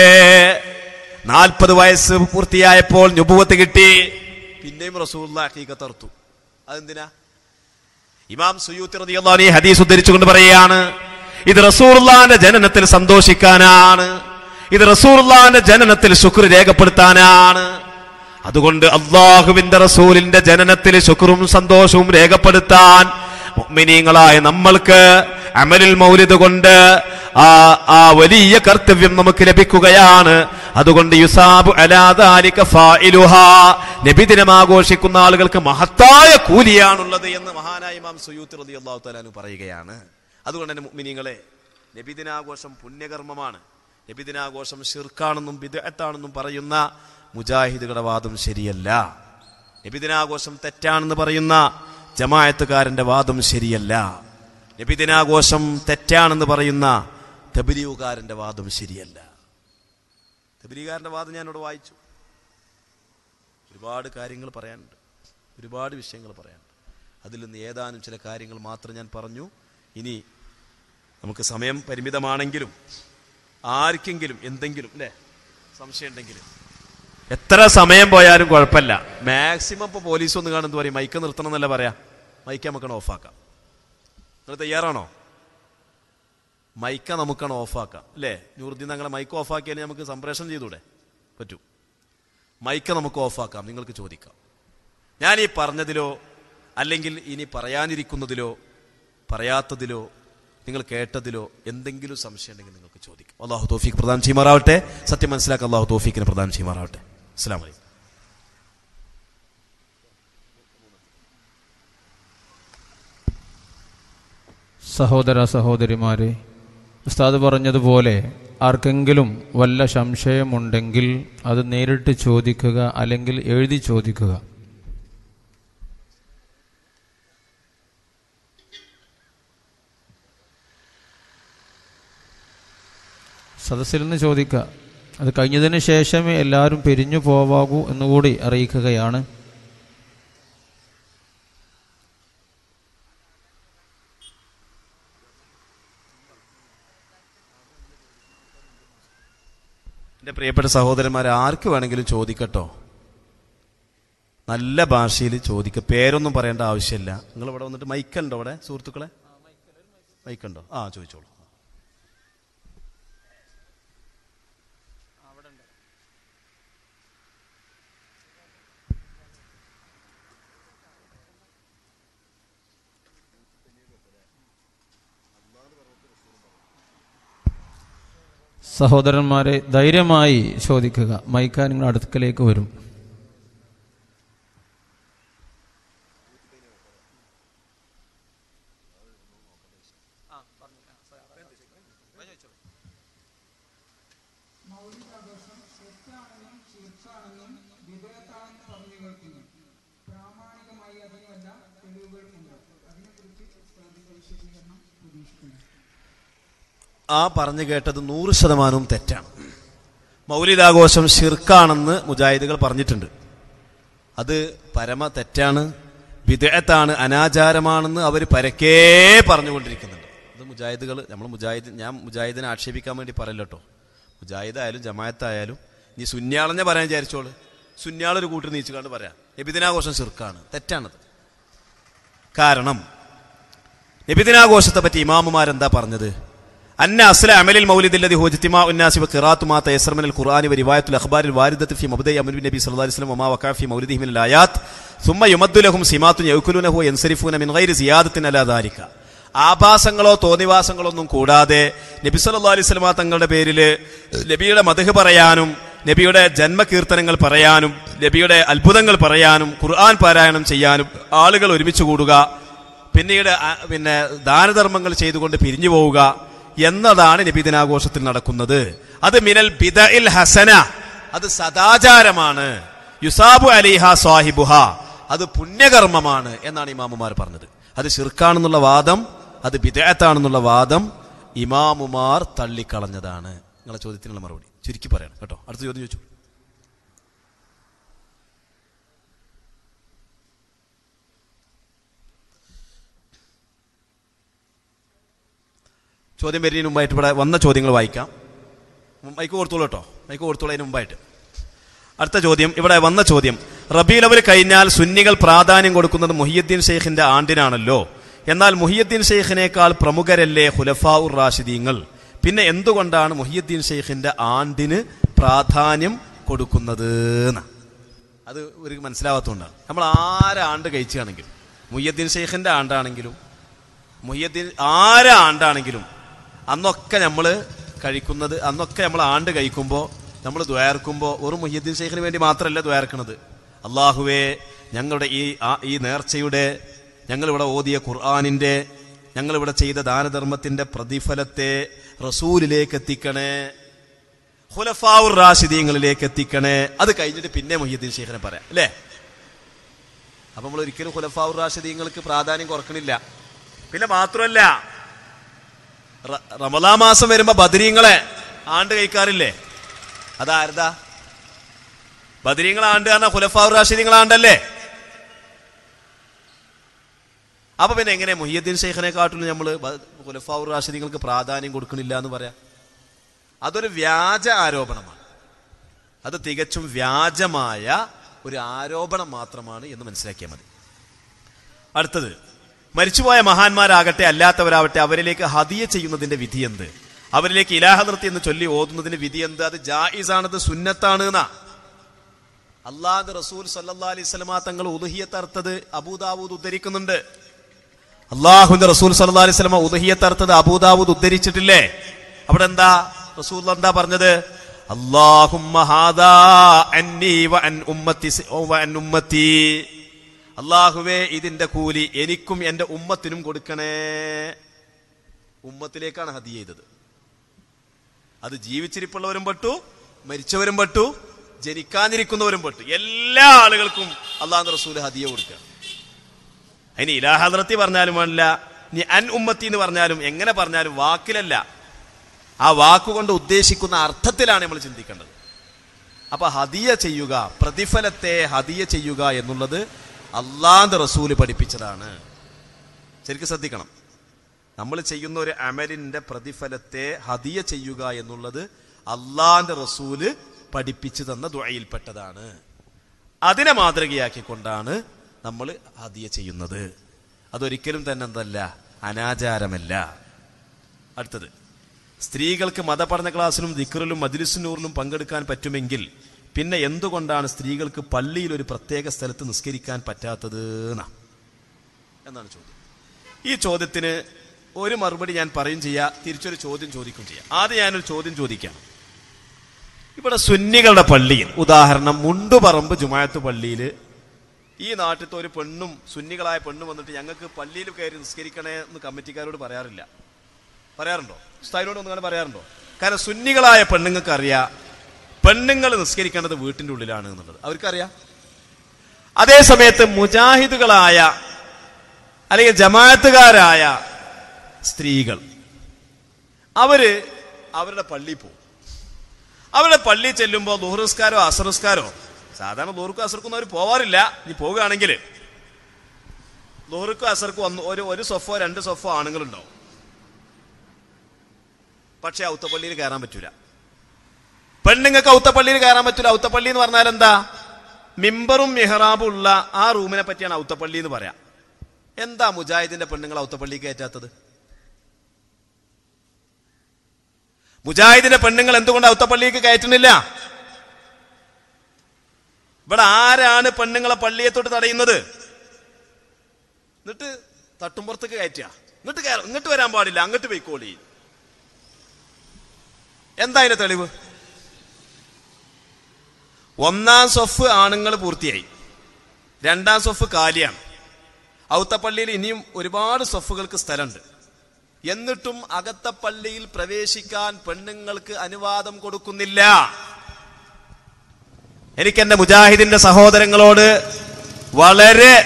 നാൽപ്പത് വയസ്സ് പൂർത്തിയായപ്പോൾ നുപുവത്ത് കിട്ടി പിന്നെയും റസൂള്ള അഖീഖത്ത് അറുത്തു അതെന്തിനാ ഇമാം സുയൂത്തി റളിയല്ലാഹു അൻഹു ഈ ഹദീസ് ഉദ്ധരിച്ചുകൊണ്ട് പറയുകയാണ് ഇത് റസൂലുള്ളാന്റെ ജനനത്തിൽ സന്തോഷിക്കാനാണ് ഇത് റസൂലുള്ളാന്റെ ജനനത്തിൽ ശുക്ർ രേഖപ്പെടുത്താനാണ് അതുകൊണ്ട് അള്ളാഹുവിന്റെ റസൂലിന്റെ ജനനത്തിൽ ശുക്രും സന്തോഷവും രേഖപ്പെടുത്താൻ മുഅ്മിനീങ്ങളായ നമ്മൾക്ക് അമലുൽ മൗലിദ് കൊണ്ട് ആ ആ വലിയ കർത്തവ്യം നമുക്ക് ലഭിക്കുകയാണ് അതുകൊണ്ട് യുസാബു അലാദാലിക ഫായിലുഹാ നബിദിനം ആഘോഷിക്കുന്ന ആളുകൾക്ക് മഹത്തായ കൂലിയാണുള്ളത് എന്ന് മഹാനായ ഇമാം സുയൂത്ത് റളിയല്ലാഹു തആല പറയുകയാണ് അതുകൊണ്ട് തന്നെ മുഅ്മിനീങ്ങളെ നബിദിനാഘോഷം പുണ്യകർമ്മമാണ് നബിദിനാഘോഷം ഷിർക്കാണെന്നും ബിദ്അത്താണെന്നും പറയുന്ന മുജാഹിദുകളുടെ വാദം ശരിയല്ല നബിദിനാഘോഷം തെറ്റാണെന്ന് പറയുന്ന ജമായത്തുകാരന്റെ വാദം ശരിയല്ല നബിദിനാഘോഷം തെറ്റാണെന്ന് പറയുന്ന തബിലിയുകാരന്റെ വാദം ശരിയല്ല തബിലികാരന്റെ വാദം ഞാനിവിടെ വായിച്ചു ഒരുപാട് കാര്യങ്ങൾ പറയാനുണ്ട് ഒരുപാട് വിഷയങ്ങൾ പറയാനുണ്ട് അതിൽ നിന്ന് ഏതാനും ചില കാര്യങ്ങൾ മാത്രം ഞാൻ പറഞ്ഞു ഇനി നമുക്ക് സമയം പരിമിതമാണെങ്കിലും ആർക്കെങ്കിലും എന്തെങ്കിലും അല്ലേ സംശയം ഉണ്ടെങ്കിലും എത്ര സമയം പോയാലും കുഴപ്പമില്ല മാക്സിമം ഇപ്പോൾ പോലീസ് ഒന്ന് കാണുന്നത് പറയും മൈക്ക് നിർത്തണം എന്നല്ല പറയാ മൈക്ക് നമുക്കാണ് ഓഫാക്കാം നിങ്ങൾ തയ്യാറാണോ മൈക്ക നമുക്കാണ് ഓഫാക്കാം അല്ലേ നൂറുദ്ദീൻ ഞങ്ങളെ മൈക്ക് ഓഫാക്കിയാൽ നമുക്ക് സംപ്രേഷണം ചെയ്തൂടെ പറ്റൂ മൈക്ക നമുക്ക് ഓഫാക്കാം നിങ്ങൾക്ക് ചോദിക്കാം ഞാൻ ഈ പറഞ്ഞതിലോ അല്ലെങ്കിൽ ഇനി പറയാനിരിക്കുന്നതിലോ പറയാത്തതിലോ നിങ്ങൾ കേട്ടതിലോ എന്തെങ്കിലും സംശയം ഉണ്ടെങ്കിൽ നിങ്ങൾക്ക് ചോദിക്കാം അള്ളാഹു തോഫീക്ക് പ്രദാനം ചെയ്യുമാറാവട്ടെ സത്യം മനസ്സിലാക്കാൻ അള്ളാഹു തോഫീക്കിന് പ്രദാനം ചെയ്യുമാറാവട്ടെ അസ്സാം വലൈക്കും സഹോദര സഹോദരിമാരെ ഉസ്താദ് പറഞ്ഞതുപോലെ ആർക്കെങ്കിലും വല്ല സംശയമുണ്ടെങ്കിൽ അത് നേരിട്ട് ചോദിക്കുക അല്ലെങ്കിൽ എഴുതി ചോദിക്കുക സദസ്സിൽ നിന്ന് ചോദിക്കുക അത് കഴിഞ്ഞതിന് ശേഷമേ എല്ലാവരും പിരിഞ്ഞു പോവാകൂ എന്നുകൂടി അറിയിക്കുകയാണ് എൻ്റെ പ്രിയപ്പെട്ട സഹോദരന്മാരെ ആർക്ക് വേണമെങ്കിലും ചോദിക്കട്ടോ നല്ല ഭാഷയിൽ ചോദിക്കുക പേരൊന്നും പറയേണ്ട ആവശ്യമില്ല നിങ്ങൾ ഇവിടെ വന്നിട്ട് മൈക്കുണ്ടോ ഇവിടെ സുഹൃത്തുക്കളെ മൈക്കുണ്ടോ ആ ചോദിച്ചോളൂ സഹോദരന്മാരെ ധൈര്യമായി ചോദിക്കുക മൈക്ക നിങ്ങൾ അടുക്കലേക്ക് വരും ആ പറഞ്ഞു കേട്ടത് നൂറ് ശതമാനവും തെറ്റാണ് മൗലിദാഘോഷം ഷിർക്കാണെന്ന് മുജാഹിദുകൾ പറഞ്ഞിട്ടുണ്ട് അത് പരമ തെറ്റാണ് വിദേഹത്താണ് അനാചാരമാണെന്ന് അവർ പരക്കേ പറഞ്ഞുകൊണ്ടിരിക്കുന്നുണ്ട് ഇത് മുജാഹിദുകൾ നമ്മൾ മുജാഹിദ് ഞാൻ മുജാഹിദിനെ ആക്ഷേപിക്കാൻ വേണ്ടി പറയില്ല കേട്ടോ മുജാഹിദായാലും ജമായത്തായാലും നീ സുന്യാളെന്നെ പറയാൻ വിചാരിച്ചോളൂ സുന്യാളൊരു കൂട്ടിൽ നീച്ചു കണ്ട് പറയാം നബിദിനാഘോഷം ഷിർക്കാണ് തെറ്റാണത് കാരണം നബിദിനാഘോഷത്തെ പറ്റി ഇമാമുമാരെന്താ പറഞ്ഞത് അന്ന അസ്ല അമലിൽ മൗലിദില്ലതി ഹുജ്തിമാ ഉന്നാസി വഖിറാത്തു മാ തയസ്സർ മിനൽ ഖുർആനി വരിവായത്തുൽ അഖ്ബാരിൽ വാരിദത്ത് ഫി മബ്ദഇ അമൽ നബി സല്ലല്ലാഹു അലൈഹി വസല്ലം വമാ വഖഅ ഫി മൗലിദിഹി മിനൽ ആയാത്ത് ثم يمد لهم سمات يأكلونه وينصرفون من غير زيادة على ذلك ആഭാസങ്ങളോ തോന്നിവാസങ്ങളോ ഒന്നും കൂടാതെ നബി സല്ലല്ലാഹു അലൈഹി വസല്ലമ തങ്ങളുടെ പേരിൽ നബിയുടെ മതഹ് പറയാനും നബിയുടെ ജന്മകീർത്തനങ്ങൾ പറയാനും നബിയുടെ അത്ഭുതങ്ങൾ പറയാനും ഖുർആൻ പാരായണം ചെയ്യാനും ആളുകൾ ഒരുമിച്ച് കൂടുക പിന്നീട് ആ- പിന്നെ ദാനധർമ്മങ്ങൾ ചെയ്തുകൊണ്ട് പിരിഞ്ഞു പോവുക എന്നതാണ് നബിദിനാഘോഷത്തിൽ നടക്കുന്നത് അത് മിനൽ ബിദഇൽ ഹസന അത് സദാചാരമാണ് യുസാബു അലിഹ സ്വാഹിബുഹ അത് പുണ്യകർമ്മമാണ് എന്നാണ് ഇമാമുമാർ പറഞ്ഞത് അത് ഷിർക്കാണെന്നുള്ള വാദം അത് ബിദഅത്താണെന്നുള്ള വാദം ഇമാമുമാർ തള്ളിക്കളഞ്ഞതാണ് നിങ്ങളെ ചോദ്യത്തിനുള്ള മറുപടി ചുരുക്കി പറയണം കേട്ടോ അടുത്ത ചോദ്യം ചോദിച്ചു ചോദ്യം വരുന്നതിന് മുമ്പായിട്ട് ഇവിടെ വന്ന ചോദ്യങ്ങൾ വായിക്കാം മൈക്ക് കൊടുത്തോളൂ കേട്ടോ മൈക്ക് കൊടുത്തോളൂ അതിന് മുമ്പായിട്ട് അടുത്ത ചോദ്യം ഇവിടെ വന്ന ചോദ്യം റബീലവൽ കഴിഞ്ഞാൽ സുന്നികൾ പ്രാധാന്യം കൊടുക്കുന്നത് മുഹിയുദ്ദീൻ ഷെയ്ഖിന്റെ ആണ്ടിനാണല്ലോ എന്നാൽ മുഹിയുദ്ദീൻ ഷെയ്ഖിനേക്കാൾ പ്രമുഖരല്ലേ ഹുലഫാഉർ റാഷിദീങ്ങൾ പിന്നെ എന്തുകൊണ്ടാണ് മുഹിയുദ്ദീൻ ഷെയ്ഖിന്റെ ആണ്ടിന് പ്രാധാന്യം കൊടുക്കുന്നത് ന്ന്? അത് ഒരു മനസ്സിലാവാത്തതുകൊണ്ടാണ് നമ്മൾ ആരെ ആണ്ട് കഴിച്ചാണെങ്കിലും മുയ്യദ്ദീൻ ഷെയ്ഖിന്റെ ആണ്ടാണെങ്കിലും മുയ്യദ്ദീൻ ആരെ ആണ്ടാണെങ്കിലും അന്നൊക്കെ നമ്മൾ കഴിക്കുന്നത് അന്നൊക്കെ നമ്മൾ ആണ്ട് കഴിക്കുമ്പോൾ നമ്മൾ ദ്വയർക്കുമ്പോൾ ഒരു മുഹ്യദ്ദീൻ ഷെയ്ഖിന് വേണ്ടി മാത്രമല്ല ദ്വയർക്കുന്നത് അള്ളാഹുവേ ഞങ്ങളുടെ ഈ ആ- ഈ നേർച്ചയുടെ ഞങ്ങളിവിടെ ഓതിയ ഖുർആാനിന്റെ ഞങ്ങളിവിടെ ചെയ്ത ദാനധർമ്മത്തിന്റെ പ്രതിഫലത്തെ റസൂലിലേക്ക് എത്തിക്കണേ ഹുലഫാവുർ റാഷിദീങ്ങളിലേക്ക് എത്തിക്കണേ അത് കഴിഞ്ഞിട്ട് പിന്നെ മുഹ്യദ്ദീൻ ഷെയ്ഖിനെ പറയാം അല്ലേ അപ്പൊ നമ്മൾ ഒരിക്കലും ഹുലഫാവുർ റാഷിദീങ്ങൾക്ക് പ്രാധാന്യം കുറക്കണില്ല പിന്നെ മാത്രമല്ല റ- റമദാ മാസം വരുമ്പോ ബദരീങ്ങളെ ആണ്ട് കഴിക്കാറില്ലേ അതാരതാ ബദരീങ്ങൾ ആണ്ട് കാരണം ഹുലഫാവുർ റാഷിദീങ്ങൾ ആണ്ടല്ലേ അപ്പൊ പിന്നെ എങ്ങനെ മുഹിയുദ്ദീൻ ഷെയ്ഖിനെ കാട്ടിലും നമ്മൾ ഹുലഫാവുർ റാഷിദീങ്ങൾക്ക് പ്രാധാന്യം കൊടുക്കണില്ല എന്ന് പറയാം അതൊരു വ്യാജ ആരോപണമാണ് അത് തികച്ചും വ്യാജമായ ഒരു ആരോപണം മാത്രമാണ് എന്ന് മനസ്സിലാക്കിയാൽ മതി അടുത്തത് മരിച്ചുപോയ മഹാന്മാരാകട്ടെ അല്ലാത്തവരാവട്ടെ അവരിലേക്ക് ഹദിയ ചെയ്യുന്നതിന്റെ വിധി എന്ത് അവരിലേക്ക് ഇലാഹ നിർത്തി എന്ന് ചൊല്ലി ഓതുന്നതിന്റെ വിധി എന്ത് അത് ജായിസാണത് സുന്നത്താണ് എന്നാ അള്ളാഹ് റസൂൽ സല്ലാ അലൈഹി സ്വലമാ തങ്ങൾ ഉദഹിയത്ത് അർത്ഥത് അബൂദാവൂദ് ഉദ്ധരിക്കുന്നുണ്ട് അള്ളാഹുന്റെ റസൂൽ സല്ലാ അലൈഹി സ്വലമ ഉദഹിയത്ത് അർത്ഥത് അബൂദാവൂദ് ഉദ്ധരിച്ചിട്ടില്ലേ അവിടെ എന്താ റസൂൽ എന്താ പറഞ്ഞത് അള്ളാഹുമ്മ ഹാദാ അന്നീ വ അൻ ഉമ്മത്തി സ- ഓ വ അൻ ഉമ്മത്തി അള്ളാഹുവേ ഇതിന്റെ കൂലി എനിക്കും എന്റെ ഉമ്മത്തിനും കൊടുക്കണേ ഉമ്മത്തിലേക്കാണ് ഹദി ചെയ്തത് അത് ജീവിച്ചിരിപ്പുള്ളവരും പെട്ടു മരിച്ചവരും പെട്ടു ജനിക്കാനിരിക്കുന്നവരും പെട്ടു എല്ലാ ആളുകൾക്കും അള്ളാഹ് റസൂൽ ഹദിയ കൊടുക്കുക അതിന് ഇലാഹദ്രത്തി പറഞ്ഞാലും അല്ല നീ അൻ ഉമ്മത്തി എന്ന് പറഞ്ഞാലും എങ്ങനെ പറഞ്ഞാലും വാക്കിലല്ല ആ വാക്കുകൊണ്ട് ഉദ്ദേശിക്കുന്ന അർത്ഥത്തിലാണ് നമ്മൾ ചിന്തിക്കേണ്ടത് അപ്പൊ ഹദിയ ചെയ്യുക പ്രതിഫലത്തെ ഹദിയ ചെയ്യുക എന്നുള്ളത് അള്ളാന്റെ റസൂല് പഠിപ്പിച്ചതാണ് ശരിക്കും ശ്രദ്ധിക്കണം നമ്മൾ ചെയ്യുന്ന ഒരു അമലിന്റെ പ്രതിഫലത്തെ ഹദിയ ചെയ്യുക എന്നുള്ളത് അള്ളാന്റെ റസൂല് പഠിപ്പിച്ചു തന്ന ദുഴയിൽപ്പെട്ടതാണ് അതിനെ മാതൃകയാക്കിക്കൊണ്ടാണ് നമ്മൾ ഹദിയ ചെയ്യുന്നത് അതൊരിക്കലും തന്നെ എന്തല്ല അനാചാരമല്ല അടുത്തത് സ്ത്രീകൾക്ക് മതപഠന ക്ലാസ്സിലും ദിക്കറിലും മജിലിസുനൂറിലും പങ്കെടുക്കാൻ പറ്റുമെങ്കിൽ പിന്നെ എന്തുകൊണ്ടാണ് സ്ത്രീകൾക്ക് പള്ളിയിൽ ഒരു പ്രത്യേക സ്ഥലത്ത് നിസ്കരിക്കാൻ പറ്റാത്തത് എന്നാ എന്നാണ് ചോദ്യം ഈ ചോദ്യത്തിന് ഒരു മറുപടി ഞാൻ പറയും ചെയ്യാം തിരിച്ചൊരു ചോദ്യം ചോദിക്കും ചെയ്യാം ആദ്യം ഞാനൊരു ചോദ്യം ചോദിക്കാം ഇവിടെ സുന്നികളുടെ പള്ളിയിൽ ഉദാഹരണം മുണ്ടുപറമ്പ് ജുമായത്ത് പള്ളിയിൽ ഈ നാട്ടിലത്തെ ഒരു പെണ്ണും സുന്നികളായ പെണ്ണും വന്നിട്ട് ഞങ്ങൾക്ക് പള്ളിയിൽ കയറി നിസ്കരിക്കണേ എന്ന് കമ്മിറ്റിക്കാരോട് പറയാറില്ല പറയാറുണ്ടോ ഉസ്താദിനോട് ഒന്നും അങ്ങനെ പറയാറുണ്ടോ കാരണം സുന്നികളായ പെണ്ണുങ്ങൾക്ക് അറിയാം പെണ്ണുങ്ങൾ നിസ്കരിക്കേണ്ടത് വീട്ടിന്റെ ഉള്ളിലാണ് എന്നുള്ളത് അവർക്കറിയാം അതേ സമയത്ത് മുജാഹിദുകളായ അല്ലെങ്കിൽ ജമാഅത്തുകാരായ സ്ത്രീകൾ അവര് അവരുടെ പള്ളിയിൽ പോകും അവരുടെ പള്ളി ചെല്ലുമ്പോൾ ദുഹറുസ്കാരോ അസറുസ്കാരോ സാധാരണ ദുഹർക്കും അസർക്കും അവർ പോവാറില്ല ഇനി പോവുകയാണെങ്കിൽ ദുഹർക്കും അസർക്കും ഒന്ന് ഒരു ഒരു സൊഫോ രണ്ട് സൊഫോ ആണുങ്ങളുണ്ടാവും പക്ഷെ ഔത്തപ്പള്ളിയിൽ കയറാൻ പറ്റൂല പെണ്ണുങ്ങൾക്ക് ഔത്തപ്പള്ളിയിൽ കയറാൻ പറ്റൂല ഔത്തപ്പള്ളി എന്ന് പറഞ്ഞാൽ എന്താ മിമ്പറും മെഹ്റാബും ഉള്ള ആ റൂമിനെ പറ്റിയാണ് ഔത്തപ്പള്ളി എന്ന് പറയാം എന്താ മുജാഹിദിന്റെ പെണ്ണുങ്ങൾ ഔത്തപ്പള്ളി കയറ്റാത്തത് മുജാഹിദിന്റെ പെണ്ണുങ്ങൾ എന്തുകൊണ്ട് ഔത്തപ്പള്ളിക്ക് കയറ്റുന്നില്ല ഇവിടെ ആരാണ് പെണ്ണുങ്ങളെ പള്ളിയെ തൊട്ട് തടയുന്നത് എന്നിട്ട് തട്ടുമ്പുറത്തേക്ക് കയറ്റുക എന്നിട്ട് കയറ ഇങ്ങോട്ട് വരാൻ പാടില്ല അങ്ങോട്ട് പോയിക്കോളി എന്താ അതിന്റെ തെളിവ് ഒന്നാം സൊഫ് ആണുങ്ങൾ പൂർത്തിയായി രണ്ടാം സൊഫ് കാലിയാണ് ഔത്തപ്പള്ളിയിൽ ഇനിയും ഒരുപാട് സൊഫുകൾക്ക് സ്ഥലമുണ്ട് എന്നിട്ടും അകത്ത പള്ളിയിൽ പ്രവേശിക്കാൻ പെണ്ണുങ്ങൾക്ക് അനുവാദം കൊടുക്കുന്നില്ല എനിക്ക് എന്റെ മുജാഹിദിന്റെ സഹോദരങ്ങളോട് വളരെ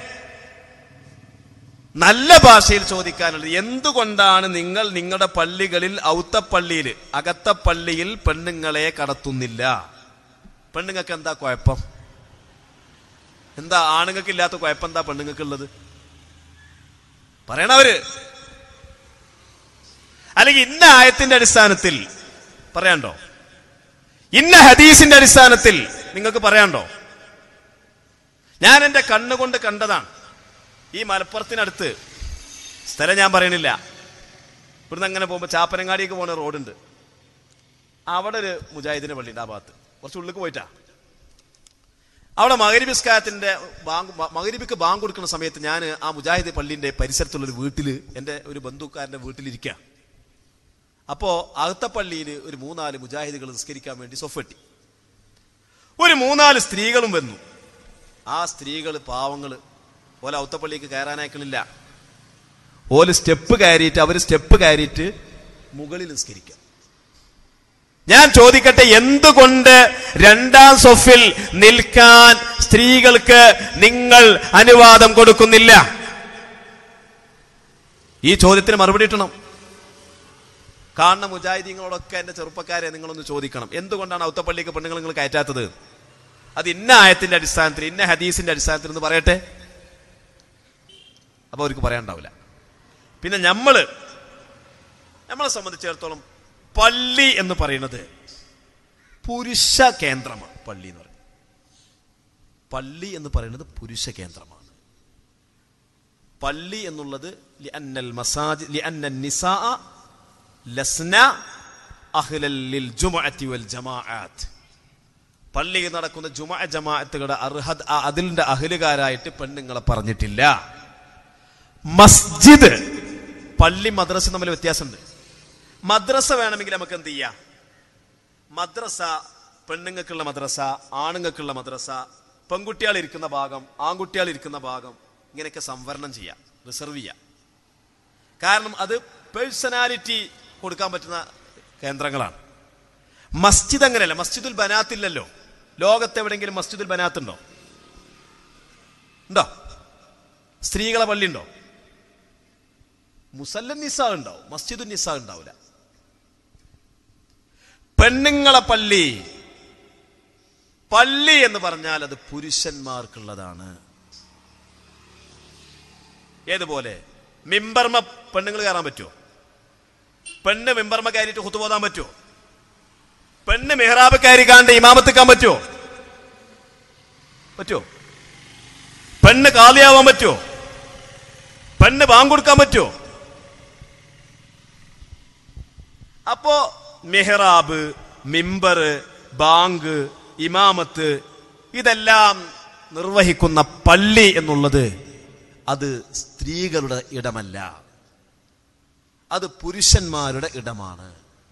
നല്ല ഭാഷയിൽ ചോദിക്കാനുള്ളത് എന്തുകൊണ്ടാണ് നിങ്ങൾ നിങ്ങളുടെ പള്ളികളിൽ ഔത്തപ്പള്ളിയിൽ അകത്ത പള്ളിയിൽ പെണ്ണുങ്ങളെ കടത്തുന്നില്ല പെണ്ണുങ്ങൾക്ക് എന്താ കുഴപ്പം എന്താ ആണുങ്ങൾക്ക് ഇല്ലാത്ത കുഴപ്പം എന്താ പെണ്ണുങ്ങൾക്ക് ഉള്ളത് പറയണവര് അല്ലെങ്കിൽ ഇന്ന ആയത്തിന്റെ അടിസ്ഥാനത്തിൽ പറയാണ്ടോ ഇന്ന ഹദീസിന്റെ അടിസ്ഥാനത്തിൽ നിങ്ങൾക്ക് പറയാണ്ടോ ഞാൻ എന്റെ കണ്ണുകൊണ്ട് കണ്ടതാണ് ഈ മലപ്പുറത്തിനടുത്ത് സ്ഥലം ഞാൻ പറയണില്ല ഇവിടുന്ന് അങ്ങനെ പോകുമ്പോൾ ചാപ്പനങ്ങാടിക്ക് പോണ റോഡുണ്ട് അവിടെ ഒരു മുജാഹിദിന്റെ പള്ളിയുണ്ട് ആ ഭാഗത്ത് കുറച്ച് ഉള്ളിലേക്ക് പോയിട്ടാ അവിടെ മകരിബിസ്കാരത്തിന്റെ ബാങ്ക് മകരിബിക്ക് ബാങ്ക് കൊടുക്കുന്ന സമയത്ത് ഞാൻ ആ മുജാഹിദ് പള്ളിന്റെ പരിസരത്തുള്ള ഒരു വീട്ടിൽ എൻ്റെ ഒരു ബന്ധുക്കാരന്റെ വീട്ടിലിരിക്കുക അപ്പോ അകത്തപ്പള്ളിയിൽ ഒരു മൂന്നാല് മുജാഹിദുകൾ നിസ്കരിക്കാൻ വേണ്ടി സൊഫെട്ടി ഒരു മൂന്നാല് സ്ത്രീകളും വന്നു ആ സ്ത്രീകൾ പാവങ്ങൾ ഓല ഔത്തപ്പള്ളിക്ക് കയറാനായിക്കണില്ല ഓല് സ്റ്റെപ്പ് കയറിയിട്ട് അവർ സ്റ്റെപ്പ് കയറിയിട്ട് മുകളിൽ നിസ്കരിക്കുക ഞാൻ ചോദിക്കട്ടെ എന്തുകൊണ്ട് രണ്ടാം സൊഫിൽ നിൽക്കാൻ സ്ത്രീകൾക്ക് നിങ്ങൾ അനുവാദം കൊടുക്കുന്നില്ല ഈ ചോദ്യത്തിന് മറുപടി കിട്ടണം കാണുന്ന മുജാഹിദീങ്ങളോടൊക്കെ എന്റെ ചെറുപ്പക്കാരെ നിങ്ങളൊന്ന് ചോദിക്കണം എന്തുകൊണ്ടാണ് ഔത്തപ്പള്ളിക്ക് പെണ്ണുങ്ങൾ നിങ്ങൾ കയറ്റാത്തത് അത് ഇന്ന ആയത്തിന്റെ അടിസ്ഥാനത്തിൽ ഇന്ന ഹദീസിന്റെ അടിസ്ഥാനത്തിൽ എന്ന് പറയട്ടെ അപ്പൊ അവർക്ക് പറയാണ്ടാവില്ല പിന്നെ നമ്മള് നമ്മളെ സംബന്ധിച്ചിടത്തോളം പള്ളി എന്ന് പറയുന്നത് പുരുഷ കേന്ദ്രമാണ് പള്ളി എന്ന് പറയുന്നത് പള്ളി എന്ന് പറയുന്നത് പുരുഷ കേന്ദ്രമാണ് പള്ളി എന്നുള്ളത് ലിഅന്നൽ മസാജി ലിഅന്നൻ നിസാ ലസ്ന അഹ്ലൽ ലിൽ ജുമുഅത്തി വൽ ജമാഅത്ത് പള്ളിയിൽ നടക്കുന്ന ജുമാ ജമാഅത്തുകളുടെ അർഹദ് ആ അതിലിന്റെ അഹലുകാരായിട്ട് പെണ്ണുങ്ങളെ പറഞ്ഞിട്ടില്ല മസ്ജിദ് പള്ളി മദ്രസ തമ്മിൽ വ്യത്യാസമുണ്ട് മദ്രസ വേണമെങ്കിൽ നമുക്ക് എന്ത് ചെയ്യാം മദ്രസ പെണ്ണുങ്ങൾക്കുള്ള മദ്രസ ആണുങ്ങൾക്കുള്ള മദ്രസ പെൺകുട്ടികൾ ഇരിക്കുന്ന ഭാഗം ആൺകുട്ടികൾ ഇരിക്കുന്ന ഭാഗം ഇങ്ങനെയൊക്കെ സംവരണം ചെയ്യാം റിസർവ് ചെയ്യാം കാരണം അത് പേഴ്സണാലിറ്റി കൊടുക്കാൻ പറ്റുന്ന കേന്ദ്രങ്ങളാണ് മസ്ജിദ് അങ്ങനെയല്ല മസ്ജിദുൽ ബനാത്തില്ലല്ലോ ലോകത്ത് എവിടെയെങ്കിലും മസ്ജിദുൽ ബനാത്ത് ഉണ്ടോ ഉണ്ടോ സ്ത്രീകളെ പള്ളി ഉണ്ടോ മുസല്ലൻ നിസാ ഉണ്ടാവും മസ്ജിദുൽ നിസാ ഉണ്ടാവില്ല പെണ്ണുങ്ങളെ പള്ളി പള്ളി എന്ന് പറഞ്ഞാൽ അത് പുരുഷന്മാർക്കുള്ളതാണ് ഏതുപോലെ മിമ്പർമ പെണ്ണുങ്ങൾ കയറാൻ പറ്റുമോ പെണ്ണ് മിമ്പർമ കയറിയിട്ട് കുത്തുപോതാൻ പറ്റുമോ പെണ്ണ് മെഹ്റാബ് കയറി കാണ്ട് ഇമാമത്തിക്കാൻ പറ്റുമോ പറ്റുമോ പെണ്ണ് കാലിയാവാൻ പറ്റുമോ പെണ്ണ് ബാങ്കൊടുക്കാൻ പറ്റുമോ അപ്പോ മെഹ്റാബ് മിമ്പർ ബാങ്ക് ഇമാമത്ത് ഇതെല്ലാം നിർവഹിക്കുന്ന പള്ളി എന്നുള്ളത് അത് സ്ത്രീകളുടെ ഇടമല്ല അത് പുരുഷന്മാരുടെ ഇടമാണ്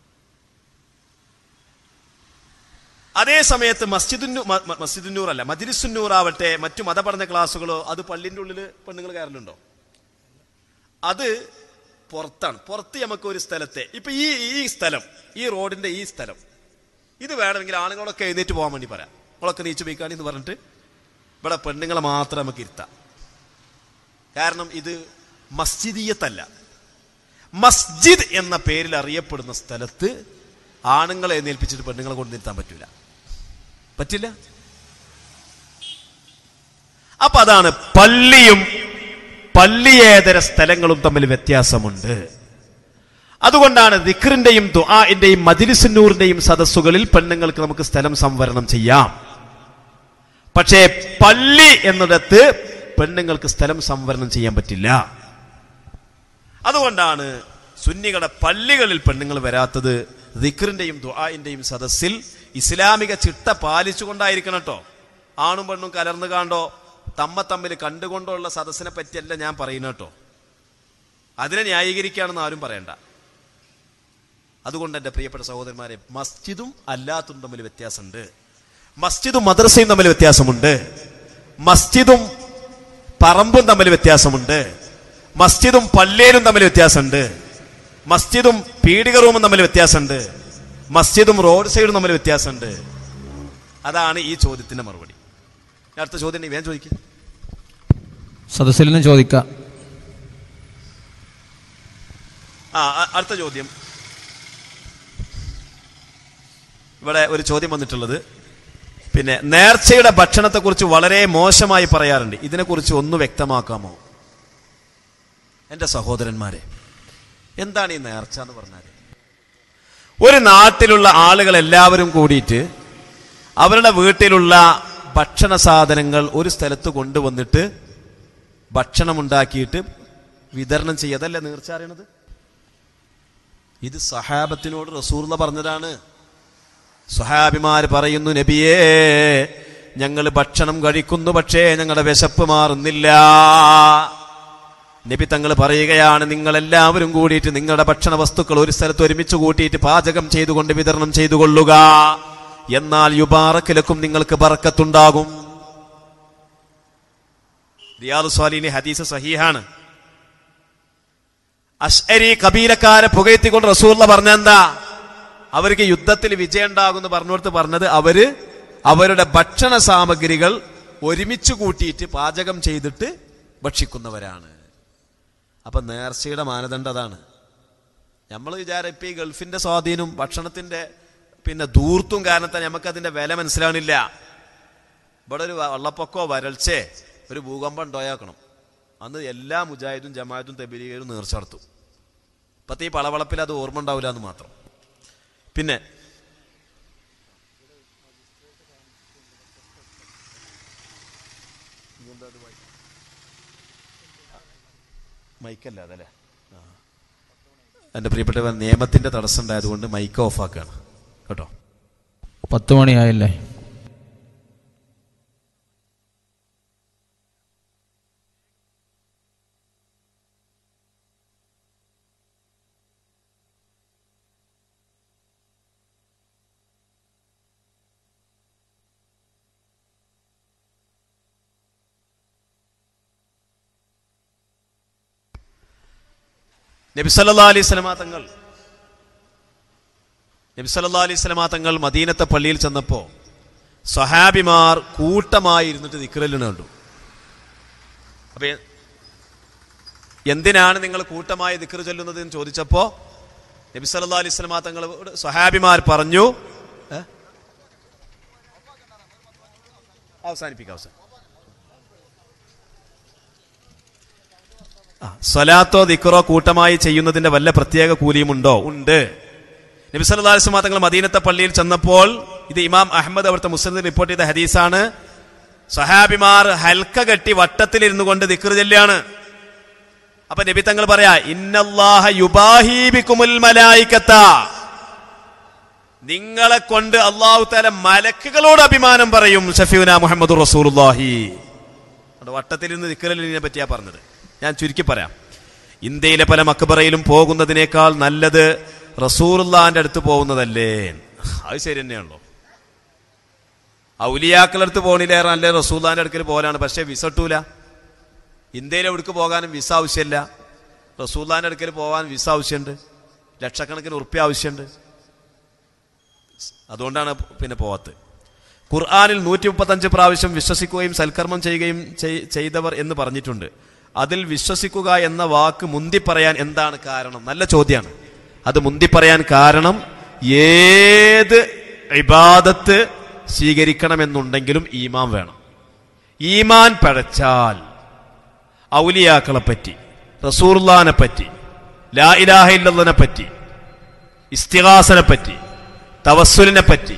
അതേ സമയത്ത് മസ്ജിദുന്നു മസ്ജിദുന്നൂർ അല്ല മജിലിസുന്നൂർ ആവട്ടെ മറ്റു മതപഠന ക്ലാസ്സുകളോ അത് പള്ളിന്റെ ഉള്ളിൽ പെണ്ണുങ്ങൾ കയറലുണ്ടോ അത് പുറത്താണ് പുറത്ത് നമുക്ക് ഒരു സ്ഥലത്തെ ഇപ്പൊ ഈ ഈ സ്ഥലം ഈ റോഡിന്റെ ഈ സ്ഥലം ഇത് വേണമെങ്കിൽ ആണുങ്ങളൊക്കെ എഴുന്നേറ്റ് പോകാൻ വേണ്ടി പറയാം നമ്മളൊക്കെ നീച്ചു പോയിക്കാണി എന്ന് പറഞ്ഞിട്ട് ഇവിടെ പെണ്ണുങ്ങളെ മാത്രം നമുക്ക് ഇരുത്താം കാരണം ഇത് മസ്ജിദീയത്തല്ല മസ്ജിദ് എന്ന പേരിൽ അറിയപ്പെടുന്ന സ്ഥലത്ത് ആണുങ്ങളെ എഴുന്നേൽപ്പിച്ചിട്ട് പെണ്ണുങ്ങളെ കൊണ്ട് നിർത്താൻ പറ്റൂല പറ്റില്ല അപ്പൊ അതാണ് പള്ളിയും പള്ളിയേതര സ്ഥലങ്ങളും തമ്മിൽ വ്യത്യാസമുണ്ട് അതുകൊണ്ടാണ് ദിഖറിന്റെയും ദുആന്റെയും മജിലിസുന്നൂറിന്റെയും സദസ്സുകളിൽ പെണ്ണുങ്ങൾക്ക് നമുക്ക് സ്ഥലം സംവരണം ചെയ്യാം പക്ഷേ പള്ളി എന്നിടത്ത് പെണ്ണുങ്ങൾക്ക് സ്ഥലം സംവരണം ചെയ്യാൻ പറ്റില്ല അതുകൊണ്ടാണ് സുന്നികളുടെ പള്ളികളിൽ പെണ്ണുങ്ങൾ വരാത്തത് ദിഖറിന്റെയും ദുആന്റെയും സദസ്സിൽ ഇസ്ലാമിക ചിട്ട പാലിച്ചുകൊണ്ടായിരിക്കണം കേട്ടോ ആണും പെണ്ണും കലർന്നു കാണ്ടോ തമ്മ തമ്മിൽ കണ്ടുകൊണ്ടോ ഉള്ള സദസ്സിനെ പറ്റിയല്ല ഞാൻ പറയുന്നത് കേട്ടോ അതിനെ ന്യായീകരിക്കുകയാണെന്ന് ആരും പറയണ്ട അതുകൊണ്ട് എൻ്റെ പ്രിയപ്പെട്ട സഹോദരന്മാരെ മസ്ജിദും അല്ലാത്തതും തമ്മിൽ വ്യത്യാസമുണ്ട് മസ്ജിദും മദ്രസയും തമ്മിൽ വ്യത്യാസമുണ്ട് മസ്ജിദും പറമ്പും തമ്മിൽ വ്യത്യാസമുണ്ട് മസ്ജിദും പള്ളിയിലും തമ്മിൽ വ്യത്യാസമുണ്ട് മസ്ജിദും പീഡിക റൂമും തമ്മിൽ വ്യത്യാസമുണ്ട് മസ്ജിദും റോഡ് സൈഡും തമ്മിൽ വ്യത്യാസമുണ്ട് അതാണ് ഈ ചോദ്യത്തിന്റെ മറുപടി അടുത്ത ചോദ്യം വേഗം ചോദിക്കുക സദസ്സിൽ നിന്ന് ചോദിക്കാം ആ അ- അടുത്ത ചോദ്യം ഇവിടെ ഒരു ചോദ്യം വന്നിട്ടുള്ളത് പിന്നെ നേർച്ചയുടെ ഭക്ഷണത്തെക്കുറിച്ച് വളരെ മോശമായി പറയാറുണ്ട് ഇതിനെക്കുറിച്ച് ഒന്ന് വ്യക്തമാക്കാമോ എൻ്റെ സഹോദരന്മാരെ എന്താണ് ഈ നേർച്ച എന്ന് പറഞ്ഞാൽ ഒരു നാട്ടിലുള്ള ആളുകൾ എല്ലാവരും കൂടിയിട്ട് അവരുടെ വീട്ടിലുള്ള ഭക്ഷണ സാധനങ്ങൾ ഒരു സ്ഥലത്ത് കൊണ്ടുവന്നിട്ട് ഭക്ഷണമുണ്ടാക്കിയിട്ട് വിതരണം ചെയ്യതല്ലേ നേർച്ച അറിയണത് ഇത് സഹാബത്തിനോട് റസൂർല പറഞ്ഞതാണ് സുഹാബിമാർ പറയുന്നു നബിയേ ഞങ്ങൾ ഭക്ഷണം കഴിക്കുന്നു പക്ഷേ ഞങ്ങളുടെ വിശപ്പ് മാറുന്നില്ല നബി തങ്ങൾ പറയുകയാണ് നിങ്ങൾ എല്ലാവരും കൂടിയിട്ട് നിങ്ങളുടെ ഭക്ഷണ വസ്തുക്കൾ ഒരു സ്ഥലത്ത് ഒരുമിച്ച് കൂട്ടിയിട്ട് പാചകം ചെയ്തുകൊണ്ട് വിതരണം ചെയ്തു കൊള്ളുക എന്നാൽ യുബാറക്കിലക്കും നിങ്ങൾക്ക് ബറക്കത്തുണ്ടാകും റിയാദ് സ്വാലിനി ഹദീസ് സഹീഹാണ് അഷ്അരി കബീലക്കാരെ പുകയത്തിക്കൊണ്ട് റസൂർല പറഞ്ഞെന്താ അവർക്ക് യുദ്ധത്തിൽ വിജയം ഉണ്ടാകുമെന്ന് പറഞ്ഞുകൊടുത്ത് പറഞ്ഞത് അവര് അവരുടെ ഭക്ഷണ സാമഗ്രികൾ ഒരുമിച്ച് കൂട്ടിയിട്ട് പാചകം ചെയ്തിട്ട് ഭക്ഷിക്കുന്നവരാണ് അപ്പൊ നേർച്ചയുടെ മാനദണ്ഡം അതാണ് നമ്മൾ വിചാരം ഇപ്പൊ ഈ ഗൾഫിന്റെ സ്വാധീനവും ഭക്ഷണത്തിന്റെ പിന്നെ ദൂർത്തും കാരണത്താൽ നമുക്ക് അതിന്റെ വില മനസ്സിലാവണില്ല ഇവിടെ ഒരു വെള്ളപ്പൊക്കോ വരൾച്ചേ ഒരു ഭൂകമ്പം ഉണ്ടായാക്കണം അന്ന് എല്ലാ മുജാഹിദും ജമാഅത്തും തെബിലികളും നേർച്ച നടത്തും ഇപ്പത്തെ ഈ പളവളപ്പിൽ അത് ഓർമ്മ ഉണ്ടാവില്ല എന്ന് മാത്രം പിന്നെ മൈക്കല്ല അതല്ലേ ആ. എൻ്റെ പ്രിയപ്പെട്ടവർ നിയമത്തിന്റെ തടസ്സം ഉണ്ടായതുകൊണ്ട് മൈക്ക് ഓഫാക്കാണ് കേട്ടോ പത്ത് മണിയായില്ലേ നബി സല്ലാ അലൈഹി സ്വലമാ തങ്ങൾ നബി സല്ലാ അലൈഹി സ്വലമാ തങ്ങൾ മദീനത്തെ പള്ളിയിൽ ചെന്നപ്പോ സ്വഹാബിമാർ കൂട്ടമായി ഇരുന്നിട്ട് ദിക്റലിന് കണ്ടു അപ്പൊ എ- എന്തിനാണ് നിങ്ങൾ കൂട്ടമായി ദിക്ർ ചൊല്ലുന്നത് എന്ന് ചോദിച്ചപ്പോ നബി സല്ലാ അലൈഹി സ്വലമാ തങ്ങൾ സ്വഹാബിമാർ പറഞ്ഞു ഏ? അവസാനിപ്പിക്കാം അവസാനം ആ, സ്വലാത്തോ ദിക്റോ കൂട്ടമായി ചെയ്യുന്നതിന്റെ വല്ല പ്രത്യേക കൂലിയുമുണ്ടോ ഉണ്ട് നബി സല്ലല്ലാഹു അലൈഹി വസല്ലം തങ്ങൾ മദീനത്തെ പള്ളിയിൽ ചെന്നപ്പോൾ ഇത് ഇമാം അഹമ്മദ് അവിടുത്തെ മുസ്ലിം റിപ്പോർട്ട് ചെയ്ത ഹദീസാണ് സഹാബിമാർ ഹൽക്ക കെട്ടി വട്ടത്തിലിരുന്നു കൊണ്ട് ദിക്ർ ചെല്ലാണ് അപ്പൊ നബി തങ്ങൾ പറയാ ഇന്നല്ലാഹ യുബാഹീബിക്കുമുൽ മലായിക്കത്ത നിങ്ങളെ കൊണ്ട് അള്ളാഹു താല മലക്കുകളോട് അഭിമാനം പറയും ഷഫീന മുഹമ്മദ് റസൂലുള്ളാഹി അവിടെ വട്ടത്തിലിരുന്ന് ദിക്കലിനെ പറ്റിയാ പറഞ്ഞത് ഞാൻ ചുരുക്കി പറയാം ഇന്ത്യയിലെ പല മക്കബറയിലും പോകുന്നതിനേക്കാൾ നല്ലത് റസൂറുല്ലാന്റെ അടുത്ത് പോകുന്നതല്ലേ അത് ശരി തന്നെയാണല്ലോ ഔലിയാക്കളുടെ അടുത്ത് പോകണില്ലേറെ നല്ല റസൂല്ലാന്റെ അടുക്കൽ പോലാണ് പക്ഷേ വിസ കിട്ടൂല ഇന്ത്യയിൽ എവിടേക്ക് പോകാനും വിസ ആവശ്യമില്ല റസൂല്ലാന്റെ അടുക്കൽ പോകാൻ വിസ ആവശ്യമുണ്ട് ലക്ഷക്കണക്കിന് ഉറുപ്പ്യ ആവശ്യമുണ്ട് അതുകൊണ്ടാണ് പിന്നെ പോവാത്തത് ഖുർആാനിൽ നൂറ്റി മുപ്പത്തഞ്ച് പ്രാവശ്യം വിശ്വസിക്കുകയും സൽക്കർമ്മം ചെയ്യുകയും ചെയ്- ചെയ്തവർ എന്ന് പറഞ്ഞിട്ടുണ്ട് അതിൽ വിശ്വസിക്കുക എന്ന വാക്ക് മുന്തി പറയാൻ എന്താണ് കാരണം നല്ല ചോദ്യമാണ് അത് മുന്തി പറയാൻ കാരണം ഏത് ഇബാദത്ത് സ്വീകരിക്കണമെന്നുണ്ടെങ്കിലും ഈമാൻ വേണം ഈമാൻ പഴച്ചാൽ ഔലിയാക്കളെ പറ്റി റസൂർലാനെ പറ്റി ലാ ഇലാഹ ഇല്ലല്ലനെ പറ്റി ഇസ്തിഹാസനെ പറ്റി തവസ്സുലിനെ പറ്റി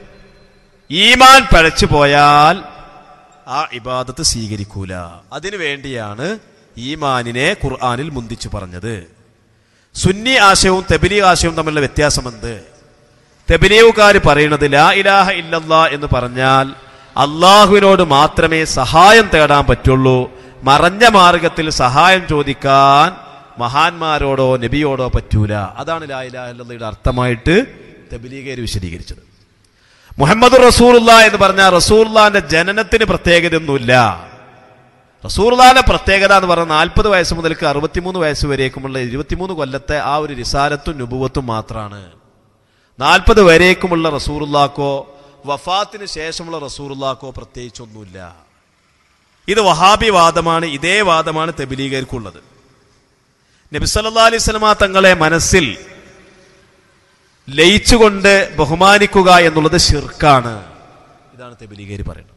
ഈമാൻ പഴച്ചു പോയാൽ ആ ഇബാദത്ത് സ്വീകരിക്കൂല അതിനു വേണ്ടിയാണ് ഈമാനിനെ ഖുർആാനിൽ മുന്തിച്ചു പറഞ്ഞത് സുന്നി ആശയവും തെബിലി ആശയവും തമ്മിലുള്ള വ്യത്യാസമെന്ത് തെബിലിയുകാർ പറയുന്നത് ലാ ഇലാഹ ഇല്ലല്ലാ എന്ന് പറഞ്ഞാൽ അള്ളാഹുവിനോട് മാത്രമേ സഹായം തേടാൻ പറ്റുള്ളൂ മറഞ്ഞ മാർഗത്തിൽ സഹായം ചോദിക്കാൻ മഹാന്മാരോടോ നബിയോടോ പറ്റൂല അതാണ് ലാ ഇലാഹ ഇല്ലല്ലയുടെ അർത്ഥമായിട്ട് തെബിലീകർ വിശദീകരിച്ചത് മുഹമ്മദ് റസൂലുള്ള എന്ന് പറഞ്ഞാൽ റസൂർലാന്റെ ജനനത്തിന് പ്രത്യേകതയൊന്നുമില്ല റസൂർലാന്റെ പ്രത്യേകത എന്ന് പറഞ്ഞാൽ നാൽപ്പത് വയസ്സ് മുതൽക്ക് അറുപത്തിമൂന്ന് വയസ്സ് വരേക്കുമുള്ള ഇരുപത്തിമൂന്ന് കൊല്ലത്തെ ആ ഒരു റിസാലത്തും നുപുവത്തും മാത്രമാണ് നാൽപ്പത് വരേക്കുമുള്ള റസൂറുല്ലാക്കോ വഫാത്തിന് ശേഷമുള്ള റസൂറുല്ലാക്കോ പ്രത്യേകിച്ചൊന്നുമില്ല ഇത് വഹാബി വാദമാണ് ഇതേ വാദമാണ് തെബിലീഗർക്കുള്ളത് നബിസല്ലാ അലൈഹി സ്വലമ തങ്ങളെ മനസ്സിൽ ലയിച്ചുകൊണ്ട് ബഹുമാനിക്കുക എന്നുള്ളത് ഷിർക്കാണ് ഇതാണ് തെബിലിഗേരി പറയുന്നത്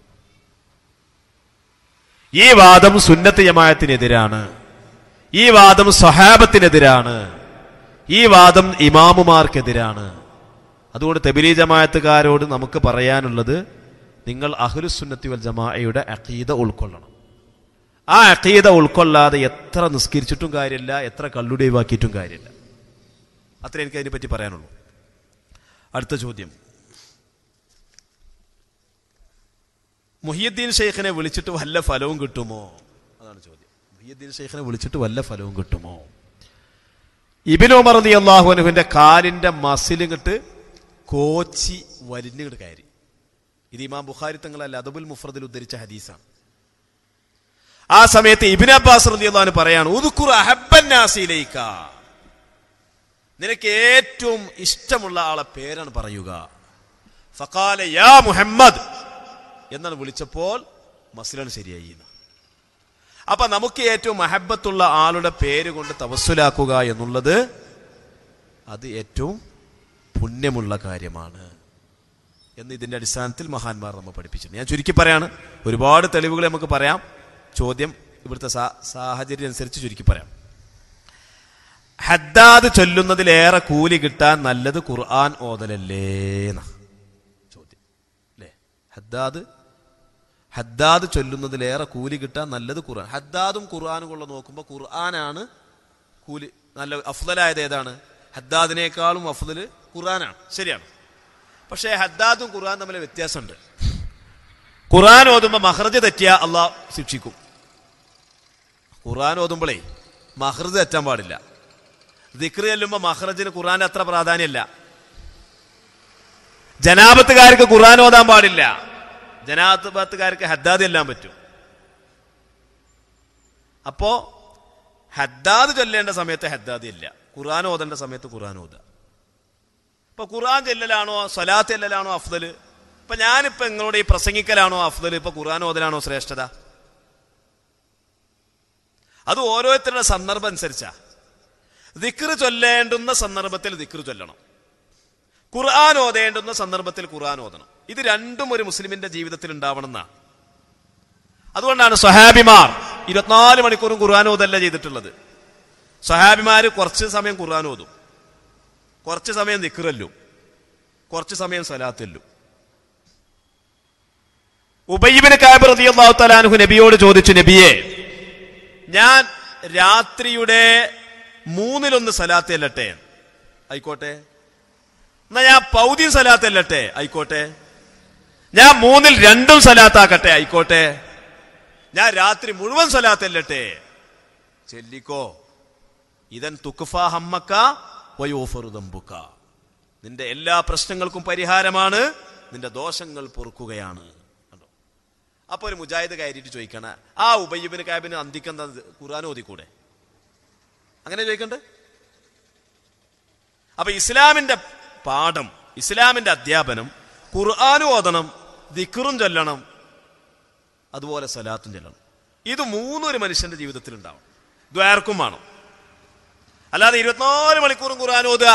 ഈ വാദം സുന്നത്ത് ജമായത്തിനെതിരാണ് ഈ വാദം സ്വഹാബത്തിനെതിരാണ് ഈ വാദം ഇമാമുമാർക്കെതിരാണ് അതുകൊണ്ട് തെബിലി ജമായത്തുകാരോട് നമുക്ക് പറയാനുള്ളത് നിങ്ങൾ അഹ്ലുസുന്നത്തി വൽ ജമാഅയുടെ അഖീദ ഉൾക്കൊള്ളണം ആ അഖീദ ഉൾക്കൊള്ളാതെ എത്ര നിസ്കരിച്ചിട്ടും കാര്യമില്ല എത്ര കള്ളുടി ഒഴിവാക്കിയിട്ടും കാര്യമില്ല അത്ര എനിക്ക് അതിനെ പറ്റി പറയാനുള്ളൂ അടുത്ത ചോദ്യം മുഹിയുദ്ദീൻ ഷെയ്ഖിനെ വിളിച്ചിട്ട് വല്ല ഫലവും കിട്ടുമോ അതാണ് ചോദ്യം മുഹിയുദ്ദീൻ ഷെയ്ഖിനെ വിളിച്ചിട്ട് വല്ല ഫലവും കിട്ടുമോ ഇബിൻ ഉമർ റതി അള്ളാഹുനുവിന്റെ കാലിന്റെ മസിലിങ്ങിട്ട് കോച്ചി വലിഞ്ഞിങ്ങോട്ട് കയറി ഇത് ഇമാം ബുഖാരി തങ്ങളല്ല അദബുൽ മുഫ്രദിൽ ഉദ്ധരിച്ച ഹദീസാണ് ആ സമയത്ത് ഇബിൻ അബ്ബാസ് റതി അള്ളഹാന് പറയാണ് ഉദുക്കുർ അഹബന്നാസിയിലേക്ക നിനക്ക് ഏറ്റവും ഇഷ്ടമുള്ള ആളെ പേരാണ് പറയുക ഫക്കാല യാ മുഹമ്മദ് എന്നാണ് വിളിച്ചപ്പോൾ മസിലാണ് ശരിയായി എന്ന്. അപ്പൊ നമുക്ക് ഏറ്റവും മഹബത്തുള്ള ആളുടെ പേര് കൊണ്ട് തവസ്സുലാക്കുക എന്നുള്ളത് അത് ഏറ്റവും പുണ്യമുള്ള കാര്യമാണ് എന്ന് ഇതിന്റെ അടിസ്ഥാനത്തിൽ മഹാന്മാർ നമ്മൾ പഠിപ്പിച്ചിട്ടുണ്ട് ഞാൻ ചുരുക്കി പറയാണ് ഒരുപാട് തെളിവുകൾ നമുക്ക് പറയാം ചോദ്യം ഇവിടുത്തെ സാ- സാഹചര്യം അനുസരിച്ച് ചുരുക്കി പറയാം ഹദ്ദാദ് ചൊല്ലുന്നതിലേറെ കൂലി കിട്ടാൻ നല്ലത് ഖുർആൻ ഓതലല്ലേ എന്നാ ചോദ്യം അല്ലേ ഹദ്ദാദ് ഹദ്ദാദ് ചൊല്ലുന്നതിലേറെ കൂലി കിട്ടാൻ നല്ലത് ഖുർആൻ ഹദ്ദാദും ഖുർആനും കൊള്ള നോക്കുമ്പോൾ ഖുർആനാണ് കൂലി നല്ല അഫ്ദലായത് ഏതാണ് ഹദ്ദാദിനേക്കാളും അഫ്ദല് ഖുർആനാണ് ശരിയാണ് പക്ഷേ ഹദ്ദാദും ഖുർആൻ തമ്മിൽ വ്യത്യാസമുണ്ട് ഖുർആൻ ഓതുമ്പോൾ മഹ്റജ് തെറ്റിയ അള്ളാഹ് ശിക്ഷിക്കും ഖുർആൻ ഓതുമ്പോഴേ മഹ്റജ് തെറ്റാൻ പാടില്ല ദിക്ർ ചെല്ലുമ്പോൾ മഹ്റജിന് ഖുർആൻ അത്ര പ്രാധാന്യമല്ല ജനാപത്തുകാർക്ക് ഖുർആൻ ഓതാൻ പാടില്ല ജനാപത്തുകാർക്ക് ഹദ്ദാദ് എല്ലാം പറ്റും അപ്പോ ഹദ്ദാദ് ചൊല്ലേണ്ട സമയത്ത് ഹദ്ദാദ് ഇല്ല ഖുർആൻ ഓതേണ്ട സമയത്ത് ഖുർആൻ ഓതുക ഇപ്പൊ ഖുർആൻ ചെല്ലലാണോ സ്വലാത്ത് ചെല്ലലാണോ അഫ്ദല് ഇപ്പൊ ഞാനിപ്പോ നിങ്ങളോട് ഈ പ്രസംഗിക്കലാണോ അഫ്ദല് ഇപ്പൊ ഖുർആൻ ഓതലാണോ ശ്രേഷ്ഠത അത് ഓരോരുത്തരുടെ സന്ദർഭം അനുസരിച്ചാ ദിക്ർ ചൊല്ലേണ്ടുന്ന സന്ദർഭത്തിൽ ദിക്ർ ചൊല്ലണം ഖുർആൻ ഓതേണ്ടുന്ന സന്ദർഭത്തിൽ ഖുർആൻ ഓതണം ഇത് രണ്ടും ഒരു മുസ്ലിമിന്റെ ജീവിതത്തിൽ ഉണ്ടാവണം എന്നാ അതുകൊണ്ടാണ് സ്വഹാബിമാർ ഇരുപത്തിനാല് മണിക്കൂറും ഖുർആൻ ഓതല്ല ചെയ്തിട്ടുള്ളത് സ്വഹാബിമാര് കുറച്ച് സമയം ഖുർആൻ ഓതും കുറച്ച് സമയം ദിക്റല്ലും കുറച്ച് സമയം സ്വലാത്തല്ലും ഉബയ്യബിന് കാബ് റളിയല്ലാഹു തആല അൻഹു നബിയോട് ചോദിച്ചു നബിയെ ഞാൻ രാത്രിയുടെ മൂന്നിലൊന്ന് സലാത്ത് ചെല്ലട്ടെ ആയിക്കോട്ടെ എന്നാ ഞാൻ പൗതിയും സലാത്ത് ചെല്ലട്ടെ ആയിക്കോട്ടെ ഞാൻ മൂന്നിൽ രണ്ടും സലാത്താക്കട്ടെ ആയിക്കോട്ടെ ഞാൻ രാത്രി മുഴുവൻ സലാത്ത് ചെല്ലട്ടെ ചെല്ലിക്കോ ഇതൻ തുക്കുഫ ഹമ്മക്ക വയോഫറു ദമ്പുക്ക നിന്റെ എല്ലാ പ്രശ്നങ്ങൾക്കും പരിഹാരമാണ് നിന്റെ ദോഷങ്ങൾ പൊറുക്കുകയാണ് കണ്ടോ? അപ്പൊ ഒരു മുജാഹിദ് കയറിയിട്ട് ചോദിക്കണ ആ ഉബയ്യബിന് കാബിന് അന്തിക്കെന്താ ഖുർആൻ ഓതിക്കൂടെ അങ്ങനെ ചോദിക്കണ്ടേ അപ്പൊ ഇസ്ലാമിന്റെ പാഠം ഇസ്ലാമിന്റെ അധ്യാപനം ഖുർആാനും ഓതണം ദിക്റും ചൊല്ലണം അതുപോലെ സലാത്തും ചൊല്ലണം ഇത് മൂന്നും ഒരു മനുഷ്യന്റെ ജീവിതത്തിൽ ഉണ്ടാവും ദ്വാർക്കും വേണം അല്ലാതെ ഇരുപത്തിനാല് മണിക്കൂറും ഖുർആൻ ഓതുക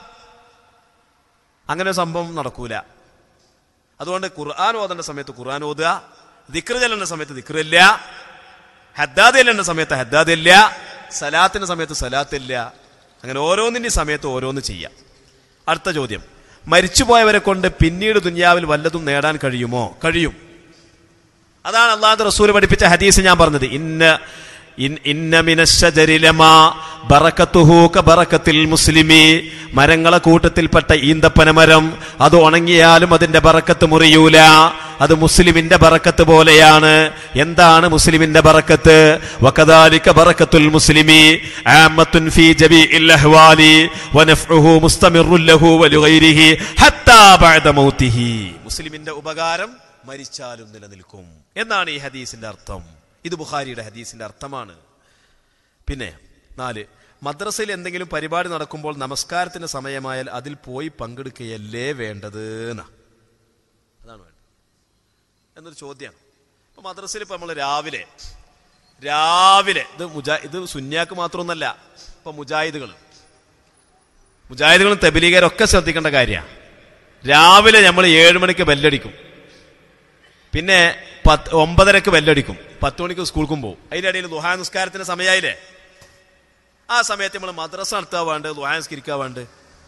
അങ്ങനെ ഒരു സംഭവം നടക്കൂല അതുകൊണ്ട് ഖുർആൻ ഓതേണ്ട സമയത്ത് ഖുർആൻ ഓതുക ദിക്ർ ചെല്ലേണ്ട സമയത്ത് ദിക്ർ ഇല്ല ഹദ്ദാദ് ചെല്ലേണ്ട സമയത്ത് ഹദ്ദാദ് ഇല്ല സലാത്തിന്റെ സമയത്ത് സലാത്ത് ഇല്ല അങ്ങനെ ഓരോന്നിന്റെ സമയത്ത് ഓരോന്ന് ചെയ്യാം അടുത്ത ചോദ്യം മരിച്ചുപോയവരെ കൊണ്ട് പിന്നീട് ദുനിയാവിൽ വല്ലതും നേടാൻ കഴിയുമോ കഴിയും അതാണ് അള്ളാഹു റസൂൽ പഠിപ്പിച്ച ഹദീസ് ഞാൻ പറഞ്ഞത് ഇന്ന ഇൻ- ഇന്ന മിനശ്ശജരി ലമാ ബറക്കത്തുഹു കബറക്കത്തിൽ മുസ്ലിമി മരങ്ങളെ കൂട്ടത്തിൽപ്പെട്ട ഈന്തപ്പന മരം അത് ഉണങ്ങിയാലും അതിന്റെ ബറക്കത്ത് മുറിയൂല അത് മുസ്ലിമിന്റെ ബറക്കത്ത് പോലെയാണ് എന്താണ് മുസ്ലിമിന്റെ ബറക്കത്ത് വകദാലിക ബറക്കത്തുൽ മുസ്ലിമി ആമത്തുൻ ഫീ ജമീഇൽ അഹ്വാലി വനഫ്ഉഹു മുസ്തമിറുൻ ലഹു വലിഗൈരിഹി ഹത്താ ബഅദ മൗതിഹി മുസ്ലിമിന്റെ ഉപകാരം മരിച്ചാലും നിലനിൽക്കും എന്നാണ് ഈ ഹദീസിന്റെ അർത്ഥം ഇത് ബുഖാരിയുടെ ഹദീസിന്റെ അർത്ഥമാണ് പിന്നെ നാല് മദ്രസയിൽ എന്തെങ്കിലും പരിപാടി നടക്കുമ്പോൾ നമസ്കാരത്തിന് സമയമായാൽ അതിൽ പോയി പങ്കെടുക്കുകയല്ലേ വേണ്ടത് എന്നാ അതാണ് വേണ്ടത് എന്നൊരു ചോദ്യമാണ് ഇപ്പൊ മദ്രസയിൽ ഇപ്പൊ നമ്മൾ രാവിലെ രാവിലെ ഇത് മുജാ ഇത് സുന്യാക്ക് മാത്രമൊന്നല്ല ഇപ്പൊ മുജാഹിദുകൾ മുജാഹിദുകളും തെബിലീകരൊക്കെ ശ്രദ്ധിക്കേണ്ട കാര്യമാണ് രാവിലെ നമ്മൾ ഏഴ് മണിക്ക് ബെല്ലടിക്കും പിന്നെ പത്ത് ഒമ്പതരക്ക് ബെല്ലടിക്കും പത്ത് മണിക്ക് സ്കൂൾക്കും പോകും അതിന്റെ ഇടയിൽ ദുഹാ നിസ്കാരത്തിന് സമയമായില്ലേ ആ സമയത്ത് നമ്മൾ മദ്രസ നടത്താൻ വേണ്ട ദുഹാ നിസ്കരിക്കാൻ വേണ്ട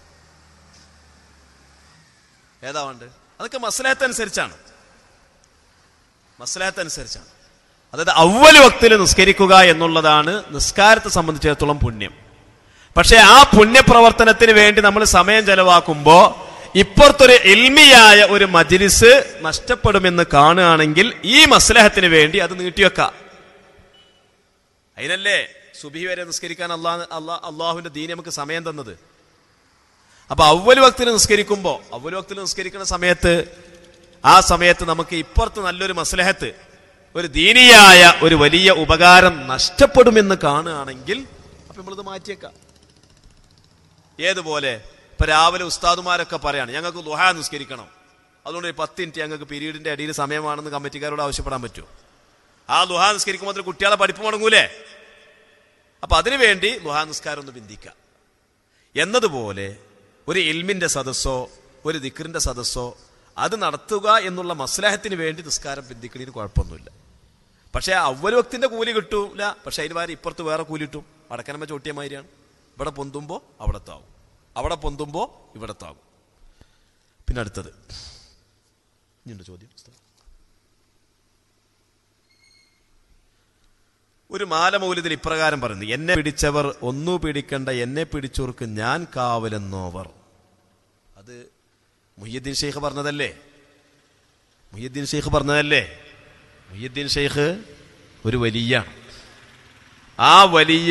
ഏതാ വേണ്ട അതൊക്കെ മസ്ലഹത്ത് അനുസരിച്ചാണ് മസ്ലഹത്ത് അനുസരിച്ചാണ് അതായത് അവല് വക്തിൽ നിസ്കരിക്കുക എന്നുള്ളതാണ് നിസ്കാരത്തെ സംബന്ധിച്ചിടത്തോളം പുണ്യം പക്ഷെ ആ പുണ്യപ്രവർത്തനത്തിന് വേണ്ടി നമ്മൾ സമയം ചെലവാക്കുമ്പോ ഇപ്പുറത്തൊരു എൽമിയായ ഒരു മജിലിസ് നഷ്ടപ്പെടുമെന്ന് കാണുകയാണെങ്കിൽ ഈ മസ്ലഹത്തിന് വേണ്ടി അത് നീട്ടിവെക്കാം അതിനല്ലേ സുബി വരെ നിസ്കരിക്കാൻ അള്ളാഹ് അള്ളാ അള്ളാഹുവിന്റെ ദീൻ നമുക്ക് സമയം തന്നത് അപ്പൊ അവല് വക്തിന് നിസ്കരിക്കുമ്പോ അവല് വക്തിന് നിസ്കരിക്കുന്ന സമയത്ത് ആ സമയത്ത് നമുക്ക് ഇപ്പുറത്ത് നല്ലൊരു മസ്ലഹത്ത് ഒരു ദീനിയായ ഒരു വലിയ ഉപകാരം നഷ്ടപ്പെടുമെന്ന് കാണുകയാണെങ്കിൽ അപ്പൊ നമ്മളിത് മാറ്റിയേക്കാം ഏതുപോലെ ഇപ്പൊ രാവിലെ ഉസ്താദുമാരൊക്കെ പറയാണ് ഞങ്ങൾക്ക് ദുഹാ നിസ്കരിക്കണം അതുകൊണ്ട് ഒരു പത്ത് മിനിറ്റ് ഞങ്ങൾക്ക് പീരീഡിന്റെ അടിയിൽ സമയമാണെന്ന് കമ്മിറ്റിക്കാരോട് ആവശ്യപ്പെടാൻ പറ്റുമോ ആ ദുഹാ നിസ്കരിക്കുമ്പോൾ കുട്ടികളെ പഠിപ്പ് മുടങ്ങൂലേ അപ്പൊ അതിനുവേണ്ടി ദുഹാ നിസ്കാരം ഒന്ന് ബന്ധിക്കാം എന്നതുപോലെ ഒരു ഇൽമിന്റെ സദസ്സോ ഒരു ദിക്റിന്റെ സദസ്സോ അത് നടത്തുക എന്നുള്ള മസ്ലാഹത്തിന് വേണ്ടി നിസ്കാരം ബന്ധിക്കണതിന് കുഴപ്പമൊന്നുമില്ല പക്ഷെ അവലുവക്തിന്റെ കൂലി കിട്ടൂല പക്ഷെ അതിന് വേറെ ഇപ്പുറത്ത് വേറെ കൂലി കിട്ടും വടക്കനമ്മ ചോട്ടിയ മാതിരിയാണ് ഇവിടെ പൊന്തുമ്പോ അവിടത്താവും അവിടെ പൊന്തുമ്പോ ഇവിടത്താകും പിന്നെ അടുത്തത് ഇനിയുണ്ട് ചോദ്യം ഒരു മാലമൗലിതിൽ ഇപ്രകാരം പറയുന്നു എന്നെ പിടിച്ചവർ ഒന്നു പിടിക്കണ്ട എന്നെ പിടിച്ചവർക്ക് ഞാൻ കാവലെന്നോവർ അത് മുഹ്യദ്ദീൻ ഷെയ്ഖ് പറഞ്ഞതല്ലേ മുഹ്യദ്ദീൻ ഷെയ്ഖ് പറഞ്ഞതല്ലേ മുഹ്യദ്ദീൻ ഷെയ്ഖ് ഒരു വലിയ ആ വലിയ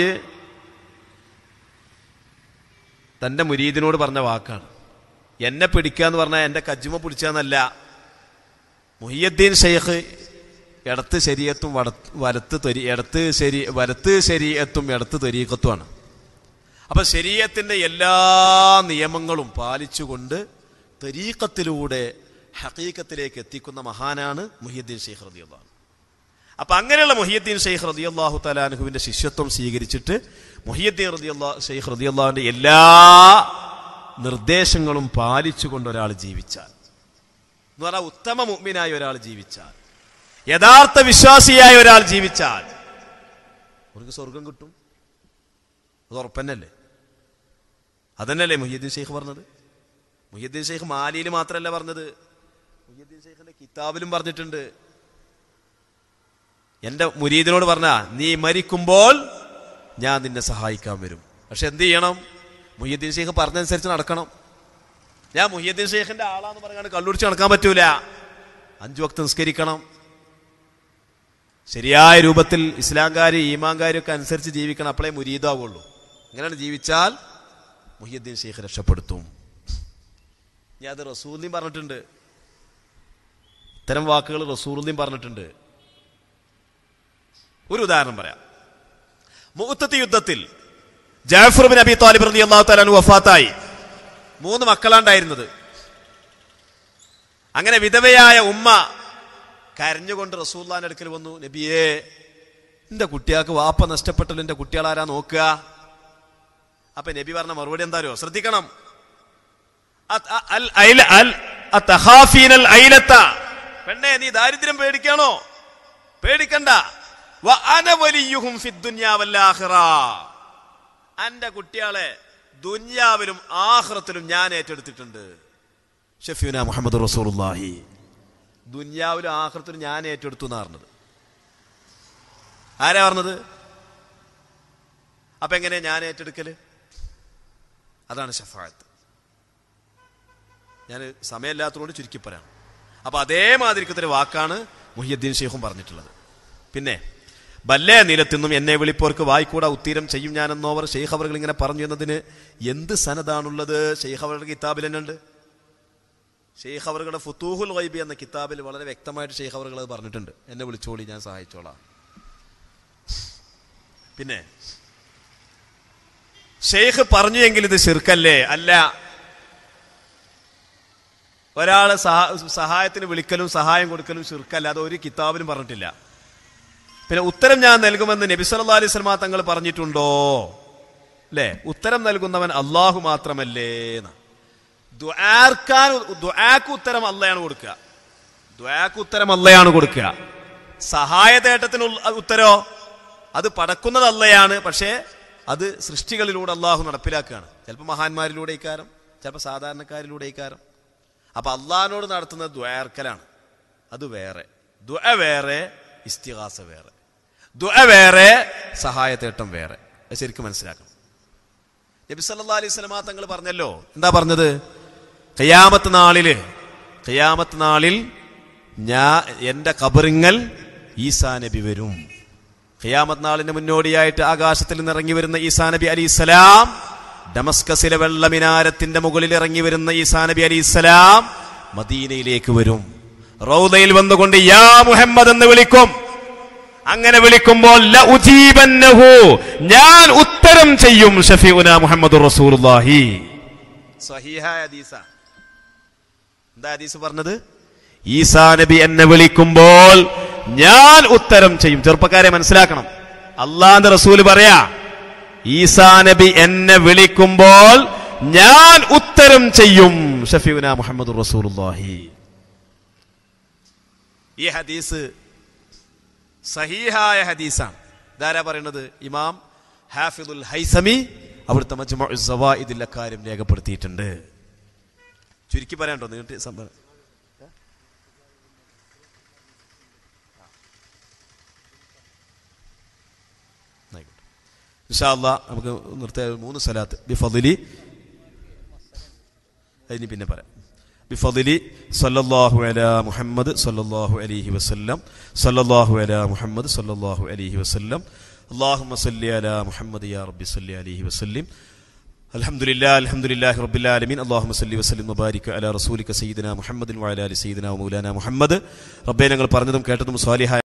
തന്റെ മുരീദിനോട് പറഞ്ഞ വാക്കാണ് എന്നെ പിടിക്കുക എന്ന് പറഞ്ഞാൽ എന്റെ കജ്ജുമ പിടിച്ചാന്നല്ല മുഹിയദ്ദീൻ ഷെയ്ഖ് ഇടത്ത് ശരീരത്തും വടത്ത് വലത്ത് തൊരി ഇടത്ത് ശരി വലത്ത് ശരീരത്തും ഇടത്ത് തൊരീക്കത്തുമാണ് അപ്പൊ ശരീരത്തിന്റെ എല്ലാ നിയമങ്ങളും പാലിച്ചുകൊണ്ട് തരീക്കത്തിലൂടെ ഹക്കീക്കത്തിലേക്ക് എത്തിക്കുന്ന മഹാനാണ് മുഹിയുദ്ദീൻ ഷെയ്ഖ് റതിയുള്ള അപ്പൊ അങ്ങനെയുള്ള മുഹിയുദ്ദീൻ ഷെയ്ഖ് റതിയല്ലാഹു തലാൻഹുവിന്റെ ശിഷ്യത്വം സ്വീകരിച്ചിട്ട് മുഹിയുദ്ദീൻ റതിയല്ലാ ഷെയ്ഖ് റതിയല്ലാഹുവിന്റെ എല്ലാ നിർദ്ദേശങ്ങളും പാലിച്ചുകൊണ്ട് ഒരാൾ ജീവിച്ചാൽ എന്ന് പറഞ്ഞാൽ ഉത്തമ മുഗ്മിനായ ഒരാൾ ജീവിച്ചാൽ യഥാർത്ഥ വിശ്വാസിയായ ഒരാൾ ജീവിച്ചാൽ അവർക്ക് സ്വർഗം കിട്ടും അത് ഉറപ്പന്നല്ലേ അതന്നല്ലേ മുഹിയുദ്ദീൻ ഷെയ്ഖ് പറഞ്ഞത് മുഹിയുദ്ദീൻ ഷെയ്ഖ് മാലിയിൽ മാത്രമല്ല പറഞ്ഞത് മുഹിയുദ്ദീൻ ഷെയ്ഖിന്റെ കിതാബിലും പറഞ്ഞിട്ടുണ്ട് എന്റെ മുരീദിനോട് പറഞ്ഞ നീ മരിക്കുമ്പോൾ ഞാൻ നിന്നെ സഹായിക്കാൻ വരും പക്ഷെ എന്ത് ചെയ്യണം മുഹിയുദ്ദീൻ ഷെയ്ഖ് പറഞ്ഞതനുസരിച്ച് നടക്കണം ഞാൻ മുഹിയുദ്ദീൻ ഷെയ്ഖിന്റെ ആളാന്ന് പറഞ്ഞാണ് കള്ളുടിച്ച് നടക്കാൻ പറ്റൂല അഞ്ചു വക്ത് നിസ്കരിക്കണം ശരിയായ രൂപത്തിൽ ഇസ്ലാംകാര് ഈമാൻകാരും ഒക്കെ അനുസരിച്ച് ജീവിക്കണം അപ്പോഴേ മുരീദാവുള്ളൂ ഇങ്ങനെയാണ് ജീവിച്ചാൽ മുഹിയുദ്ദീൻ ഷെയ്ഖ് രക്ഷപ്പെടുത്തും ഞാൻ അത് റസൂലിയും പറഞ്ഞിട്ടുണ്ട് ഇത്തരം വാക്കുകൾ റസൂലിയും പറഞ്ഞിട്ടുണ്ട് ഒരു ഉദാഹരണം പറയാം മുഹത്തത്തി യുദ്ധത്തിൽ ജാഫർ ബിൻ അബി താലിബ് റതി അള്ളാഹു താലാൻ വഫാത്തായി മൂന്ന് മക്കളാണ്ടായിരുന്നത് അങ്ങനെ വിധവയായ ഉമ്മ കരഞ്ഞുകൊണ്ട് റസൂല്ലാന്റെ അടുക്കൽ വന്നു നബിയേ എന്റെ കുട്ടിയാൾക്ക് വാപ്പ നഷ്ടപ്പെട്ടല്ലോ എന്റെ കുട്ടികളാരാ നോക്കുക അപ്പൊ നബി പറഞ്ഞ മറുപടി എന്താരോ ശ്രദ്ധിക്കണം അത് അ- അൽ ഐല- അൽ അത്തഹാഫീനൽ ഐലത്ത. പെണ്ണേ നീ ദാരിദ്ര്യം പേടിക്കാണോ പേടിക്കണ്ട വ അന വലിയുഹും ഫിദ്ദുന്യാ വൽ ആഖിറ. അന്റെ കുട്ടികളെ ദുന്യാവിലും ആഹ്റത്തിലും ഞാൻ ഏറ്റെടുത്തിട്ടുണ്ട് ഷഫീന മുഹമ്മദ് റസൂലുള്ളാഹി ദുന്യാവിലും ആഹ്റത്തിലും ഞാൻ ഏറ്റെടുത്തു എന്നാ പറഞ്ഞത് ആരാ പറഞ്ഞത് അപ്പൊ എങ്ങനെ ഞാൻ ഏറ്റെടുക്കല് അതാണ് ഷഫായത്ത് ഞാൻ സമയമില്ലാത്തതുകൊണ്ട് ചുരുക്കി പറയാം അപ്പൊ അതേമാതിരിക്കത്തൊരു വാക്കാണ് മുഹിയുദ്ദീൻ ഷെയ്ഖും പറഞ്ഞിട്ടുള്ളത് പിന്നെ ബല്ലേ നിലത്തിന്നും എന്നെ വിളിപ്പോർക്ക് വായിക്കൂടാ ഉത്തീരം ചെയ്യും ഞാനെന്നോവർ ഷെയ്ഖ് അവർ ഇങ്ങനെ പറഞ്ഞു എന്നതിന് എന്ത് സനതാണുള്ളത് ഷെയ്ഖ് അവരുടെ കിതാബിൽ തന്നെ ഉണ്ട് ഷെയ്ഖ് അവറുകളുടെ ഫുത്തൂഹുൽ വൈബി എന്ന കിതാബിൽ വളരെ വ്യക്തമായിട്ട് ഷെയ്ഖ് അവറുകൾ അത് പറഞ്ഞിട്ടുണ്ട് എന്നെ വിളിച്ചോളി ഞാൻ സഹായിച്ചോളാം പിന്നെ ഷെയ്ഖ് പറഞ്ഞു എങ്കിൽ ഇത് ശിർക്കല്ലേ അല്ല ഒരാളെ സഹാ- സഹായത്തിന് വിളിക്കലും സഹായം കൊടുക്കലും ശിർക്കല്ല അത് ഒരു കിതാബിലും പറഞ്ഞിട്ടില്ല പിന്നെ ഉത്തരം ഞാൻ നൽകുമെന്ന് നബി സല്ലല്ലാഹു അലൈഹി വസല്ലമ തങ്ങൾ പറഞ്ഞിട്ടുണ്ടോ അല്ലേ ഉത്തരം നൽകുന്നവൻ അള്ളാഹു മാത്രമല്ലേ എന്ന്. ദുആർക്കാൻ ദുആക്ക് ഉത്തരം അള്ളയാണ് കൊടുക്കുക ദുആക്ക് ഉത്തരം അള്ളയാണ് കൊടുക്കുക സഹായതേട്ടത്തിന് ഉൾ- ഉത്തരോ അത് പടക്കുന്നത് അള്ളയാണ് പക്ഷേ അത് സൃഷ്ടികളിലൂടെ അള്ളാഹു നടപ്പിലാക്കുകയാണ് ചിലപ്പോൾ മഹാന്മാരിലൂടെ ഇക്കാരം ചിലപ്പോൾ സാധാരണക്കാരിലൂടെ ഇക്കാരം അപ്പൊ അള്ളഹാനോട് നടത്തുന്ന ദ്വയർക്കലാണ് അത് വേറെ ദുഅ വേറെ ഇസ്തിഹാസ വേറെ ദുഅ വേറെ സഹായത്തേട്ടം വേറെ അത് ശരിക്കും മനസ്സിലാക്കണം നബി സല്ലല്ലാഹു അലൈഹി വസല്ലമ തങ്ങൾ പറഞ്ഞല്ലോ എന്താ പറഞ്ഞത് ഖിയാമത്ത് നാളില് ഖിയാമത്ത് നാളിൽ ഞാൻ എന്റെ കബറിങ്ങൽ ഈസാ നബി വരും ഖിയാമത്ത് നാളിന് മുന്നോടിയായിട്ട് ആകാശത്തിൽ നിന്ന് ഇറങ്ങി വരുന്ന ഈസാ നബി അലി ഇസ്ലാം ഡമസ്കസിലെ വെള്ളമിനാരത്തിന്റെ മുകളിൽ ഇറങ്ങി വരുന്ന ഈസാ നബി അലി ഇസ്ലാം മദീനയിലേക്ക് വരും റൗദയിൽ വന്നുകൊണ്ട് യാ മുഹമ്മദ് എന്ന് വിളിക്കും അങ്ങനെ വിളിക്കുമ്പോൾ ല ഉജീബന്നഹു ഞാൻ ഉത്തരം ചെയ്യും ഷഫീഉന മുഹമ്മദ് റസൂലുള്ളാഹി സഹീഹായ ഹദീസ എന്താ ഹദീസ് പറഞ്ഞത് ഈസാ നബി എന്നെ വിളിക്കുമ്പോൾ ഞാൻ ഉത്തരം ചെയ്യും ചെറുപ്പക്കാരെ മനസ്സിലാക്കണം അള്ളാന്റെ റസൂല് പറയാ ഈസാ നബി എന്നെ വിളിക്കുമ്പോൾ ഞാൻ ഉത്തരം ചെയ്യും ഷഫീഉന മുഹമ്മദ് റസൂലുള്ളാഹി ഈ ഹദീസ് സഹീഹായ ഹദീസാണ് ഇതാരാ പറയുന്നത് ഇമാം ഹാഫിദുൽ ഹൈസമി അവിടുത്തെ മജ്മുഉ സവാഇദിൽ അക്കാര്യം രേഖപ്പെടുത്തിയിട്ടുണ്ട് ചുരുക്കി പറയാണ്ടോ നീട്ടി സംഭവം ആയിക്കോട്ടെ. ഇൻഷാ അല്ലാ നമുക്ക് നിർത്തിയ മൂന്ന് സ്ഥലത്ത് ബിഫദിലി അതിന് പിന്നെ പറയാം ബിഫദിലി സല്ലല്ലാഹു അലാ മുഹമ്മദ് സല്ലല്ലാഹു അലൈഹി വസല്ലം സല്ലല്ലാഹു അലാ മുഹമ്മദ് സല്ലല്ലാഹു അലൈഹി വസല്ലം اللهم صل على محمد يا رب صل عليه وسلم الحمد لله الحمد لله رب العالمين اللهم صل وسلم وبارك على رسولك سيدنا محمد وعلى ال سيدنا ومولانا محمد റബ്ബേ ഞങ്ങൾ പറഞ്ഞതും കേട്ടതും സ്വാലിഹായ